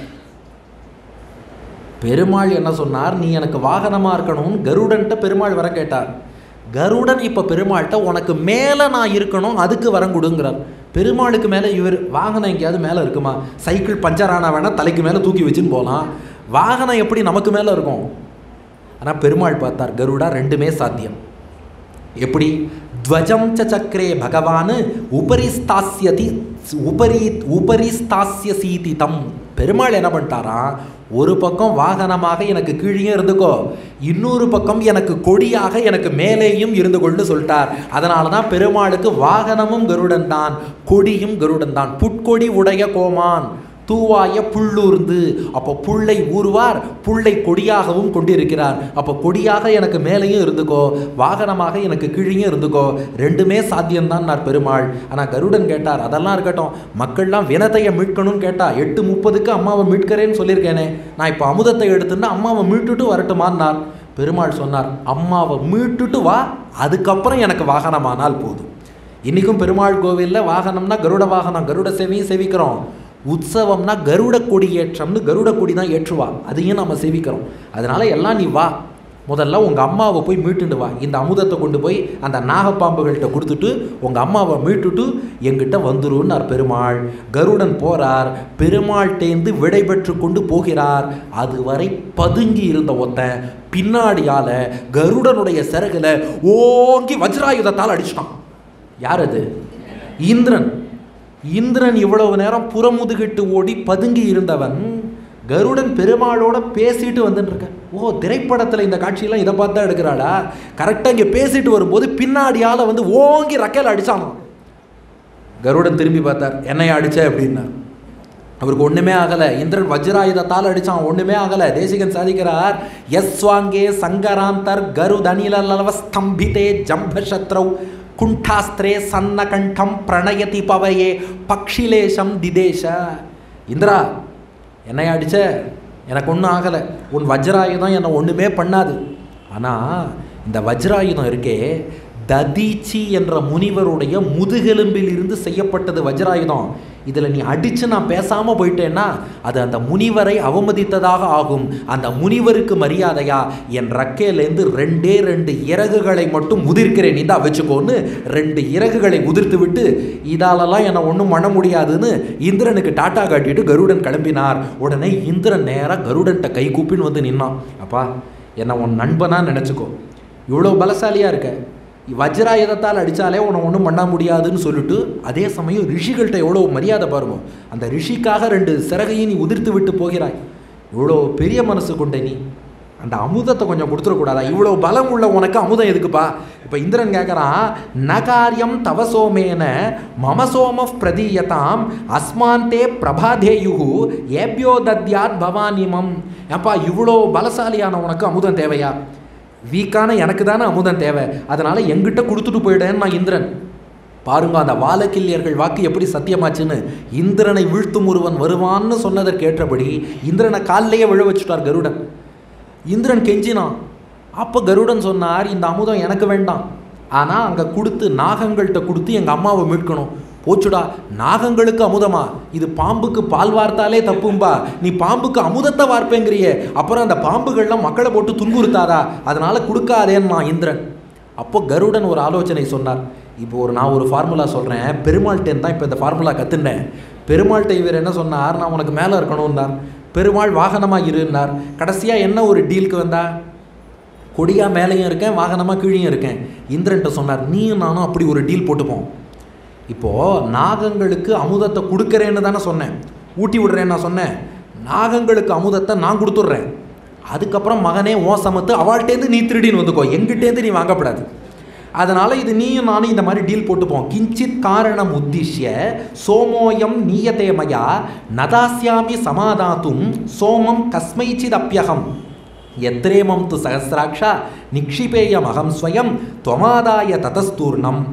பெருமாள் என்ன சொன்னார் நீ எனக்கு வாகனமாக இருக்கணும்னு கருடன்ட்ட பெருமாள் வர கேட்டார் கருடன் இப்போ பெருமாள்கிட்ட உனக்கு மேலே நான் இருக்கணும் அதுக்கு வரம் கொடுங்கிறார் பெருமாளுக்கு மேலே இவர் வாகனம் எங்கேயாவது மேலே இருக்குமா சைக்கிள் பஞ்சர் ஆனா வேணால் தலைக்கு மேலே தூக்கி வச்சுன்னு போகலாம் வாகனம் எப்படி நமக்கு மேலே இருக்கும் ஆனால் பெருமாள் பார்த்தார் கருடா ரெண்டுமே சாத்தியம் எப்படி துவஜம் ச சக்கரே பகவான் உபரிஸ்தாஸ்யதி உபரி உபரிஸ்தாஸ்யசீதி தம் பெருமாள் என்ன பண்ணிட்டாராம் ஒரு பக்கம் வாகனமாக எனக்கு கீழே இருந்துக்கோ இன்னொரு பக்கம் எனக்கு கொடியாக எனக்கு மேலேயும் இருந்து கொண்டு சொல்லிட்டார் அதனால தான் பெருமாளுக்கு வாகனமும் கருடன் தான் கொடியும் கருடன் தான் புட்கொடி உடைய கோமான் தூவாய புல்லூர்ந்து அப்போ புல்லை ஊறுவார் புல்லை கொடியாகவும் கொண்டிருக்கிறார் அப்போ கொடியாக எனக்கு மேலேயும் இருந்துக்கோ வாகனமாக எனக்கு கீழேயும் இருந்துக்கோ ரெண்டுமே சாத்தியம்தான் நான் பெருமாள் ஆனால் கருடன் கேட்டார் அதெல்லாம் இருக்கட்டும் மக்கள்லாம் வினத்தையை மீட்கணும்னு கேட்டா எட்டு முப்பதுக்கு அம்மாவை மீட்கிறேன்னு சொல்லியிருக்கேனே நான் இப்போ அமுதத்தை எடுத்துன்னா அம்மாவை மீட்டுட்டு வரட்டுமான்னார் பெருமாள் சொன்னார் அம்மாவை மீட்டுட்டு வா அதுக்கப்புறம் எனக்கு வாகனமானால் போதும் இன்றைக்கும் பெருமாள் கோவிலில் வாகனம்னா கருட வாகனம் கருட சேவையும் சேவிக்கிறோம் உற்சவம்னா கருட கொடி ஏற்றம்னு கருட கொடி தான் ஏற்றுவா அதையும் நம்ம சேவிக்கிறோம் அதனால எல்லாம் நீ வா முதல்ல உங்கள் அம்மாவை போய் மீட்டுண்டு வா இந்த அமுதத்தை கொண்டு போய் அந்த நாகப்பாம்புகள்கிட்ட கொடுத்துட்டு உங்கள் அம்மாவை மீட்டுட்டு எங்கிட்ட வந்துருன்னார் பெருமாள் கருடன் போறார் பெருமாள்கிட்டேந்து விடை பெற்று கொண்டு போகிறார் அதுவரை பதுங்கி இருந்த ஒருத்தன் பின்னாடியால கருடனுடைய சிறகுல ஓங்கி வஜ்ராயுதத்தால் அடிச்சிட்டான் யார் அது இந்திரன் இந்திரன் இவ்வளவு நேரம் புறமுதுகிட்டு ஓடி பதுங்கி இருந்தவன் கருடன் பெருமாளோட பேசிட்டு வந்துட்டு இருக்க ஓ திரைப்படத்தில் இந்த காட்சியெல்லாம் இதை பார்த்து தான் எடுக்கிறாளா கரெக்டாக இங்கே பேசிட்டு வரும்போது பின்னாடியால் வந்து ஓங்கி ரக்கையில் அடிச்சானாம் கருடன் திரும்பி பார்த்தார் என்னைய அடிச்ச அப்படின்னார் அவருக்கு ஒண்ணுமே ஆகல இந்திரன் வஜ்ராயுதத்தால் அடிச்சான் ஒண்ணுமே ஆகல தேசிகன் சாதிக்கிறார் யஸ்வாங்கே சங்கராந்தர் கருதனிலலவ ஸ்தம்பிதே ஜம்பசத்ரௌ குண்டாஸ்திரே சன்னகண்டம் பிரணயதி பவையே பக்ஷிலேஷம் திதேஷ இந்திரா என்னை அடிச்ச எனக்கு ஒன்றும் ஆகலை உன் வஜ்ராயுதம் என்னை ஒன்றுமே பண்ணாது ஆனால் இந்த வஜ்ராயுதம் இருக்கே ததீச்சி என்ற முனிவருடைய முதுகெலும்பில் இருந்து செய்யப்பட்டது வஜ்ராயுதம் இதில் நீ அடித்து நான் பேசாமல் போயிட்டேன்னா அது அந்த முனிவரை அவமதித்ததாக ஆகும் அந்த முனிவருக்கு மரியாதையா என் ரக்கையிலேருந்து ரெண்டே ரெண்டு இறகுகளை மட்டும் உதிர்க்கிறேன் இந்தா வச்சுக்கோன்னு ரெண்டு இறகுகளை உதிர்த்து விட்டு இதாலெல்லாம் என்னை ஒன்றும் பண்ண முடியாதுன்னு இந்திரனுக்கு டாட்டா காட்டிட்டு கருடன் கிளம்பினார் உடனே இந்திரன் நேராக கருடன்ட்ட கை கூப்பின்னு வந்து நின்னான் அப்பா என்னை உன் நண்பனாக நினச்சிக்கோ இவ்வளோ பலசாலியாக இருக்க வஜ்ராயுதத்தால் அடித்தாலே உன்னை ஒன்றும் பண்ண முடியாதுன்னு சொல்லிட்டு அதே சமயம் ரிஷிகள்கிட்ட எவ்வளோ மரியாதை பாருங்க அந்த ரிஷிக்காக ரெண்டு சிறகையும் நீ உதிர்த்து விட்டு போகிறாய் இவ்வளோ பெரிய மனசு கொண்ட நீ அந்த அமுதத்தை கொஞ்சம் கொடுத்துடக்கூடாதா இவ்வளோ பலம் உள்ள உனக்கு அமுதம் எதுக்குப்பா இப்போ இந்திரன் கேட்குறான் நகாரியம் தவசோமேன மமசோம பிரதீயதாம் அஸ்மாந்தே பிரபாதேயுகு ஏபியோ தத்யாத் பவானிமம் ஏப்பா இவ்வளோ பலசாலியான உனக்கு அமுதம் தேவையா வீக்கான எனக்கு தானே அமுதம் தேவை அதனால் எங்கிட்ட கொடுத்துட்டு போயிடேன்னு நான் இந்திரன் பாருங்க அந்த வாலக்கில்யர்கள் வாக்கு எப்படி சத்தியமாச்சுன்னு இந்திரனை வீழ்த்தும் ஒருவன் வருவான்னு சொன்னதற்கு ஏற்றபடி இந்திரனை காலிலேயே விழ வச்சுட்டார் கருடன் இந்திரன் கெஞ்சினான் அப்போ கருடன் சொன்னார் இந்த அமுதம் எனக்கு வேண்டாம் ஆனால் அங்கே கொடுத்து நாகங்கள்கிட்ட கொடுத்து எங்கள் அம்மாவை மீட்கணும் போச்சுடா நாகங்களுக்கு அமுதமா இது பாம்புக்கு பால் வார்த்தாலே தப்பும்பா நீ பாம்புக்கு அமுதத்தை வார்ப்பேங்கிறியே அப்புறம் அந்த பாம்புகள்லாம் மக்களை போட்டு துன்புறுத்தாதா அதனால கொடுக்காதேன்னு நான் இந்திரன் அப்போ கருடன் ஒரு ஆலோசனை சொன்னார் இப்போ ஒரு நான் ஒரு ஃபார்முலா சொல்கிறேன் பெருமாள்கிட்ட தான் இப்போ இந்த ஃபார்முலா கற்றுனேன் பெருமாள்கிட்ட இவர் என்ன சொன்னார் நான் உனக்கு மேலே இருக்கணும்னார் பெருமாள் வாகனமாக இருன்னார் கடைசியாக என்ன ஒரு டீலுக்கு வந்தா கொடியாக மேலேயும் இருக்கேன் வாகனமாக கீழேயும் இருக்கேன் இந்திரன்ட்ட சொன்னார் நீயும் நானும் அப்படி ஒரு டீல் போட்டுப்போம் இப்போது நாகங்களுக்கு அமுதத்தை கொடுக்குறேன்னு தானே சொன்னேன் ஊட்டி விடுறேன்னு நான் சொன்னேன் நாகங்களுக்கு அமுதத்தை நான் கொடுத்துட்றேன் அதுக்கப்புறம் மகனே ஓ சமத்து அவள்கிட்டேருந்து நீ திருடின்னு வந்துக்கோ எங்கிட்டேருந்து நீ வாங்கப்படாது அதனால் இது நீயும் நானும் இந்த மாதிரி டீல் போட்டுப்போம் கிஞ்சித் காரணம் உத்திஷ்ய சோமோயம் நீயதே மயா நதாஸ்யாமி சமாதாத்தும் சோமம் கஸ்மைச்சித் அப்பியகம் எத்ரேமம் து சகசிராட்சா நிக்ஷிபேயம் அகம் ஸ்வயம் துவமாதாய ததஸ்தூர்ணம்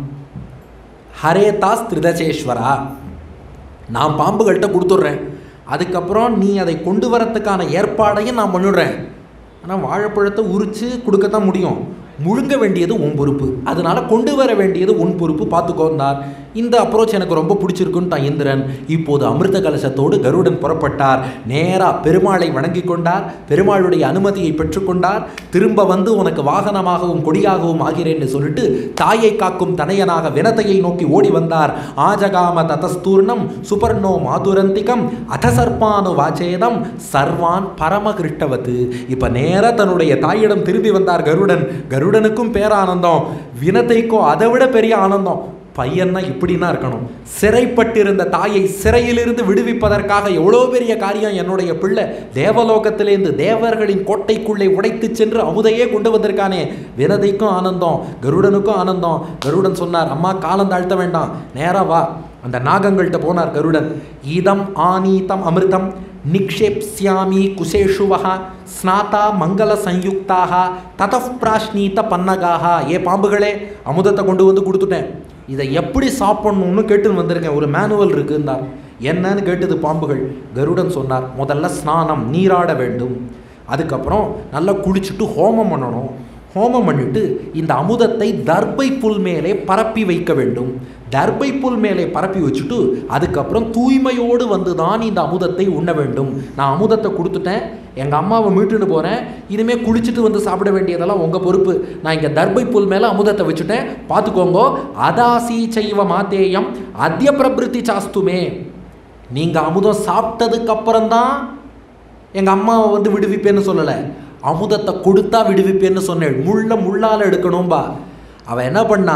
ஹரேதாஸ் திருதசேஸ்வரா நான் பாம்புகள்கிட்ட கொடுத்துட்றேன் அதுக்கப்புறம் நீ அதை கொண்டு வரத்துக்கான ஏற்பாடையும் நான் பண்ணிடுறேன் ஆனால் வாழைப்பழத்தை உரித்து கொடுக்கத்தான் முடியும் முழுங்க வேண்டியது உன் பொறுப்பு அதனால கொண்டு வர வேண்டியது உன் பொறுப்பு பார்த்துக்கோந்தார் இந்த அப்ரோச் எனக்கு ரொம்ப பிடிச்சிருக்குன்ட்டான் இந்திரன் இப்போது அமிர்த கலசத்தோடு கருடன் புறப்பட்டார் நேராக பெருமாளை வணங்கி கொண்டார் பெருமாளுடைய அனுமதியை பெற்றுக்கொண்டார் திரும்ப வந்து உனக்கு வாகனமாகவும் கொடியாகவும் ஆகிறேன்னு சொல்லிட்டு தாயை காக்கும் தனையனாக வினத்தையை நோக்கி ஓடி வந்தார் ஆஜகாம ததஸ்தூர்ணம் சுபர்ணோ மாதுரந்திகம் அதசர்பானு வாச்சேதம் சர்வான் பரமகிருஷ்டவத்து இப்போ நேராக தன்னுடைய தாயிடம் திரும்பி வந்தார் கருடன் கருடனுக்கும் பேரானந்தம் வினத்தைக்கும் அதை விட பெரிய ஆனந்தம் பையன்னா இப்படின்னா இருக்கணும் சிறைப்பட்டிருந்த தாயை சிறையிலிருந்து விடுவிப்பதற்காக எவ்வளோ பெரிய காரியம் என்னுடைய பிள்ளை தேவலோகத்திலேருந்து தேவர்களின் கோட்டைக்குள்ளே உடைத்து சென்று அமுதையே கொண்டு வந்திருக்கானே வினதைக்கும் ஆனந்தம் கருடனுக்கும் ஆனந்தம் கருடன் சொன்னார் அம்மா காலம் தாழ்த்த வேண்டாம் நேரா வா அந்த நாகங்கள்கிட்ட போனார் கருடன் இதம் ஆனீதம் அமிர்தம் நிக்ஷேப்ஸ்யாமி குசேஷுவஹ ஸ்நாதா மங்கள சயுக்தாக ததப் பிராஷ்னீத பன்னகாக ஏ பாம்புகளே அமுதத்தை கொண்டு வந்து கொடுத்துட்டேன் இதை எப்படி சாப்பிடணும்னு கேட்டுன்னு வந்திருக்கேன் ஒரு மேனுவல் இருக்குன்னார் என்னன்னு கேட்டது பாம்புகள் கருடன் சொன்னார் முதல்ல ஸ்நானம் நீராட வேண்டும் அதுக்கப்புறம் நல்லா குளிச்சுட்டு ஹோமம் பண்ணணும் ஹோமம் பண்ணிட்டு இந்த அமுதத்தை தர்பை புல் மேலே பரப்பி வைக்க வேண்டும் தர்பை புல் மேலே பரப்பி வச்சுட்டு அதுக்கப்புறம் தூய்மையோடு வந்து தான் இந்த அமுதத்தை உண்ண வேண்டும் நான் அமுதத்தை கொடுத்துட்டேன் எங்கள் அம்மாவை மீட்டுன்னு போகிறேன் இனிமேல் குளிச்சுட்டு வந்து சாப்பிட வேண்டியதெல்லாம் உங்கள் பொறுப்பு நான் இங்கே தர்பை புல் மேலே அமுதத்தை வச்சுட்டேன் பார்த்துக்கோங்க அதாசி செய்வ மாத்தேயம் அத்திய பிரபிருத்தி சாஸ்துமே நீங்கள் அமுதம் சாப்பிட்டதுக்கு அப்புறம்தான் எங்கள் அம்மாவை வந்து விடுவிப்பேன்னு சொல்லலை அமுதத்தை கொடுத்தா விடுவிப்பேன்னு சொன்னேன் முள்ள முள்ளால் எடுக்கணும்பா அவன் என்ன பண்ணா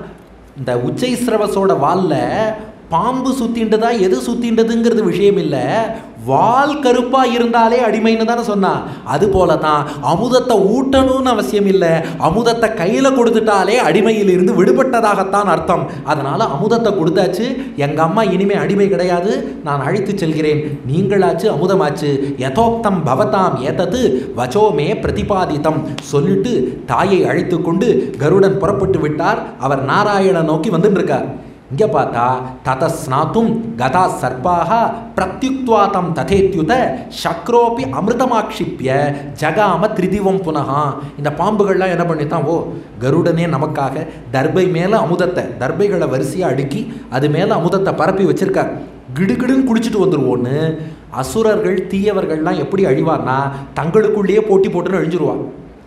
இந்த உச்சை சிரவசோட வாலில் பாம்பு சுத்தின்றதா எது சுத்தின்றதுங்கிறது விஷயம் இல்லை வால் கருப்பா இருந்தாலே அடிமைன்னு தானே சொன்னான் அது போல தான் அமுதத்தை ஊட்டணும்னு அவசியம் இல்லை அமுதத்தை கையில் கொடுத்துட்டாலே அடிமையில் இருந்து விடுபட்டதாகத்தான் அர்த்தம் அதனால அமுதத்தை கொடுத்தாச்சு எங்க அம்மா இனிமே அடிமை கிடையாது நான் அழைத்து செல்கிறேன் நீங்களாச்சு அமுதமாச்சு யதோக்தம் பவதாம் ஏதது வச்சோமே பிரதிபாதித்தம் சொல்லிட்டு தாயை அழைத்து கொண்டு கருடன் புறப்பட்டு விட்டார் அவர் நாராயணன் நோக்கி வந்துட்டு இருக்கார் இங்கே பார்த்தா தத ஸ்நாத்தும் கதா சர்ப்பாக பிரத்யுக்துவா தம் ததேத்யுத சக்ரோபி அமிர்தமாக்ஷிப்பிய ஜகாம திரிதிவம் புனகா இந்த பாம்புகள்லாம் என்ன பண்ணித்தான் ஓ கருடனே நமக்காக தர்பை மேலே அமுதத்தை தர்பைகளை வரிசையாக அடுக்கி அது மேலே அமுதத்தை பரப்பி வச்சிருக்கார் கிடுகிடுன்னு குடிச்சிட்டு வந்துருவோன்னு அசுரர்கள் தீயவர்கள்லாம் எப்படி அழிவார்னா தங்களுக்குள்ளேயே போட்டி போட்டுன்னு அழிஞ்சிருவா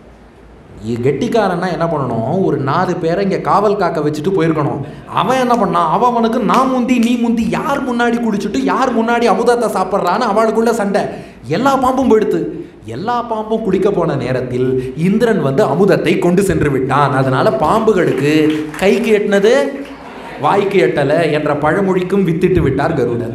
இ- கெட்டிக்காரன்னா என்ன பண்ணணும் ஒரு நாலு பேரை இங்கே காவல் காக்க வச்சுட்டு போயிருக்கணும் அவன் என்ன பண்ணான் அவன் அவனுக்கு நான் முந்தி நீ முந்தி யார் முன்னாடி குடிச்சிட்டு யார் முன்னாடி அமுதத்தை சாப்பிட்றான்னு அவளுக்குள்ள சண்டை எல்லா பாம்பும் போயிடுத்து எல்லா பாம்பும் குடிக்க போன நேரத்தில் இந்திரன் வந்து அமுதத்தை கொண்டு சென்று விட்டான் அதனால பாம்புகளுக்கு கைக்கு எட்டினது வாய்க்கு எட்டலை என்ற பழமொழிக்கும் வித்திட்டு விட்டார் கருடன்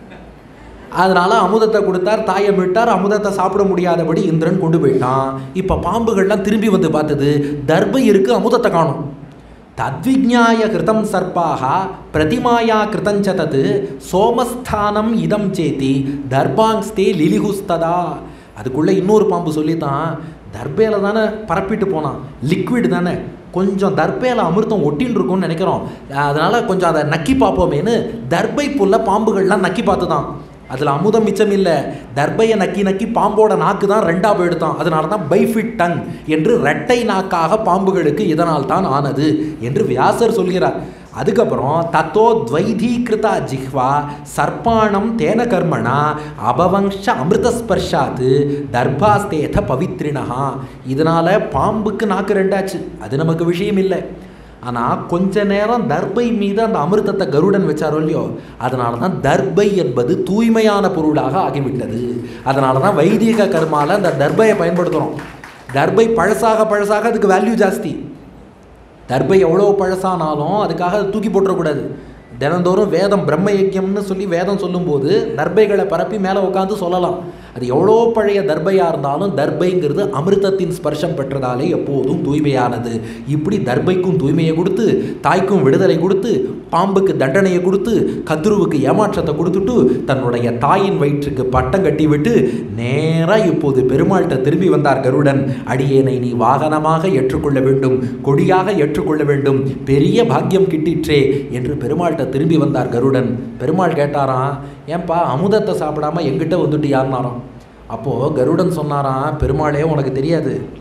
அதனால அமுதத்தை கொடுத்தார் தாயை விட்டார் அமுதத்தை சாப்பிட முடியாதபடி இந்திரன் கொண்டு போயிட்டான் இப்போ பாம்புகள்லாம் திரும்பி வந்து பார்த்தது தர்பை இருக்கு அமுதத்தை காணும் தத்விஜ்ஞாய கிருதம் சர்ப்பாக பிரதிமாயா கிருதஞ்ச தத் சோமஸ்தானம் இதம் சேத்தி தர்பாங்ஸ்தே லிலிகுஸ்ததா அதுக்குள்ளே இன்னொரு பாம்பு சொல்லித்தான் தர்பேல தானே பரப்பிட்டு போனான் லிக்விட் தானே கொஞ்சம் தர்பேல அமிர்தம் ஒட்டின்னு இருக்கும்னு நினைக்கிறோம் அதனால் கொஞ்சம் அதை நக்கி பார்ப்போமேன்னு தர்பை புல்ல பாம்புகள்லாம் நக்கி பார்த்து தான் அதில் அமுதம் மிச்சம் இல்லை தர்பையை நக்கி நக்கி பாம்போட நாக்கு தான் ரெண்டா போயிடுதான் அதனால தான் பைஃபிட் டங் என்று ரெட்டை நாக்காக பாம்புகளுக்கு இதனால் தான் ஆனது என்று வியாசர் சொல்கிறார் அதுக்கப்புறம் தத்தோ துவைதீகிருதா ஜிஹ்வா சர்ப்பாணம் தேன கர்மணா அபவங்ஷ அமிர்தஸ்பர்ஷாத்து தர்பாஸ்தேத பவித்ரிணா இதனால பாம்புக்கு நாக்கு ரெண்டாச்சு அது நமக்கு விஷயம் இல்லை ஆனால் கொஞ்ச நேரம் தர்பை மீது அந்த அமிர்தத்தை கருடன் வச்சாரோ இல்லையோ அதனால தான் தர்பை என்பது தூய்மையான பொருளாக ஆகிவிட்டது அதனால தான் வைதிக கர்மால அந்த தர்பையை பயன்படுத்துகிறோம் தர்பை பழசாக பழசாக அதுக்கு வேல்யூ ஜாஸ்தி தர்பை எவ்வளோ பழசானாலும் அதுக்காக அதை தூக்கி போட்டுறக்கூடாது தினந்தோறும் வேதம் பிரம்ம யஜ்யம்னு சொல்லி வேதம் சொல்லும்போது தர்பைகளை பரப்பி மேலே உட்காந்து சொல்லலாம் அது எவ்வளோ பழைய தர்பையாக இருந்தாலும் தர்பைங்கிறது அமிர்தத்தின் ஸ்பர்ஷம் பெற்றதாலே எப்போதும் தூய்மையானது இப்படி தர்பைக்கும் தூய்மையை கொடுத்து தாய்க்கும் விடுதலை கொடுத்து பாம்புக்கு தண்டனையை கொடுத்து கத்ருவுக்கு ஏமாற்றத்தை கொடுத்துட்டு தன்னுடைய தாயின் வயிற்றுக்கு பட்டம் கட்டி விட்டு நேராக இப்போது பெருமாள்கிட்ட திரும்பி வந்தார் கருடன் அடியேனை நீ வாகனமாக ஏற்றுக்கொள்ள வேண்டும் கொடியாக ஏற்றுக்கொள்ள வேண்டும் பெரிய பாக்கியம் கிட்டிற்றே என்று பெருமாள்கிட்ட திரும்பி வந்தார் கருடன் பெருமாள் கேட்டாராம் ஏன்பா அமுதத்தை சாப்பிடாம எங்கிட்ட வந்துட்டு யாருனாராம் அப்போது கருடன் சொன்னாராம் பெருமாளே உனக்கு தெரியாது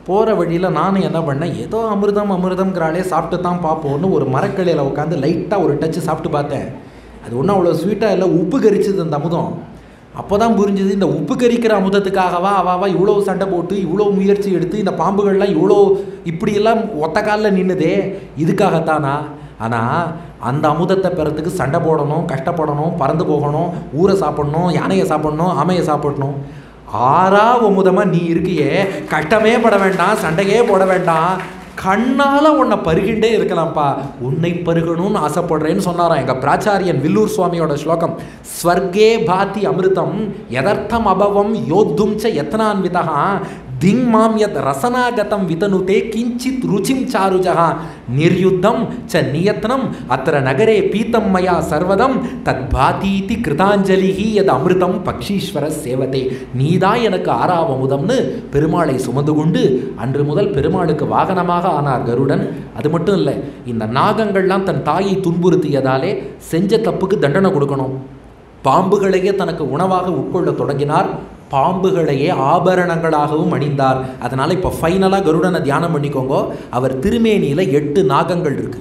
போகிற வழியில் நானும் என்ன பண்ணேன் ஏதோ அமிர்தம் அமிர்தம்ங்கிறாளே சாப்பிட்டு தான் பார்ப்போன்னு ஒரு மரக்கிளையில் உட்காந்து லைட்டாக ஒரு டச்சு சாப்பிட்டு பார்த்தேன் அது ஒன்றும் அவ்வளோ ஸ்வீட்டாக இல்லை உப்பு கரிச்சது அந்த அமுதம் அப்போ தான் புரிஞ்சுது இந்த உப்பு கரிக்கிற அமுதத்துக்காகவா அவாவா இவ்வளோ சண்டை போட்டு இவ்வளோ முயற்சி எடுத்து இந்த பாம்புகள்லாம் இவ்வளோ இப்படியெல்லாம் ஒத்த காலில் நின்றுதே இதுக்காகத்தானா ஆனால் அந்த அமுதத்தை பெறத்துக்கு சண்டை போடணும் கஷ்டப்படணும் பறந்து போகணும் ஊரை சாப்பிடணும் யானையை சாப்பிடணும் ஆமையை சாப்பிடணும் ஆறா அமுதமாக நீ இருக்கியே கஷ்டமே பட வேண்டாம் சண்டையே போட வேண்டாம் கண்ணால் உன்னை பருகிண்டே இருக்கலாம்ப்பா உன்னை பருகணும்னு ஆசைப்படுறேன்னு சொன்னாராம் எங்கள் பிராச்சாரியன் வில்லூர் சுவாமியோட ஸ்லோகம் ஸ்வர்கே பாதி அமிர்தம் எதர்த்தம் அபவம் யோத்தும் ச எத்தனான்விதா திங் மாம் யத் ரசனாகதம் விதனுதே கிஞ்சித் ருச்சிம் சாருஜா நிர்யுத்தம் ச நியத்னம் அத்திர நகரே பீத்தம் மயா சர்வதம் தத் பாதீதி கிருதாஞ்சலிஹி யத் அமிர்தம் பக்ஷீஸ்வர சேவதே நீதான் எனக்கு ஆறாவமுதம்னு பெருமாளை சுமந்து கொண்டு அன்று முதல் பெருமாளுக்கு வாகனமாக ஆனார் கருடன் அது மட்டும் இல்லை இந்த நாகங்கள்லாம் தன் தாயை துன்புறுத்தியதாலே செஞ்ச தப்புக்கு தண்டனை கொடுக்கணும் பாம்புகளையே தனக்கு உணவாக உட்கொள்ள தொடங்கினார் பாம்புகளையே ஆபரணங்களாகவும் அணிந்தார் அதனால் இப்போ ஃபைனலாக கருடனை தியானம் பண்ணிக்கோங்க அவர் திருமேனியில் எட்டு நாகங்கள் இருக்கு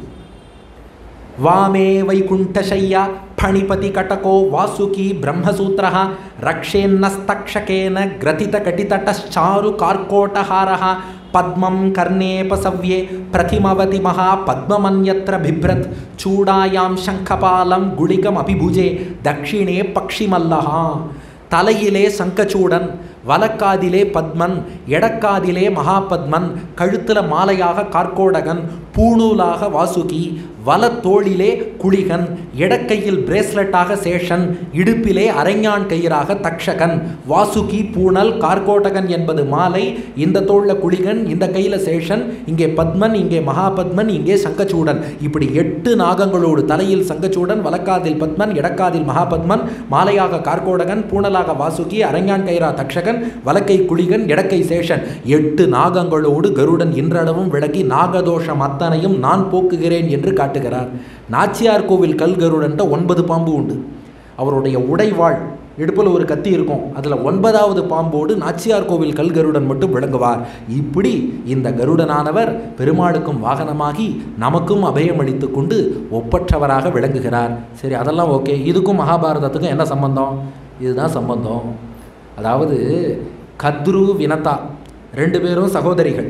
வாமே வைகுண்டசையா ஃபணிபதி கட்டகோ வாசுகி பிரம்மசூத்திர ரக்ஷேன்னஸ்தக்ஷகேன கிரதித கட்டிதட்டாரு கார்கோட்டஹார பத்மம் கர்ணேபசவ்யே பிரதிமவதி மகா பத்மமன்யத்ர பிப்ரத் சூடாயாம் சங்கபாலம் குளிகம் அபிபுஜே தக்ஷிணே பக்ஷிமல்லஹா தலையிலே சங்கச்சூடன் வலக்காதிலே பத்மன் எடக்காதிலே மகாபத்மன் கழுத்தில் மாலையாக கார்கோடகன் பூணூலாக வாசுகி வலத்தோளிலே குளிகன் எடக்கையில் பிரேஸ்லெட்டாக சேஷன் இடுப்பிலே அரைஞான் கயிறாக தக்ஷகன் வாசுகி பூணல் கார்கோடகன் என்பது மாலை இந்த தோளில் குளிகன் இந்த கையில் சேஷன் இங்கே பத்மன் இங்கே மகாபத்மன் இங்கே சங்கச்சூடன் இப்படி எட்டு நாகங்களோடு தலையில் சங்கச்சூடன் வலக்காதில் பத்மன் எடக்காதில் மகாபத்மன் மாலையாக கார்கோடகன் பூணலாக வாசுகி அரஞ்ஞான் கயிறா தக்ஷகன் வலக்கை குளிகன் எடக்கை சேஷன் எட்டு நாகங்களோடு கருடன் இன்றளவும் விளக்கி நாகதோஷம் அத்தனையும் நான் போக்குகிறேன் என்று காட்டுகிறார் நாச்சியார் கோவில் கல்கருடன்ட்ட ஒன்பது பாம்பு உண்டு அவருடைய உடைவாள் இடுப்பில் ஒரு கத்தி இருக்கும் அதில் ஒன்பதாவது பாம்போடு நாச்சியார் கோவில் கல்கருடன் மட்டும் விளங்குவார் இப்படி இந்த கருடனானவர் பெருமாளுக்கும் வாகனமாகி நமக்கும் அபயமளித்து கொண்டு ஒப்பற்றவராக விளங்குகிறார் சரி அதெல்லாம் ஓகே இதுக்கும் மகாபாரதத்துக்கும் என்ன சம்பந்தம் இதுதான் சம்பந்தம் அதாவது கத்ரு வினதா ரெண்டு பேரும் சகோதரிகள்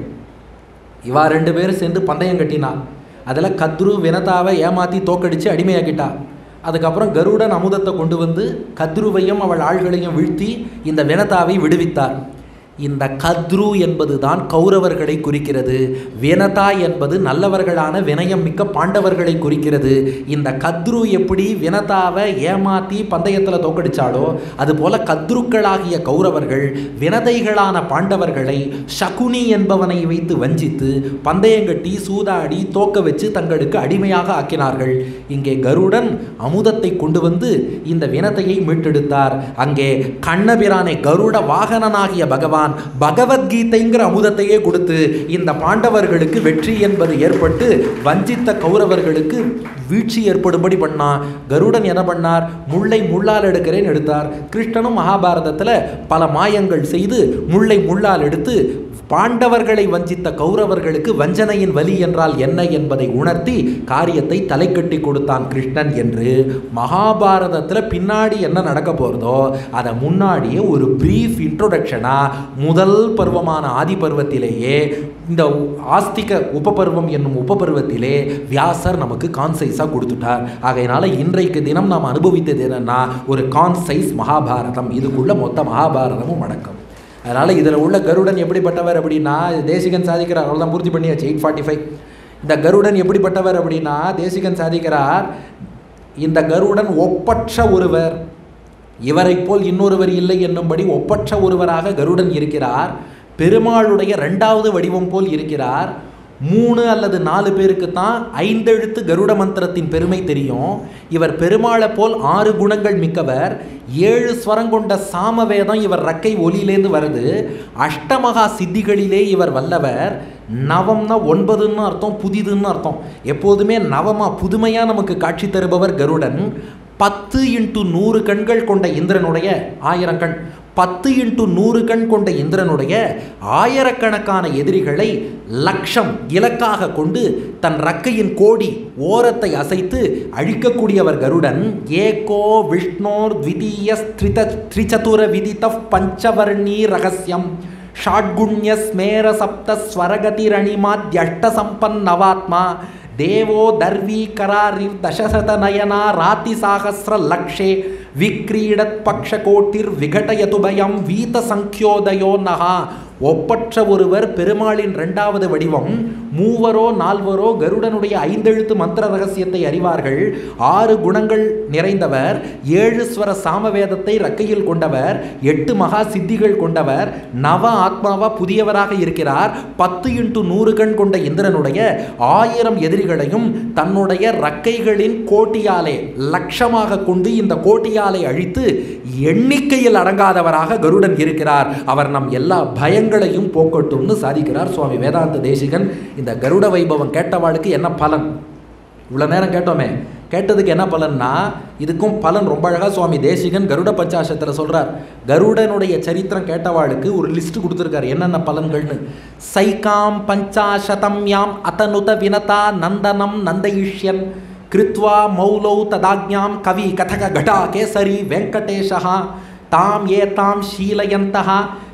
இவா ரெண்டு பேரும் சேர்ந்து பந்தயம் கட்டினா அதில் கத்ரு வினதாவை ஏமாற்றி தோக்கடித்து அடிமையாக்கிட்டா அதுக்கப்புறம் கருடன் அமுதத்தை கொண்டு வந்து கத்ருவையும் அவள் ஆள்களையும் வீழ்த்தி இந்த வினதாவை விடுவித்தார் இந்த கத்ரு என்பது தான் கௌரவர்களை குறிக்கிறது வினதா என்பது நல்லவர்களான வினயம் மிக்க பாண்டவர்களை குறிக்கிறது இந்த கத்ரு எப்படி வினதாவை ஏமாத்தி பந்தயத்தில் தோக்கடிச்சாலோ அதுபோல கத்ருக்களாகிய கௌரவர்கள் வினதைகளான பாண்டவர்களை சகுனி என்பவனை வைத்து வஞ்சித்து பந்தயங்கட்டி சூதாடி தோக்க வச்சு தங்களுக்கு அடிமையாக ஆக்கினார்கள் இங்கே கருடன் அமுதத்தை கொண்டு வந்து இந்த வினதையை மீட்டெடுத்தார் அங்கே கண்ணபிரானை கருட வாகனனாகிய பகவான் பகவத்கீதைங்கிற அமுதத்தையே கொடுத்து இந்த பாண்டவர்களுக்கு வெற்றி என்பது ஏற்பட்டு வஞ்சித்த கௌரவர்களுக்கு வீழ்ச்சி ஏற்படும்படி பண்ணான் கருடன் என்ன பண்ணார் முல்லை முள்ளால் எடுக்கிறேன் எடுத்தார் கிருஷ்ணனும் மகாபாரதத்தில் பல மாயங்கள் செய்து முல்லை முள்ளால் எடுத்து பாண்டவர்களை வஞ்சித்த கௌரவர்களுக்கு வஞ்சனையின் வலி என்றால் என்ன என்பதை உணர்த்தி காரியத்தை தலைக்கட்டி கொடுத்தான் கிருஷ்ணன் என்று மகாபாரதத்தில் பின்னாடி என்ன நடக்க போகிறதோ அதை முன்னாடியே ஒரு பிரீஃப் இன்ட்ரோடக்ஷனாக முதல் பருவமான ஆதி பருவத்திலேயே இந்த ஆஸ்திக உபபருவம் என்னும் உபபருவத்திலே வியாசர் நமக்கு கான்சைஸாக கொடுத்துட்டார் ஆகையினால இன்றைக்கு தினம் நாம் அனுபவித்தது என்னன்னா ஒரு கான்சைஸ் மகாபாரதம் இதுக்குள்ள மொத்த மகாபாரதமும் அடக்கம் அதனால் இதில் உள்ள கருடன் எப்படிப்பட்டவர் அப்படின்னா தேசிகன் சாதிக்கிறார் அவ்வளோதான் பூர்த்தி பண்ணியாச்சு எயிட் ஃபார்ட்டி ஃபைவ் இந்த கருடன் எப்படிப்பட்டவர் அப்படின்னா தேசிகன் சாதிக்கிறார் இந்த கருடன் ஒப்பற்ற ஒருவர் இவரைப் போல் இன்னொருவர் இல்லை என்னும்படி ஒப்பற்ற ஒருவராக கருடன் இருக்கிறார் பெருமாளுடைய ரெண்டாவது வடிவம் போல் இருக்கிறார் மூணு அல்லது நாலு பேருக்கு தான் ஐந்தெழுத்து கருட மந்திரத்தின் பெருமை தெரியும் இவர் பெருமாளை போல் ஆறு குணங்கள் மிக்கவர் ஏழு ஸ்வரம் கொண்ட சாமவேதம் இவர் ரக்கை ஒலியிலேருந்து வருது அஷ்டமகா சித்திகளிலே இவர் வல்லவர் நவம்னா ஒன்பதுன்னு அர்த்தம் புதிதுன்னு அர்த்தம் எப்போதுமே நவமா புதுமையாக நமக்கு காட்சி தருபவர் கருடன் பத்து இன்ட்டு நூறு கண்கள் கொண்ட இந்திரனுடைய ஆயிரம் கண் பத்து இன்ட்டு நூறு கண் கொண்ட இந்திரனுடைய ஆயிரக்கணக்கான எதிரிகளை லட்சம் இலக்காக கொண்டு தன் ரக்கையின் கோடி ஓரத்தை அசைத்து அழிக்கக்கூடியவர் கருடன் ஏகோ விஷ்ணோர் த்விதீய ஸ்திரித த்ரிசதுர விதித பஞ்சவர்ணீ ரகசியம் ஷாட்குண்ய ஸ்மேர சப்த ஸ்வரகதிரணிமாத்யஷ்ட சம்பன்னவாத்மா தேவோ தர்வி கராரிர் தசசத நயனா ராத்தி சாகசிர லக்ஷே விக்ரீடத் பக்ஷகோட்டிர் விகடயது பயம் வீத சங்கியோதயோ நகா ஒப்பற்ற ஒருவர் பெருமாளின் இரண்டாவது வடிவம் மூவரோ நால்வரோ கருடனுடைய ஐந்தெழுத்து மந்திர ரகசியத்தை அறிவார்கள் ஆறு குணங்கள் நிறைந்தவர் ஏழு ஸ்வர சாமவேதத்தை ரக்கையில் கொண்டவர் எட்டு மகா சித்திகள் கொண்டவர் நவ ஆத்மாவா புதியவராக இருக்கிறார் பத்து இன்ட்டு நூறு கண் கொண்ட இந்திரனுடைய ஆயிரம் எதிரிகளையும் தன்னுடைய ரக்கைகளின் கோட்டியாலே லட்சமாக கொண்டு இந்த கோட்டியாலை அழித்து எண்ணிக்கையில் அடங்காதவராக கருடன் இருக்கிறார் அவர் நம் எல்லா பயங்களையும் போக்கட்டும்னு சாதிக்கிறார் சுவாமி வேதாந்த தேசிகன் இந்த கருட வைபவம் கேட்டவாளுக்கு என்ன பலன் இவ்வளோ நேரம் கேட்டோமே கேட்டதுக்கு என்ன பலன்னா இதுக்கும் பலன் ரொம்ப அழகாக சுவாமி தேசிகன் கருட பஞ்சாசத்தில் சொல்கிறார் கருடனுடைய சரித்திரம் கேட்டவாளுக்கு ஒரு லிஸ்ட் கொடுத்துருக்காரு என்னென்ன பலன்கள்னு சைகாம் பஞ்சாசதம் யாம் அத்தனுத வினதா நந்தனம் நந்தயிஷ்யன் கிருத்வா மௌலௌ ததாஜ்ஞாம் கவி கதக கடா கேசரி வெங்கடேஷா தாம் ஏதாம் ஷீலயந்தः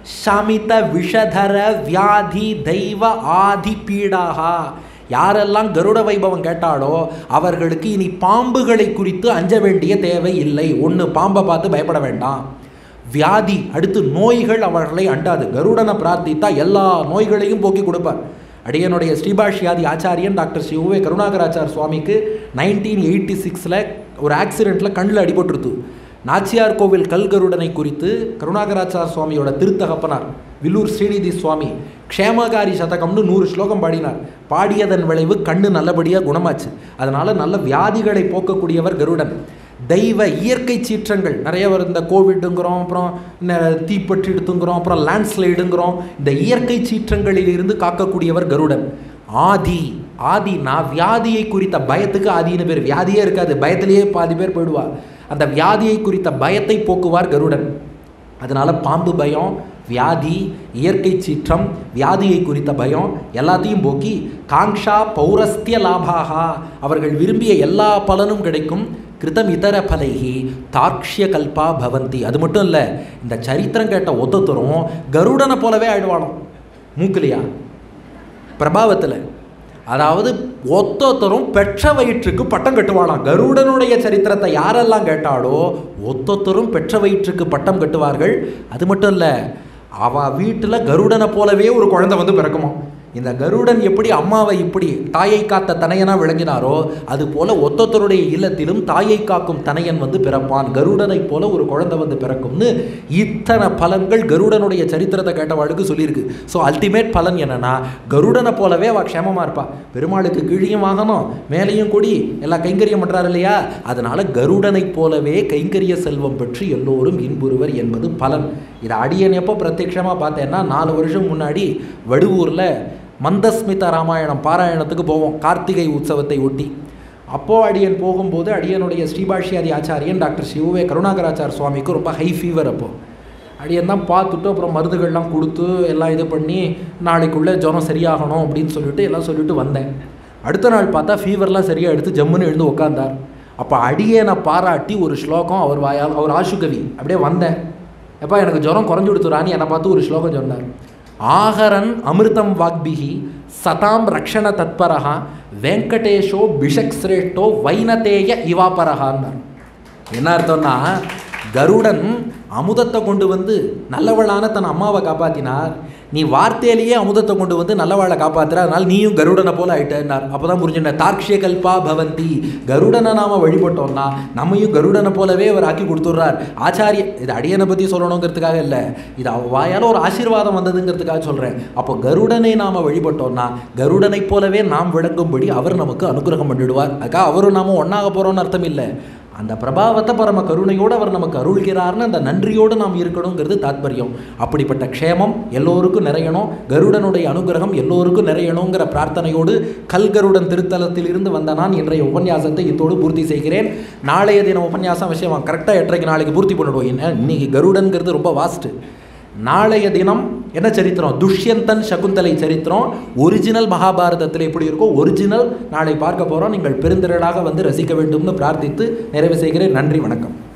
சமித விஷதர வியாதி தெய்வ ஆதி பீடாக யாரெல்லாம் கருட வைபவம் கேட்டாலோ அவர்களுக்கு இனி பாம்புகளை குறித்து அஞ்ச வேண்டிய தேவை இல்லை ஒன்று பாம்பை பார்த்து பயப்பட வேண்டாம் வியாதி அடுத்து நோய்கள் அவர்களை அண்டாது கருடனை பிரார்த்தித்தா எல்லா நோய்களையும் போக்கி கொடுப்பார் அடியனுடைய ஸ்ரீபாஷ்யாதி ஆச்சாரியன் டாக்டர் ஸ்ரீ உவே கருணாகராச்சார் சுவாமிக்கு நைன்டீன் எயிட்டி சிக்ஸில் ஒரு ஆக்சிடெண்ட்டில் கண்ணில் அடிபட்டுருது நாச்சியார் கோவில் கல்கருடனை குறித்து கருணாகராச்சார் சுவாமியோட திருத்தகப்பனார் வில்லூர் ஸ்ரீநிதி சுவாமி க்ஷேமகாரி சதகம்னு நூறு ஸ்லோகம் பாடினார் பாடியதன் விளைவு கண்ணு நல்லபடியாக குணமாச்சு அதனால நல்ல வியாதிகளை போக்கக்கூடியவர் கருடன் தெய்வ இயற்கை சீற்றங்கள் நிறைய வரும் இந்த கோவிட்டுங்கிறோம் அப்புறம் ந- தீப்பற்றி எடுத்துங்கிறோம் அப்புறம் லேண்ட்ஸ்லைடுங்கிறோம் இந்த இயற்கை சீற்றங்களில் இருந்து காக்கக்கூடியவர் கருடன் ஆதி ஆதினா வியாதியை குறித்த பயத்துக்கு ஆதின்னு பேர் வியாதியே இருக்காது பயத்திலேயே பாதி பேர் போயிடுவா அந்த வியாதியை குறித்த பயத்தை போக்குவார் கருடன் அதனால பாம்பு பயம் வியாதி இயற்கை சீற்றம் வியாதியை குறித்த பயம் எல்லாத்தையும் போக்கி காங்ஷா பௌரஸ்திய லாபாகா அவர்கள் விரும்பிய எல்லா பலனும் கிடைக்கும் கிருதம் இதர பலைகி தார்க்ஷ்ய கல்பா பவந்தி அது மட்டும் இல்லை இந்த சரித்திரம் கேட்ட ஒத்தத்தரும் கருடனை போலவே ஆயிடுவானோ மூக்கலையா பிரபாவத்தில் அதாவது ஒத்தொத்தரும் பெற்ற வயிற்றுக்கு பட்டம் கட்டுவாளாம் கருடனுடைய சரித்திரத்தை யாரெல்லாம் கேட்டாலோ ஒத்தொத்தரும் பெற்ற வயிற்றுக்கு பட்டம் கட்டுவார்கள் அது மட்டும் இல்லை அவ வீட்டில் கருடனை போலவே ஒரு குழந்தை வந்து பிறக்குமா இந்த கருடன் எப்படி அம்மாவை இப்படி தாயை காத்த தனையனா விளங்கினாரோ அது போல ஒத்தொத்தருடைய இல்லத்திலும் தாயை காக்கும் தனையன் வந்து பிறப்பான் கருடனைப் போல ஒரு குழந்தை வந்து பிறக்கும்னு இத்தனை பலன்கள் கருடனுடைய சரித்திரத்தை கேட்டவாளுக்கு சொல்லியிருக்கு ஸோ அல்டிமேட் பலன் என்னன்னா கருடனை போலவே அவள் க்ஷேமமாக இருப்பா பெருமாளுக்கு கீழியும் வாங்கணும் மேலேயும் கொடி எல்லாம் கைங்கரியம் பண்ணுறாரு இல்லையா அதனால கருடனைப் போலவே கைங்கரிய செல்வம் பெற்று எல்லோரும் இன்புறுவர் என்பது பலன் இதை அடியன் எப்போ பிரத்யட்சமாக பார்த்தேன்னா நாலு வருஷம் முன்னாடி வடுவூரில் மந்தஸ்மித ராமாயணம் பாராயணத்துக்கு போவோம் கார்த்திகை உற்சவத்தை ஒட்டி அப்போது அடியன் போகும்போது அடியனுடைய ஸ்ரீபாஷ்யாதி ஆச்சாரியன் டாக்டர் சிவவே கருணாகராச்சார் சுவாமிக்கு ரொம்ப ஹை ஃபீவர் அப்போது அடியன் தான் பார்த்துட்டு அப்புறம் மருந்துகள்லாம் கொடுத்து எல்லாம் இது பண்ணி நாளைக்குள்ளே ஜுரம் சரியாகணும் அப்படின்னு சொல்லிட்டு எல்லாம் சொல்லிட்டு வந்தேன் அடுத்த நாள் பார்த்தா ஃபீவர்லாம் சரியாக எடுத்து ஜம்முன்னு எழுந்து உட்காந்தார் அப்போ அடியனை பாராட்டி ஒரு ஸ்லோகம் அவர் வாயால் அவர் ஆஷுகவி அப்படியே வந்தேன் எப்பா எனக்கு ஜுரம் குறைஞ்சு கொடுத்துறான்னு என்னை பார்த்து ஒரு ஸ்லோகம் சொன்னார் ஆகரன் அமிர்தம் வாக்பிகி சதாம் ரக்ஷண தத்பரஹா வெங்கடேஷோ பிஷக் சிரேஷ்டோ வைனதேய இவாபரஹான்னார் என்ன அர்த்தம்னா கருடன் அமுதத்தை கொண்டு வந்து நல்லவளான தன் அம்மாவை காப்பாத்தினார் நீ வார்த்தையிலேயே அமுதத்தை கொண்டு வந்து நல்லவாளை காப்பாத்துற அதனால நீயும் கருடனை போல ஆயிட்டேன்னார் அப்பதான் புரிஞ்சுட்ட தார்க்ஷிய கல்பா பவந்தி கருடனை நாம வழிபட்டோம்னா நம்மையும் கருடனை போலவே அவர் ஆக்கி கொடுத்துட்றார் ஆச்சாரிய இது அடியனை பத்தி சொல்லணுங்கிறதுக்காக இல்லை இது அவ வாயால ஒரு ஆசீர்வாதம் வந்ததுங்கிறதுக்காக சொல்றேன் அப்போ கருடனை நாம வழிபட்டோம்னா கருடனைப் போலவே நாம் விளங்கும்படி அவர் நமக்கு அனுகிரகம் பண்ணிடுவார் அக்கா அவரும் நாம ஒன்றாக போறோம்னு அர்த்தம் இல்லை அந்த பிரபாவத்தை பரம கருணையோடு அவர் நமக்கு அருள்கிறார்னு அந்த நன்றியோடு நாம் இருக்கணுங்கிறது தாத்பரியம் அப்படிப்பட்ட க்ஷேமம் எல்லோருக்கும் நிறையணும் கருடனுடைய அனுகிரகம் எல்லோருக்கும் நிறையணுங்கிற பிரார்த்தனையோடு கல்கருடன் திருத்தலத்தில் இருந்து வந்த நான் இன்றைய உபன்யாசத்தை இத்தோடு பூர்த்தி செய்கிறேன் நாளைய தினம் உபன்யாசம் விஷயம் கரெக்டாக எட்டரைக்கு நாளைக்கு பூர்த்தி பண்ணிடுவோம் என்ன இன்னைக்கு கருடன்கிறது ரொம்ப வாஸ்ட்டு நாளைய தினம் என்ன சரித்திரம் துஷ்யந்தன் சகுந்தலை சரித்திரம் ஒரிஜினல் மகாபாரதத்தில் எப்படி இருக்கோ ஒரிஜினல் நாளை பார்க்க போகிறோம் நீங்கள் பெருந்திரளாக வந்து ரசிக்க வேண்டும்னு பிரார்த்தித்து நிறைவு செய்கிறேன் நன்றி வணக்கம்